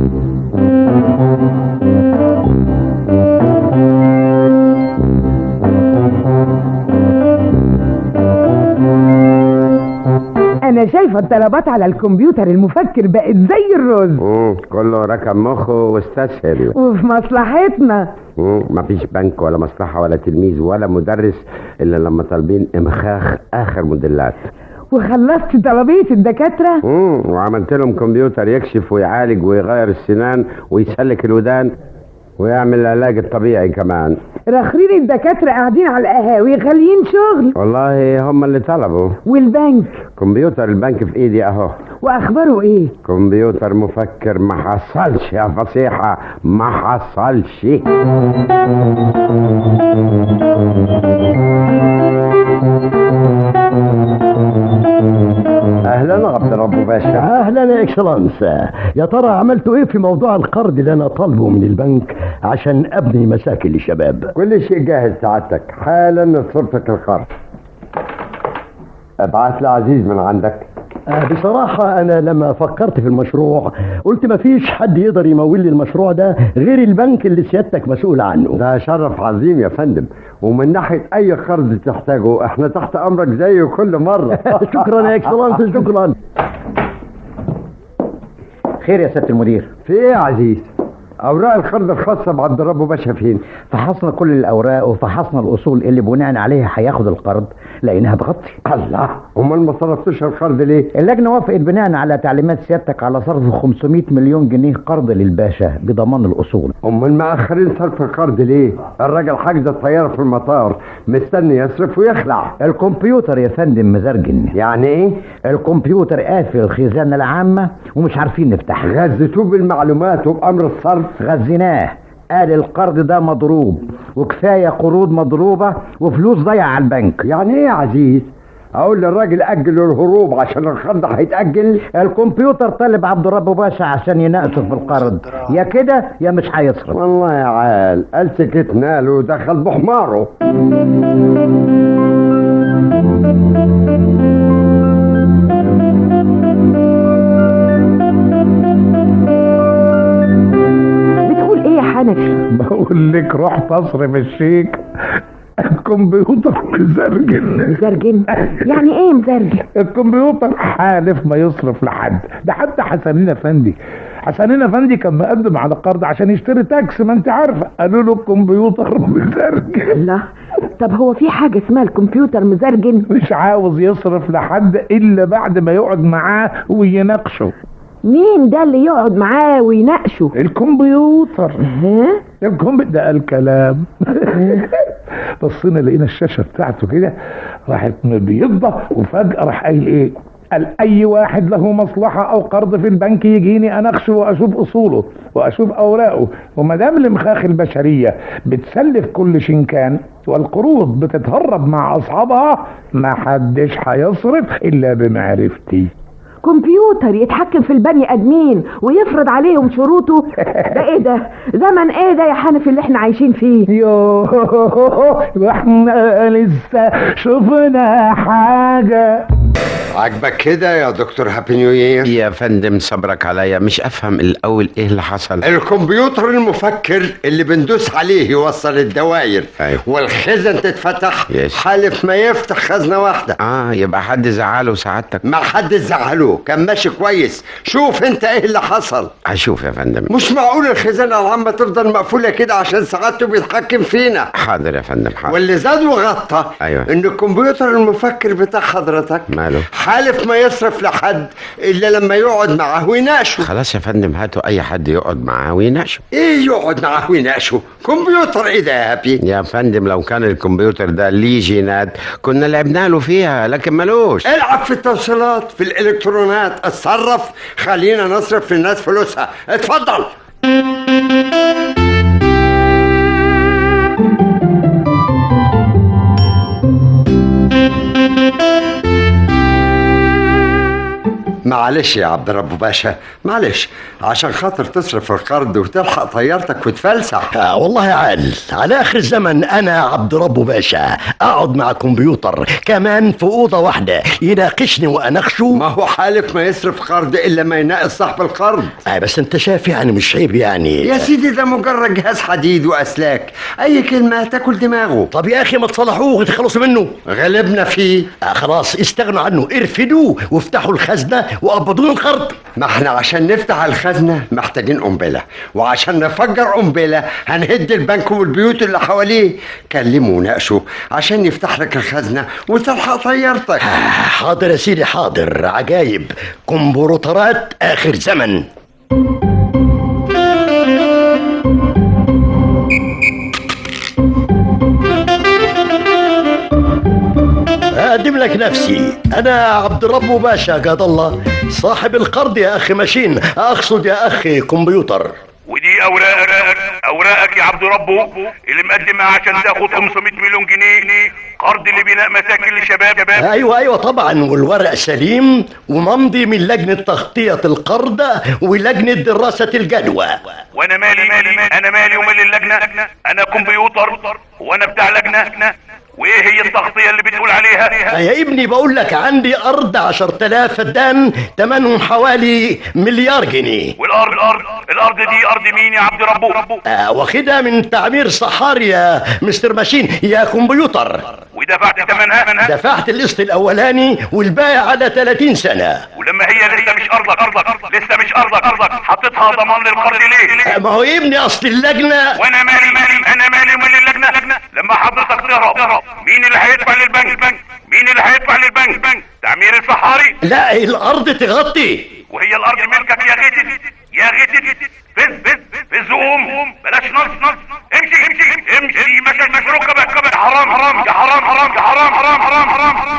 Speaker 8: انا شايفه الطلبات على الكمبيوتر المفكر بقت زي الرز
Speaker 9: مم، كله ركب مخه واستسهل
Speaker 8: وفي مصلحتنا
Speaker 9: مم، مفيش بنك ولا مصلحة ولا تلميذ ولا مدرس إلا لما طالبين إمخاخ آخر موديلات
Speaker 8: وخلصت طلبيه الدكاتره
Speaker 9: مم، وعملت لهم كمبيوتر يكشف ويعالج ويغير السنان ويسلك الودان ويعمل العلاج الطبيعي كمان
Speaker 8: راخرين الدكاتره قاعدين على القهاوي غاليين شغل
Speaker 9: والله هم اللي طلبوا
Speaker 8: والبنك
Speaker 9: كمبيوتر البنك في ايدي اهو
Speaker 8: واخباره ايه
Speaker 9: كمبيوتر مفكر ما حصلش يا فصيحة ما حصلش
Speaker 18: اهلا عبد الرب باشا اهلا يا اكسلانس يا ترى عملتوا ايه في موضوع القرض اللي انا طالبه من البنك عشان ابني مساكن للشباب
Speaker 9: كل شيء جاهز سعادتك حالا نصرف لك القرض ابعت لعزيز من عندك
Speaker 18: آه، بصراحة أنا لما فكرت في المشروع قلت مفيش حد يقدر يمول لي المشروع ده غير البنك اللي سيادتك مسؤول عنه
Speaker 9: ده شرف عظيم يا فندم ومن ناحية أي قرض تحتاجه احنا تحت أمرك زي كل مرة
Speaker 18: شكرا يا اكسلانس شكرا
Speaker 6: خير يا سياده المدير
Speaker 9: في ايه يا عزيز
Speaker 6: اوراق القرض الخاصه بعبد الرب باشا فين
Speaker 1: فحصنا كل الاوراق وفحصنا الاصول اللي بناء عليها هياخد القرض لقيناها تغطي
Speaker 6: الله امال ما صرفتوش القرض ليه
Speaker 1: اللجنه وافقت بناء على تعليمات سيادتك على صرف 500 مليون جنيه قرض للباشا بضمان الاصول
Speaker 6: امال مأخرين صرف القرض ليه الراجل حاجز الطياره في المطار مستني يصرف ويخلع
Speaker 1: الكمبيوتر يا فندم مزرجن
Speaker 6: يعني ايه
Speaker 1: الكمبيوتر قافل الخزانه العامه ومش عارفين نفتحها
Speaker 6: غزتوه بالمعلومات وبامر الصرف
Speaker 1: غزيناه قال القرض ده مضروب وكفايه قروض مضروبه وفلوس ضايعه على البنك
Speaker 6: يعني ايه يا عزيز اقول للراجل اجل الهروب عشان القرض هيتاجل
Speaker 1: الكمبيوتر طالب عبد الرب باشا عشان يناقشه في القرض يا كده يا مش هيصرف
Speaker 6: والله يا عال قال سكتنا له ودخل بحماره
Speaker 22: بتقول ايه يا حنفي
Speaker 5: بقول لك رحت اصرف الشيك الكمبيوتر مزرجن
Speaker 22: مزرجن يعني ايه مزرجن
Speaker 5: الكمبيوتر حالف ما يصرف لحد ده حتى حسنين افندي حسنين افندي كان مقدم على قرض عشان يشتري تاكس ما انت عارفه قالوا له الكمبيوتر مزرجن
Speaker 22: الله طب هو في حاجه اسمها الكمبيوتر مزرجن
Speaker 5: مش عاوز يصرف لحد الا بعد ما يقعد معاه ويناقشه
Speaker 22: مين ده اللي يقعد معاه ويناقشه
Speaker 5: الكمبيوتر الكمبيوتر ده الكلام بصينا لقينا الشاشه بتاعته كده راحت مبيضه وفجاه راح قايل ايه قال اي واحد له مصلحه او قرض في البنك يجيني اناقشه واشوف اصوله واشوف اوراقه وما دام المخاخ البشريه بتسلف كل شنكان والقروض بتتهرب مع اصحابها ما حدش هيصرف الا بمعرفتي
Speaker 22: كمبيوتر يتحكم في البني ادمين ويفرض عليهم شروطه ده ايه ده زمن ايه ده يا حنفي اللي احنا عايشين فيه
Speaker 5: يوه واحنا لسه شفنا حاجه
Speaker 11: عجبك كده يا دكتور هابي نيو يير
Speaker 9: يا فندم صبرك عليا مش افهم الاول ايه اللي حصل
Speaker 11: الكمبيوتر المفكر اللي بندوس عليه يوصل الدوائر
Speaker 9: أيوة.
Speaker 11: والخزن تتفتح
Speaker 9: يس.
Speaker 11: حالف ما يفتح خزنه واحده
Speaker 9: اه يبقى حد زعله سعادتك
Speaker 11: ما حد زعله كان ماشي كويس شوف انت ايه اللي حصل
Speaker 9: اشوف يا فندم
Speaker 11: مش معقول الخزانه العامه تفضل مقفوله كده عشان سعادته بيتحكم فينا
Speaker 9: حاضر يا فندم حاضر
Speaker 11: واللي زاد وغطى
Speaker 9: أيوة.
Speaker 11: ان الكمبيوتر المفكر بتاع حضرتك
Speaker 9: ماله
Speaker 11: حالف ما يصرف لحد الا لما يقعد معاه ويناقشه
Speaker 9: خلاص يا فندم هاتوا اي حد يقعد معاه ويناقشه
Speaker 11: ايه يقعد معاه ويناقشه كمبيوتر ايه ده يا هابي
Speaker 9: يا فندم لو كان الكمبيوتر ده ليه جينات كنا لعبنا له فيها لكن ملوش
Speaker 11: العب في التوصيلات في الالكترونات اتصرف خلينا نصرف للناس فلوسها اتفضل معلش يا عبد ربه باشا معلش عشان خاطر تصرف القرض وتلحق طيارتك وتفلسح
Speaker 18: آه والله يا عال على اخر الزمن انا عبد ربه باشا اقعد مع كمبيوتر كمان في اوضه واحده يناقشني واناقشه
Speaker 11: ما هو حالف ما يصرف قرض الا ما يناقش صاحب القرض
Speaker 18: آه بس انت شايف يعني مش عيب يعني
Speaker 11: يا سيدي ده مجرد جهاز حديد واسلاك اي كلمه تاكل دماغه
Speaker 18: طب يا اخي ما تصلحوه وتخلصوا منه
Speaker 11: غلبنا فيه
Speaker 18: آه خلاص استغنوا عنه ارفدوه وافتحوا الخزنه وقبضوا له القرض
Speaker 11: ما احنا عشان نفتح الخزنه محتاجين قنبله وعشان نفجر قنبله هنهد البنك والبيوت اللي حواليه كلمه وناقشه عشان يفتح لك الخزنه وتلحق طيارتك
Speaker 18: حاضر يا سيدي حاضر عجايب كمبيوترات اخر زمن اقدم لك نفسي انا عبد الرب باشا قاد الله صاحب القرض يا اخي ماشين اقصد يا اخي كمبيوتر
Speaker 5: ودي اوراقك اوراقك يا عبد ربه اللي مقدمها عشان تاخد 500 مليون جنيه قرض لبناء مساكن للشباب
Speaker 18: ايوه ايوه طبعا والورق سليم وممضي من لجنه تغطيه القرض ولجنه دراسه الجدوى
Speaker 5: وانا مالي مالي انا مالي ومال اللجنه انا كمبيوتر وانا بتاع لجنه وايه هي التغطيه اللي بتقول عليها
Speaker 18: يا ابني بقول لك عندي ارض 10000 فدان ثمنهم حوالي مليار جنيه
Speaker 5: والارض الارض الارض دي ارض مين يا عبد ربه
Speaker 18: آه واخدها من تعمير صحاري يا مستر ماشين يا كمبيوتر
Speaker 5: ودفعت ثمنها
Speaker 18: دفعت القسط الاولاني والباقي على 30 سنه
Speaker 5: ولما هي لسه مش ارضك ارضك لسه مش ارضك ارضك حطيتها ضمان للقرض ليه؟
Speaker 18: ما هو ابني اصل اللجنه
Speaker 5: وانا مالي مالي انا مالي ومال اللجنه لما حضرتك تهرب مين اللي هيدفع للبنك؟ مين اللي هيدفع للبنك؟ تعمير الصحاري
Speaker 18: لا الارض تغطي
Speaker 5: وهي الارض ملكك يا غيتت يا غيتت فز فز فز قوم بلاش نص نص امشي امشي امشي مشي مشي ركبك ركبك حرام حرام يا حرام حرام يا حرام حرام حرام حرام حرام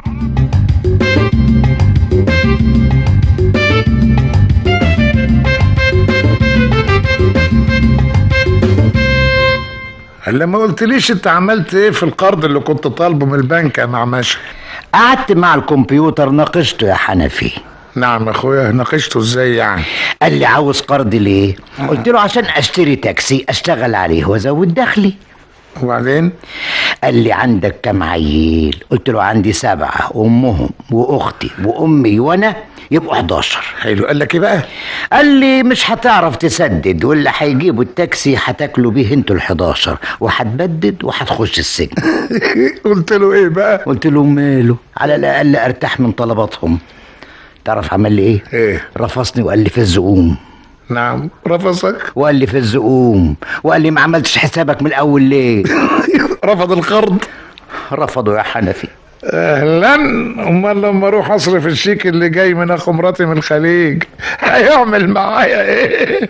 Speaker 7: هلا ما قلتليش انت عملت ايه في القرض اللي كنت طالبه من البنك يا معمشه
Speaker 17: قعدت مع الكمبيوتر ناقشته يا حنفي
Speaker 7: نعم يا اخويا ناقشته ازاي يعني
Speaker 17: قال لي عاوز قرض ليه قلت له عشان اشتري تاكسي اشتغل عليه وازود دخلي
Speaker 7: وبعدين
Speaker 17: قال لي عندك كم عيل قلت له عندي سبعة امهم واختي وامي وانا يبقوا 11
Speaker 7: حلو قال لك ايه بقى
Speaker 17: قال لي مش هتعرف تسدد واللي هيجيبوا التاكسي هتاكلوا بيه انتوا ال11 وهتبدد وهتخش السجن
Speaker 7: قلت له ايه بقى
Speaker 17: قلت له ماله على الاقل ارتاح من طلباتهم تعرف عمل لي ايه
Speaker 7: ايه
Speaker 17: رفصني وقال لي في الزقوم
Speaker 7: نعم رفضك
Speaker 17: وقال لي في الزقوم وقال لي ما عملتش حسابك من الاول ليه
Speaker 7: رفض القرض
Speaker 17: رفضه يا حنفي
Speaker 7: اهلا امال لما اروح اصرف الشيك اللي جاي من اخو مراتي من الخليج هيعمل معايا ايه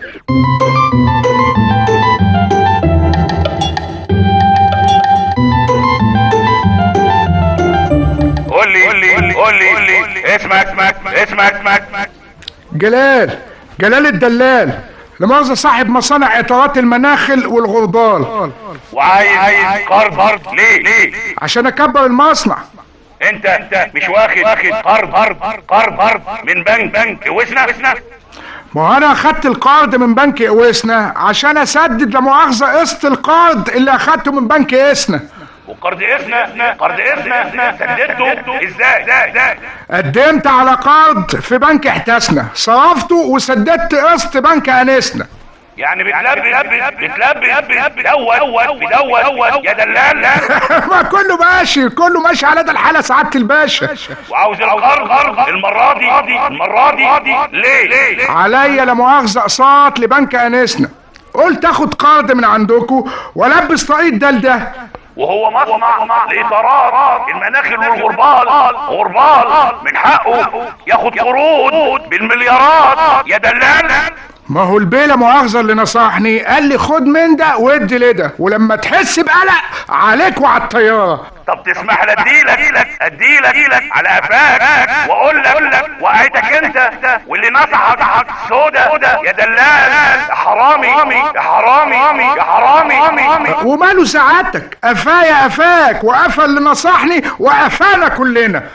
Speaker 5: قول لي قول لي قول لي قول لي اسمك اسمك اسمك اسمك
Speaker 19: جلال جلال الدلال لمؤاخذة صاحب مصانع اطارات المناخل والغربال
Speaker 5: وعايز عايز قرض قرض ليه ليه
Speaker 19: عشان اكبر المصنع
Speaker 5: انت انت مش واخد واخد قرض قرض قرض قرض من بنك بنك وسنا وسنا
Speaker 19: ما هو انا اخدت القرض من بنك اوسنا عشان اسدد لمؤاخذة قسط القرض اللي اخدته من بنك اسنا
Speaker 5: وقرض اسنا قرض اسنا سددته ازاي ازاي ازاي
Speaker 19: قدمت على قرض في بنك احتسنا صرفته وسددت قسط بنك انسنا
Speaker 5: يعني بتلبس بتلبس بدوت بدوت يا دلال
Speaker 19: ما كله ماشي كله ماشي على ده الحالة سعادة الباشا
Speaker 5: وعاوز القرض المرة دي المرة دي ليه ليه
Speaker 19: عليا لا مؤاخذة اقساط لبنك انسنا قلت اخد قرض من عندكم والبس طاقية ده لده
Speaker 5: وهو مصنع لإطارات المناخل والغربال غربال من حقه ياخد قروض بالمليارات يا دلال
Speaker 19: ما هو البيلة مؤاخذة اللي نصحني قال لي خد من ده وادي لده ولما تحس بقلق عليك وعلى الطيارة
Speaker 5: طب تسمح لي اديلك اديلك على قفاك واقول لك وقعتك انت واللي نصحك سودا يا دلال يا حرامي يا حرامي يا حرامي
Speaker 19: وماله سعادتك قفايا قفاك وقفا اللي نصحني وقفانا كلنا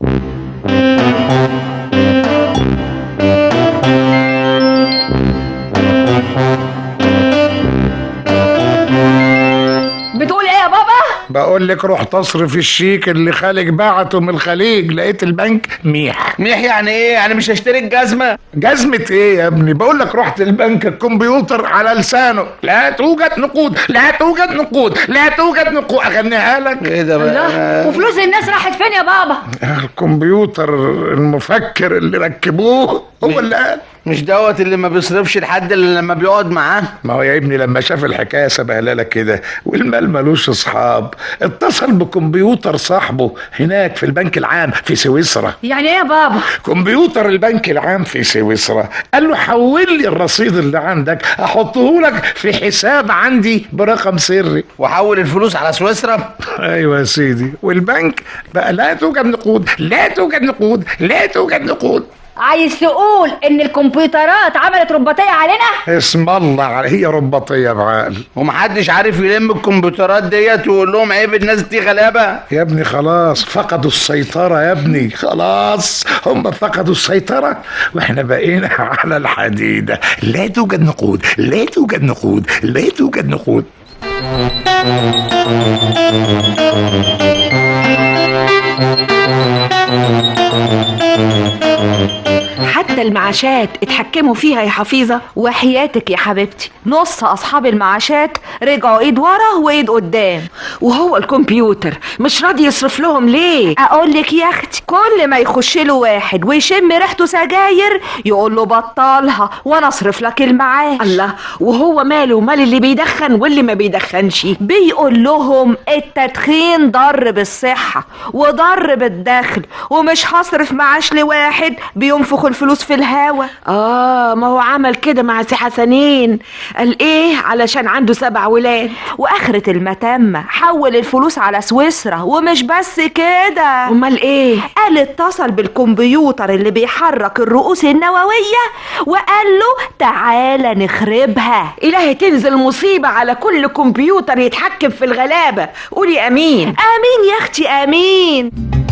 Speaker 4: بتقول ايه يا بابا
Speaker 7: بقول لك رحت اصرف الشيك اللي خالك بعته من الخليج لقيت البنك ميح
Speaker 12: ميح يعني ايه يعني مش هشتري الجزمه
Speaker 7: جزمة ايه يا ابني بقول لك رحت البنك الكمبيوتر على لسانه لا توجد نقود لا توجد نقود لا توجد نقود اغنيها لك
Speaker 12: ايه ده
Speaker 4: الله وفلوس الناس راحت فين يا بابا
Speaker 7: الكمبيوتر المفكر اللي ركبوه هو اللي قال
Speaker 12: مش دوت اللي ما بيصرفش لحد اللي لما بيقعد معاه
Speaker 7: ما هو يا ابني لما شاف الحكايه سبهلله كده والمال ملوش اصحاب اتصل بكمبيوتر صاحبه هناك في البنك العام في سويسرا
Speaker 4: يعني ايه يا بابا
Speaker 7: كمبيوتر البنك العام في سويسرا قال له حول لي الرصيد اللي عندك احطه لك في حساب عندي برقم سري
Speaker 12: وحول الفلوس على سويسرا
Speaker 7: ايوه يا سيدي والبنك بقى لا توجد نقود لا توجد نقود لا توجد نقود
Speaker 4: عايز تقول ان الكمبيوترات عملت رباطيه علينا
Speaker 7: اسم الله على هي رباطيه بعقل
Speaker 12: ومحدش عارف يلم الكمبيوترات ديت ويقول لهم عيب الناس دي غلابه
Speaker 7: يا ابني خلاص فقدوا السيطرة يا ابني خلاص هم فقدوا السيطرة واحنا بقينا على الحديدة لا توجد نقود لا توجد نقود لا توجد نقود
Speaker 20: حتى المعاشات اتحكموا فيها يا حفيظة
Speaker 22: وحياتك يا حبيبتي نص اصحاب المعاشات رجعوا ايد ورا وايد قدام
Speaker 20: وهو الكمبيوتر مش راضي يصرف لهم ليه
Speaker 22: اقول لك يا اختي كل ما يخش له واحد ويشم ريحته سجاير يقول له بطلها وانا اصرف لك المعاش
Speaker 20: الله وهو ماله مال اللي بيدخن واللي ما بيدخنش
Speaker 22: بيقول لهم التدخين ضر بالصحة وضر بالدخل ومش هصرف معاش لواحد بينفخ الفلوس في الهوا
Speaker 20: اه ما هو عمل كده مع سي حسنين قال ايه علشان عنده سبع ولاد
Speaker 22: واخرة المتمة حول الفلوس على سويسرا ومش بس كده
Speaker 20: امال ايه
Speaker 22: قال اتصل بالكمبيوتر اللي بيحرك الرؤوس النووية وقال له تعالى نخربها
Speaker 20: الهي تنزل مصيبة على كل كمبيوتر يتحكم في الغلابة قولي امين
Speaker 22: امين يا اختي امين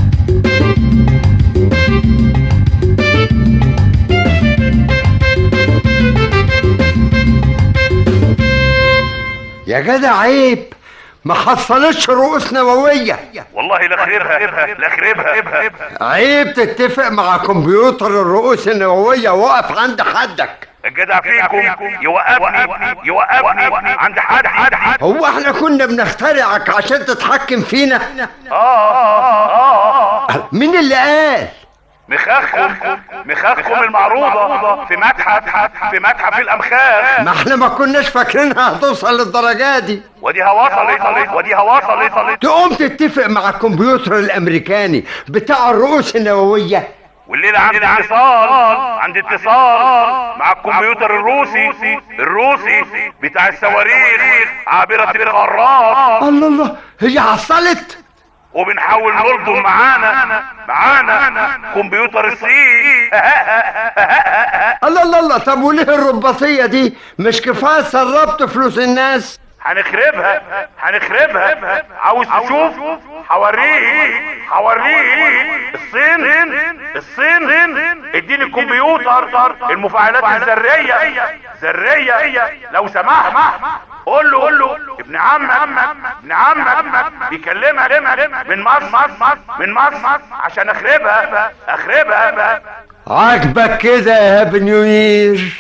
Speaker 11: يا جدع عيب ما حصلتش رؤوس نووية
Speaker 5: والله لا خربها لا خربها
Speaker 11: عيب تتفق مع كمبيوتر الرؤوس النووية وقف عند حدك
Speaker 5: الجدع فيكم يوقفني يوقفني عند حد حد حد
Speaker 11: هو احنا كنا بنخترعك عشان تتحكم فينا
Speaker 5: اه اه اه
Speaker 11: مين اللي قال
Speaker 5: مخاخكم مخاخكم المعروضة في متحف في متحف الأمخاخ
Speaker 11: ما احنا ما كناش فاكرينها هتوصل للدرجة دي
Speaker 5: وديها وصلت وديها وصلت
Speaker 11: تقوم تتفق مع الكمبيوتر الامريكاني بتاع الرؤوس النووية
Speaker 5: والليلة عندي اتصال عندي اتصال مع الكمبيوتر الروسي الروسي بتاع الصواريخ عابرة القارات
Speaker 11: الله الله هي حصلت
Speaker 5: وبنحاول نلضم معانا معانا كمبيوتر الصين
Speaker 11: الله الله الله طب وليه الرباطية دي مش كفاية سربت فلوس الناس
Speaker 5: هنخربها هنخربها عاوز تشوف هوريك هوريك الصين الصين اديني الكمبيوتر المفاعلات الذريه ذريه لو سمحت قول له قول له ابن عمك ابن عمك بيكلمك من مصر من مصر عشان اخربها اخربها
Speaker 11: عاجبك كده يا هابي نيو يير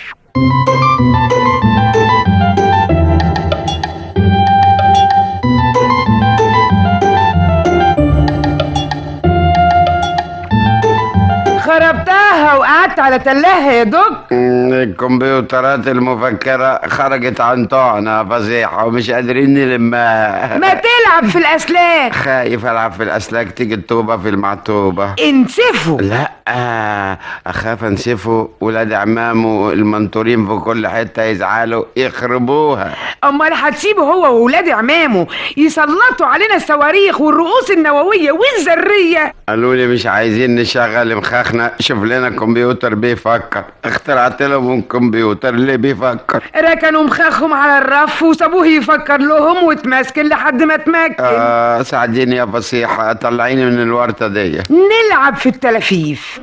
Speaker 20: خربتها وقعدت على تلاها يا دك
Speaker 9: الكمبيوترات المفكرة خرجت عن طعنة فظيعة ومش قادرين نلمها
Speaker 20: ما تلعب في الاسلاك
Speaker 9: خايف ألعب في الأسلاك تيجي الطوبة في المعطوبة
Speaker 20: انسفوا
Speaker 9: لا أخاف أنسفه ولاد عمامه المنطورين في كل حتة يزعلوا يخربوها
Speaker 20: امال هتسيبه هو وولاد عمامه يسلطوا علينا الصواريخ والرؤوس النووية والذرية
Speaker 9: قالوا لي مش عايزين نشغل مخاخنا شوف لنا كمبيوتر بيفكر اخترعت لهم الكمبيوتر اللي بيفكر
Speaker 20: ركنوا مخاخهم على الرف وسابوه يفكر لهم وتمسكن لحد ما تمكن
Speaker 9: آه ساعديني يا فصيحة طلعيني من الورطة دي
Speaker 20: نلعب في التلافيف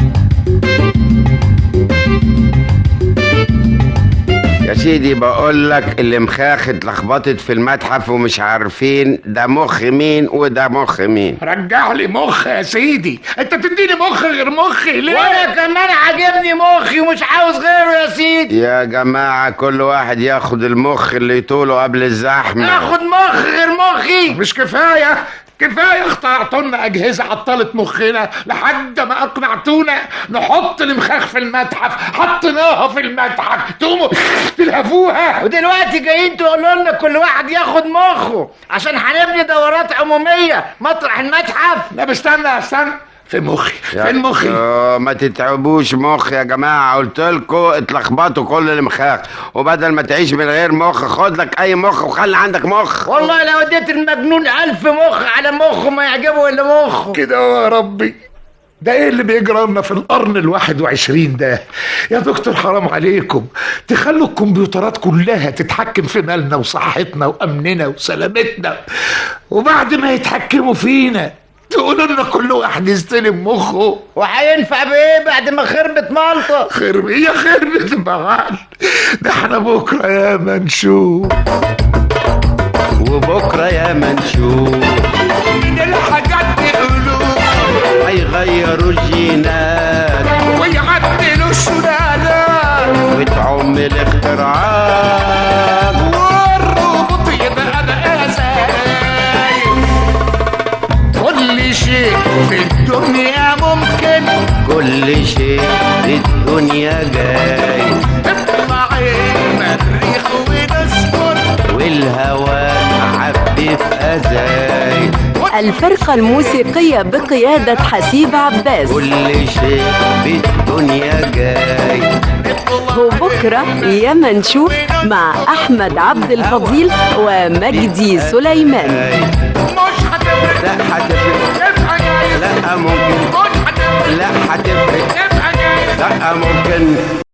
Speaker 9: يا سيدي بقول لك اللي مخاخ اتلخبطت في المتحف ومش عارفين ده مخ مين وده مخ مين
Speaker 19: رجع لي مخ يا سيدي انت تديني مخ غير مخي ليه
Speaker 17: وانا كمان عاجبني مخي ومش عاوز غيره يا سيدي
Speaker 9: يا جماعة كل واحد ياخد المخ اللي يطوله قبل الزحمة
Speaker 17: اخد مخ غير مخي
Speaker 19: مش كفايه كفايه اخترعتوا لنا اجهزه عطلت مخنا لحد ما اقنعتونا نحط المخاخ في المتحف حطيناها في المتحف تقوموا تلهفوها
Speaker 17: ودلوقتي جايين تقولوا لنا كل واحد ياخد مخه عشان هنبني دورات عموميه مطرح المتحف
Speaker 19: لا استنى استنى في مخي
Speaker 9: يا
Speaker 19: فين مخي
Speaker 9: آه، ما تتعبوش مخ يا جماعة قلت لكم اتلخبطوا كل المخاخ وبدل ما تعيش من غير مخ خد لك أي مخ وخلي عندك مخ
Speaker 17: والله لو اديت المجنون ألف مخ على مخه ما يعجبه إلا مخه
Speaker 19: كده يا ربي ده ايه اللي بيجرى لنا في القرن الواحد وعشرين ده يا دكتور حرام عليكم تخلوا الكمبيوترات كلها تتحكم في مالنا وصحتنا وامننا وسلامتنا وبعد ما يتحكموا فينا تقولوا لنا كل واحد يستلم مخه
Speaker 17: وهينفع بايه بعد ما خربت مالطة
Speaker 19: خرب يا خربت معال ده احنا بكره يا ما نشوف
Speaker 9: وبكرة يا ما نشوف
Speaker 19: الحاجات دي قلوب
Speaker 9: هيغيروا الجينات
Speaker 19: ويعدلوا
Speaker 9: الدنيا ممكن كل شيء في الدنيا جاي نطلع المريخ ونسكن والهواء عبي في أزاي
Speaker 16: الفرقة الموسيقية بقيادة حسيب عباس
Speaker 9: كل شيء في الدنيا جاي
Speaker 16: وبكرة ياما نشوف مع أحمد عبد الفضيل ومجدي سليمان
Speaker 9: لا هتفرق لا ممكن لا هتفرق لا ممكن